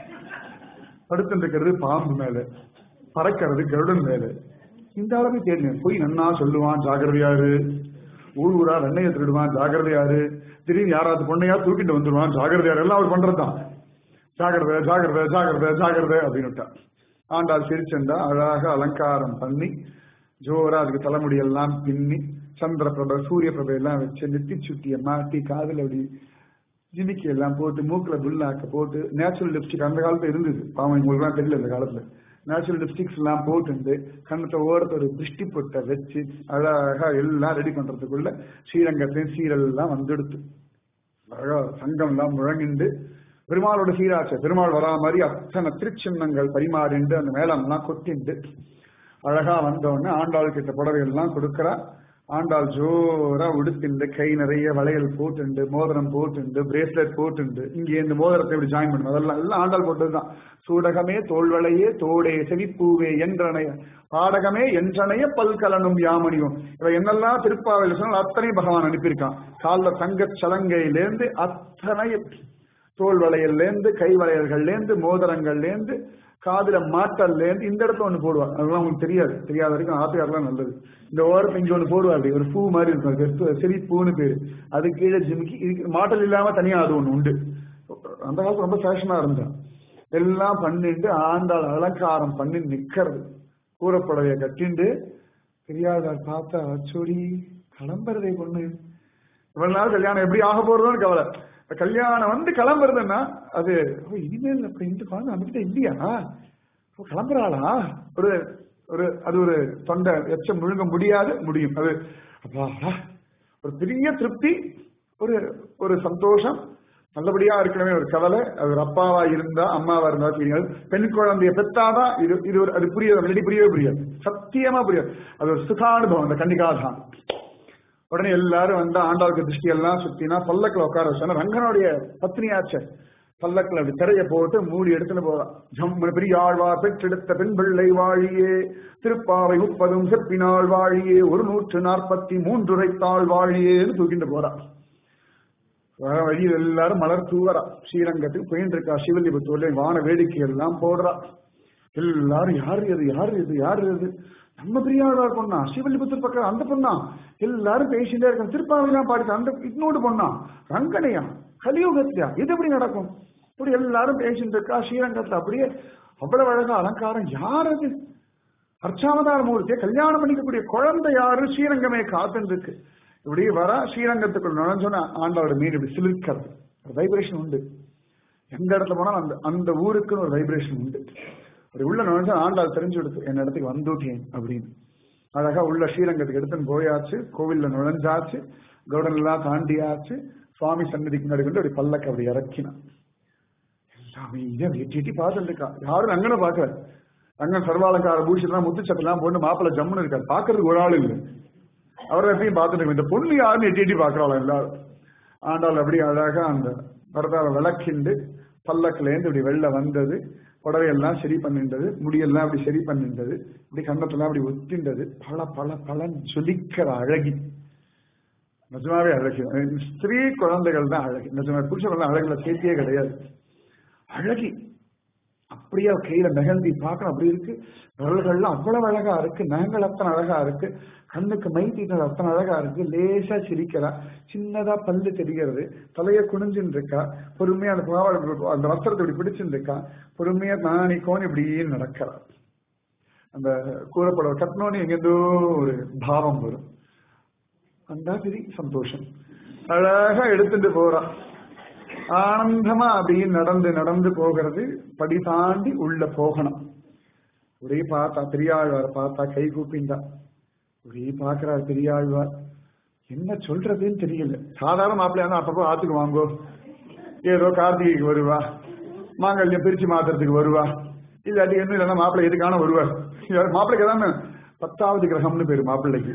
[SPEAKER 1] படுத்துட்டு இருக்கிறது பாம்பு மேல பறக்கிறது கருடன் மேல இந்த அளவு தேடினேன் போய் நன்னா சொல்லுவான் ஜாகிரதையாரு ஊர் ஊரா வெண்ணையை திருடுவான் ஜாகிரதையாரு திடீர்னு யாராவது பொண்ணையா தூக்கிட்டு வந்துருவான் ஜாகிரதையாரு எல்லாம் அவர் பண்றதுதான் ஜாகிரதை ஜாகிரதை ஜாகிரதை ஜாகிரதை அப்படின்னு விட்டா ஆண்டாள் சிரிச்சண்டா அழகாக அலங்காரம் பண்ணி ஜோரா அதுக்கு தலைமுடியெல்லாம் பின்னி சந்திர பிரபை சூரிய பிரபை எல்லாம் வச்சு நெத்தி சுட்டிய மாட்டி காதுல அப்படி ஜிமிக்கி எல்லாம் போட்டு மூக்குல புல்லாக்க போட்டு நேச்சுரல் லிப்ஸ்டிக் அந்த காலத்துல இருந்தது பாவம் உங்களுக்கு தெரியல இந்த காலத்துல நேச்சுரல் லிப்ஸ்டிக்ஸ் எல்லாம் போட்டு கண்ணத்தை ஓரத்தை ஒரு திருஷ்டி பொட்டை வச்சு அழகா எல்லாம் ரெடி பண்றதுக்குள்ள ஸ்ரீரங்கத்தையும் சீரல் எல்லாம் வந்துடுத்து அழகா சங்கம் எல்லாம் முழங்கிண்டு பெருமாளோட சீராச்ச பெருமாள் வரா மாதிரி அத்தனை திருச்சின்னங்கள் பரிமாறிண்டு அந்த மேலம்லாம் கொட்டிண்டு அழகா வந்தோடனே ஆண்டாள் கிட்ட புடவை எல்லாம் கொடுக்கறா ஆண்டாள் ஜோரா உடுத்திண்டு கை நிறைய வளையல் போட்டுண்டு மோதிரம் போட்டுண்டு பிரேஸ்லெட் போட்டுண்டு இங்கே இந்த மோதிரத்தை இப்படி ஜாயின் பண்ணும் அதெல்லாம் எல்லாம் ஆண்டாள் போட்டதுதான் சூடகமே தோல்வளையே தோடே செவிப்பூவே என்றனைய பாடகமே என்றனைய பல்கலனும் யாமணியும் இவ என்னெல்லாம் திருப்பாவையில் சொன்னால் அத்தனை பகவான் அனுப்பியிருக்கான் காலில் தங்க சலங்கையிலேருந்து அத்தனை தோல் வளையல்லேருந்து கை வளையல்கள்லேருந்து மோதிரங்கள்லேருந்து காதுல மாட்டல்லேருந்து இந்த இடத்துல ஒண்ணு போடுவார் அதெல்லாம் உங்களுக்கு தெரியாது தெரியாத வரைக்கும் ஆத்துக்காரெல்லாம் நல்லது இந்த ஓரத்துல இங்க ஒண்ணு போடுவா அப்படி ஒரு பூ மாதிரி இருக்கும் அது செடி பூன்னு பேரு அது கீழே ஜிமிக்கி இதுக்கு மாட்டல் இல்லாம தனியா அது ஒண்ணு உண்டு அந்த காலத்துல ரொம்ப ஃபேஷனா இருந்தா எல்லாம் பண்ணிட்டு ஆண்டாள் அலங்காரம் பண்ணி நிக்கிறது கூறப்படவைய கட்டிண்டு பெரியாதார் பார்த்தா அச்சோடி கிளம்புறதே பொண்ணு இவ்வளவு நாள் கல்யாணம் எப்படி ஆக போறதோன்னு கவலை கல்யாணம் வந்து கிளம்புறதுன்னா அது இனிமேல் அப்படி இந்த குழந்தை நம்மகிட்ட இல்லையா கிளம்புறாளா ஒரு ஒரு அது ஒரு தொண்டை எச்சம் முழுங்க முடியாது முடியும் அது அப்பா ஒரு பெரிய திருப்தி ஒரு ஒரு சந்தோஷம் நல்லபடியா இருக்கணுமே ஒரு கவலை அது ஒரு அப்பாவா இருந்தா அம்மாவா இருந்தா தெரியாது பெண் குழந்தைய பெத்தாதான் இது இது ஒரு அது புரியாது முன்னாடி புரியவே புரியாது சத்தியமா புரியாது அது ஒரு சுகானுபவம் அந்த கன்னிகாதான் உடனே எல்லாரும் வந்தா ஆண்டாளுக்கு திருஷ்டி எல்லாம் சுத்தினா பல்லக்கில் உட்கார வச்சா ரங்கனுடைய பத்னியாச்ச பல்லக்கில் அப்படி திரைய போட்டு மூடி எடுத்துன்னு போறான் ஜம்மு பெரிய ஆழ்வார் பெற்றெடுத்த பெண் பிள்ளை வாழியே திருப்பாவை முப்பதும் செப்பினாள் வாழியே ஒரு நூற்று நாற்பத்தி மூன்றுரைத்தாள் வாழியேன்னு தூக்கிட்டு போறான் வர வழியில் எல்லாரும் மலர் தூவரா ஸ்ரீரங்கத்துக்கு போயிட்டு இருக்கா சிவலிபுத்தூர்ல வான வேடிக்கை எல்லாம் போடுறா எல்லாரும் யாரு இது யாரு இது யாரு இது நம்ம பெரியாழ்வார் பொண்ணா சிவலிபுத்தூர் பக்கம் அந்த பொண்ணா எல்லாரும் பேசிட்டே இருக்காங்க திருப்பாவையெல்லாம் பாடிட்டு அந்த இன்னொரு பொண்ணா ரங்கனையா கலியுகத்தியா இது எப்படி நடக்கும் இப்படி எல்லாரும் பேசிட்டு இருக்கா ஸ்ரீரங்கத்துல அப்படியே அவ்வளவு அழகா அலங்காரம் யார் அது அர்ச்சாவதார மூர்த்தியை கல்யாணம் பண்ணிக்கக்கூடிய குழந்தை யாரு ஸ்ரீரங்கமே காத்துன்னு இருக்கு இப்படி வர ஸ்ரீரங்கத்துக்குள் நுழைஞ்சோன்னா ஆண்டவரோட மீன் இப்படி சிலிர்க்கிறது ஒரு வைப்ரேஷன் உண்டு எந்த இடத்துல போனாலும் அந்த அந்த ஊருக்குன்னு ஒரு வைப்ரேஷன் உண்டு அப்படி உள்ள நுழைஞ்சா ஆண்டாள் தெரிஞ்சு கொடுத்து என் இடத்துக்கு வந்துட்டேன் அப்படின்னு அழகா உள்ள ஸ்ரீரங்கத்துக்கு எடுத்துன்னு போயாச்சு கோவில்ல நுழைஞ்சாச்சு கவுடன் எல்லாம் தாண்டியாச்சு சுவாமி சன்னதிக்கு முன்னாடி கொண்டு அப்படி பல்லக்க அப்படி இறக்கினான் எல்லாமே எட்டி எட்டி பார்த்துட்டு இருக்கா யாரும் அங்கன பாக்கல அங்கன் சர்வாலங்கார பூஷிலாம் முத்துச்சட்டெல்லாம் போட்டு மாப்பிள்ள ஜம்முன்னு இருக்காரு பாக்குறதுக்கு ஒரு ஆள் இல்லை அவரை எப்பயும் பார்த்துட்டு இருக்கோம். இந்த பொண்ணு யாருன்னு எட்டி எட்டி பாக்குறாள் எல்லாரும் ஆண்டாள் அப்படி அழகா அந்த பரதாவை விளக்கிண்டு பல்லக்கிலேருந்து இப்படி வெளில வந்தது புடவையெல்லாம் சரி பண்ணிண்டது முடியெல்லாம் அப்படி சரி பண்ணிண்டது இப்படி கண்ணத்தெல்லாம் அப்படி ஒத்திண்டது பல பல பல ஜொலிக்கிற அழகி நிஜமாவே அழகி ஸ்திரீ குழந்தைகள் தான் அழகி நிஜமா புருஷன் அழகுல சேர்த்தியே கிடையாது அழகி அப்படியே அவ கையில மெகந்தி பார்க்கணும் அப்படி இருக்கு விரல்கள்லாம் அவ்வளவு அழகா இருக்கு நகங்கள் அத்தனை அழகா இருக்கு கண்ணுக்கு மை தீட்டது அத்தனை அழகா இருக்கு லேசா சிரிக்கிறா சின்னதா பல்லு தெரிகிறது தலைய குனிஞ்சுன்னு இருக்கா பொறுமையா அந்த பாவாடை அந்த வஸ்திரத்தை இப்படி பிடிச்சுன்னு இருக்கா பொறுமையா நாணி கோணி இப்படியே நடக்கிறா அந்த கூறப்பட கட்டணோன்னு எங்கேருந்தோ ஒரு பாவம் வரும் வந்தா சரி சந்தோஷம் அழகா எடுத்துட்டு போறா ஆனந்தமா அப்படியே நடந்து நடந்து போகிறது படி தாண்டி உள்ள போகணும் ஒரே பார்த்தா பெரியாழ்வார் பார்த்தா கை கூப்பிண்டா ஒரே பார்க்கிறார் பெரியாழ்வார் என்ன சொல்றதுன்னு தெரியல சாதாரண மாப்பிள்ளையா அப்பப்போ ஆத்துக்கு வாங்கோ ஏதோ கார்த்திகைக்கு வருவா மாங்கல்யம் பிரிச்சு மாத்துறதுக்கு வருவா இல்லாட்டி என்ன இல்லைன்னா மாப்பிள்ளை எதுக்கான வருவார் மாப்பிள்ளைக்கு தானே பத்தாவது கிரகம்னு பேரு மாப்பிள்ளைக்கு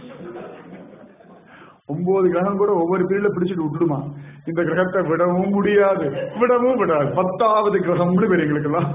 [SPEAKER 1] ஒன்பது கிரகம் கூட ஒவ்வொரு பீரியட்ல பிடிச்சிட்டு விட்டுடுமா இந்த கிரகத்தை விடவும் முடியாது விடவும் விடாது பத்தாவது கிரகம்னு பேர் எங்களுக்கெல்லாம்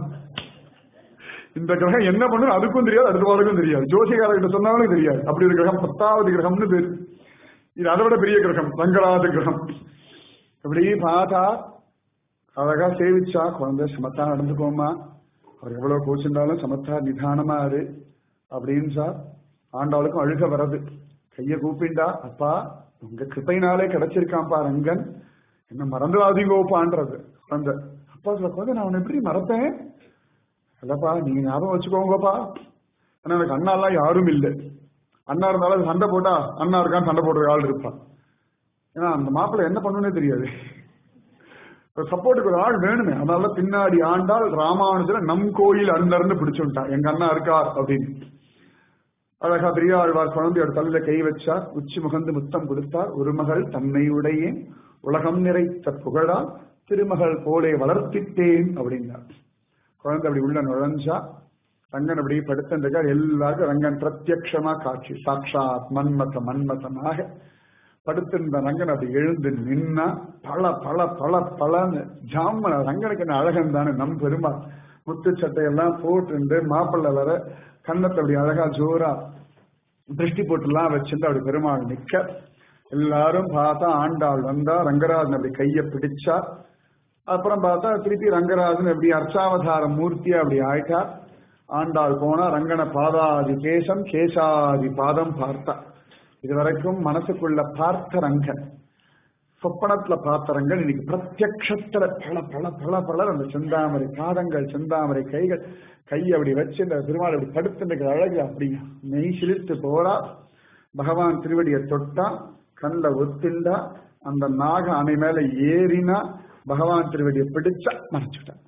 [SPEAKER 1] இந்த கிரகம் என்ன பண்ணும் அதுக்கும் தெரியாது அடுத்த வாரக்கும் தெரியாது ஜோசிகாரர்கிட்ட சொன்னாலும் தெரியாது அப்படி ஒரு கிரகம் பத்தாவது கிரகம்னு பேர் இது அதை விட பெரிய கிரகம் சங்கராத கிரகம் இப்படி பார்த்தா அழகா சேவிச்சா குழந்தை சமத்தா நடந்துக்கோமா அவர் எவ்வளவு கோச்சிருந்தாலும் சமத்தா நிதானமா இரு அப்படின்னு சார் ஆண்டாளுக்கும் அழுக வரது கைய கூப்பிண்டா அப்பா உங்க கிருப்பையினாலே கிடைச்சிருக்கான்ப்பா ரங்கன் என்ன மறந்துடாதீங்கோப்பான்றது குழந்தை அப்பா சொல்ல குழந்தை நான் உன்னை எப்படி மறப்பேன் இல்லப்பா நீங்க ஞாபகம் வச்சுக்கோங்கப்பா ஆனா எனக்கு அண்ணாலாம் யாரும் இல்லை அண்ணா இருந்தாலும் சண்டை போட்டா அண்ணா இருக்கான் சண்டை போடுற ஆள் இருப்பான் ஏன்னா அந்த மாப்பிள்ளை என்ன பண்ணுன்னே தெரியாது சப்போர்ட்டுக்கு ஒரு ஆள் வேணுமே அதனால பின்னாடி ஆண்டால் ராமானுஜர நம் கோயில் அண்ணர்னு பிடிச்சுட்டான் எங்க அண்ணா இருக்கார் அப்படின்னு அழகா பெரியாழ்வார் குழந்தையோட தலையில கை வச்சார் உச்சி முகந்து முத்தம் கொடுத்தார் ஒரு மகள் தன்னை உடையே உலகம் நிறைத்த புகழால் திருமகள் போலே வளர்த்திட்டேன் அப்படின்னார் குழந்தை அப்படி உள்ள நுழைஞ்சா ரங்கன் அப்படி படுத்திருக்கார் எல்லாருக்கும் ரங்கன் பிரத்யக்ஷமா காட்சி சாட்சாத் மன்மத மன்மதனாக படுத்திருந்த ரங்கன் அப்படி எழுந்து நின்னா பல பல பல பலன்னு ஜாம ரங்கனுக்கு என்ன அழகன் தானே நம் பெருமாள் முத்து சட்டையெல்லாம் போட்டு மாப்பிள்ளை வர கன்னத்தை அப்படி அழகா ஜோரா திருஷ்டி போட்டுலாம் வச்சிருந்து அப்படி பெருமாள் நிக்க எல்லாரும் பார்த்தா ஆண்டாள் வந்தா ரங்கராஜன் அப்படி கைய பிடிச்சா அப்புறம் பார்த்தா திருப்பி ரங்கராஜன் எப்படி அர்ச்சாவதார மூர்த்தியா அப்படி ஆயிட்டா ஆண்டாள் போனா ரங்கன பாதாதி கேசம் கேசாதி பாதம் பார்த்தா இதுவரைக்கும் மனசுக்குள்ள பார்த்த ரங்கன் சொப்பனத்துல பார்த்த ரங்கன் இன்னைக்கு பிரத்யக்ஷத்துல பல பல பல பலர் அந்த செந்தாமரை பாதங்கள் செந்தாமரை கைகள் கையை அப்படி வச்சு இந்த திருமால் அப்படி படுத்துட்டு அழகு அப்படி மெய் சிலிர்த்து போறா பகவான் திருவடியை தொட்டா கண்ணில் ஒத்திண்டா அந்த நாக அணை மேல ஏறினா பகவான் திருவடியை பிடிச்சா மறைச்சுட்டான்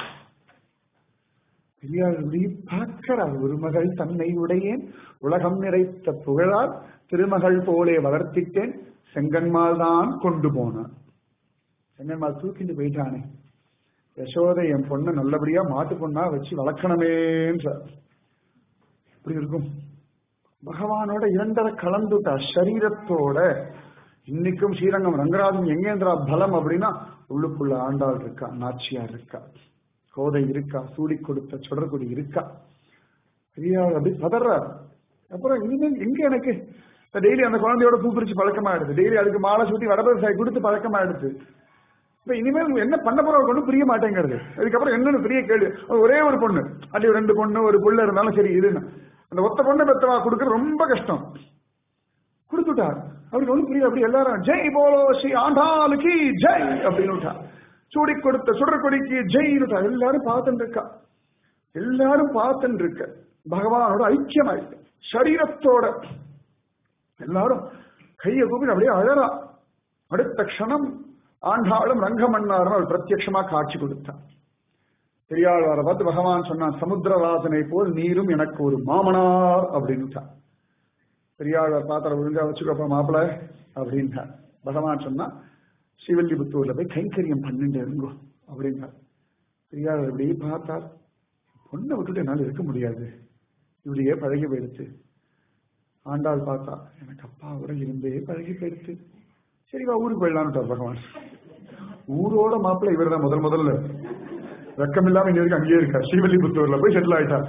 [SPEAKER 1] பெரியாருடைய பார்க்கிறார் ஒரு மகள் தன்னை உடையேன் உலகம் நிறைத்த புகழால் திருமகள் போலே வளர்த்திட்டேன் செங்கன்மால் தான் கொண்டு போனான் செங்கன்மால் தூக்கிட்டு போயிட்டானே யசோதை என் பொண்ணு நல்லபடியா மாட்டு பொண்ணா வச்சு வளர்க்கணுமேன்ற இப்படி இருக்கும் பகவானோட இரண்டரை கலந்துட்டா சரீரத்தோட இன்னைக்கும் ஸ்ரீரங்கம் ரங்கராஜன் எங்கேந்திரா பலம் அப்படின்னா உள்ளுக்குள்ள ஆண்டாள் இருக்கா நாச்சியார் இருக்கா கோதை இருக்கா சூடி கொடுத்த சுடர்குடி இருக்கா பெரியார் அப்படி பதறார் அப்புறம் இனிமேல் எங்க எனக்கு டெய்லி அந்த குழந்தையோட பூ பிரிச்சு பழக்கமாயிடுது டெய்லி அதுக்கு மாலை சுத்தி வடபரிசாய் கொடுத்து பழக்கமாயிடுது இப்ப இனிமேல் என்ன பண்ண போற ஒண்ணு புரிய மாட்டேங்கிறது அதுக்கப்புறம் என்னன்னு பெரிய கேள்வி ஒரே ஒரு பொண்ணு அப்படி ரெண்டு பொண்ணு ஒரு புள்ள இருந்தாலும் சரி இதுன்னு அந்த ஒத்த பொண்ணு பெத்தவா கொடுக்கறது ரொம்ப கஷ்டம் கொடுத்துட்டார் அவருக்கு ஒண்ணு புரியல அப்படி எல்லாரும் ஜெய் போலோ ஸ்ரீ ஆண்டாளுக்கு ஜெய் அப்படின்னு விட்டா சூடி கொடுத்த சுடற்கொடிக்கு ஜெயினுட்டா எல்லாரும் பார்த்துட்டு இருக்கா எல்லாரும் பார்த்துட்டு இருக்க பகவானோட ஐக்கியமாயிட்டு சரீரத்தோட எல்லாரும் கையை கூப்பி அப்படியே அழறா அடுத்த க்ஷணம் ஆண்டாளும் ரங்கமன்னாரும் அவர் பிரத்யட்சமா காட்சி கொடுத்தார் பெரியாழ்வாரை பார்த்து பகவான் சொன்னான் சமுத்திரவாசனை போல் நீரும் எனக்கு ஒரு மாமனார் அப்படின்ட்டார் பெரியாழ்வார் பாத்திர ஒழுங்கா வச்சுக்கப்பா மாப்பிள அப்படின்ட்டார் பகவான் சொன்னா ஸ்ரீவல்லிபுத்தூர்ல போய் கைங்கரியம் பண்ணிட்டு இருங்கோ அப்படின்னார் பெரியார் இப்படியே பார்த்தார் பொண்ணை விட்டுட்டு என்னால் இருக்க முடியாது இப்படியே பழகி போயிடுச்சு ஆண்டாள் பார்த்தா எனக்கு அப்பாவோட இருந்தே பழகி போயிடுச்சு சரி வா ஊருக்கு போயிடலான்ட்டார் பகவான் ஊரோட மாப்பிள்ளை இவர் தான் முதல் முதல்ல வெக்கம் இல்லாம இங்க இருக்கு அங்கேயே இருக்கார் ஸ்ரீவல்லிபுத்தூர்ல போய் செட்டில் ஆயிட்டார்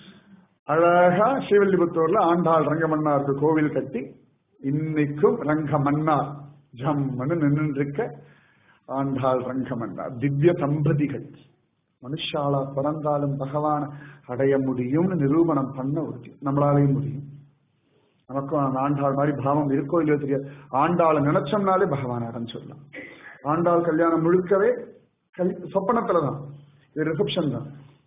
[SPEAKER 1] அழகா ஸ்ரீவல்லிபுத்தூர்ல ஆண்டாள் ரங்கமன்னாருக்கு கோவில் கட்டி இன்னைக்கும் ரங்கமன்னார் ஜம்மன்னு நின்று இருக்க ஆண்டாள் ரங்கமன்னார் திவ்ய தம்பதிகள் மனுஷாலா பிறந்தாலும் பகவான் அடைய முடியும்னு நிரூபணம் பண்ண ஒரு நம்மளாலையும் முடியும் நமக்கும் அந்த ஆண்டாள் மாதிரி பாவம் இருக்கோ இல்லையோ தெரியாது ஆண்டாளை நினைச்சோம்னாலே பகவான் அடைஞ்சிடலாம் ஆண்டாள் கல்யாணம் முழுக்கவே கல் சொப்பனத்துல தான் இது ரிசப்ஷன் தான்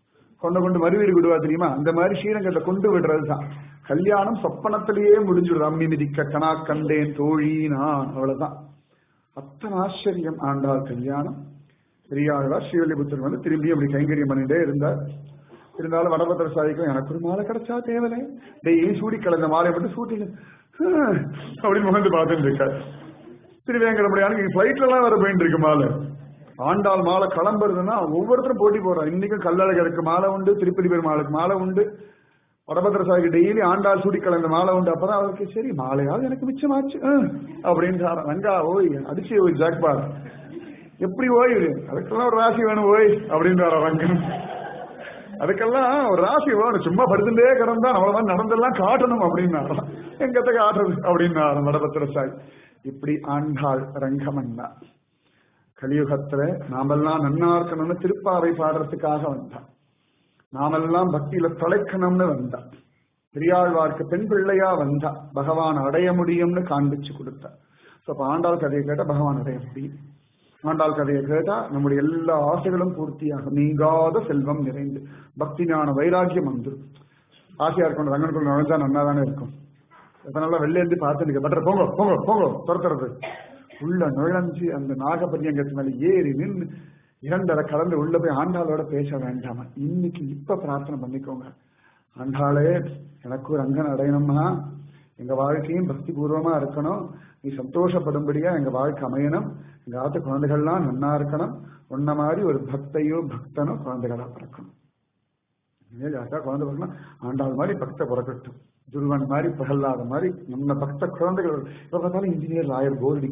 [SPEAKER 1] கொண்டு கொண்டு மறுவீடு விடுவா தெரியுமா அந்த மாதிரி ஸ்ரீரங்கத்தை கொண்டு விடுறது தான் கல்யாணம் சொப்பனத்திலேயே முடிஞ்சிடுது அம்மி மிதிக்க கனா கண்டேன் தோழி நான் அவ்வளவுதான் அத்தனை ஆச்சரியம் ஆண்டாள் கல்யாணம் பெரியாழ்வார் ஸ்ரீவல்லிபுத்தர் வந்து திரும்பி அப்படி கைங்கரியம் பண்ணிட்டே இருந்தார் இருந்தாலும் வடபத்திர சாதிக்கும் எனக்கு ஒரு மாலை கிடைச்சா தேவலை டெய்லி சூடி கலந்த மாலை மட்டும் சூட்டில அப்படின்னு முகந்து பார்த்துட்டு இருக்காரு திருவேங்கடமுடியானுக்கு ஃபிளைட்ல எல்லாம் வர போயிட்டு இருக்கு மாலை ஆண்டாள் மாலை கிளம்புறதுன்னா ஒவ்வொருத்தரும் போட்டி போடுறாங்க இன்னைக்கும் கல்லழகருக்கு மாலை உண்டு திருப்பதி பெருமாளுக்கு மாலை உண்டு வடபத்திர சாதிக்கு டெய்லி ஆண்டாள் சூடி கலந்த மாலை உண்டு அப்பதான் அவருக்கு சரி மாலையாவது எனக்கு மிச்சமாச்சு அஹ், அப்படின்னு சார் ரங்கா ஓய் அடிச்சு ஓய் ஜாக்பார் எப்படி ஓய் அதுக்கெல்லாம் ஒரு ராசி வேணும் ஓய் அப்படின்றாரா ரங்கன் அதுக்கெல்லாம் ஒரு ராசி வேணும் சும்மா படுத்துட்டே கிடந்தா நம்மள மாதிரி நடந்தெல்லாம் காட்டணும் அப்படின்னாராம் எங்கத்த காட்டுறது அப்படின்னாராம் வடபத்திர சாய் இப்படி ஆண்டாள் ரங்கமன்னா கலியுகத்துல நாமெல்லாம் நன்னா இருக்கணும்னு திருப்பாவை பாடுறதுக்காக வந்தான் நாமெல்லாம் பக்தியில தொலைக்கணும்னு வந்தா பெரியாழ்வார்க்கு பெண் பிள்ளையா வந்தா பகவான் அடைய முடியும்னு காண்பிச்சு கொடுத்தா சோ அப்ப ஆண்டாள் கதையை கேட்டா பகவான் அடைய முடியும் ஆண்டாள் கதையை கேட்டா நம்முடைய எல்லா ஆசைகளும் பூர்த்தியாகும் நீங்காத செல்வம் நிறைந்து பக்தி ஞான வைராக்கியம் வந்துடும் ஆசையா இருக்கணும் ரங்கனுக்குள்ள நுழைஞ்சா நன்னா தானே இருக்கும் எத்தனால வெளில இருந்து பார்த்துட்டு பட்டர் போங்க போங்க போங்க துரத்துறது உள்ள நுழைஞ்சு அந்த நாகபரியங்கத்து மேல ஏறி நின்று இரண்டரை கலந்து உள்ள போய் ஆண்டாளோட பேச வேண்டாமா இன்னைக்கு இப்ப பிரார்த்தனை பண்ணிக்கோங்க ஆண்டாளே எனக்கு ஒரு அங்கன் அடையணும்னா எங்க வாழ்க்கையும் பக்தி பூர்வமா இருக்கணும் நீ சந்தோஷப்படும்படியா எங்க வாழ்க்கை அமையணும் எங்க ஆத்து குழந்தைகள்லாம் நன்னா இருக்கணும் உன்ன மாதிரி ஒரு பக்தையோ பக்தனோ குழந்தைகளா பிறக்கணும் இனிமேல் யாருக்கா குழந்தை பிறக்கணும் ஆண்டாள் மாதிரி பக்த பிறக்கட்டும் துருவன் மாதிரி பிரகல்லாத மாதிரி நம்ம பக்த குழந்தைகள் இப்ப பார்த்தாலும் இன்ஜினியர் லாயர் போர்டி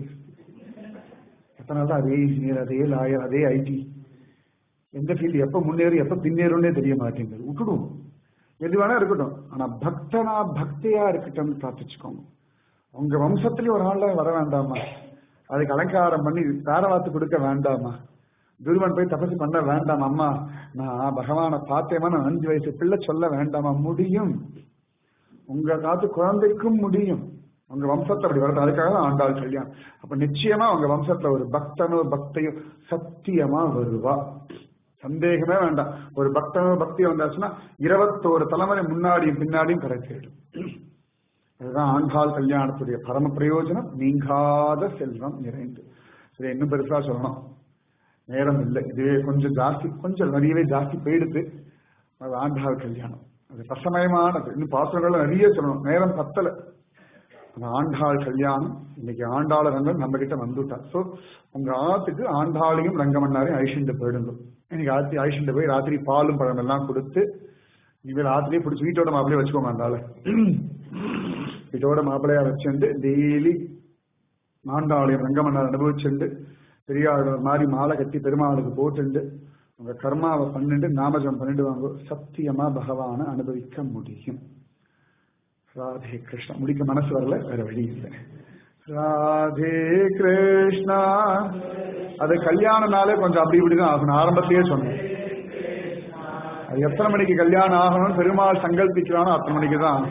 [SPEAKER 1] எத்தனை நாள் தான் அதே இன்ஜினியர் அதே லாயர் அதே ஐடி எந்த ஃபீல்டு எப்ப முன்னேறும் எப்ப பின்னேறும்னே தெரிய மாட்டேங்குது விட்டுடும் எது வேணா இருக்கட்டும் ஆனா பக்தனா பக்தியா இருக்கட்டும் பிரார்த்திச்சுக்கோங்க உங்க வம்சத்திலேயே ஒரு ஆள்ல வர வேண்டாமா அதுக்கு அலங்காரம் பண்ணி தாரவாத்து கொடுக்க வேண்டாமா துருவன் போய் தபசு பண்ண வேண்டாம் அம்மா நான் பகவானை பார்த்தேமா நான் அஞ்சு வயசு பிள்ளை சொல்ல வேண்டாமா முடியும் உங்க காத்து குழந்தைக்கும் முடியும் உங்க வம்சத்தை அப்படி வரது அதுக்காக தான் ஆண்டாள் கல்யாணம் அப்ப நிச்சயமா உங்க வம்சத்துல ஒரு பக்தனோ பக்தையோ சத்தியமா வருவா சந்தேகமே வேண்டாம் ஒரு பக்தனோ பக்தியோ வந்தாச்சுன்னா இருபத்தோரு தலைமுறை முன்னாடியும் பின்னாடியும் கிடைச்சிடும் அதுதான் ஆண்டாள் கல்யாணத்துடைய பரம பிரயோஜனம் நீங்காத செல்வம் நிறைந்து சரி இன்னும் பெருசா சொல்லணும் நேரம் இல்லை இதுவே கொஞ்சம் ஜாஸ்தி கொஞ்சம் நிறையவே ஜாஸ்தி போயிடுது அது ஆண்டாள் கல்யாணம் அது ரசமயமானது இன்னும் பாத்திரங்கள் நிறைய சொல்லணும் நேரம் பத்தல அந்த ஆண்டாள் கல்யாணம் இன்னைக்கு ஆண்டாள ரங்கம் நம்ம கிட்ட வந்துட்டா சோ உங்க ஆத்துக்கு ஆண்டாளையும் ரங்கமன்னாரையும் ஐஷண்ட போயிடுங்க இன்னைக்கு ஆத்தி ஐஷண்ட போய் ராத்திரி பாலும் பழம் எல்லாம் கொடுத்து இனிமேல் ராத்திரியே பிடிச்சி வீட்டோட மாப்பிளையே வச்சுக்கோங்க அந்தால வீட்டோட மாப்பிளையா வச்சுண்டு டெய்லி ஆண்டாளையும் ரங்கமன்னார் அனுபவிச்சுண்டு பெரியாள் மாதிரி மாலை கட்டி பெருமாளுக்கு போட்டுண்டு உங்க கர்மாவை பண்ணிட்டு நாமஜம் பண்ணிட்டு வாங்க சத்தியமா பகவானை அனுபவிக்க முடியும் ராதே கிருஷ்ணா முடிக்க மனசு வரல வேற வழி இல்லை ராதே கிருஷ்ணா அது கல்யாண நாளே கொஞ்சம் அப்படி இப்படிதான் ஆகணும் ஆரம்பத்திலேயே சொன்னேன் அது எத்தனை மணிக்கு கல்யாணம் ஆகணும்னு பெருமாள் சங்கல்பிக்கிறானோ அத்தனை மணிக்கு தான்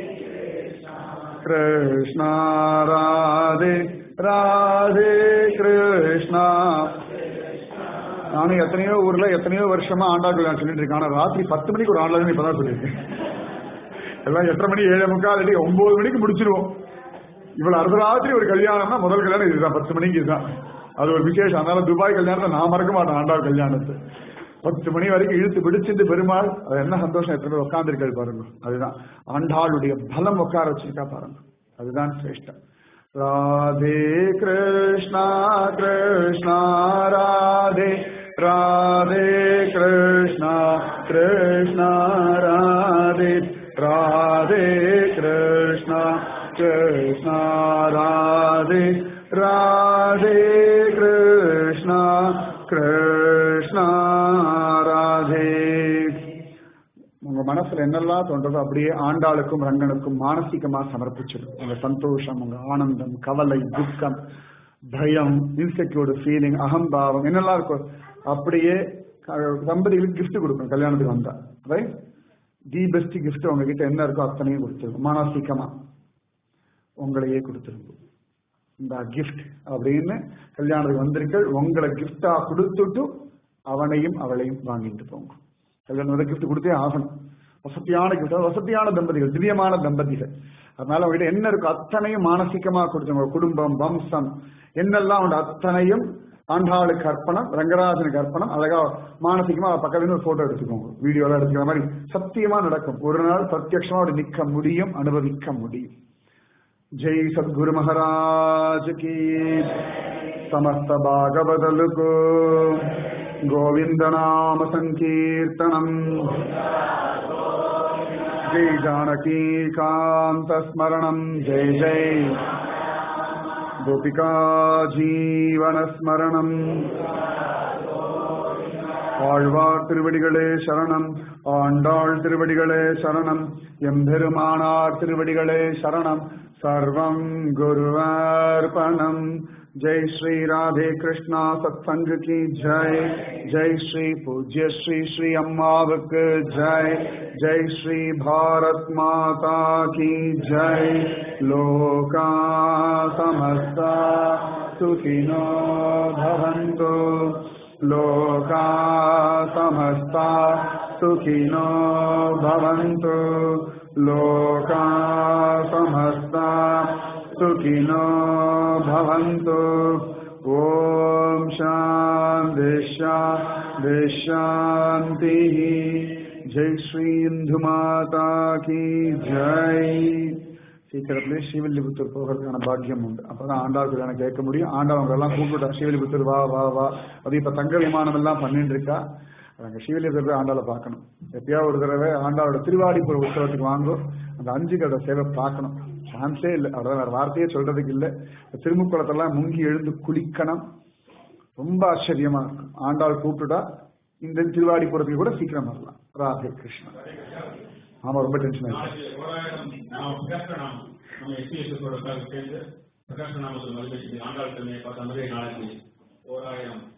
[SPEAKER 1] கிருஷ்ணா ராதே ராதே கிருஷ்ணா நானும் எத்தனையோ ஊர்ல எத்தனையோ வருஷமா ஆண்டா கல்யாணம் சொல்லிட்டு இருக்கேன் ஆனா ராத்திரி பத்து மணிக்கு ஒரு ஆண்டாள் இப்பதான் சொல்லியிருக்கேன் எல்லாம் எட்டரை மணி ஏழு முக்கால் அடி ஒன்பது மணிக்கு முடிச்சிருவோம் இவ்வளவு அர்த்தராத்திரி ஒரு கல்யாணம்னா முதல் கல்யாணம் இதுதான் பத்து மணிக்கு இதுதான் அது ஒரு விசேஷம் அதனால துபாய் கல்யாணத்தை நான் மறக்க மாட்டேன் ஆண்டாள் கல்யாணத்தை பத்து மணி வரைக்கும் இழுத்து பிடிச்சிட்டு பெருமாள் அது என்ன சந்தோஷம் எத்தனை பேர் உட்காந்துருக்கள் பாருங்க அதுதான் ஆண்டாளுடைய பலம் உட்கார வச்சிருக்கா பாருங்க அதுதான் சிரேஷ்டம் ராதே கிருஷ்ணா கிருஷ்ணா ராதே ராதே கிருஷ்ணா கிருஷ்ணா ராதே ராதே கிருஷ்ணா கிருஷ்ணா ராதே ராதே கிருஷ்ணா கிருஷ்ணா ராதே உங்க மனசுல என்னெல்லாம் தோன்றதோ அப்படியே ஆண்டாளுக்கும் ரங்கனுக்கும் மானசீகமா சமர்ப்பிச்சிடும் உங்க சந்தோஷம் உங்க ஆனந்தம் கவலை துக்கம் பயம் இன்செக்யூர்டு ஃபீலிங் அகம்பாவம் என்னெல்லாம் இருக்கும் அப்படியே க- தம்பதிகளுக்கு gift கொடுக்கணும் கல்யாணத்துக்கு வந்தா ரைட் தி பெஸ்ட் கிஃப்ட் உங்ககிட்ட என்ன இருக்கோ அத்தனையும் கொடுத்துருக்கும் மானசீகமா உங்களையே கொடுத்துருக்கும் இந்த கிஃப்ட் அப்படின்னு கல்யாணத்துக்கு வந்திருக்கள் உங்களை கிஃப்டா கொடுத்துட்டு அவனையும் அவளையும் வாங்கிட்டு போங்க கல்யாணம் வந்து கிஃப்ட் கொடுத்தே ஆகணும் வசதியான கிஃப்ட் வசதியான தம்பதிகள் திவ்யமான தம்பதிகள் அதனால அவங்ககிட்ட என்ன இருக்கோ அத்தனையும் மானசிகமா கொடுத்தவங்க குடும்பம் வம்சம் என்னெல்லாம் உண்டு அத்தனையும் ஆண்டாளுக்கு அர்ப்பணம் ரங்கராஜனுக்கு அர்ப்பணம் அழகா மானசிகமா பக்கத்துல ஒரு போட்டோ எடுத்துக்கோங்க வீடியோலாம் எடுத்துக்கிற மாதிரி சத்தியமா நடக்கும் ஒரு நாள் பிரத்யட்சமா அப்படி நிக்க முடியும் அனுபவிக்க முடியும் जय सद्गुरु महाराज की समस्त भागवतलु को गोविंद नाम संकीर्तनम जय जानकी कांत स्मरणम जय जय गोपिका जीवन स्मरणम ஆழ்வார் திருவடிகளே சரணம் ஆண்டாள் திருவடிகளே சரணம் எம்பெருமானார் திருவடிகளே சரணம் சர்வம் குருவார்ப்பணம் जय श्री राधे कृष्णा सत्संग की जय जय श्री पूज्य श्री श्री अम्मावक जय जय श्री भारत माता की जय लोका समस्ता सुखिनो भवन्तु लोका समस्ता सुखिनो भवन्तु लोका समस्ता सुखिनो भवन्तु ॐ शान्ति शान्ति शान्तिः जय श्री இந்துமாதா கி ஜெய் சீக்கிரத்திலே ஸ்ரீவில்லிபுத்தூர் போகிறதுக்கான பாக்கியம் உண்டு அப்பதான் ஆண்டாள் கல்யாணம் கேட்க முடியும் ஆண்டாள் அவங்க எல்லாம் கூப்பிட்டா ஸ்ரீவில்லிபுத்தூர் வா வா வா அது இப்ப தங்க விமானம் எல்லாம் பண்ணிட்டு இருக்கா அங்க ஸ்ரீவில்லிபுத்தூர் போய் ஆண்டாளை பார்க்கணும் எப்பயாவது ஒரு தடவை ஆண்டாளோட திருவாடிப்புற உற்சவத்துக்கு வாங்கும் அந்த அஞ்சு கடை சேவை பார்க்கணும் சான்ஸே இல்லை அவ்வளவுதான் வேற வார்த்தையே சொல்றதுக்கு இல்லை திருமுக்குளத்தெல்லாம் முங்கி எழுந்து குளிக்கணும் ரொம்ப ஆச்சரியமா இருக்கும் ஆண்டாள் கூப்பிட்டுட்டா இந்த திருவாடிப்புறத்துக்கு கூட சீக்கிரம் வரலாம் ராதே கிருஷ்ணன் ஆமா ரொம்ப டென்ஷன் ஆயிடுச்சு
[SPEAKER 2] நாளைக்கு ஓராயிரம் நாம் பிரகாசநாமம் நம்ம எஸ்பிஎஸ்ஓட சேர்ந்து பிரகாசநாமத்தில் மதிப்பீட்டு ஆண்டாள் தன்மையை பார்த்த மாதிரி நாளைக்கு ஓராயிரம்